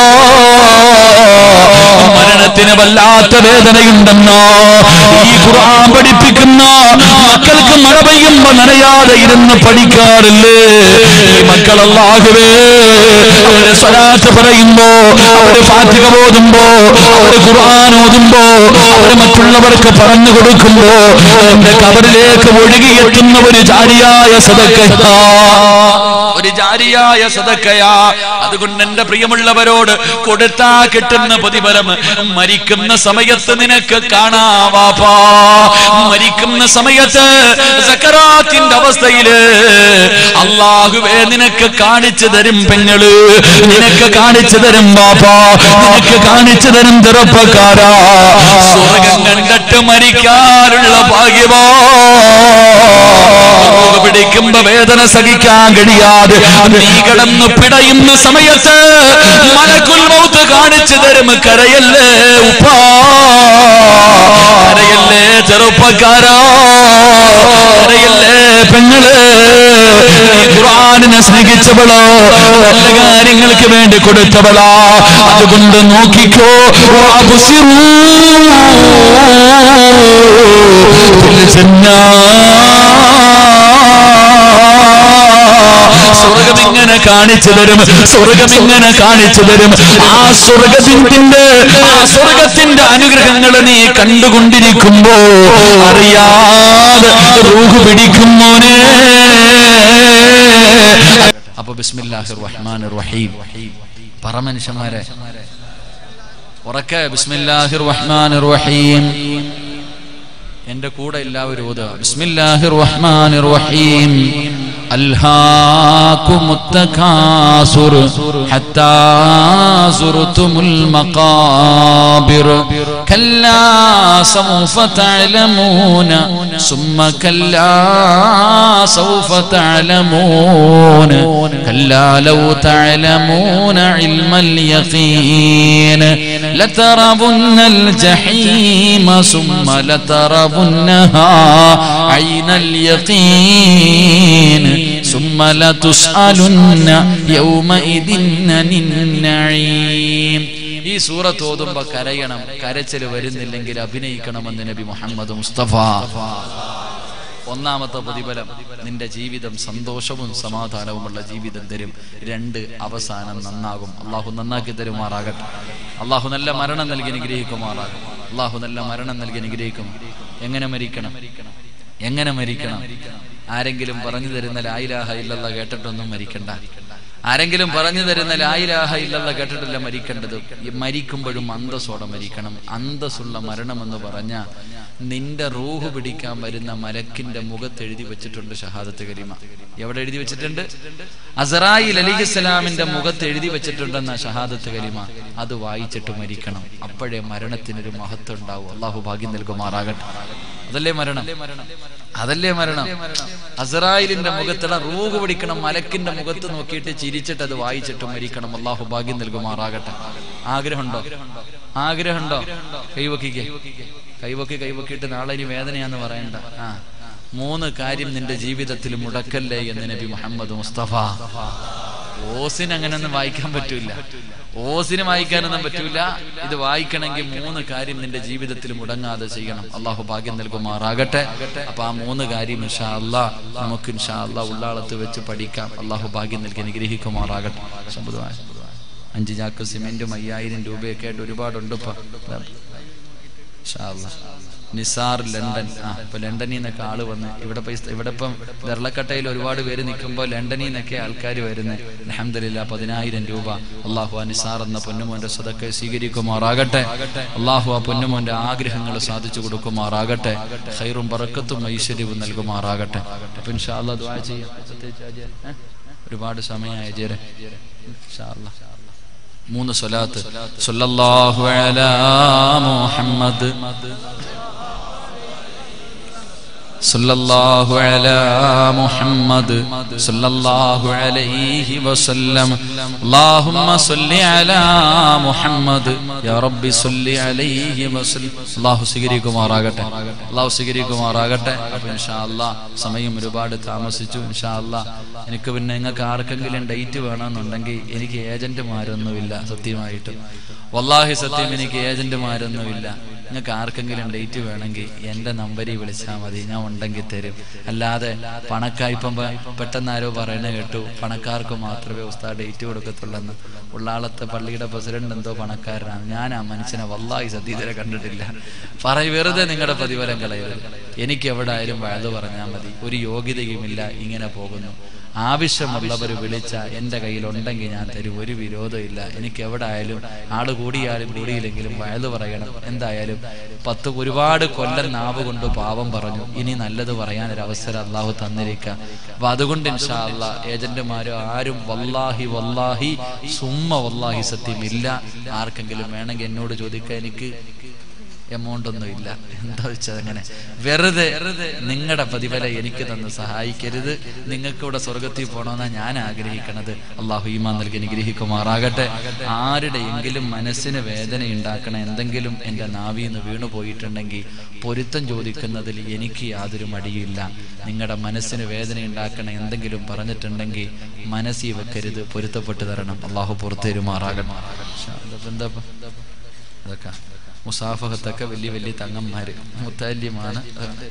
Speaker 1: മരണത്തിന് വല്ലാത്ത വേദനയുണ്ടെന്നോ ഈ ഖുർആൻ പഠിപ്പിക്കുന്ന മക്കൾക്ക് മഴ പെയ്യുമ്പോ നനയാതെ ഇരുന്ന് പഠിക്കാറില്ലേ ഈ മക്കളല്ലാകവേ അവര് സ്വലാത്ത് പറയുമ്പോ അവര് ഫാത്തിക ഓതുമ്പോ അവര് ഖുർആൻ ഓതുമ്പോ അവര് മറ്റുള്ളവർക്ക് പറഞ്ഞു കൊടുക്കുമ്പോ എന്റെ കബറിലേക്ക് ഒഴുകിയെത്തുന്ന ഒരു ജാരിയായ സദക്കയാ ഒരു ജാരിയായ സദക്കയാ അതുകൊണ്ട് എന്റെ പ്രിയമുള്ളവരോട് കൊടുത്താ കിട്ടുന്ന പ്രതിഫലം മരിക്കുന്ന സമയത്ത് നിനക്ക് കാണാവാപ്പാ മരിക്കുന്ന സമയത്ത് സക്കറാത്തിന്റെ അവസ്ഥയില് അള്ളാഹുവേ നിനക്ക് കാണിച്ചു തരും പെങ്ങള് നിനക്ക് കാണിച്ചു തരും ബാപ്പാ നിനക്ക് കാണിച്ചു തരും ചെറുപ്പക്കാരാ സ്വർഗം കണ്ടിട്ട് മരിക്കാനുള്ള ഭാഗ്യമാ റൂഹ് പിടിക്കുമ്പോ വേദന സഹിക്കാൻ കഴിയാതെ നീ കിടന്നു പിടയുന്ന സമയത്ത് മലക്കുൽ മൗത്ത് കാണിച്ചു തരും കരയല്ലേ ഉപ്പാ കരയല്ലേ ചെറുപ്പക്കാരാ കരയല്ലേ പെങ്ങള് നീ ഖുർആനിനെ സ്നേഹിച്ചവളോ നല്ല കാര്യങ്ങൾക്ക് വേണ്ടി കൊടുത്തവളാ അതുകൊണ്ട് നോക്കിക്കോ അബുസിറൂ സ്വർഗം ഇങ്ങനെ കാണിച്ചു തരും സ്വർഗം ഇങ്ങനെ കാണിച്ചു തരും ആ സ്വർഗത്തിന്റെ ആ സ്വർഗത്തിന്റെ അനുഗ്രഹങ്ങൾ നീ കണ്ടുകൊണ്ടിരിക്കുമ്പോ അറിയാതെ റൂഹ് പിടിക്കും മോനെ അപ്പൊ ബിസ്മില്ലാഹിർ റഹ്മാനിർ റഹീം പറ മനുഷ്യന്മാരെ ഉറക്കെ ബിസ്മില്ലാഹിർ റഹ്മാനിർ റഹീം എന്റെ കൂടെ എല്ലാവരും ഓതുക ബിസ്മില്ലാഹിർ റഹ്മാനിർ റഹീം അൽഹാകുമുത് തകാസുർ ഹത്താ സുർതുമുൽ മഖാബിർ കല്ലാ സൗഫ തഅലമൂന സുമ്മ കല്ലാ സൗഫ തഅലമൂന കല്ലാ ലൗ തഅലമൂന ഇൽമൽ യഖീൻ لتربن الجحيم ثم لتربنها عين اليقين ثم لتسألن يومئذ عن النعيم ഈ സൂറത്ത് ഓതുമ്പോ കരയണം കരച്ചിൽ വരുന്നില്ലെങ്കിൽ അഭിനയിക്കണമെന്ന് നബി മുഹമ്മദ് മുസ്തഫ ഒന്നാമത്തെ പ്രതിഫലം നിന്റെ ജീവിതം സന്തോഷവും സമാധാനവുമുള്ള ജീവിതം തരും രണ്ട് അവസാനം നന്നാകും അള്ളാഹു നന്നാക്കി തരുമാറാകട്ടെ അള്ളാഹു നല്ല മരണം നൽകി അനുഗ്രഹിക്കുമാറാകും അള്ളാഹു നല്ല മരണം നൽകി അനുഗ്രഹിക്കും എങ്ങനെ മരിക്കണം എങ്ങനെ മരിക്കണം ആരെങ്കിലും പറഞ്ഞു തരുന്ന ലായിലാഹ ഇല്ലല്ല കേട്ടിട്ടൊന്നും മരിക്കണ്ട ആരെങ്കിലും പറഞ്ഞു തരുന്ന ലായിലാഹ ഇല്ലല്ല കേട്ടിട്ടില്ല മരിക്കേണ്ടത് ഈ മരിക്കുമ്പോഴും അന്തസ്സോടെ മരിക്കണം അന്തസ്സുള്ള മരണമെന്ന് പറഞ്ഞ നിന്റെ റൂഹ് പിടിക്കാൻ വരുന്ന മലക്കിന്റെ മുഖത്ത് എഴുതി വെച്ചിട്ടുണ്ട് ഷഹാദത്ത് കരീമ എവിടെ എഴുതി വെച്ചിട്ടുണ്ട് അസറായിൽ അലിഖിസ്ലാമിന്റെ മുഖത്ത് എഴുതി വെച്ചിട്ടുണ്ടെന്ന ഷഹാദത്ത് കരീമ അത് വായിച്ചിട്ട് മരിക്കണം അപ്പോഴേ മരണത്തിനൊരു മഹത്വം ഉണ്ടാവും അള്ളാഹു ഭാഗ്യം നൽകുമാറാകട്ടെ അതല്ലേ മരണം അതല്ലേ മരണം അസറായിലിന്റെ മുഖത്തിട റൂഹ് പിടിക്കണം മലക്കിന്റെ മുഖത്ത് നോക്കിയിട്ട് ചിരിച്ചിട്ട് അത് വായിച്ചിട്ട് മരിക്കണം അള്ളാഹു ഭാഗ്യം നൽകുമാറാകട്ടെ ആഗ്രഹമുണ്ടോ ആഗ്രഹമുണ്ടോ കൈവക്കിക്ക് കൈവക്കി കൈവക്കിയിട്ട് നാളെ ഇനി വേദനയാന്ന് പറയണ്ട ആ മൂന്ന് കാര്യം നിന്റെ ജീവിതത്തിൽ മുടക്കല്ലേ എന്ന് നബി മുഹമ്മദ് മുസ്തഫ ഓസിന് അങ്ങനെയൊന്നും വായിക്കാൻ പറ്റൂല ഓസിന് വായിക്കാനൊന്നും പറ്റൂല ഇത് വായിക്കണമെങ്കിൽ മൂന്ന് കാര്യം നിന്റെ ജീവിതത്തിൽ മുടങ്ങാതെ ചെയ്യണം അള്ളാഹു ഭാഗ്യം നൽകുമാറാകട്ടെ അപ്പൊ ആ മൂന്ന് കാര്യം ഇൻഷാ അല്ലാ നമുക്ക് ഇൻഷാ അല്ലാ ഉള്ളാളത്ത് വെച്ച് പഠിക്കാം അള്ളാഹു ഭാഗ്യം നൽകി അനുഗ്രഹിക്കുമാറാകട്ടെ ശബ്ദമായ അഞ്ച് ചാക്ക് സിമെന്റും അയ്യായിരം രൂപയൊക്കെ ആയിട്ട് ഒരുപാടുണ്ട് ഇപ്പൊ ഇൻഷാ അല്ലാ. നിസാർ ലണ്ടൻ ആ ഇപ്പൊ ലണ്ടനിൽ നിന്നൊക്കെ ആള് വന്ന് ഇവിടെ പൈസ ഇവിടെ ഇപ്പം വെള്ളക്കട്ടയിൽ ഒരുപാട് പേര് നിൽക്കുമ്പോൾ ലണ്ടനിൽ നിന്നൊക്കെ ആൾക്കാർ വരുന്നത് അലഹമില്ല പതിനായിരം രൂപ അള്ളാഹു ആ നിസാർ എന്ന പൊന്നുമോന്റെ സദക്കെ സ്വീകരിക്കുമാറാകട്ടെ അള്ളാഹു ആ പൊന്നുമോന്റെ ആഗ്രഹങ്ങൾ സാധിച്ചു കൊടുക്കുമാറാകട്ടെ ഹൈറും പറക്കത്തും ഐശ്വര്യവും നൽകുമാറാകട്ടെ അപ്പൊ ഇൻഷാ അല്ലാ ദുആ ചെയ്യാം പ്രത്യേകിച്ച് അജയ്, ഏ? ഒരുപാട് സമയമായി ജയരെ ഇൻഷാ അല്ലാ. മൂന്ന് സ്വലാത്ത് സല്ലല്ലാഹു അലാ മുഹമ്മദ് സല്ലല്ലാഹു അലാ മുഹമ്മദ് സല്ലല്ലാഹു അലൈഹി വസല്ലം അല്ലാഹുമ്മ സല്ലി അലാ മുഹമ്മദ് യാ റബ്ബി സല്ലി അലൈഹി വസല്ലം അല്ലാഹു സ്വീകരിക്കുമാറാകട്ടെ അല്ലാഹു സ്വീകരിക്കുമാറാകട്ടെ അപ്പോൾ ഇൻഷാ അല്ലാഹ് സമയം ഒരുപാട് താമസിച്ചു ഇൻഷാ അല്ലാഹ് എനിക്ക് പിന്നെ നിങ്ങൾക്ക് ആർക്കെങ്കിലും ഡേറ്റ് വേണമെന്നുണ്ടെങ്കിൽ എനിക്ക് ഏജന്റുമാരൊന്നുമില്ല സത്യമായിട്ടും വല്ലാഹി സത്യം എനിക്ക് ഏജന്റുമാരൊന്നുമില്ല നിങ്ങൾക്ക് ആർക്കെങ്കിലും ഡേറ്റ് വേണമെങ്കിൽ എൻ്റെ നമ്പറിൽ വിളിച്ചാൽ മതി ഞാൻ ഉണ്ടെങ്കിൽ തരും അല്ലാതെ പണക്കാർ ഇപ്പം പ- പെട്ടെന്ന് ആരോ പറയണ കേട്ടു പണക്കാർക്ക് മാത്രമേ ഉസ്താദ് ഡേറ്റ് കൊടുക്കത്തുള്ളെന്ന് ഉള്ളാളത്തെ പള്ളിയുടെ പ്രസിഡന്റ് എന്തോ പണക്കാരനാണ് ഞാൻ ആ മനുഷ്യനെ വല്ലാഹി സത്യത്തിനെ കണ്ടിട്ടില്ല പറയ വെറുതെ നിങ്ങളുടെ പ്രതിഫലം കളയരുത് എനിക്ക് എവിടെ ആയാലും വയത് പറഞ്ഞാൽ മതി ഒരു യോഗ്യതയുമില്ല ഇങ്ങനെ പോകുന്നു ആവശ്യമുള്ളവർ വിളിച്ച എൻ്റെ കയ്യിലുണ്ടെങ്കിൽ ഞാൻ തരും ഒരു വിരോധമില്ല എനിക്ക് എവിടെ ആയാലും ആള് കൂടിയാലും കൂടിയില്ലെങ്കിലും വയത് പറയണം എന്തായാലും പത്ത് ഒരുപാട് കൊല്ലം നാവ് കൊണ്ട് പാവം പറഞ്ഞു ഇനി നല്ലത് പറയാൻ ഒരു അവസരം അള്ളാഹു തന്നിരിക്കുക അപ്പൊ അതുകൊണ്ട് ഇൻഷാ അല്ലാ ഏജന്റുമാരോ ആരും വല്ലാഹി വല്ലാഹി സുമ്മ വല്ലാഹി സത്യം ഇല്ല ആർക്കെങ്കിലും വേണമെങ്കിൽ എന്നോട് ചോദിക്കാൻ എനിക്ക് എമൗണ്ട് ഒന്നും ഇല്ല എന്താ വെച്ചത് അങ്ങനെ വെറുതെ നിങ്ങളുടെ പ്രതിഫലം എനിക്ക് തന്ന് സഹായിക്കരുത് നിങ്ങൾക്ക് ഇവിടെ സ്വർഗത്തിൽ പോകണമെന്നാണ് ഞാൻ ആഗ്രഹിക്കണത് അള്ളാഹു ഈമാൻ നൽകി അനുഗ്രഹിക്കുമാറാകട്ടെ ആരുടെയെങ്കിലും മനസ്സിന് വേദന ഉണ്ടാക്കണ എന്തെങ്കിലും എൻ്റെ നാവിൽ നിന്ന് വീണു പോയിട്ടുണ്ടെങ്കിൽ പൊരുത്തം ചോദിക്കുന്നതിൽ എനിക്ക് യാതൊരു മടിയില്ല നിങ്ങളുടെ മനസ്സിന് വേദന ഉണ്ടാക്കണ എന്തെങ്കിലും പറഞ്ഞിട്ടുണ്ടെങ്കിൽ മനസ്സിൽ വെക്കരുത് പൊരുത്തപ്പെട്ട് തരണം അള്ളാഹു പുറത്തേരുമാറാകണം എന്താ അതൊക്കെ മുസാഫഹത്തൊക്കെ വലിയ വലിയ തങ്ങന്മാര് മുത്താല്യമാണ്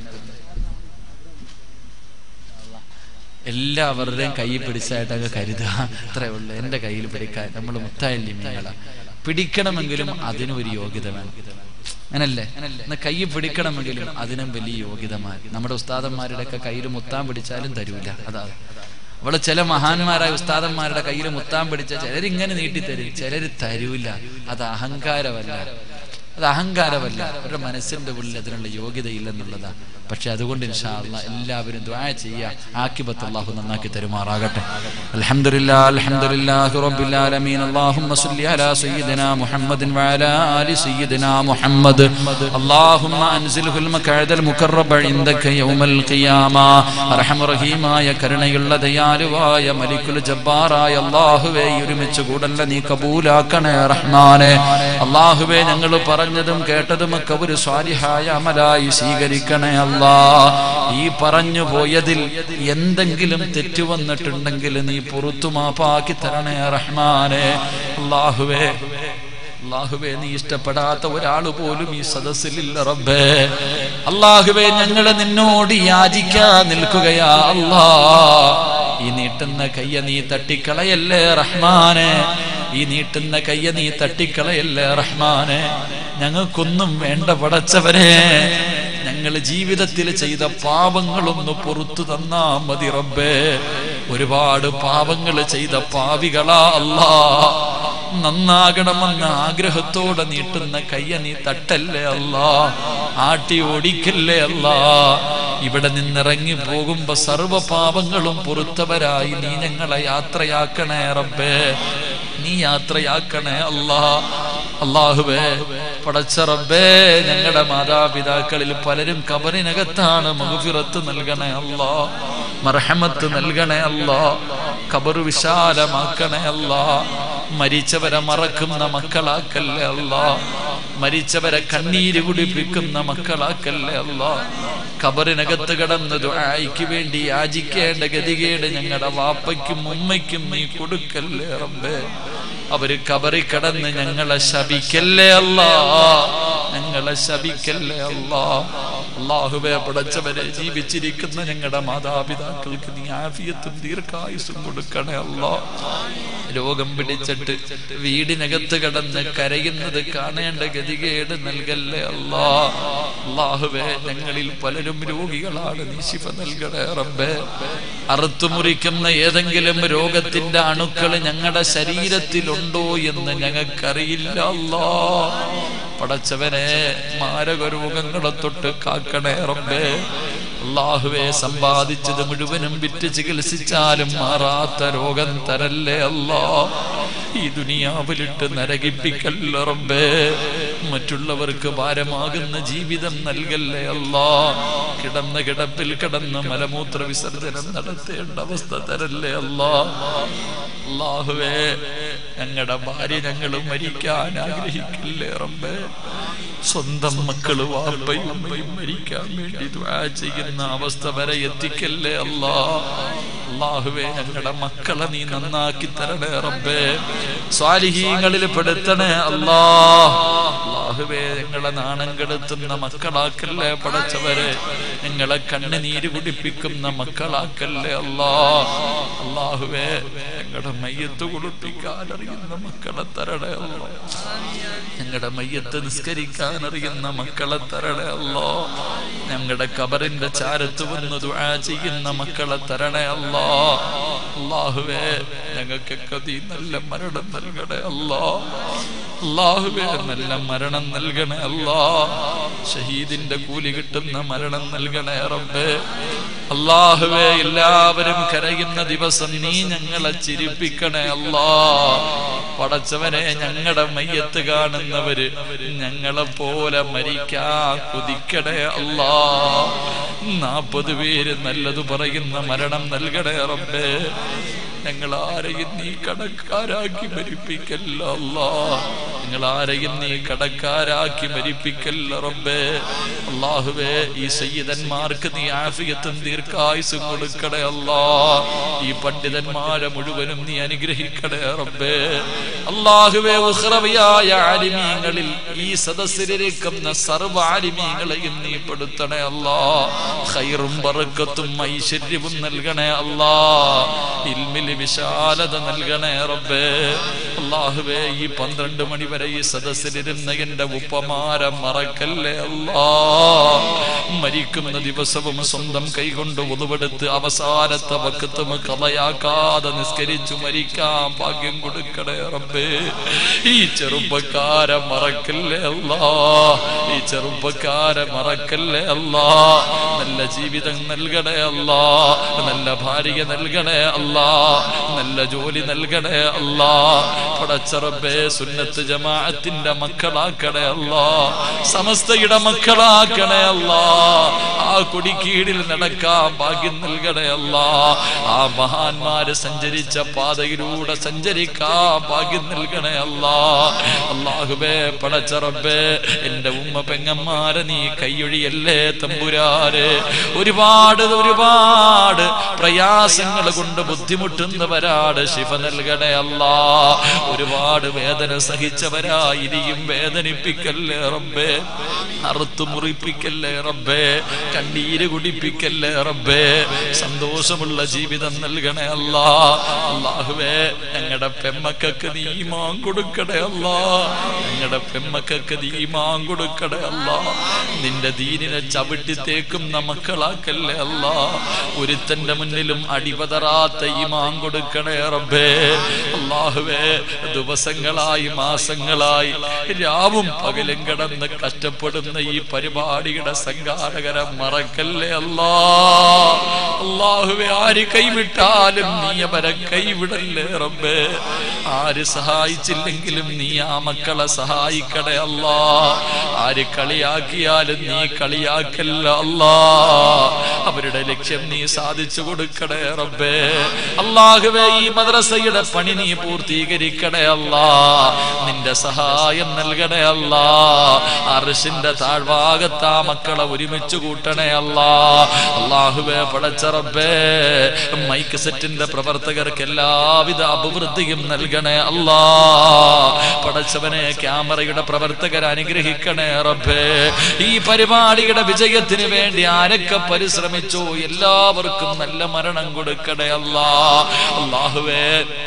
Speaker 1: എല്ലാവരുടെയും കൈ പിടിച്ചായിട്ട് അങ്ങ് കരുതുക അത്രേ ഉള്ളൂ എൻ്റെ കയ്യിൽ പിടിക്കാൻ നമ്മൾ മുത്താല്യമീങ്ങളാ പിടിക്കണമെങ്കിലും അതിനും ഒരു യോഗ്യത വേണം അങ്ങനല്ലേ എന്നാ കൈ പിടിക്കണമെങ്കിലും അതിനും വലിയ യോഗ്യതമാർ നമ്മുടെ ഉസ്താദന്മാരുടെ ഒക്കെ കയ്യിൽ മുത്താൻ പിടിച്ചാലും തരൂല അതാണ് അവള് ചില മഹാന്മാരായ ഉസ്താദന്മാരുടെ കയ്യിൽ മുത്താൻ പിടിച്ച ചിലരിങ്ങനെ നീട്ടിത്തരും ചിലർ തരൂല അത് അഹങ്കാരമല്ല അത് അഹങ്കാരമല്ല അവരുടെ മനസ്സിന്റെ ഉള്ളിൽ അതിനുള്ള യോഗ്യതയില്ലെന്നുള്ളതാണ് പക്ഷെ അതുകൊണ്ട് ഇൻഷാ അല്ലാ എല്ലാവരും ദുആ ചെയ്യുക ആക്കിബത്ത് അല്ലാഹു നന്നാക്കി തരുമാറാകട്ടെ അൽഹംദുലില്ലാ അൽഹംദുലില്ലാഹി റബ്ബിൽ ആലമീൻ അല്ലാഹുമ്മ സ്വല്ലി അലാ സയ്യിദിനാ മുഹമ്മദിൻ വഅലാ ആലി സയ്യിദിനാ മുഹമ്മദ് അല്ലാഹുമ്മ അൻസിൽഹുൽ മഖഅദൽ മുകറബ ഇൻദക യൗമൽ ഖിയാമ അർഹമർ റഹീമായ കരുണയുള്ള ദയാലുവായ മലിക്കുൽ ജബ്ബാറായ അല്ലാഹുവേ ഈ ഒരുമിച്ച് കൂടല്ല നീ കബൂലാക്കണേ റഹ്മാനെ അല്ലാഹുവേ ഞങ്ങൾ പറഞ്ഞതും കേട്ടതുമൊക്കെ ഒരു സ്വാലിഹായ അമലായി സ്വീകരിക്കണേ അല്ലാ ഈ പറഞ്ഞു പോയതിൽ എന്തെങ്കിലും തെറ്റു വന്നിട്ടുണ്ടെങ്കിൽ നീ പുറത്തു മാപ്പാക്കി തരണേ റഹ്മാനെ അല്ലാഹുവേ അള്ളാഹുവേ നീ ഇഷ്ടപ്പെടാത്ത ഒരാൾ പോലും ഈ സദസ്സിലില്ല റബ്ബേ അള്ളാഹുവേ ഞങ്ങളെ നിന്നോട് യാചിക്കാൻ നിൽക്കുകയാ അല്ലാ ഈ നീട്ടുന്ന കയ്യ നീ തട്ടിക്കളയല്ലേ റഹ്മാനെ ഈ നീട്ടുന്ന കയ്യ നീ തട്ടിക്കളയല്ലേ റഹ്മാനെ ഞങ്ങൾക്കൊന്നും വേണ്ട പടച്ചവനെ ഞങ്ങൾ ജീവിതത്തിൽ ചെയ്ത പാപങ്ങളൊന്ന് പുറത്തു തന്നാ മതി റബ്ബേ ഒരുപാട് പാപങ്ങൾ ചെയ്ത പാവികളാ അല്ലാ നന്നാകണമെന്ന ആഗ്രഹത്തോടെ നീട്ടുന്ന കയ്യ നീ തട്ടല്ലേ അല്ലാ ആട്ടി ഓടിക്കല്ലേ അല്ലാ ഇവിടെ നിന്നിറങ്ങി പോകുമ്പോ സർവ പാപങ്ങളും പൊറുത്തവരായി നീ ഞങ്ങളെ യാത്രയാക്കണേ റബ്ബേ നീ യാത്രയാക്കണേ അല്ലാ അള്ളാഹുവേ പടച്ച റബ്ബേ ഞങ്ങളുടെ മാതാപിതാക്കളിൽ പലരും കബറിനകത്താണ് മകുഫിറത്ത് നൽകണേ അല്ലാ മർഹമത്ത് നൽകണേ അല്ലാ കബറ് വിശാലമാക്കണേ അല്ലാ മരിച്ചവരെ മറക്കുന്ന മക്കളാക്കല്ലേ അല്ലാ മരിച്ചവരെ കണ്ണീര് കുടിപ്പിക്കുന്ന മക്കളാക്കല്ലേ അല്ലാ ഖബറിനകത്ത് കിടന്ന് ദുആയ്ക്ക് വേണ്ടി യാചിക്കേണ്ട ഗതികേട് ഞങ്ങളുടെ വാപ്പയ്ക്കും ഉമ്മയ്ക്കും നീ കൊടുക്കല്ലേ റബ്ബേ അവര് കബറി കിടന്ന് ഞങ്ങളെ ശപിക്കല്ലേ അല്ലാ ഞങ്ങളെ ശപിക്കല്ലേ അല്ലാ അള്ളാഹുവെ പടച്ചവരെ ജീവിച്ചിരിക്കുന്ന ഞങ്ങളുടെ മാതാപിതാക്കൾക്ക് നീ ആഫിയത്തും ദീർഘായുസും കൊടുക്കണേ അല്ലാ രോഗം പിടിച്ചിട്ട് വീടിനകത്ത് കിടന്ന് കരയുന്നത് കാണേണ്ട ഗതികേട് നൽകല്ലേ അല്ലാ അള്ളാഹുവെ ഞങ്ങളിൽ പലരും രോഗികളാണ് നീ ശിഫ നൽകണേ റബ്ബേ അറുത്തുമുറിക്കുന്ന ഏതെങ്കിലും രോഗത്തിന്റെ അണുക്കൾ ഞങ്ങളുടെ ശരീരത്തിലുണ്ടോ എന്ന് ഞങ്ങൾക്കറിയില്ല അല്ലാ പടച്ചവനെ മാരക രോഗങ്ങളെ തൊട്ട് കാക്കണേ റബ്ബേ അള്ളാഹുവെ സമ്പാദിച്ചത് മുഴുവനും വിറ്റ് ചികിത്സിച്ചാലും മാറാത്ത രോഗം തരല്ലേ അല്ലാ ഈ ദുനിയാവിലിട്ട് നരകിപ്പിക്കല്ല റബ്ബേ മറ്റുള്ളവർക്ക് ഭാരമാകുന്ന ജീവിതം നൽകല്ലേ അല്ലാ കിടന്ന കിടപ്പിൽ കിടന്ന് മലമൂത്ര വിസർജനം നടത്തേണ്ട അവസ്ഥ തരല്ലേ അല്ലാ അള്ളാഹുവേ ഞങ്ങളുടെ ഭാര്യ ഞങ്ങൾ മരിക്കാൻ ആഗ്രഹിക്കില്ലേ റബ്ബേ സ്വന്തം മക്കള് വാപ്പയും ഉമ്മയും മരിക്കാൻ വേണ്ടി ദുആ ചെയ്യുന്ന അവസ്ഥ വരെ എത്തിക്കല്ലേ അല്ലാ അള്ളാഹുവേ ഞങ്ങളുടെ മക്കളെ നീ നന്നാക്കി തരണേ റബ്ബേ സ്വാലിഹീങ്ങളിൽ പെടുത്തണേ അല്ലാ അള്ളാഹുവേ ഞങ്ങളെ നാണം കെടുത്തുന്ന മക്കളാക്കല്ലേ പടച്ചവരെ ഞങ്ങളെ കണ്ണുനീര് കുടിപ്പിക്കുന്ന മക്കളാക്കല്ലേ അല്ലാ അള്ളാഹുവേ ഞങ്ങളുടെ മയ്യത്ത് കുളിപ്പിക്കാൻ അറിയുന്ന മക്കളെ തരണേ അല്ലോ ഞങ്ങളുടെ മയ്യത്ത് നിസ്കരിക്കാൻ അറിയുന്ന മക്കളെ തരണേ അല്ലോ ഞങ്ങളുടെ കബറിന്റെ ചാരത്ത് വന്ന് ദുആ ചെയ്യുന്ന മക്കളെ തരണേ അല്ലോ അള്ളാഹുവേ ഞങ്ങൾക്കൊക്കെ നീ നല്ല മരണം നൽകണേ അല്ലോ അള്ളാഹുവേ നല്ല മരണം നൽകണേ അല്ലാ ഷഹീദിന്റെ കൂലി കിട്ടുന്ന മരണം നൽകണേ റബ്ബേ അള്ളാഹുവേ എല്ലാവരും കരയുന്ന ദിവസം നീ ഞങ്ങളെ ചിരിപ്പിക്കണേ അല്ലാ പടച്ചവനെ ഞങ്ങളുടെ മയ്യത്ത് കാണുന്നവര് ഞങ്ങളെ പോലെ മരിക്കാൻ കുതിക്കണേ അല്ലാ നാപ്പത് പേര് നല്ലത് പറയുന്ന മരണം നൽകണേ റബ്ബേ ഞങ്ങൾ ആരെയും നീ കടക്കാരാക്കി മരിപ്പിക്കല്ല അല്ലാ ഞങ്ങൾ ആരെയും നീ കടക്കാരാക്കി മരിപ്പിക്കല്ല റബ്ബേ അള്ളാഹുവേ ഈ സയ്യിദന്മാർക്ക് നീ ആഫിയത്തും ദീർഘായുസും കൊടുക്കണേ അല്ലാ ഈ പണ്ഡിതന്മാരെ മുഴുവനും നീ അനുഗ്രഹിക്കണേ റബ്ബേ അള്ളാഹുവേ ഉഹ്റവിയായ ആലിമീങ്ങളിൽ ഈ സദസ്സിലിരിക്കുന്ന സർവ്വ ആലിമീങ്ങളെയും നീ പെടുത്തണേ അല്ലാ ഖൈറും ബറക്കത്തും ഐശ്വര്യവും നൽകണേ അല്ലാ ഇൽമിൽ വിശാലത നൽകണേ റബ്ബേ അള്ളാഹുവേ ഈ പന്ത്രണ്ട് മണി വരെ ഈ സദസ്സിലിരുന്ന എന്റെ ഉപ്പമാരെ മറക്കല്ലേ അല്ലാ മരിക്കുന്ന ദിവസവും സ്വന്തം കൈകൊണ്ട് ഉതുവെടുത്ത് അവസാനത്തെ വക്കത്തും കഥയാക്കാതെ നിസ്കരിച്ചു മരിക്കാൻ ഭാഗ്യം കൊടുക്കണേ റബ്ബേ ഈ ചെറുപ്പക്കാരെ മറക്കല്ലേ അല്ലാ ഈ ചെറുപ്പക്കാരെ മറക്കല്ലേ അല്ലാ നല്ല ജീവിതം നൽകണേ അല്ലാ നല്ല ഭാര്യ നൽകണേ അല്ലാ നല്ല ജോലി നൽകണേ അല്ലാ പടച്ചറബേ സുന്നത്ത് ജമാഅത്തിന്റെ മക്കളാക്കണേ അല്ലാ സമസ്തയുടെ മക്കളാക്കണേ അല്ലാ ആ കൊടിക്കീഴിൽ നടക്കാൻ ഭാഗ്യം നൽകണേ അല്ലാ ആ മഹാന്മാര് സഞ്ചരിച്ച പാതയിലൂടെ സഞ്ചരിക്കാൻ ഭാഗ്യം നൽകണേ അല്ലാ അള്ളാഹുബേ പടച്ചറബേ എന്റെ ഉമ്മ പെങ്ങന്മാരെ നീ കൈയൊഴിയല്ലേ തമ്പുരാര് ഒരുപാട് ഒരുപാട് പ്രയാസങ്ങൾ കൊണ്ട് ബുദ്ധിമുട്ടുന്നവരാണ് ശിഫ നൽകണേ അല്ലാ ഒരുപാട് വേദന സഹിച്ചവരാ ഇനിയും വേദനിപ്പിക്കല്ലേ റബ്ബേ അറുത്തു മുറിപ്പിക്കല്ലേ റബ്ബേ കണ്ണീര് കുടിപ്പിക്കല്ലേ റബ്ബേ സന്തോഷമുള്ള ജീവിതം നൽകണേ അല്ലാ അള്ളാഹുവേ ഞങ്ങളുടെ പെമ്മക്കൾക്ക് നീ മാൻ കൊടുക്കണേ അല്ലാ ഞങ്ങളുടെ പെമ്മക്കൾക്ക് നീ മാൻ കൊടുക്കണേ അല്ലാ നിന്റെ ദീനിനെ ചവിട്ടി തേക്കുന്ന മക്കളാക്കല്ലേ അല്ലാ ഒരുത്തന്റെ മുന്നിലും അടിപതറാത്ത ഈ മാൻ കൊടുക്കണേ റബ്ബേ അള്ളാഹുവേ ദിവസങ്ങളായി മാസങ്ങളായി രാവും പകലും കിടന്ന് കഷ്ടപ്പെടുന്ന ഈ പരിപാടിയുടെ സംഘാടകരെ മറക്കല്ലേ അല്ലാ അള്ളാഹുവെ ആര് കൈവിട്ടാലും നീ അവരെ കൈവിടല്ലേ റബ്ബേ ആര് സഹായിച്ചില്ലെങ്കിലും നീ ആ മക്കളെ സഹായിക്കണേ അല്ലാ ആര് കളിയാക്കിയാലും നീ കളിയാക്കല്ല അല്ലാ അവരുടെ
Speaker 3: അവരുടെ ലക്ഷ്യം നീ സാധിച്ചു കൊടുക്കണേ റബ്ബേ അള്ളാഹുവേ ഈ മദ്രസയുടെ പണി നീ പൂർത്തീകരിക്കണേ അല്ലാ നിന്റെ സഹായം നൽകണേ അല്ലാ അർഷിന്റെ താഴ്ഭാഗത്ത് ആ മക്കളെ ഒരുമിച്ച് കൂട്ടണേ അല്ലാ അള്ളാഹുവേ പടച്ച റബ്ബേ മൈക്ക് സെറ്റിന്റെ പ്രവർത്തകർക്ക് എല്ലാവിധ അഭിവൃദ്ധിയും നൽകണേ അല്ലാ പടച്ചവനെ ക്യാമറയുടെ പ്രവർത്തകർ അനുഗ്രഹിക്കണേ റബ്ബേ ഈ പരിപാടിയുടെ വിജയത്തിന് വേണ്ടി ആരൊക്കെ പരിശ്രമിച്ചോ എല്ലാവർക്കും നല്ല മരണം കൊടുക്കണേ അല്ലാ അള്ളാഹുവേ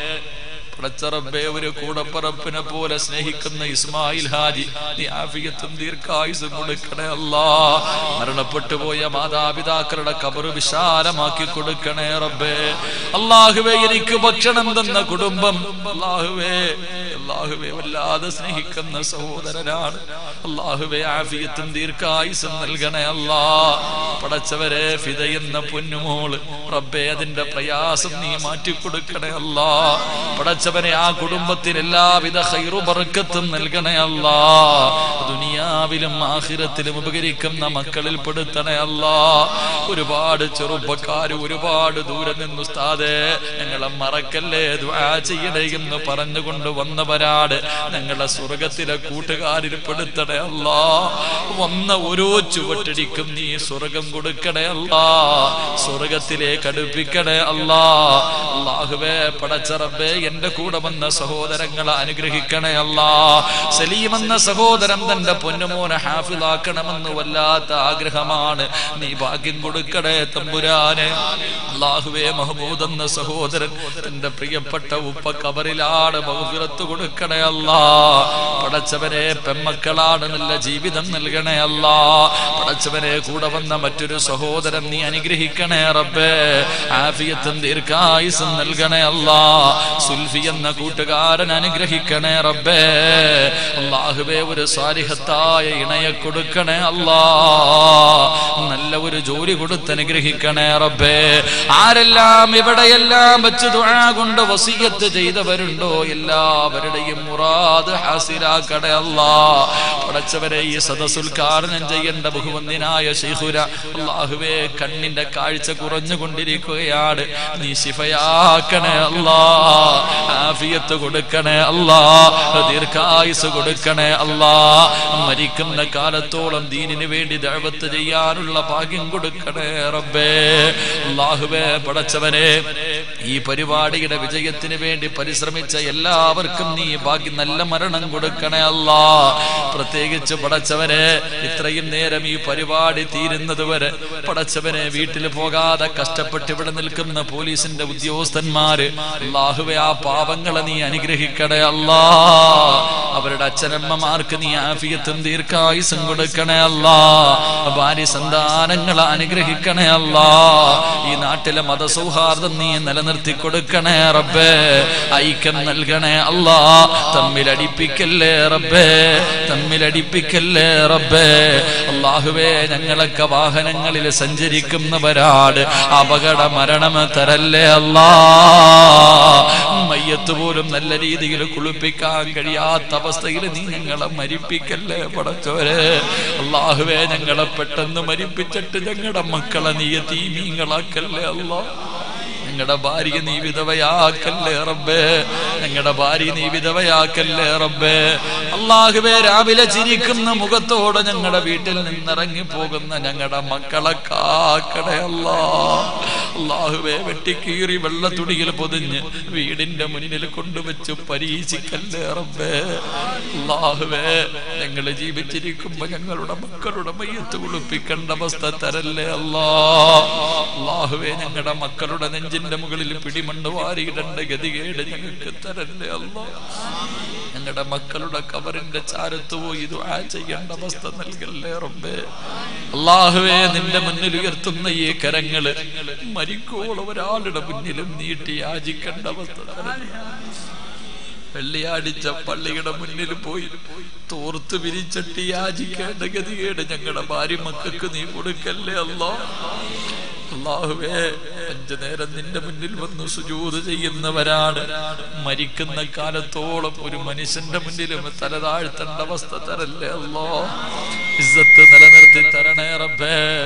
Speaker 3: പടച്ചറബേ ഒരു കൂടപ്പറപ്പിനെ പോലെ സ്നേഹിക്കുന്ന ഇസ്മായിൽ ഹാജി നീ ആഫിയത്തും ദീർഘായുസും കൊടുക്കണേ അല്ലാ മരണപ്പെട്ടു പോയ മാതാപിതാക്കളുടെ കബറ് വിശാലമാക്കി കൊടുക്കണേ റബ്ബേ അള്ളാഹുവേ എനിക്ക് ഭക്ഷണം തന്ന കുടുംബം അള്ളാഹുവേ അള്ളാഹുവേ വല്ലാതെ സ്നേഹിക്കുന്ന സഹോദരനാണ് അള്ളാഹുവേ ആഫിയത്തും ദീർഘായുസും നൽകണേ അല്ലാ പടച്ചവരെ ഫിദ എന്ന പൊന്നുമോള് റബ്ബേ അതിന്റെ പ്രയാസം നീ മാറ്റിക്കൊടുക്കണേ അല്ലാ പടച്ചവനെ ആ കുടുംബത്തിന് എല്ലാവിധ ഹൈറു ബർക്കത്തും നൽകണേ അല്ലാ ദുനിയാവിലും ആഹിറത്തിലും ഉപകരിക്കുന്ന മക്കളിൽ പെടുത്തണേ അല്ലാ ഒരുപാട് ചെറുപ്പക്കാര് ഒരുപാട് ദൂരെ നിന്ന് ഉസ്താദേ ഞങ്ങളെ മറക്കല്ലേ ദുആ ചെയ്യണേ എന്ന് പറഞ്ഞുകൊണ്ട് വന്നവരാട് ഞങ്ങളെ സ്വർഗത്തിലെ കൂട്ടുകാരിൽ പെടുത്തണേ അല്ലാ വന്ന ഓരോ ചുവട്ടടിക്കും നീ സ്വർഗം കൊടുക്കണേ അല്ലാ സ്വർഗത്തിലേക്ക് അടുപ്പിക്കണേ അല്ലാ അള്ളാഹുവേ പടച്ചറബേ എന്റെ കൂടെ വന്ന സഹോദരങ്ങളെ അനുഗ്രഹിക്കണേ അല്ലാ സലീം എന്ന സഹോദരൻ തന്റെ പൊന്നുമോനെ ഹാഫിലാക്കണമെന്ന് വല്ലാത്ത ആഗ്രഹമാണ് നീ ഭാഗ്യം കൊടുക്കണേ തമ്പുരാനെ അള്ളാഹുവേ മഹമൂദ് എന്ന സഹോദരൻ തന്റെ പ്രിയപ്പെട്ട ഉപ്പ കബറിലാണ് ബഹുഫിറത്ത് കൊടുക്കണേ അല്ലാ പടച്ചവനെ പെമ്മക്കളാണ് നല്ല ജീവിതം നൽകണേ അല്ലാ പടച്ചവനെ കൂടെ വന്ന മറ്റൊരു സഹോദരൻ നീ അനുഗ്രഹിക്കണേ റബ്ബേ ആഫിയത്തും ദീർഘായുസും നൽകണേ അല്ലാ സുൽഫി എന്ന കൂട്ടുകാരൻ അനുഗ്രഹിക്കണേ റബ്ബേ അള്ളാഹുവേ ഒരു സാരിഹത്തായ ഇണയെ കൊടുക്കണേ അല്ലാ നല്ല ഒരു ജോലി കൊടുത്ത് അനുഗ്രഹിക്കണേ റബ്ബേ ആരെല്ലാം ഇവിടെയെല്ലാം വെച്ച് ദുആ കൊണ്ട് വസീയത്ത് ചെയ്തവരുണ്ടോ എല്ലാവരുടെയും മുറാദ് ഹാസിലാക്കണേ അല്ലാ പടച്ചവരെ ഈ സദസുൽക്കാരണം ചെയ്യേണ്ട ബഹുവന്ദിനായ ശൈഖുര അള്ളാഹുവേ കണ്ണിന്റെ കാഴ്ച കുറഞ്ഞുകൊണ്ടിരിക്കുകയാണ് നീ ശിഫയാക്കണേ അല്ലാ ആഫിയത്ത് കൊടുക്കണേ അല്ലാ ദീർഘായുസ് കൊടുക്കണേ അല്ലാ മരിക്കുന്ന കാലത്തോളം ദീനിന് വേണ്ടി ദഴവത്ത് ചെയ്യാനുള്ള ഭാഗ്യം കൊടുക്കണേ റബ്ബേ അള്ളാഹുവേ പടച്ചവനെ ഈ പരിപാടിയുടെ വിജയത്തിന് വേണ്ടി പരിശ്രമിച്ച എല്ലാവർക്കും നീ ഭാഗ്യം നല്ല മരണം കൊടുക്കണേ അല്ലാ പ്രത്യേകിച്ച് പടച്ചവനെ ഇത്രയും നേരം ഈ പരിപാടി തീരുന്നത് വരെ പടച്ചവനെ വീട്ടിൽ പോകാതെ കഷ്ടപ്പെട്ട് ഇവിടെ നിൽക്കുന്ന പോലീസിന്റെ ഉദ്യോഗസ്ഥന്മാര് അള്ളാഹുവെ ആ പാവങ്ങളെ നീ അനുഗ്രഹിക്കണേ അല്ലാ അവരുടെ അച്ഛനമ്മമാർക്ക് നീ ആഫിയത്തും ദീർഘായുസും കൊടുക്കണേ അല്ലാ ഭാര്യ സന്താനങ്ങളെ അനുഗ്രഹിക്കണേ അല്ലാ ഈ നാട്ടിലെ മതസൗഹാർദ്ദം നീ നിലനിർത്തി കൊടുക്കണേ റബ്ബേ ഐക്യം നൽകണേ അല്ലാ തമ്മിലടിപ്പിക്കല്ലേ റബ്ബേ തമ്മിലടിപ്പിക്കല്ലേ റബ്ബേ അള്ളാഹുവേ ഞങ്ങളൊക്കെ വാഹനങ്ങളിൽ സഞ്ചരിക്കുന്നവരാട് അപകട മരണം തരല്ലേ അല്ലാ മയ്യത്ത് പോലും നല്ല രീതിയിൽ കുളിപ്പിക്കാൻ കഴിയാത്ത അവസ്ഥയിൽ നീ ഞങ്ങളെ മരിപ്പിക്കല്ലേ പടച്ചോരെ അള്ളാഹുവേ ഞങ്ങളെ പെട്ടെന്ന് മരിപ്പിച്ചിട്ട് ഞങ്ങളുടെ മക്കളെ നീ തീമീങ്ങളാക്കല്ലേ അല്ലാ ഞങ്ങളുടെ ഭാര്യ നീ വിധവയാക്കല്ലേ റബ്ബേ ഞങ്ങളുടെ ഭാര്യ നീ വിധവയാക്കല്ലേ റബ്ബേ അള്ളാഹുവേ രാവിലെ ചിരിക്കുന്ന മുഖത്തോടെ ഞങ്ങളുടെ വീട്ടിൽ നിന്നിറങ്ങി പോകുന്ന ഞങ്ങളുടെ മക്കളെ കാക്കടേ അല്ലാ അള്ളാഹുവേ വെട്ടിക്കീറി വെള്ള തുണിയിൽ പൊതിഞ്ഞ് വീടിന്റെ മുന്നിൽ കൊണ്ടുവച്ച് പരീക്ഷിക്കല്ലേ റബ്ബേ അള്ളാഹുവേ ഞങ്ങൾ ജീവിച്ചിരിക്കുമ്പോ ഞങ്ങളുടെ മക്കളുടെ മയ്യത്ത് കുളിപ്പിക്കേണ്ട അവസ്ഥ തരല്ലേ അല്ലാ അള്ളാഹുവേ ഞങ്ങളുടെ മക്കളുടെ നെഞ്ചിന്റെ മുകളിൽ പിടിമണ്ണ് വാരിയിടേണ്ട ഗതികേട് ഞങ്ങൾക്ക് തരല്ലേ അല്ലാ ഞങ്ങളുടെ മക്കളുടെ കവറിന്റെ ചാരത്ത് പോയി ദുആ ചെയ്യേണ്ട അവസ്ഥ നൽകല്ലേ റബ്ബേ അള്ളാഹുവേ നിന്റെ മുന്നിൽ ഉയർത്തുന്ന ഈ കരങ്ങള് മരിക്കോളം ഒരാളുടെ മുന്നിലും നീട്ടി യാചിക്കേണ്ട അവസ്ഥ തരല്ലേ വെള്ളിയാടിച്ച പള്ളിയുടെ മുന്നിൽ പോയി തോർത്ത് വിരിച്ചിട്ട് യാചിക്കേണ്ട ഗതികേട് ഞങ്ങളുടെ ഭാര്യ മക്കൾക്ക് നീ കൊടുക്കല്ലേ അല്ലോ അള്ളാഹുവേ അഞ്ചു നേരം നിന്റെ മുന്നിൽ വന്ന് സുജൂത് ചെയ്യുന്നവരാണ് മരിക്കുന്ന കാലത്തോളം ഒരു മനുഷ്യന്റെ മുന്നിലും തല താഴ്ത്തേണ്ട അവസ്ഥ തരല്ലേ അല്ലോ ഇസ്സത്ത് നിലനിർത്തി തരണേ റബ്ബേ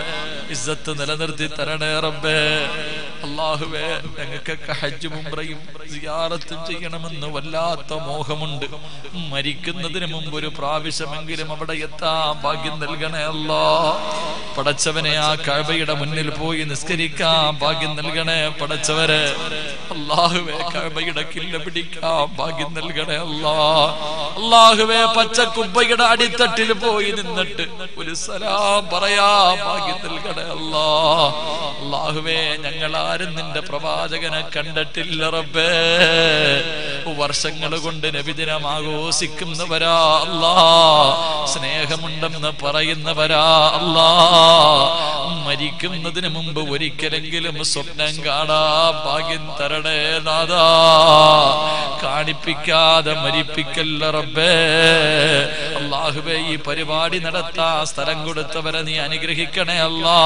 Speaker 3: ഇസ്സത്ത് നിലനിർത്തി തരണേ റബ്ബേ അള്ളാഹുവേ ഞങ്ങൾക്കൊക്കെ ഹജ്ജ് മുംറയും സിയാറത്തും ചെയ്യണമെന്ന് വല്ലാത്ത മോഹമുണ്ട് മരിക്കുന്നതിന് മുമ്പ് ഒരു പ്രാവശ്യമെങ്കിലും അവിടെ എത്താൻ ഭാഗ്യം നൽകണേ അല്ലാ പടച്ചവനെ ആ കഴബയുടെ മുന്നിൽ പോയി നിസ്കരിക്കാൻ ഭാഗ്യം നൽകണേ പടച്ചവരെ അള്ളാഹുവേ കഴബയുടെ കില്ല പിടിക്കാൻ ഭാഗ്യം നൽകണേ അല്ലാ അള്ളാഹുവേ പച്ചക്കുബ്ബയുടെ അടിത്തട്ടിൽ പോയി നിന്നിട്ട് ഒരു സലാം പറയാ ഭാഗ്യം നൽകണേ അല്ലാ അള്ളാഹുവേ ഞങ്ങൾ ആരും നിന്റെ പ്രവാചകനെ കണ്ടിട്ടില്ല റബ്ബേ വർഷങ്ങൾ കൊണ്ട് നബിദിനം ആഘോഷിക്കുന്നവരാ അല്ലാ സ്നേഹമുണ്ടെന്ന് പറയുന്നവരാ അല്ലാ മരിക്കുന്നതിന് മുമ്പ് ഒരിക്കലെങ്കിലും സ്വപ്നം കാണാ ഭാഗ്യം തരണേ നാദാ കാണിപ്പിക്കാതെ മരിപ്പിക്കല്ല റബ്ബേ അള്ളാഹുബേ ഈ പരിപാടി നടത്താ സ്ഥലം കൊടുത്തവരെ നീ അനുഗ്രഹിക്കണേ അല്ലാ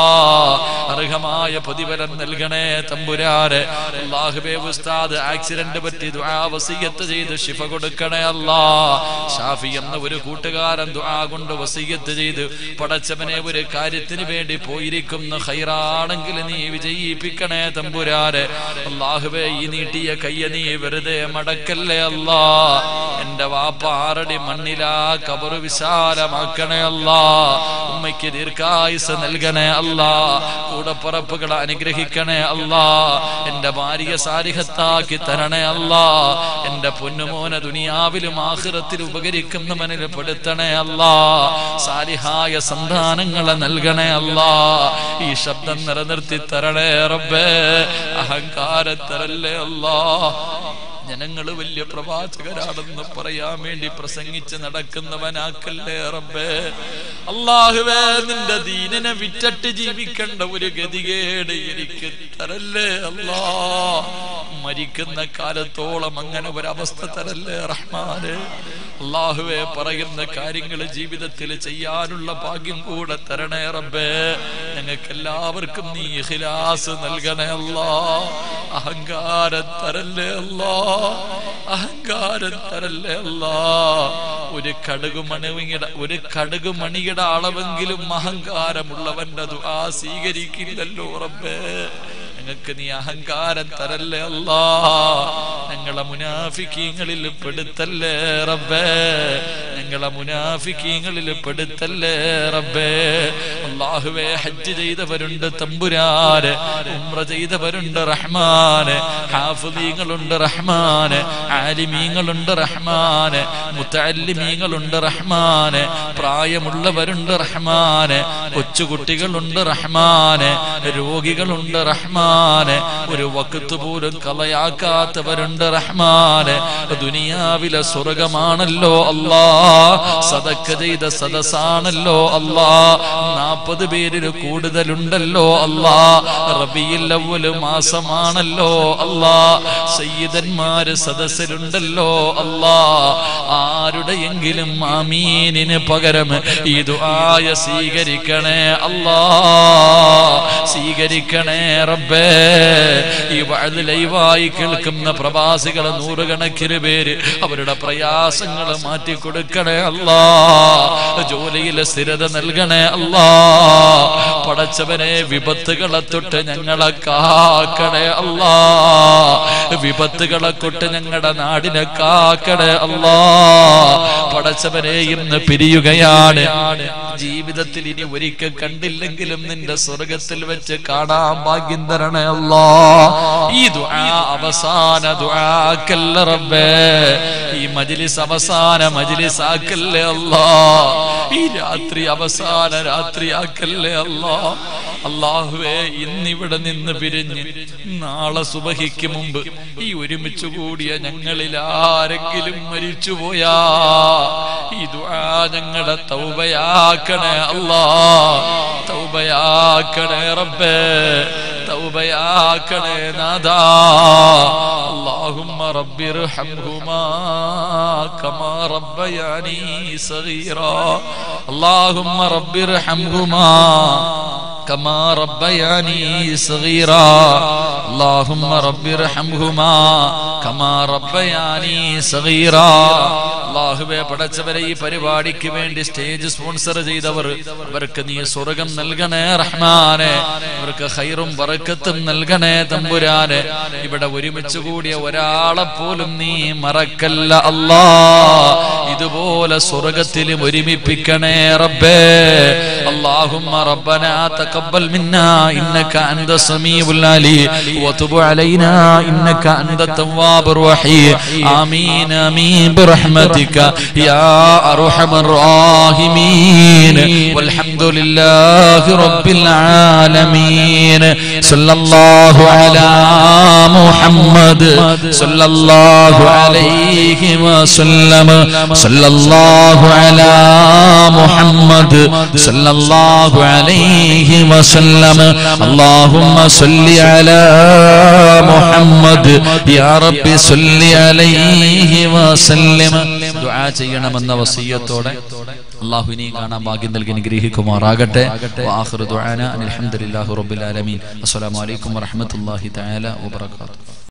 Speaker 3: അർഹമായ പ്രതിഫലം നൽകണേ തമ്പുരാരെ അള്ളാഹുബേ ഉസ്താദ് ആക്സിഡന്റ് പറ്റി ദുആ വസിയത്ത് ചെയ്ത് ശിഫ കൊടുക്കണേ അല്ലാ ഷാഫി എന്ന ഒരു കൂട്ടുകാരൻ ദുആ കൊണ്ട് വസിയത്ത് ചെയ്ത് പടച്ചവനെ ഒരു കാര്യത്തിന് വേണ്ടി പോയിരിക്കുന്ന ഹൈറാണെങ്കിൽ നീ വിജയിപ്പിക്കണേ തമ്പുരാരെ അള്ളാഹുബേ ഈ നീട്ടിയ കയ്യ നീ വെറുതെ മടക്കല്ലേ അല്ലാ എന്റെ വാപ്പ ആറടി മണ്ണിലാ കബറ് വിശാലമാക്കണേ അല്ലാ ഉമ്മയ്ക്ക് ദീർഘായുസ് നൽകണേ അല്ലാ കൂടപ്പറപ്പുകളെ അനുഗ്രഹിക്കണേ അല്ലാ എന്റെ ഭാര്യ സാരിഹത്താക്കി തരണേ അല്ലാ എന്റെ പൊന്നുമോനെ ദുനിയാവിലും ആഹ്റത്തിലും ഉപകരിക്കുന്നവനിൽ പെടുത്തണേ അല്ലാ സാലിഹായ സന്താനങ്ങളെ നൽകണേ അല്ലാ ഈ ശബ്ദം നിലനിർത്തി തരണേ റബ്ബേ അഹങ്കാരത്തരല്ലേ അല്ലാ ജനങ്ങള് വലിയ പ്രവാചകരാണെന്ന് പറയാൻ വേണ്ടി പ്രസംഗിച്ച് നടക്കുന്നവനാക്കല്ലേ റബ്ബേ അള്ളാഹുവേ നിന്റെ ദീനിനെ വിറ്റട്ട് ജീവിക്കേണ്ട ഒരു ഗതികേട് എനിക്ക് തരല്ലേ അല്ലാ മരിക്കുന്ന കാലത്തോളം അങ്ങനെ ഒരവസ്ഥ തരല്ലേ റഹ്മാനെ അള്ളാഹുവെ പറയുന്ന കാര്യങ്ങൾ ജീവിതത്തിൽ ചെയ്യാനുള്ള ഭാഗ്യം കൂടെ തരണേ റബ്ബേ ഞങ്ങൾക്ക് എല്ലാവർക്കും നീ ഹിലാസ് നൽകണേ അല്ലാ അഹങ്കാരം തരല്ലേ അല്ലാ അഹങ്കാരം തരല്ലേ അല്ലാ ഒരു കടുക് മണിയുടെ ഒരു കടുക് മണിയുടെ അളവെങ്കിലും അഹങ്കാരമുള്ളവന്റെ ദുആ സ്വീകരിക്കില്ലല്ലോ റബ്ബേ ഞങ്ങൾക്ക് നീ അഹങ്കാരം തരല്ലേ അല്ലാ ഞങ്ങളെ മുനാഫിക്കീങ്ങളിൽ പെടുത്തല്ലേ റബ്ബേ ഞങ്ങളെ മുനാഫിക്കീങ്ങളിൽ പെടുത്തല്ലേ റബ്ബേ അള്ളാഹുവേ ഹജ്ജ് ചെയ്തവരുണ്ട് തമ്പുരാര് ഉംറ ചെയ്തവരുണ്ട് റഹ്മാന് ഹാഫുദീങ്ങളുണ്ട് റഹ്മാന് ആലിമീങ്ങളുണ്ട് റഹ്മാന് മുത്തല്ലിമീങ്ങളുണ്ട് റഹ്മാന് പ്രായമുള്ളവരുണ്ട് റഹ്മാന് കൊച്ചുകുട്ടികളുണ്ട് റഹ്മാന് രോഗികളുണ്ട് റഹ്മാന് ഒരു വക്കത്ത് പോലും കളയാക്കാത്തവരുണ്ട് റഹ്മാന് ദുനിയാവിലെ സ്വർഗമാണല്ലോ അല്ലാ സദക്ക ചെയ്ത സദസാണല്ലോ അല്ലാ നാൽപ്പത് പേരിൽ കൂടുതലുണ്ടല്ലോ അല്ലാ റബിയിൽ അവല് മാസമാണല്ലോ അല്ലാ സയ്യിദന്മാര് സദസ്സിലുണ്ടല്ലോ അല്ലാ ആരുടെയെങ്കിലും ആമീനിന് പകരം ഈ ദുആയ സ്വീകരിക്കണേ അല്ലാ സ്വീകരിക്കണേ റബ്ബേ ഈ വഴുത് ലൈവായി കേൾക്കുന്ന പ്രവാസികളെ നൂറുകണക്കിന് പേര് അവരുടെ പ്രയാസങ്ങൾ മാറ്റി കൊടുക്കണേ അല്ലാ ജോലിയിലെ സ്ഥിരത നൽകണേ അല്ലാ പടച്ചവനെ വിപത്തുകളെ തൊട്ട് ഞങ്ങളെ കാക്കണേ അല്ലാ വിപത്തുകളെ തൊട്ട് ഞങ്ങളുടെ നാടിനെ കാക്കണേ അല്ലാ പടച്ചവനെ ഇന്ന് പിരിയുകയാണ് ജീവിതത്തിൽ ഇനി ഒരിക്കൽ കണ്ടില്ലെങ്കിലും നിന്റെ സ്വർഗത്തിൽ വെച്ച് കാണാൻ ഭാഗ്യം തരണേ അല്ലാ ഈ ദുആ അവസാന ദുആക്കല്ല റബ്ബേ ഈ മജ്ലിസ് അവസാന മജ്ലിസ് ആക്കല്ലേ അല്ലാ ഈ രാത്രി അവസാന രാത്രി ആക്കല്ലേ അല്ലാ അള്ളാഹുവേ ഇന്നിവിടെ നിന്ന് പിരിഞ്ഞ് നാളെ സുബഹിക്ക് മുമ്പ് ഈ ഒരുമിച്ച് കൂടിയ ഞങ്ങളിൽ ആരെങ്കിലും മരിച്ചുപോയാ ഈ ദുആ ഞങ്ങളുടെ തൗബയാക്കണേ അല്ലാ തൗബയാക്കണേ റബ്ബേ തൗബയാക്കണേ നാദാ اللهم رب ارحمهما كما ربياني صغيرا اللهم رب ارحمهما كما ربياني صغيرا اللهم رب ارحمهما كما ربياني صغيرا
Speaker 1: അള്ളാഹുവെ പടച്ചവരെ ഈ പരിപാടിക്ക് വേണ്ടി സ്റ്റേജ് സ്പോൺസർ ചെയ്തവർ അവർക്ക് നീ സ്വർഗം നൽകണേ റഹ്മാനെ അവർക്ക് ഹൈറും ബറക്കത്തും നൽകണേ തമ്പുരാനെ ഇവിടെ ഒരുമിച്ച് കൂടിയ ഒരാളെ പോലും നീ മറക്കല്ല അല്ലാ ഇതുപോലെ സ്വർഗത്തിലും ഒരുമിപ്പിക്കണേ റബ്ബേ اللهم ربنا تقبل منا انك انت السميع العليم وتب علينا انك انت التواب الرحيم امين امين برحمتك يا ارحم الراحمين والحمد لله رب العالمين صلى الله على محمد صلى الله عليه وسلم صلى الله على محمد صلى الله عليه وسلم اللهم صل على محمد يا رب صل عليه وسلم ദുആ ചെയ്യണമെന്ന വസിയത്തോടെ അള്ളാഹു ഇനിയും കാണാൻ ഭാഗ്യം നൽകി അനുഗ്രഹിക്കുമാറാകട്ടെ വാഹിറു ദുആന അൽഹംദുലില്ലാഹി റബ്ബിൽ ആലമീൻ അസ്സലാമു അലൈക്കും വറഹ്മത്തുള്ളാഹി തആല വബറകാതുഹു